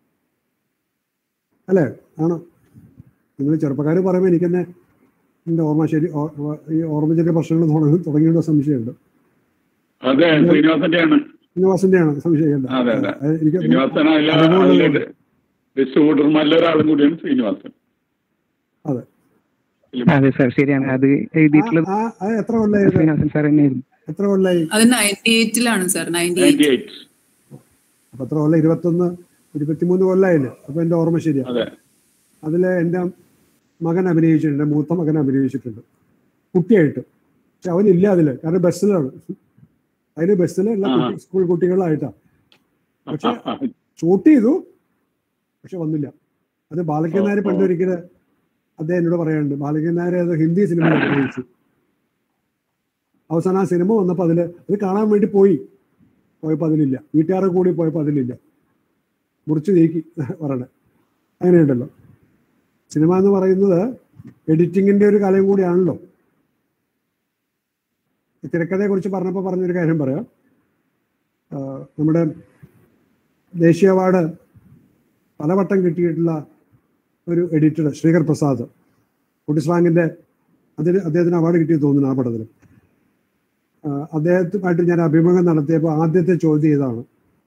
S1: അല്ലേ ആണോ നിങ്ങൾ ചെറുപ്പക്കാർ പറയുമ്പോൾ എനിക്ക് തന്നെ എൻ്റെ ഓർമ്മ ശരി ഓ- ഓ- ഈ ഓർമ്മ പ്രശ്നങ്ങൾ തുടങ്ങി തുടങ്ങിയുള്ള സംശയമുണ്ട്
S11: അതെ ശ്രീനിവാസന്റെയാണ്
S1: ശ്രീനിവാസന്റെയാണ് സംശയമുണ്ട്
S11: അതെ അതെ
S1: അത് എനിക്ക്
S11: ശ്രീനിവാസൻ അതിലെ
S1: അറിവുള്ളത്
S11: അതിലെ ഡിസ്ട്രിബ്യൂട്ടർമാരിലെ ഒരാളും കൂടിയാണ് ശ്രീനിവാസൻ
S1: അതെ
S8: അതെ സാർ ശരിയാണ് അത് എഴുതിയിട്ടുള്ളത്
S1: ആ അത് എത്ര കൊല്ലായി
S8: ശ്രീനിവാസൻ സാർ തന്നെയായിരുന്നു
S1: എത്ര കൊല്ലായി
S9: അത് നയൻറ്റി എയ്റ്റിലാണ് സാർ നയൻറ്റി എയ്റ്റ്
S1: അപ്പൊ എത്ര കൊല്ലം ഇരുപത്തൊന്ന് ഇരുപത്തിമൂന്ന് കൊല്ലായില്ലേ അപ്പൊ എന്റെ ഓർമ്മ ശരിയാ
S11: അതെ
S1: അതില് എന്റെ മകൻ അഭിനയിച്ചിട്ടുണ്ട് മൂത്ത മകൻ അഭിനയിച്ചിട്ടുണ്ട് കുട്ടിയായിട്ട് പക്ഷെ അവനില്ല അതില് കാരണം ബസ്സിലാണ് അതിന് ബസ്സിൽ എല്ലാ
S11: ആ.
S1: കുട്ടി- സ്കൂൾ കുട്ടികളായിട്ടാ പക്ഷെ ഷൂട്ട് ചെയ്തു പക്ഷെ വന്നില്ല അത് ബാലകൻ നായർ
S11: ഓ, ഓ.
S1: പണ്ടൊരിക്കല് അദ്ദേഹം എന്നോട് പറയാറുണ്ട് ബാലകൻ നായർ അത് ഹിന്ദി സിനിമ അഭിനയിച്ചു അവസാനം ആ സിനിമ വന്നപ്പോൾ അതില് അത് കാണാൻ വേണ്ടി പോയി പോയപ്പോൾ അതിലില്ല വീട്ടുകാരുടെ കൂടി പോയപ്പോൾ അതിലില്ല മുറിച്ച് നീക്കി പറയണേ അങ്ങനെയുണ്ടല്ലോ സിനിമ എന്ന് പറയുന്നത് എഡിറ്റിങ്ങിന്റെ ഒരു കലയും കൂടിയാണല്ലോ ഈ തിരക്കഥയെ കുറിച്ച് പറഞ്ഞപ്പോൾ പറഞ്ഞൊരു കാര്യം പറയാം ആ, നമ്മുടെ ദേശീയ അവാർഡ് പലവട്ടം കിട്ടിയിട്ടുള്ള ഒരു എഡിറ്റർ ശ്രീകർ പ്രസാദ് കുട്ടിസ്ലാങ്ങിന്റെ അതിന് അദ്ദേഹത്തിന് അവാർഡ് കിട്ടിയെന്ന് തോന്നുന്നു ആ പടത്തിൽ അദ്ദേഹത്തുമായിട്ട് ഞാൻ അഭിമുഖം നടത്തിയപ്പോൾ ആദ്യത്തെ ചോദ്യം ഇതാണ്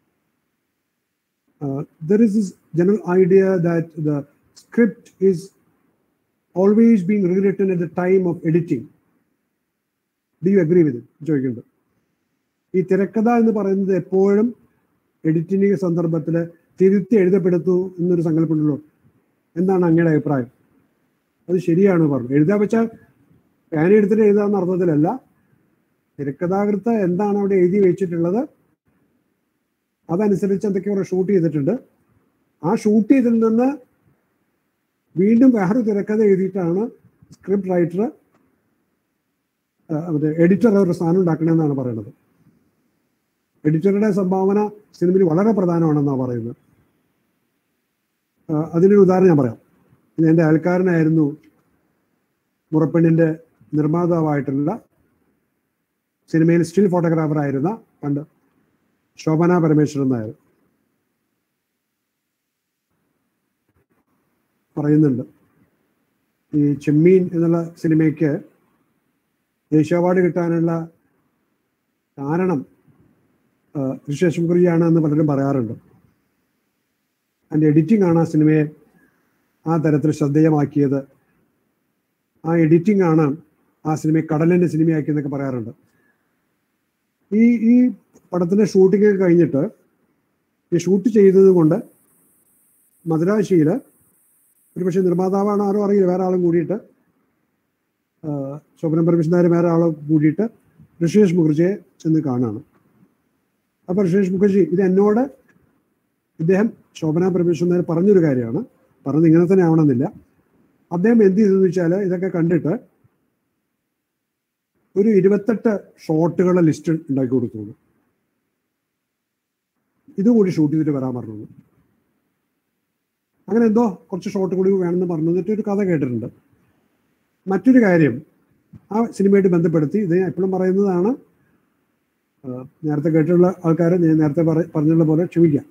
S1: there is this general idea that the script is always being rewritten at the time of editing do you agree with ചോദിക്കുന്നുണ്ട് ഈ തിരക്കഥ എന്ന് പറയുന്നത് എപ്പോഴും എഡിറ്റിംഗ് സന്ദർഭത്തിൽ തിരുത്തി എഴുതപ്പെടുത്തു എന്നൊരു സങ്കല്പമുണ്ടല്ലോ എന്താണ് അങ്ങയുടെ അഭിപ്രായം അത് ശരിയാണ് പറഞ്ഞു എഴുതാൻ വെച്ചാൽ പേന എടുത്തിട്ട് എഴുതാന്ന അർത്ഥത്തിലല്ല തിരക്കഥാകൃത്ത് എന്താണ് അവിടെ എഴുതി വെച്ചിട്ടുള്ളത് അതനുസരിച്ച് എന്തൊക്കെയോ ഷൂട്ട് ചെയ്തിട്ടുണ്ട് ആ ഷൂട്ട് ചെയ്തതിൽ നിന്ന് വീണ്ടും വേറൊരു തിരക്കഥ എഴുതിയിട്ടാണ് സ്ക്രിപ്റ്റ് റൈറ്റർ മറ്റേ എഡിറ്റർ ഒരു സ്ഥാനം ഉണ്ടാക്കണമെന്നാണ് പറയുന്നത് എഡിറ്ററുടെ സംഭാവന സിനിമയിൽ വളരെ പ്രധാനമാണെന്നാണ് പറയുന്നത് ആ, അതിനൊരു ഉദാഹരണം ഞാൻ പറയാം ഇത് എൻ്റെ അയൽക്കാരനായിരുന്നു മുറപ്പെണ്ണിൻ്റെ നിർമ്മാതാവായിട്ടുള്ള സിനിമയിൽ സ്റ്റിൽ ഫോട്ടോഗ്രാഫർ ആയിരുന്ന പണ്ട് ശോഭന പരമേശ്വരൻ നായർ പറയുന്നുണ്ട് ഈ ചെമ്മീൻ എന്നുള്ള സിനിമയ്ക്ക് ദേശീയ അവാർഡ് കിട്ടാനുള്ള കാരണം ആ, ഋഷേഷ് മുഖർജിയാണ് എന്ന് പലരും പറയാറുണ്ട് അതിൻ്റെ എഡിറ്റിംഗ് ആണ് ആ സിനിമയെ ആ തരത്തിൽ ശ്രദ്ധേയമാക്കിയത് ആ എഡിറ്റിംഗ് ആണ് ആ സിനിമയെ കടലിൻ്റെ സിനിമയാക്കിയെന്നൊക്കെ പറയാറുണ്ട് ഈ ഈ പടത്തിൻ്റെ ഷൂട്ടിംഗ് ഒക്കെ കഴിഞ്ഞിട്ട് ഈ ഷൂട്ട് ചെയ്തത് കൊണ്ട് മദുരാശിയിൽ ഒരുപക്ഷെ നിർമ്മാതാവാണ് ആരോ അറിയില്ല വേറെ ആളും കൂടിയിട്ട് ആ, ശോഭനം പരമേശ്വരൻ വേറെ ആളും കൂടിയിട്ട് ഋഷേഷ് മുഖർജിയെ ചെന്ന് കാണുകയാണ് അപ്പോൾ ഋഷേഷ് മുഖർജി ഇത് എന്നോട് ഇദ്ദേഹം ശോഭന പരമേശ്വരൻ നായർ പറഞ്ഞൊരു കാര്യമാണ് പറഞ്ഞത് ഇങ്ങനെ തന്നെ ആവണമെന്നില്ല അദ്ദേഹം എന്ത് ചെയ്തെന്ന് വെച്ചാൽ ഇതൊക്കെ കണ്ടിട്ട് ഒരു ഇരുപത്തെട്ട് ഷോട്ടുകളുടെ ലിസ്റ്റ് ഉണ്ടാക്കി കൊടുത്തു ഇതുകൂടി ഷൂട്ട് ചെയ്തിട്ട് വരാൻ പറഞ്ഞു അങ്ങനെ എന്തോ കുറച്ച് ഷോട്ട് കൂടി വേണമെന്ന് പറഞ്ഞു എന്നിട്ട് ഒരു കഥ കേട്ടിട്ടുണ്ട് മറ്റൊരു കാര്യം ആ സിനിമയായിട്ട് ബന്ധപ്പെടുത്തി ഇത് ഞാൻ എപ്പോഴും പറയുന്നതാണ് ആ, നേരത്തെ കേട്ടിട്ടുള്ള ആൾക്കാരെ ഞാൻ നേരത്തെ പറ പറഞ്ഞുള്ള പോലെ ക്ഷമിക്കാം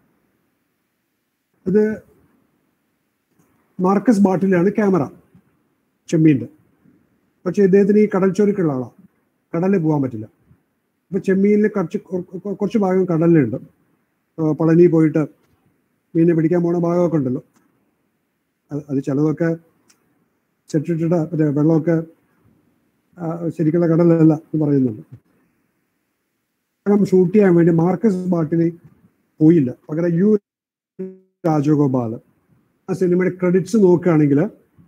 S1: ഇത് മാർക്കസ് ബാട്ടിലാണ് ക്യാമറ ചെമ്മീൻ്റെ പക്ഷേ ഇദ്ദേഹത്തിന് ഈ കടൽ ചോരിക്കുള്ള ആളാണ് കടലിൽ പോകാൻ പറ്റില്ല അപ്പോൾ ചെമ്മീനിൽ കുറച്ച് കൊ- കൊ- കുറച്ച് ഭാഗം കടലിലുണ്ട് ആ, പളനി പോയിട്ട് മീനെ പിടിക്കാൻ പോണ ഭാഗമൊക്കെ ഉണ്ടല്ലോ അത് അത് ചിലതൊക്കെ ചെട്ടിട്ടിട്ട മറ്റേ വെള്ളമൊക്കെ ആ, ശരിക്കുള്ള കടലല്ല എന്ന് പറയുന്നുണ്ട് ഷൂട്ട് ചെയ്യാൻ വേണ്ടി മാർക്കസ് ബാട്ടിന് പോയില്ല പകരം യു രാജഗോപാൽ ആ സിനിമയുടെ ക്രെഡിറ്റ്സ് നോക്കുകയാണെങ്കിൽ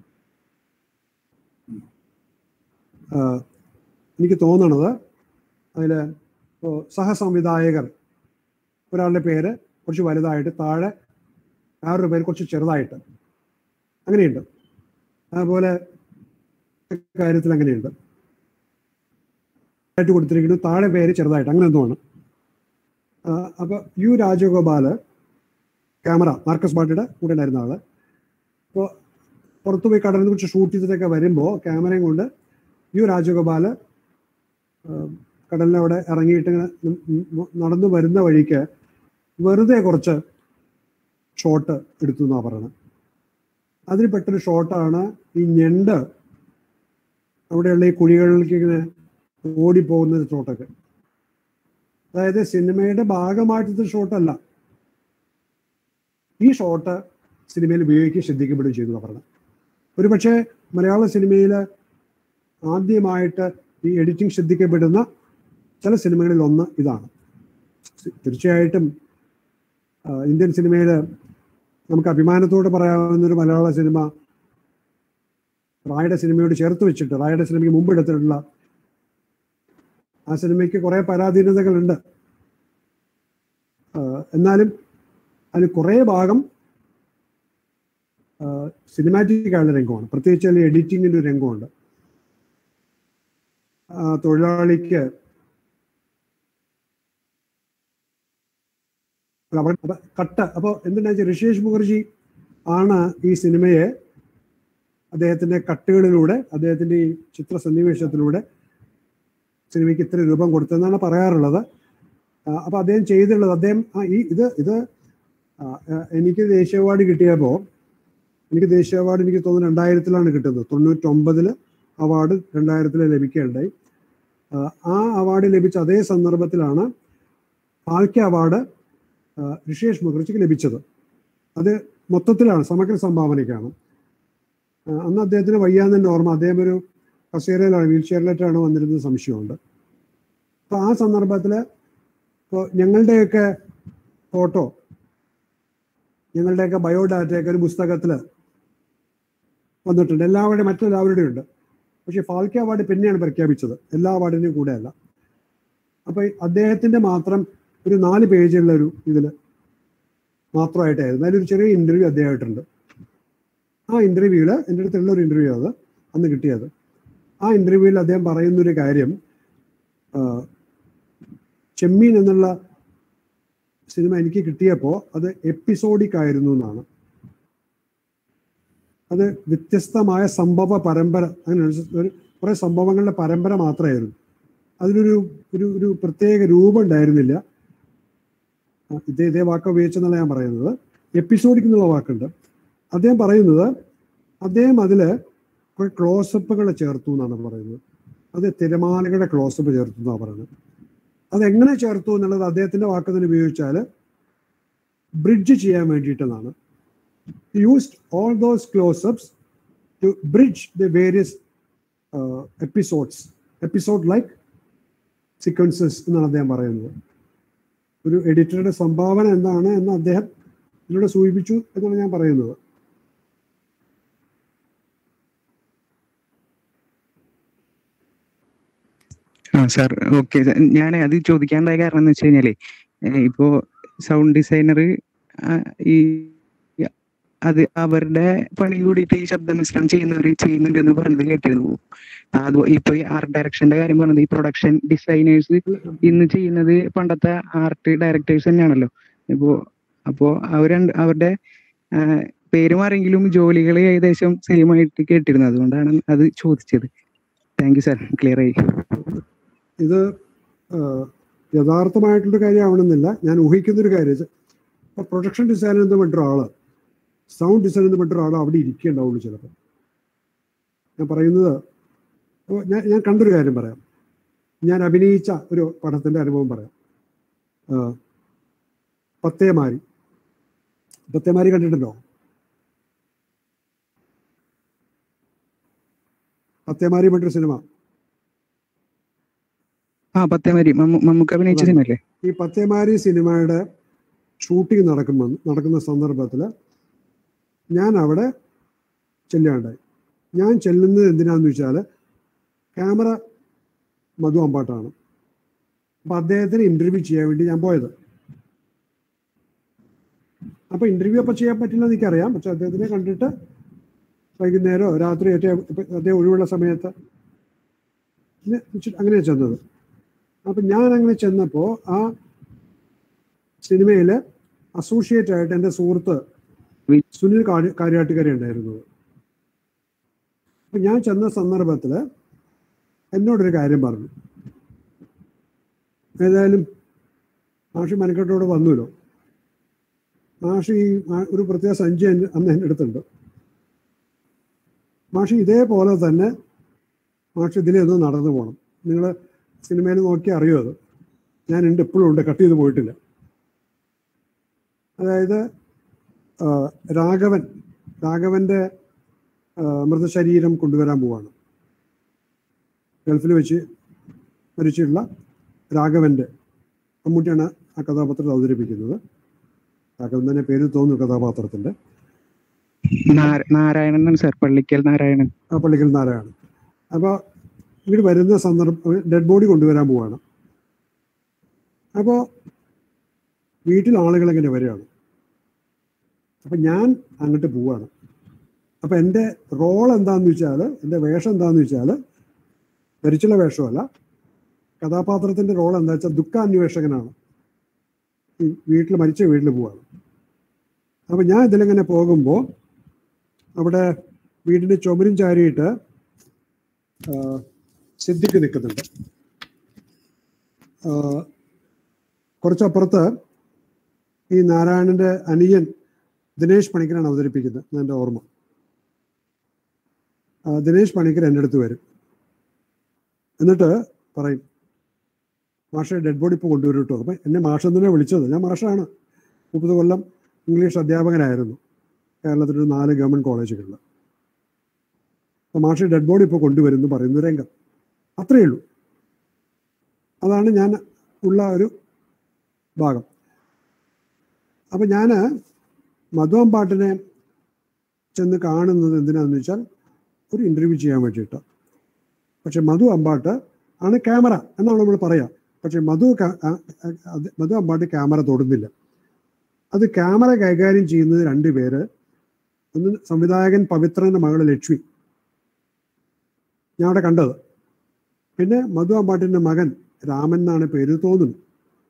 S1: എനിക്ക് തോന്നണത് അതിൽ സഹസംവിധായകർ ഒരാളുടെ പേര് കുറച്ച് വലുതായിട്ട് താഴെ വേറൊരു പേര് കുറച്ച് ചെറുതായിട്ട് അങ്ങനെയുണ്ട് അതുപോലെ കാര്യത്തിൽ അങ്ങനെയുണ്ട് ആയിട്ട് കൊടുത്തിരിക്കുന്നു താഴെ പേര് ചെറുതായിട്ട് അങ്ങനെ എന്തോ ആണ് ആ, അപ്പൊ യു രാജഗോപാല് ക്യാമറ മാർക്കസ് ബാട്ടിയുടെ കൂടെ ഉണ്ടായിരുന്ന ആള് അപ്പോൾ പുറത്തു പോയി കടലിനെ കുറിച്ച് ഷൂട്ട് ചെയ്തിട്ടൊക്കെ വരുമ്പോൾ ക്യാമറയും കൊണ്ട് യു രാജഗോപാല് ആ, കടലിൻ്റെ അവിടെ ഇറങ്ങിയിട്ട് ഇങ്ങനെ ന- ന- നടന്നു വരുന്ന വഴിക്ക് വെറുതെ കുറച്ച് ഷോട്ട് എടുത്തു എന്നാണ് പറയുന്നത് അതിൽ പെട്ടൊരു ഷോട്ടാണ് ഈ ഞണ്ട് അവിടെയുള്ള ഈ കുഴികളിലേക്ക് ഇങ്ങനെ ഓടിപ്പോകുന്ന ഒരു ഷോട്ടൊക്കെ അതായത് സിനിമയുടെ ഭാഗമായിട്ടത്തെ ഷോട്ടല്ല ഈ ഷോട്ട് സിനിമയിൽ ഉപയോഗിക്കുകയും ശ്രദ്ധിക്കപ്പെടുകയും ചെയ്തു എന്നാണ് പറഞ്ഞത് ഒരു പക്ഷേ മലയാള സിനിമയിൽ ആദ്യമായിട്ട് ഈ എഡിറ്റിംഗ് ശ്രദ്ധിക്കപ്പെടുന്ന ചില സിനിമകളിൽ ഒന്ന് ഇതാണ് തീർച്ചയായിട്ടും ആ, ഇന്ത്യൻ സിനിമയിൽ നമുക്ക് അഭിമാനത്തോടെ പറയാവുന്ന ഒരു മലയാള സിനിമ റായുടെ സിനിമയോട് ചേർത്ത് വെച്ചിട്ട് റായുടെ സിനിമയ്ക്ക് മുമ്പ് എടുത്തിട്ടുള്ള ആ സിനിമയ്ക്ക് കുറേ പരാധീനതകളുണ്ട് ആ, എന്നാലും അതിൽ കുറേ ഭാഗം സിനിമാറ്റിക് ആയുള്ള രംഗമാണ് പ്രത്യേകിച്ച് അതിൽ എഡിറ്റിങ്ങിൻ്റെ ഒരു രംഗമുണ്ട് ആ, തൊഴിലാളിക്ക് അപ്പൊ അവ- അപ്പൊ കട്ട് അപ്പോൾ എന്തിനാ വെച്ചാൽ ഋഷേഷ് മുഖർജി ആണ് ഈ സിനിമയെ അദ്ദേഹത്തിന്റെ കട്ടുകളിലൂടെ അദ്ദേഹത്തിന്റെ ഈ ചിത്ര സന്നിവേശത്തിലൂടെ സിനിമയ്ക്ക് ഇത്ര രൂപം കൊടുത്തതെന്നാണ് പറയാറുള്ളത് ആ, അപ്പൊ അദ്ദേഹം ചെയ്തിട്ടുള്ളത് അദ്ദേഹം ആ ഈ ഇത് ഇത് ആ, ആ, എനിക്ക് ദേശീയ അവാർഡ് കിട്ടിയപ്പോൾ എനിക്ക് ദേശീയ അവാർഡ് എനിക്ക് തോന്നുന്നു രണ്ടായിരത്തിലാണ് കിട്ടുന്നത് തൊണ്ണൂറ്റൊമ്പതില് അവാർഡ് രണ്ടായിരത്തിൽ ലഭിക്കുകയുണ്ടായി ആ, ആ അവാർഡ് ലഭിച്ച അതേ സന്ദർഭത്തിലാണ് ഫാൽക്കെ അവാർഡ് ആ, ഋഷേഷ് മുഖർജിക്ക് ലഭിച്ചത് അത് മൊത്തത്തിലാണ് സമഗ്ര സംഭാവനയ്ക്കാണ് ആ, അന്ന് അദ്ദേഹത്തിന് വയ്യാന്ന് തന്നെ ഓർമ്മ അദ്ദേഹം ഒരു കസേരയിലാണ് വീൽ ചെയറിലേറ്റാണ് വന്നിരുന്നത് സംശയമുണ്ട് അപ്പൊ ആ സന്ദർഭത്തിൽ ഇപ്പോൾ ഞങ്ങളുടെയൊക്കെ ഫോട്ടോ ഞങ്ങളുടെയൊക്കെ ബയോഡാറ്റയൊക്കെ ഒരു പുസ്തകത്തിൽ വന്നിട്ടുണ്ട് എല്ലാവരുടെയും മറ്റെല്ലാവരുടെയും ഉണ്ട് പക്ഷേ ഫാൽക്കെ അവാർഡ് പിന്നെയാണ് പ്രഖ്യാപിച്ചത് എല്ലാ അവാർഡിനും കൂടെ അല്ല അപ്പൊ അദ്ദേഹത്തിന്റെ മാത്രം ഒരു നാല് പേജുള്ള ഒരു ഇതിൽ മാത്രമായിട്ടായിരുന്നു അതിലൊരു ചെറിയ ഇന്റർവ്യൂ അദ്ദേഹമായിട്ടുണ്ട് ആ ഇന്റർവ്യൂവിൽ എൻ്റെ അടുത്തുള്ള ഒരു ഇന്റർവ്യൂ അത് അന്ന് കിട്ടിയത് ആ ഇന്റർവ്യൂവിൽ അദ്ദേഹം പറയുന്നൊരു കാര്യം ആ, ചെമ്മീൻ എന്നുള്ള സിനിമ എനിക്ക് കിട്ടിയപ്പോൾ അത് എപ്പിസോഡിക് ആയിരുന്നു എന്നാണ് അത് വ്യത്യസ്തമായ സംഭവ പരമ്പര അങ്ങനെ ഒരു കുറേ സംഭവങ്ങളുടെ പരമ്പര മാത്രമായിരുന്നു അതിനൊരു ഒരു ഒരു പ്രത്യേക രൂപം ഉണ്ടായിരുന്നില്ല ആ, ഇതേ ഇതേ വാക്ക് ഉപയോഗിച്ചെന്നല്ല ഞാൻ പറയുന്നത് എപ്പിസോഡിക് എന്നുള്ള വാക്കുണ്ട് അദ്ദേഹം പറയുന്നത് അദ്ദേഹം അതിൽ കുറെ ക്ലോസപ്പുകൾ ചേർത്തു എന്നാണ് പറയുന്നത് അത് തിരമാലകളുടെ ക്ലോസപ്പ് ചേർത്തു എന്നാണ് പറയുന്നത് അതെങ്ങനെ ചേർത്തു എന്നുള്ളത് അദ്ദേഹത്തിന്റെ വാക്ക് തന്നെ ഉപയോഗിച്ചാൽ ബ്രിഡ്ജ് ചെയ്യാൻ വേണ്ടിയിട്ടെന്നാണ് used all those closeups to bridge the various episodes episode like sequences എന്നാണ് അദ്ദേഹം പറയുന്നത് ഒരു എഡിറ്ററുടെ സംഭാവന എന്താണ് എന്ന് അദ്ദേഹം ഇതിലൂടെ സൂചിപ്പിച്ചു എന്നാണ് ഞാൻ പറയുന്നത്
S8: ആ സാർ ഓക്കെ ഞാൻ അത് ചോദിക്കാണ്ടായ കാരണം എന്ന് വെച്ച് കഴിഞ്ഞാലേ ഏഹ് ഇപ്പോ സൗണ്ട് ഡിസൈനർ ഈ അത് അവരുടെ പണി കൂടിയിട്ട് ഈ ശബ്ദ മിശ്രണം ചെയ്യുന്നവർ ചെയ്യുന്നുണ്ട് എന്ന് പറഞ്ഞത് കേട്ടിരുന്നു അത് ഇപ്പൊ ഈ ആർട്ട് ഡയറക്ഷന്റെ കാര്യം പറഞ്ഞത് ഈ പ്രൊഡക്ഷൻ ഡിസൈനേഴ്സ് ഇന്ന് ചെയ്യുന്നത് പണ്ടത്തെ ആർട്ട് ഡയറക്ടേഴ്സ് തന്നെയാണല്ലോ ഇപ്പോ അപ്പോ അവർ അവരുടെ ആ, പേര് മാറിയെങ്കിലും ജോലികൾ ഏകദേശം സെയിം ആയിട്ട് കേട്ടിരുന്നു അതുകൊണ്ടാണ് അത് ചോദിച്ചത് താങ്ക് യു സാർ ക്ലിയർ ആയി
S1: ഇത് ആ, യഥാർത്ഥമായിട്ടുള്ള കാര്യമാവണമെന്നില്ല ഞാൻ ഊഹിക്കുന്ന ഒരു കാര്യം ഇപ്പൊ പ്രൊഡക്ഷൻ ഡിസൈനർ എന്ന് പറഞ്ഞ ആള് സൗണ്ട് ഡിസൈനർ എന്ന് പറഞ്ഞ ആൾ അവിടെ ഇരിക്കേണ്ടാവുള്ളൂ ചിലപ്പോൾ ഞാൻ പറയുന്നത് ഇപ്പൊ ഞാൻ ഞാൻ കണ്ടൊരു കാര്യം പറയാം ഞാൻ അഭിനയിച്ച ഒരു പടത്തിന്റെ അനുഭവം പറയാം ആ, പത്തേമാരി പത്തേമാരി കണ്ടിട്ടുണ്ടോ പത്തേമാരി പറഞ്ഞൊരു സിനിമ
S8: ആ പത്തേമാരി മമ്മു- മമ്മൂക്ക അഭിനയിച്ച സിനിമ അല്ലേ
S1: ഈ പത്തേമാരി സിനിമയുടെ ഷൂട്ടിംഗ് നടക്കുമ്പോൾ നടക്കുന്ന സന്ദർഭത്തിൽ ഞാൻ അവിടെ ചെല്ലുകയുണ്ടായി ഞാൻ ചെല്ലുന്നത് എന്തിനാന്ന് വെച്ചാൽ ക്യാമറ മധു അമ്പാട്ടാണ് അപ്പം അദ്ദേഹത്തിന് ഇൻ്റർവ്യൂ ചെയ്യാൻ വേണ്ടി ഞാൻ പോയത് അപ്പോൾ ഇൻ്റർവ്യൂ അപ്പം ചെയ്യാൻ പറ്റില്ല എന്ന് എനിക്കറിയാം പക്ഷെ അദ്ദേഹത്തിനെ കണ്ടിട്ട് വൈകുന്നേരമോ രാത്രി ഏറ്റവും അദ്ദേഹം ഒഴിവുള്ള സമയത്ത് അങ്ങനെയാണ് ചെന്നത് അപ്പം ഞാൻ അങ്ങനെ ചെന്നപ്പോൾ ആ സിനിമയിൽ അസോസിയേറ്റ് ആയിട്ട് എൻ്റെ സുഹൃത്ത് സുനിൽ കാര്യ- കാര്യാട്ടുകര ഉണ്ടായിരുന്നത് അപ്പം ഞാൻ ചെന്ന സന്ദർഭത്തിൽ എന്നോടൊരു കാര്യം പറഞ്ഞു ഏതായാലും മാഷി മനക്കെട്ടോട് വന്നുല്ലോ മാഷി ഈ ആ- ഒരു പ്രത്യേക സഞ്ചി എൻ്റെ അന്ന് എൻ്റെ അടുത്തുണ്ട് മാഷി ഇതേപോലെ തന്നെ മാഷി ഇതിലൊന്ന് നടന്നു പോകണം നിങ്ങൾ സിനിമയിൽ നോക്കി അറിയോ അത് ഞാനുണ്ട് ഇപ്പോഴും ഉണ്ട് കട്ട് ചെയ്ത് പോയിട്ടില്ല അതായത് ആ, രാഘവൻ രാഘവന്റെ ആ, മൃതശരീരം കൊണ്ടുവരാൻ പോവാണ് ഗൾഫിൽ വെച്ച് മരിച്ചിട്ടുള്ള രാഘവന്റെ മമ്മൂട്ടിയാണ് ആ കഥാപാത്രത്തെ അവതരിപ്പിക്കുന്നത് രാഘവൻ തന്നെ പേര് തോന്നുന്നു കഥാപാത്രത്തിന്റെ
S8: നാര- നാരായണൻ എന്നാണ് സാർ പള്ളിക്കൽ നാരായണൻ
S1: ആ പള്ളിക്കൽ നാരായണൻ അപ്പോൾ ഇങ്ങോട്ട് വരുന്ന സന്ദർഭം ഡെഡ് ബോഡി കൊണ്ടുവരാൻ പോവാണ് അപ്പോൾ വീട്ടിൽ ആളുകൾ ഇങ്ങനെ വരികയാണ് അപ്പം ഞാൻ അങ്ങോട്ട് പോവാണ് അപ്പം എൻ്റെ റോൾ എന്താന്ന് വെച്ചാൽ എൻ്റെ വേഷം എന്താന്ന് വെച്ചാൽ ധരിച്ചുള്ള വേഷമല്ല കഥാപാത്രത്തിൻ്റെ റോൾ എന്താ വെച്ചാൽ ദുഃഖാന്വേഷകനാണ് ഈ വീട്ടിൽ മരിച്ച വീട്ടിൽ പോവാണ് അപ്പം ഞാൻ ഇതിലിങ്ങനെ പോകുമ്പോൾ അവിടെ വീടിൻ്റെ ചുമരും ചാരിയിട്ട് ആ, സിദ്ദിഖ് നിൽക്കുന്നുണ്ട് ആ, കുറച്ചപ്പുറത്ത് ഈ നാരായണന്റെ അനിയൻ ദിനേശ് പണിക്കരാണ് അവതരിപ്പിക്കുന്നത് എന്ന് എൻ്റെ ഓർമ്മ ആ, ദിനേശ് പണിക്കർ എൻ്റെ അടുത്ത് വരും എന്നിട്ട് പറയും മാഷെ ഡെഡ് ബോഡി ഇപ്പോൾ കൊണ്ടുവരും കേട്ടോ അപ്പം എന്നെ മാഷ തന്നെ വിളിച്ചത് ഞാൻ മാഷാണ് മുപ്പത് കൊല്ലം ഇംഗ്ലീഷ് അധ്യാപകനായിരുന്നു കേരളത്തിലൊരു നാല് ഗവൺമെൻറ് കോളേജുകളിൽ അപ്പോൾ മാഷി ഡെഡ് ബോഡി ഇപ്പോൾ കൊണ്ടുവരുന്നു പറയുന്ന രംഗം അത്രയേ ഉള്ളൂ അതാണ് ഞാൻ ഉള്ള ഒരു ഭാഗം അപ്പം ഞാൻ മധുവമ്പാട്ടിനെ ചെന്ന് കാണുന്നത് എന്തിനാന്ന് വെച്ചാൽ ഒരു ഇൻ്റർവ്യൂ ചെയ്യാൻ വേണ്ടിയിട്ടാണ് പക്ഷെ മധു അമ്പാട്ട് ആണ് ക്യാമറ എന്നാണ് നമ്മൾ പറയാം പക്ഷെ മധു ക- ആ- ആ- അത് മധു അമ്പാട്ട് ക്യാമറ തൊടുന്നില്ല അത് ക്യാമറ കൈകാര്യം ചെയ്യുന്നത് രണ്ട് പേര് ഒന്ന് സംവിധായകൻ പവിത്രന്റെ മകള് ലക്ഷ്മി ഞാൻ അവിടെ കണ്ടത് പിന്നെ മധു അമ്പാട്ടിന്റെ മകൻ രാമൻ എന്നാണ് പേര് തോന്നുന്നു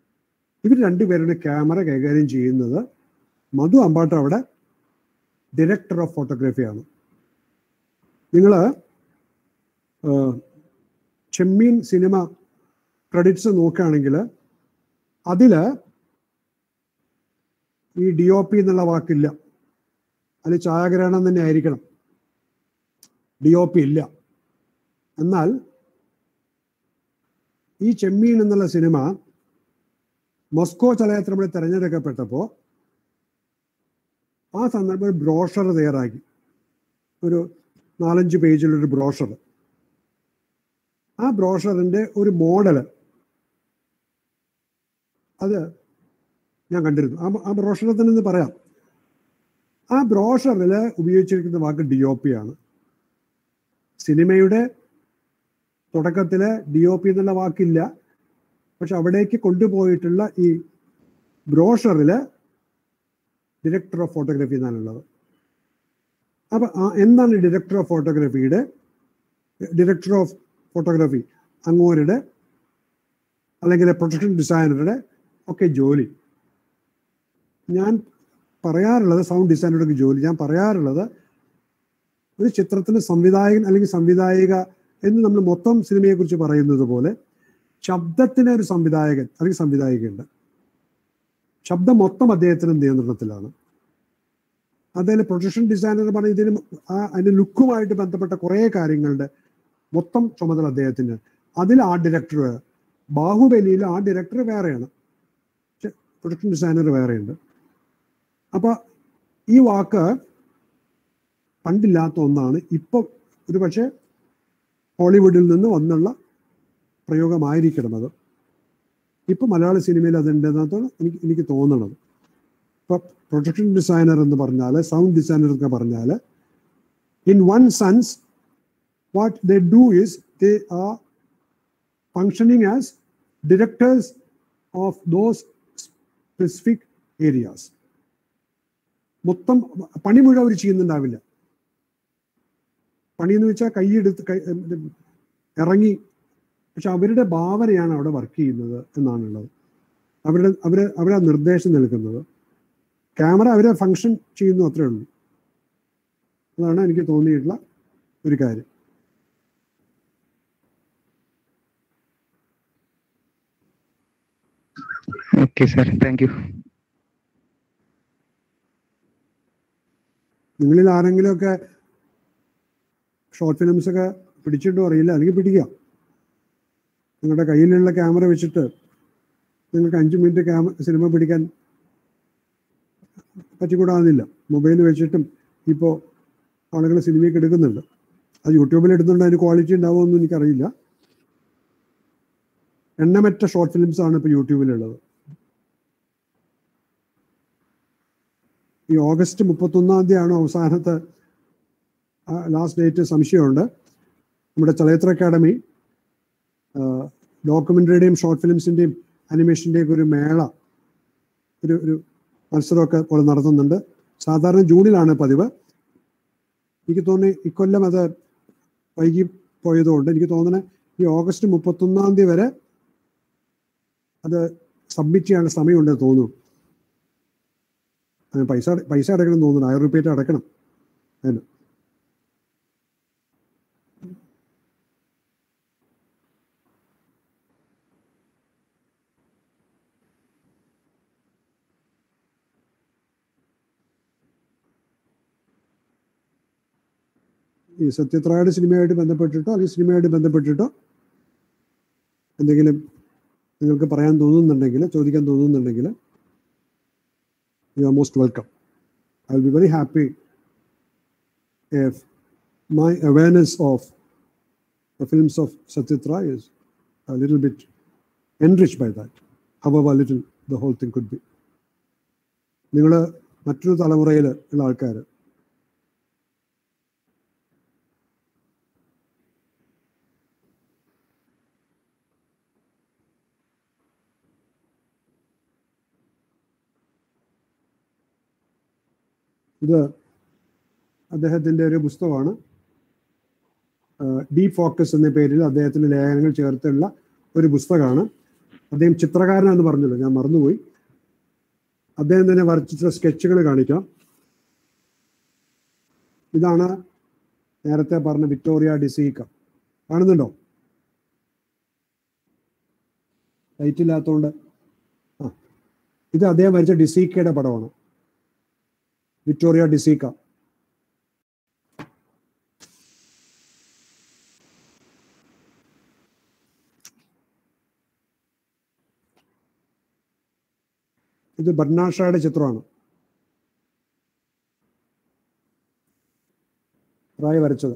S1: ഇവർ രണ്ടുപേരുടെ ക്യാമറ കൈകാര്യം ചെയ്യുന്നത് മധു അമ്പാട്ട് അവിടെ ഡയറക്ടർ ഓഫ് ഫോട്ടോഗ്രാഫിയാണ് നിങ്ങൾ ചെമ്മീൻ സിനിമ ക്രെഡിറ്റ്സ് നോക്കുകയാണെങ്കിൽ അതിൽ ഈ ഡി ഒ പി എന്നുള്ള വാക്കില്ല അതിൽ ഛായാഗ്രഹണം തന്നെ ആയിരിക്കണം ഡി ഒ പി ഇല്ല എന്നാൽ ഈ ചെമ്മീൻ എന്നുള്ള സിനിമ മോസ്കോ ചലച്ചിത്രത്തിൽ തിരഞ്ഞെടുക്കപ്പെട്ടപ്പോൾ ആ സന്ദർഭം ഒരു ബ്രോഷർ തയ്യാറാക്കി ഒരു നാലഞ്ച് പേജിലൊരു ബ്രോഷർ ആ ബ്രോഷറിൻ്റെ ഒരു മോഡല് അത് ഞാൻ കണ്ടിരുന്നു ആ ആ ബ്രോഷറിൽ തന്നെ ഒന്ന് പറയാം ആ ബ്രോഷറിൽ ഉപയോഗിച്ചിരിക്കുന്ന വാക്ക് ഡി ഒ പി ആണ് സിനിമയുടെ തുടക്കത്തിൽ ഡി ഒ പി എന്നുള്ള വാക്കില്ല പക്ഷെ അവിടേക്ക് കൊണ്ടുപോയിട്ടുള്ള ഈ ബ്രോഷറിൽ ഡയറക്ടർ ഓഫ് ഫോട്ടോഗ്രാഫി എന്നാണുള്ളത് അപ്പൊ ആ- എന്താണ് ഡയറക്ടർ ഓഫ് ഫോട്ടോഗ്രാഫിയുടെ ഡയറക്ടർ ഓഫ് ഫോട്ടോഗ്രാഫി അങ്ങോരുടെ അല്ലെങ്കിൽ പ്രൊഡക്ഷൻ ഡിസൈനറുടെ ഒക്കെ ജോലി ഞാൻ പറയാറുള്ളത് സൗണ്ട് ഡിസൈനറുടെ ജോലി ഞാൻ പറയാറുള്ളത് ഒരു ചിത്രത്തിന് സംവിധായകൻ അല്ലെങ്കിൽ സംവിധായിക എന്ന് നമ്മൾ മൊത്തം സിനിമയെക്കുറിച്ച് പറയുന്നത് പോലെ ശബ്ദത്തിന് ഒരു സംവിധായകൻ അല്ലെങ്കിൽ സംവിധായികയുണ്ട് ശബ്ദം മൊത്തം അദ്ദേഹത്തിന് നിയന്ത്രണത്തിലാണ് അതിൽ പ്രൊഡക്ഷൻ ഡിസൈനർ പറഞ്ഞ ഇതിന് ആ അതിന്റെ ലുക്കുമായിട്ട് ബന്ധപ്പെട്ട കുറേ കാര്യങ്ങളുടെ മൊത്തം ചുമതല അദ്ദേഹത്തിന് അതിൽ ആ ഡയറക്ടർ ബാഹുബലിയിൽ ആ ഡയറക്ടർ വേറെയാണ് പ്രൊഡക്ഷൻ ഡിസൈനർ വേറെയുണ്ട് അപ്പൊ ഈ വാക്ക് പണ്ടില്ലാത്ത ഒന്നാണ് ഇപ്പൊ ഒരു പക്ഷേ ഹോളിവുഡിൽ നിന്ന് വന്നുള്ള പ്രയോഗമായിരിക്കണം അത് ഇപ്പൊ മലയാള സിനിമയിൽ അതുണ്ടെന്നാണ് എനിക്ക് എനിക്ക് തോന്നണത് ഇപ്പൊ പ്രൊഡക്ഷൻ ഡിസൈനർ എന്ന് പറഞ്ഞാൽ സൗണ്ട് ഡിസൈനർ എന്നൊക്കെ പറഞ്ഞാൽ in one sense what they do is they are functioning as directors of those specific areas. മൊത്തം പണി മുഴുവൻ അവർ ചെയ്യുന്നുണ്ടാവില്ല പണി എന്ന് വെച്ചാൽ കൈയെടുത്ത് കൈ ഇറങ്ങി പക്ഷെ അവരുടെ ഭാവനയാണ് അവിടെ വർക്ക് ചെയ്യുന്നത് എന്നാണുള്ളത് അവരുടെ അവര് അവരാ നിർദ്ദേശം നൽകുന്നത് ക്യാമറ അവരെ ഫങ്ഷൻ ചെയ്യുന്നു അത്രേ ഉള്ളൂ അതാണ് എനിക്ക് തോന്നിയിട്ടുള്ള ഒരു കാര്യം
S8: ഓക്കെ സാർ താങ്ക് യു
S1: നിങ്ങളിൽ ആരെങ്കിലുമൊക്കെ ഷോർട്ട് ഫിലിംസ് ഒക്കെ പിടിച്ചിട്ടോ അറിയില്ല അല്ലെങ്കിൽ പിടിക്കാം നിങ്ങളുടെ കയ്യിലുള്ള ക്യാമറ വെച്ചിട്ട് നിങ്ങൾക്ക് അഞ്ച് മിനിറ്റ് ക്യാമ സിനിമ പിടിക്കാൻ പറ്റിക്കൂടാന്നില്ല മൊബൈൽ വെച്ചിട്ടും ഇപ്പോൾ ആളുകൾ സിനിമയൊക്കെ എടുക്കുന്നുണ്ട് അത് യൂട്യൂബിൽ എടുത്തുകൊണ്ട് അതിന് ക്വാളിറ്റി ഉണ്ടാവുമെന്ന് എനിക്കറിയില്ല എണ്ണമറ്റ ഷോർട്ട് ഫിലിംസ് ആണ് ഇപ്പോൾ യൂട്യൂബിലുള്ളത് ഈ ഓഗസ്റ്റ് മുപ്പത്തൊന്നാം തീയതിയാണ് അവസാനത്തെ ലാസ്റ്റ് ഡേറ്റ് സംശയമുണ്ട് നമ്മുടെ ചലച്ചിത്ര അക്കാദമി ഡോക്യുമെൻ്ററിയുടെയും ഷോർട്ട് ഫിലിംസിൻ്റെയും അനിമേഷൻ്റെയും ഒരു മേള ഒരു ഒരു മത്സരമൊക്കെ പോലെ നടത്തുന്നുണ്ട് സാധാരണ ജൂണിലാണ് പതിവ് എനിക്ക് തോന്നി ഇക്കൊല്ലം അത് വൈകി പോയതുകൊണ്ട് എനിക്ക് തോന്നുന്നത് ഈ ഓഗസ്റ്റ് മുപ്പത്തൊന്നാം തീയതി വരെ അത് സബ്മിറ്റ് ചെയ്യാനുള്ള സമയമുണ്ടെന്ന് തോന്നുന്നു അതിന് പൈസ അട- പൈസ അടയ്ക്കണം എന്ന് തോന്നുന്നു ആയിരം റുപ്യ അടയ്ക്കണം അതിന് ഈ സത്യത്രായുടെ സിനിമയായിട്ട് ബന്ധപ്പെട്ടിട്ടോ അല്ലെങ്കിൽ സിനിമയായിട്ട് ബന്ധപ്പെട്ടിട്ടോ എന്തെങ്കിലും നിങ്ങൾക്ക് പറയാൻ തോന്നുന്നുണ്ടെങ്കിൽ ചോദിക്കാൻ തോന്നുന്നുണ്ടെങ്കിൽ you are most welcome. I'll be very happy if my awareness of the films of Satyatra is a little bit enriched by that, however little the whole thing could be. നിങ്ങൾ മറ്റൊരു തലമുറയിൽ ഉള്ള ആൾക്കാർ ഇത് അദ്ദേഹത്തിൻ്റെ ഒരു പുസ്തകമാണ് ഡീപ് ഫോക്കസ് എന്ന പേരിൽ അദ്ദേഹത്തിൻ്റെ ലേഖനങ്ങൾ ചേർത്തുള്ള ഒരു പുസ്തകമാണ് അദ്ദേഹം ചിത്രകാരനാണെന്ന് പറഞ്ഞല്ലോ ഞാൻ മറന്നുപോയി അദ്ദേഹം തന്നെ വരച്ചിട്ടുള്ള സ്കെച്ചുകൾ കാണിക്കാം ഇതാണ് നേരത്തെ പറഞ്ഞ വിക്ടോറിയ ഡിസീക്ക കാണുന്നുണ്ടോ ലൈറ്റ് ഇല്ലാത്തതുകൊണ്ട് ആ ഇത് അദ്ദേഹം വരച്ച ഡിസീക്കയുടെ പടമാണ് വിക്ടോറിയ ഡിസീക്ക ഇത് ബർണാഷയുടെ ചിത്രമാണ് റായ് വരച്ചത്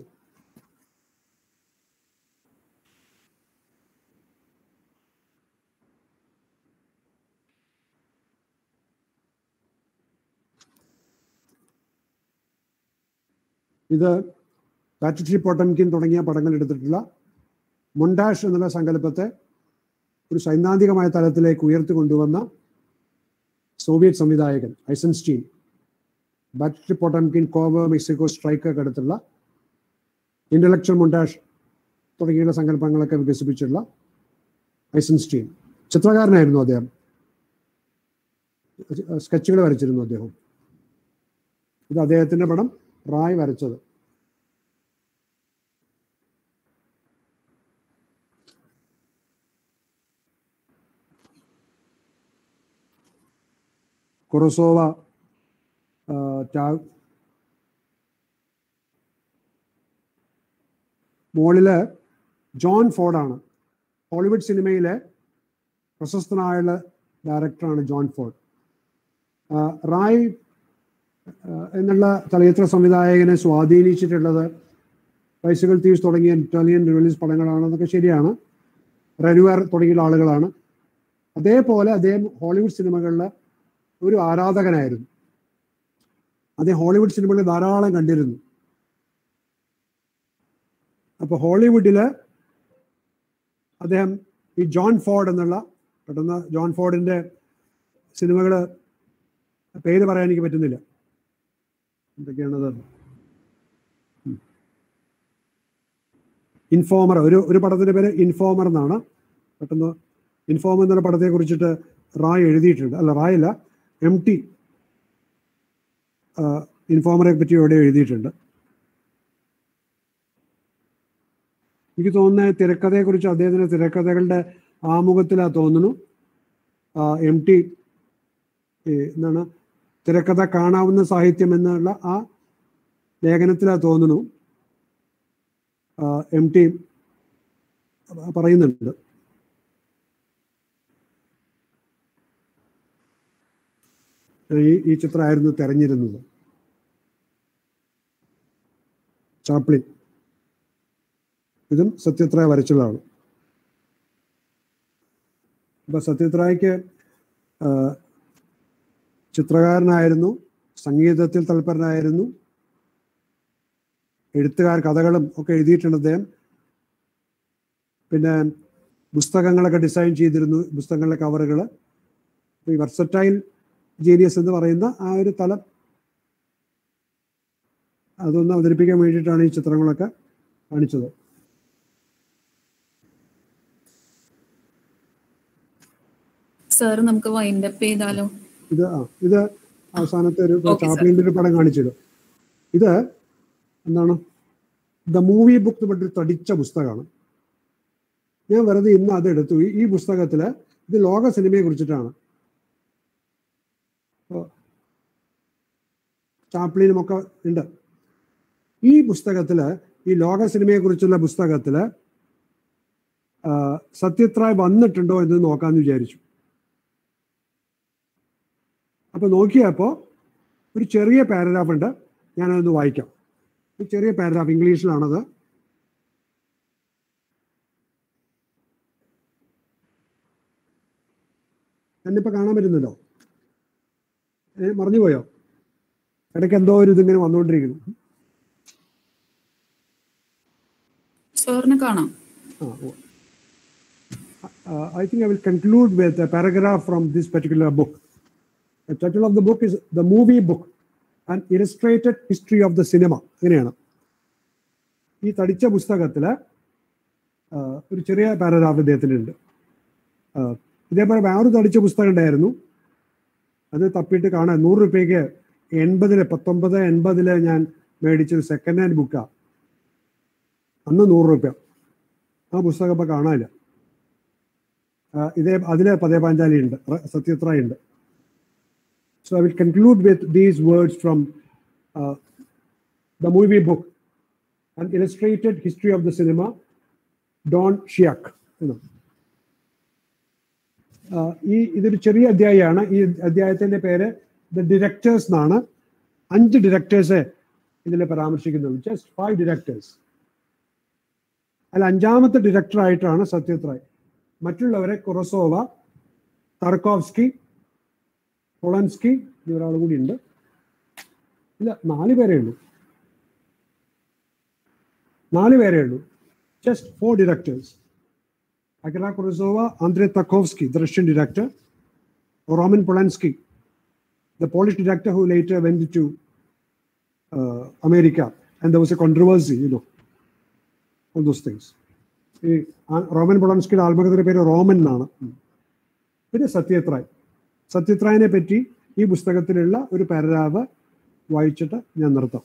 S1: ഇത് പാട്രിഷി പൊട്ടംകിൻ തുടങ്ങിയ പടങ്ങൾ എടുത്തിട്ടുള്ള മൊണ്ടാഷ് എന്നുള്ള സങ്കല്പത്തെ ഒരു സൈദ്ധാന്തികമായ തലത്തിലേക്ക് ഉയർത്തിക്കൊണ്ടുവന്ന സോവിയറ്റ് സംവിധായകൻ ഐസൻസ്റ്റീൻ ബാറ്റ്രി പൊട്ടംകിൻ കോവ മെക്സിക്കോ സ്ട്രൈക്ക് ഒക്കെ അടുത്തുള്ള ഇന്റലക്ച്വൽ മൊണ്ടാഷ് തുടങ്ങിയുള്ള സങ്കല്പങ്ങളൊക്കെ വികസിപ്പിച്ചിട്ടുള്ള ഐസൻസ്റ്റീൻ ചിത്രകാരനായിരുന്നു അദ്ദേഹം സ്കെച്ചുകൾ വരച്ചിരുന്നു അദ്ദേഹം ഇത് അദ്ദേഹത്തിന്റെ പടം റായ് വരച്ചത് കൊറസോവ ആ, ടാ- മോളില് ജോൺ ഫോർഡാണ് ഹോളിവുഡ് സിനിമയിലെ പ്രശസ്തനായുള്ള ഡയറക്ടറാണ് ജോൺ ഫോർഡ് ആ, റായ് ആ, എന്നുള്ള ചലച്ചിത്ര സംവിധായകനെ സ്വാധീനിച്ചിട്ടുള്ളത് ബൈസിക്കൽ തീവ്സ് തുടങ്ങിയ ഇറ്റാലിയൻ റിലീസ് പടങ്ങളാണെന്നൊക്കെ ശരിയാണ് റെനുവർ തുടങ്ങിയുള്ള ആളുകളാണ് അതേപോലെ അദ്ദേഹം ഹോളിവുഡ് സിനിമകളിലെ ഒരു ആരാധകനായിരുന്നു അദ്ദേഹം ഹോളിവുഡ് സിനിമകൾ ധാരാളം കണ്ടിരുന്നു അപ്പൊ ഹോളിവുഡില് അദ്ദേഹം ഈ ജോൺ ഫോർഡ് എന്നുള്ള പെട്ടെന്ന് ജോൺ ഫോർഡിന്റെ സിനിമകൾ പേര് പറയാൻ എനിക്ക് പറ്റുന്നില്ല എന്തൊക്കെയാണത് ഇൻഫോമർ ഒരു ഒരു പടത്തിന്റെ പേര് ഇൻഫോമർ എന്നാണ് പെട്ടെന്ന് ഇൻഫോമർ എന്നുള്ള പടത്തെ കുറിച്ചിട്ട് റായ് എഴുതിയിട്ടുണ്ട് അല്ല റായ് അല്ല എം ടി ഇൻഫോമറെ പറ്റി ഇവിടെ എഴുതിയിട്ടുണ്ട് എനിക്ക് തോന്നുന്ന തിരക്കഥയെക്കുറിച്ച് അദ്ദേഹത്തിന്റെ തിരക്കഥകളുടെ ആമുഖത്തിലാ തോന്നുന്നു എം ടി എന്താണ് തിരക്കഥ കാണാവുന്ന സാഹിത്യം എന്നുള്ള ആ ലേഖനത്തിലാ തോന്നുന്നു എം ടി പറയുന്നുണ്ട് ഈ ഈ ചിത്രമായിരുന്നു തെരഞ്ഞിരുന്നത് ചാപ്ലിൻ ഇതും സത്യത്രായ വരച്ചതാണ് അപ്പൊ സത്യത്രായ്ക്ക് ആ, ചിത്രകാരനായിരുന്നു സംഗീതത്തിൽ തൽപരനായിരുന്നു എഴുത്തുകാർ കഥകളും ഒക്കെ എഴുതിയിട്ടുണ്ട് അദ്ദേഹം പിന്നെ പുസ്തകങ്ങളൊക്കെ ഡിസൈൻ ചെയ്തിരുന്നു പുസ്തകങ്ങളിലെ കവറുകൾ ഈ വെർസറ്റൈൽ ജീനിയസ് എന്ന് പറയുന്ന ആ ഒരു തലം അതൊന്ന് അവതരിപ്പിക്കാൻ വേണ്ടിയിട്ടാണ് ഈ ചിത്രങ്ങളൊക്കെ കാണിച്ചത്
S9: സാർ നമുക്ക് വൈൻഡ് അപ്പ് ചെയ്താലോ
S1: ഇത് ആ ഇത് അവസാനത്തെ ഒരു
S9: Okay, sir.
S1: ചാപ്ലിന്റെ ഒരു പടം കാണിച്ചത് ഇത് എന്താണ് ദ മൂവി ബുക്ക് എന്ന് പറഞ്ഞൊരു തടിച്ച പുസ്തകമാണ് ഞാൻ വെറുതെ ഇന്ന് അത് എടുത്തു ഈ- ഈ പുസ്തകത്തില് ഇത് ലോക സിനിമയെ കുറിച്ചിട്ടാണ് അപ്പൊ ചാപ്ലിനും ഒക്കെ ഉണ്ട് ഈ പുസ്തകത്തില് ഈ ലോക സിനിമയെ കുറിച്ചുള്ള പുസ്തകത്തില് ആ, സത്യത്രായ് വന്നിട്ടുണ്ടോ എന്ന് നോക്കാന്ന് വിചാരിച്ചു അപ്പൊ നോക്കിയപ്പോ ഒരു ചെറിയ പാരഗ്രാഫ് ഉണ്ട് ഞാനതൊന്ന് വായിക്കാം ഒരു ചെറിയ പാരഗ്രാഫ് ഇംഗ്ലീഷിലാണത് എന്നിപ്പോ കാണാൻ പറ്റുന്നല്ലോ ഏ, മറന്നുപോയോ ഇടയ്ക്ക് എന്തോ ഒരു ഇതിങ്ങനെ വന്നുകൊണ്ടിരിക്കുന്നു
S9: സാറിന് കാണാം
S1: Ah, oh. Uh, I think I will conclude with a paragraph from this particular book. The title of the book is The Movie Book, an Illustrated History of the Cinema. അങ്ങനെയാണ് ഈ തടിച്ച പുസ്തകത്തില് ആ, ഒരു ചെറിയ പാരഗ്രാഫ് ഇദ്ദേഹത്തിനുണ്ട് ആ, ഇതേപോലെ വേറൊരു തടിച്ച പുസ്തകം ഉണ്ടായിരുന്നു അത് തപ്പിയിട്ട് കാണാൻ നൂറ് രൂപയ്ക്ക് എൺപതില് പത്തൊമ്പത് എൺപതില് ഞാൻ മേടിച്ചൊരു സെക്കൻഡ് ഹാൻഡ് ബുക്കാണ് അന്ന് നൂറ് രൂപ ആ പുസ്തകം ഇപ്പം കാണാനില്ല ആ, ഇതേ അതിലെ പതേ പാഞ്ചാലി ഉണ്ട് റ- സത്യത്ര ഉണ്ട് so I will conclude with these words from the movie book an illustrated history of the cinema, Don Shiak. എന്ന്. ആ, ഈ ഇതൊരു ചെറിയ അധ്യായമാണ് ഈ അധ്യായത്തിന്റെ പേര് ദ ഡിറക്ടേഴ്സ് എന്നാണ് അഞ്ച് ഡിറക്ടേഴ്സ് ഇതിൽ പരാമർശിക്കുന്നത് ജസ്റ്റ് ഫൈവ് ഡിറക്ടേഴ്സ് അതിൽ അഞ്ചാമത്തെ ഡയറക്ടർ ആയിട്ടാണ് സത്യത് റായ് മറ്റുള്ളവരെ കൊറസോവ തർക്കോവ്സ്കി പൊളൻസ്കി ഒരാൾ കൂടി ഉണ്ട് ഇല്ല നാല് പേരേ ഉള്ളൂ നാല് പേരേ ഉള്ളൂ just four directors Akira Kurosawa Andrei Tarkovsky the Russian director Roman Polanski the Polish director who later went to uh, America, and there was a controversy, you know, all those things. ഈ ആ- റോമൻ പൊളൻസ്കിയുടെ ആത്മകഥയുടെ പേര് റോമൻ എന്നാണ് ഉം. പിന്നെ സത്യത് റായ് സത്യത് റായിനെ പറ്റി ഈ പുസ്തകത്തിലുള്ള ഒരു പാരഗ്രാഫ് വായിച്ചിട്ട് ഞാൻ നിർത്താം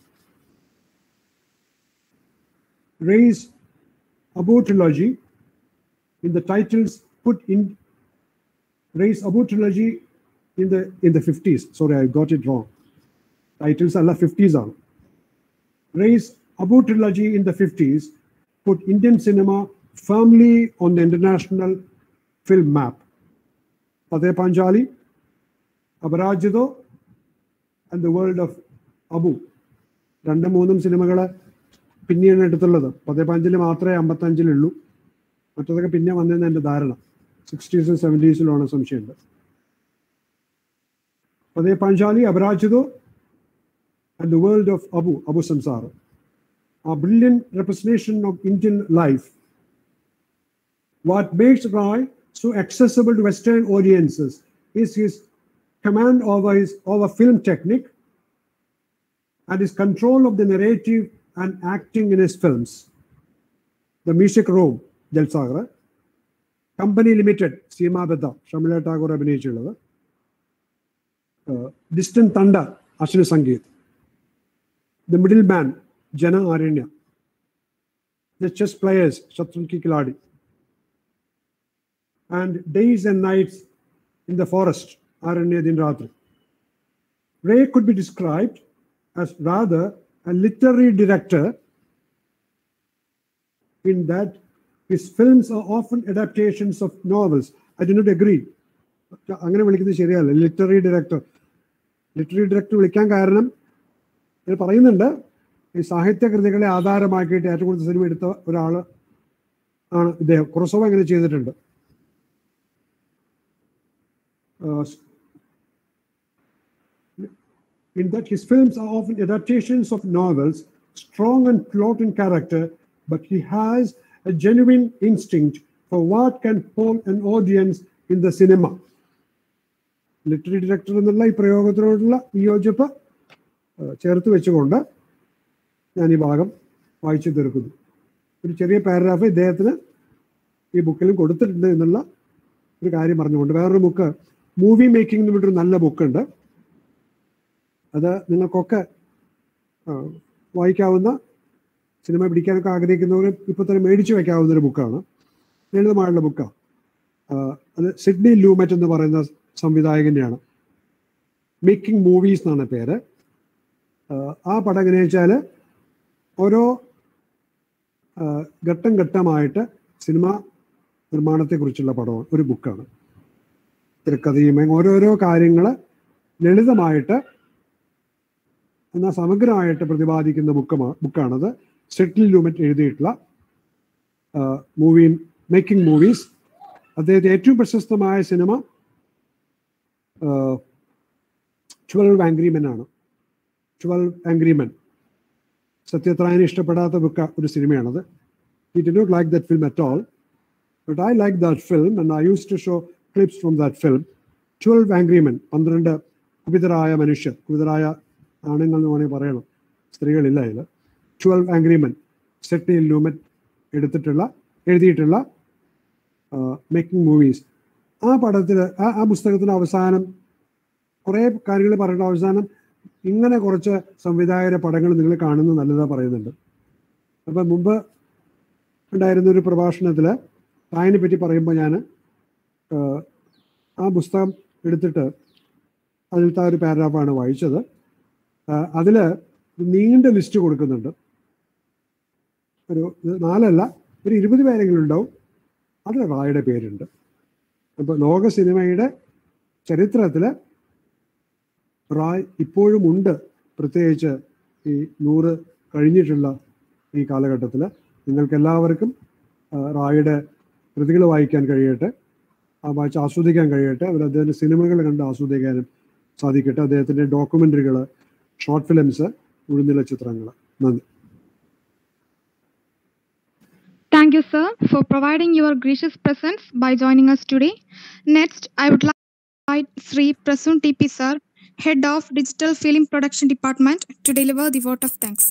S1: Ray's Apu trilogy in the titles put in raise Abu trilogy in the in the 50s. Sorry, I got it wrong. Titles are 50s on. Raise Abu trilogy in the 50s put Indian cinema firmly on the international film map. Fateh Panjali, Abarajido, and the world of Abu. രണ്ടും മൂന്നും സിനിമകൾ പിന്നെയാണ് എടുത്തുള്ളത് പതേ പാഞ്ചിൽ മാത്രമേ അമ്പത്തഞ്ചിലുള്ളൂ മറ്റതൊക്കെ പിന്നെ വന്നതെന്ന് എൻ്റെ ധാരണ സിക്സ്റ്റീസും സെവൻറ്റീസിലുമാണ് സംശയമുണ്ട് Pather Panchali Aparajito and the world of Apu Apu Sansar a brilliant representation of Indian life. What makes Roy so accessible to Western audiences is his command over his over film technique and his control of the narrative and acting in his films. The Music Room, Jalsaghar company limited Seemabaddha Sharmila Tagore അഭിനയിച്ചുള്ളത് distant thunder Ashani Sanket the middleman Jana Aranya the chess players Shatranj ke Khilari and days and nights in the forest Aranya Din Ratri Ray could be described as rather a literary director in that his films are often adaptations of novels. I do not agree. അങ്ങനെ വിളിക്കുന്നത് ശരിയല്ല ലിറ്റററി ഡയറക്ടർ ലിറ്റററി ഡയറക്ടർ വിളിക്കാൻ കാരണം ഇത് പറയുന്നുണ്ട് ഈ സാഹിത്യകൃതികളെ ആധാരമാക്കിയിട്ട് ഏറ്റവും കൂടുതൽ സിനിമ എടുത്ത ഒരാൾ ആണ് ഇദ്ദേഹം കുറസോവ അങ്ങനെ ചെയ്തിട്ടുണ്ട് Uh, in that his films are often adaptations of novels, strong and plot in character, but he has a genuine instinct for what can hold an audience in the cinema. Literary director എന്നുള്ള ഈ പ്രയോഗത്തിനോടുള്ള വിയോജിപ്പ് ഏഹ്, ചേർത്ത് വെച്ചുകൊണ്ട് ഞാൻ ഈ ഭാഗം വായിച്ചു തീർക്കുന്നു ഒരു ചെറിയ പാരഗ്രാഫ് ഇദ്ദേഹത്തിന് ഈ ബുക്കിലും കൊടുത്തിട്ടുണ്ട് എന്നുള്ള ഒരു കാര്യം പറഞ്ഞുകൊണ്ട് വേറൊരു ബുക്ക് മൂവി മേക്കിംഗ് എന്ന് പറഞ്ഞൊരു നല്ല ബുക്കുണ്ട് അത് നിങ്ങൾക്കൊക്കെ ആ, വായിക്കാവുന്ന സിനിമ പിടിക്കാനൊക്കെ ആഗ്രഹിക്കുന്നവർ ഇപ്പോൾ തന്നെ മേടിച്ചു വയ്ക്കാവുന്ന ഒരു ബുക്കാണ് ലളിതമായുള്ള ബുക്കാണ് അത് സിഡ്നി ലൂമറ്റ് എന്ന് പറയുന്ന സംവിധായകൻ്റെയാണ് മേക്കിംഗ് മൂവീസ് എന്നാണ് പേര് ആ, ആ പടം എങ്ങനെയാ വെച്ചാൽ ഓരോ ആ, ഘട്ടം ഘട്ടമായിട്ട് സിനിമ നിർമ്മാണത്തെക്കുറിച്ചുള്ള പടമാണ് ഒരു ബുക്കാണ് തിരക്കഥയും അങ്ങനെ ഓരോരോ കാര്യങ്ങൾ ലളിതമായിട്ട് എന്നാൽ സമഗ്രമായിട്ട് പ്രതിപാദിക്കുന്ന ബുക്കമാണ് ബുക്കാണത് സെറ്റിൽ ലൂമറ്റ് എഴുതിയിട്ടുള്ള മൂവി മേക്കിംഗ് മൂവീസ് അദ്ദേഹത്തെ ഏറ്റവും പ്രശസ്തമായ സിനിമ ട്വൽവ് ആംഗ്രിമെൻ ആണ് ട്വൽവ് ആംഗ്രിമെൻ സത്യത്രായനെ ഇഷ്ടപ്പെടാത്ത ബുക്ക ഒരു സിനിമയാണത് ഈ ഡി not like that film at all but I like that film and I used to show clips from that film twelve angry men പന്ത്രണ്ട് കുപിതരായ മനുഷ്യർ കുപിതരായ ആണുങ്ങൾ എന്ന് വേണമെങ്കിൽ പറയണം സ്ത്രീകളില്ല അതിൽ ട്വൽവ് ആംഗ്രിമെൻ സെട്ടി ലൂമറ്റ് എടുത്തിട്ടുള്ള എഴുതിയിട്ടുള്ള മേക്കിംഗ് മൂവീസ് ആ പടത്തിൽ ആ ആ പുസ്തകത്തിന് അവസാനം കുറേ കാര്യങ്ങൾ പറയുന്ന അവസാനം ഇങ്ങനെ കുറച്ച് സംവിധായകരെ പടങ്ങൾ നിങ്ങൾ കാണുന്നത് നല്ലതാ പറയുന്നുണ്ട് അപ്പം മുമ്പ് ഉണ്ടായിരുന്ന ഒരു പ്രഭാഷണത്തിൽ തായിനെ പറ്റി പറയുമ്പോൾ ഞാൻ ആ പുസ്തകം എടുത്തിട്ട് അതിലത്തെ ആ ഒരു പാരഗ്രാഫാണ് വായിച്ചത് അതിൽ നീണ്ട ലിസ്റ്റ് കൊടുക്കുന്നുണ്ട് ഒരു ഇത് നാലല്ല ഒരു ഇരുപത് പേരെങ്കിലും ഉണ്ടാവും അതിൽ റായുടെ പേരുണ്ട് അപ്പോൾ ലോക സിനിമയുടെ ചരിത്രത്തിൽ റായ് ഇപ്പോഴും ഉണ്ട് പ്രത്യേകിച്ച് ഈ നൂറ് കഴിഞ്ഞിട്ടുള്ള ഈ കാലഘട്ടത്തിൽ നിങ്ങൾക്ക് എല്ലാവർക്കും ആ, റായുടെ കൃതികൾ വായിക്കാൻ കഴിയട്ടെ ആ വായിച്ച് ആസ്വദിക്കാൻ കഴിയട്ടെ അവർ അദ്ദേഹത്തിൻ്റെ സിനിമകൾ കണ്ട് ആസ്വദിക്കാനും സാധിക്കട്ടെ അദ്ദേഹത്തിൻ്റെ ഡോക്യുമെൻ്ററികൾ ഷോർട്ട് ഫിലിംസ് ഉഴുന്നില ചിത്രങ്ങൾ നന്ദി
S5: Thank you, sir, for providing your gracious presence by joining us today. Next, I would like to invite Sri Prasun TP, sir, Head of Digital Film Production Department, to deliver the vote of thanks.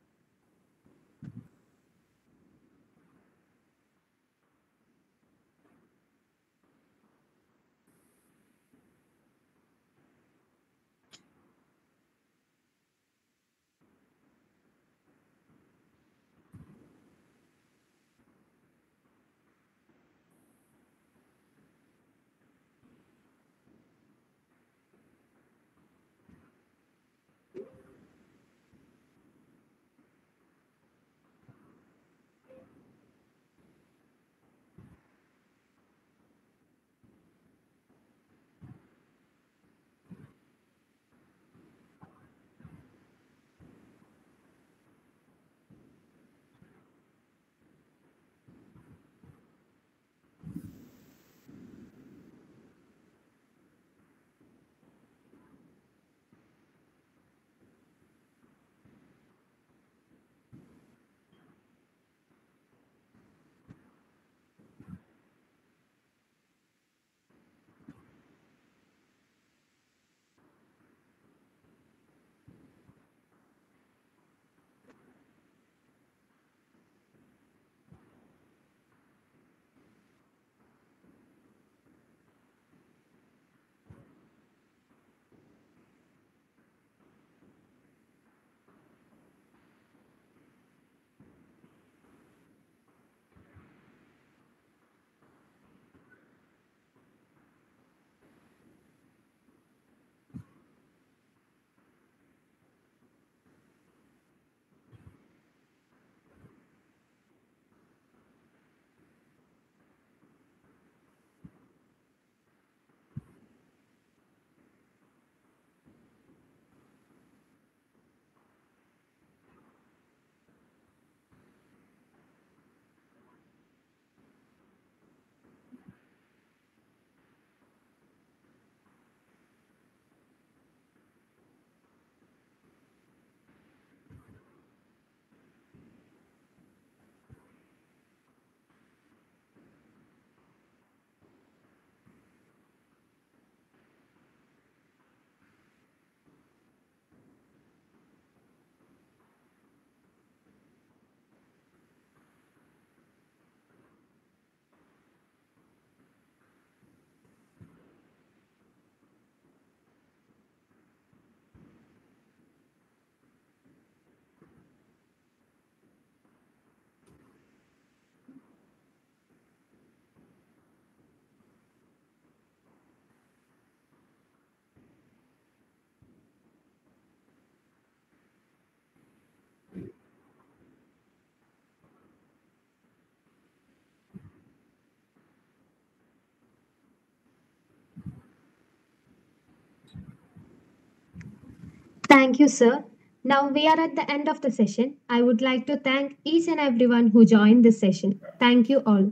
S4: Thank you, sir. Now we are at the end of the session. I would like to thank each and everyone who joined this session. Thank you all.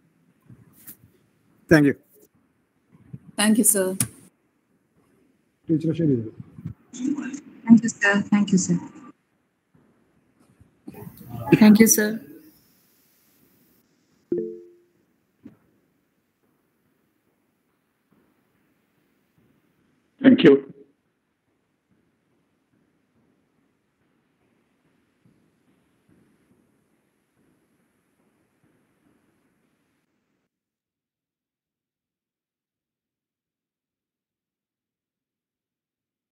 S12: Thank you
S9: thank you sir
S1: teacher ശരി
S13: Thank you, sir. Thank you, sir. Thank you, sir.
S11: Thank U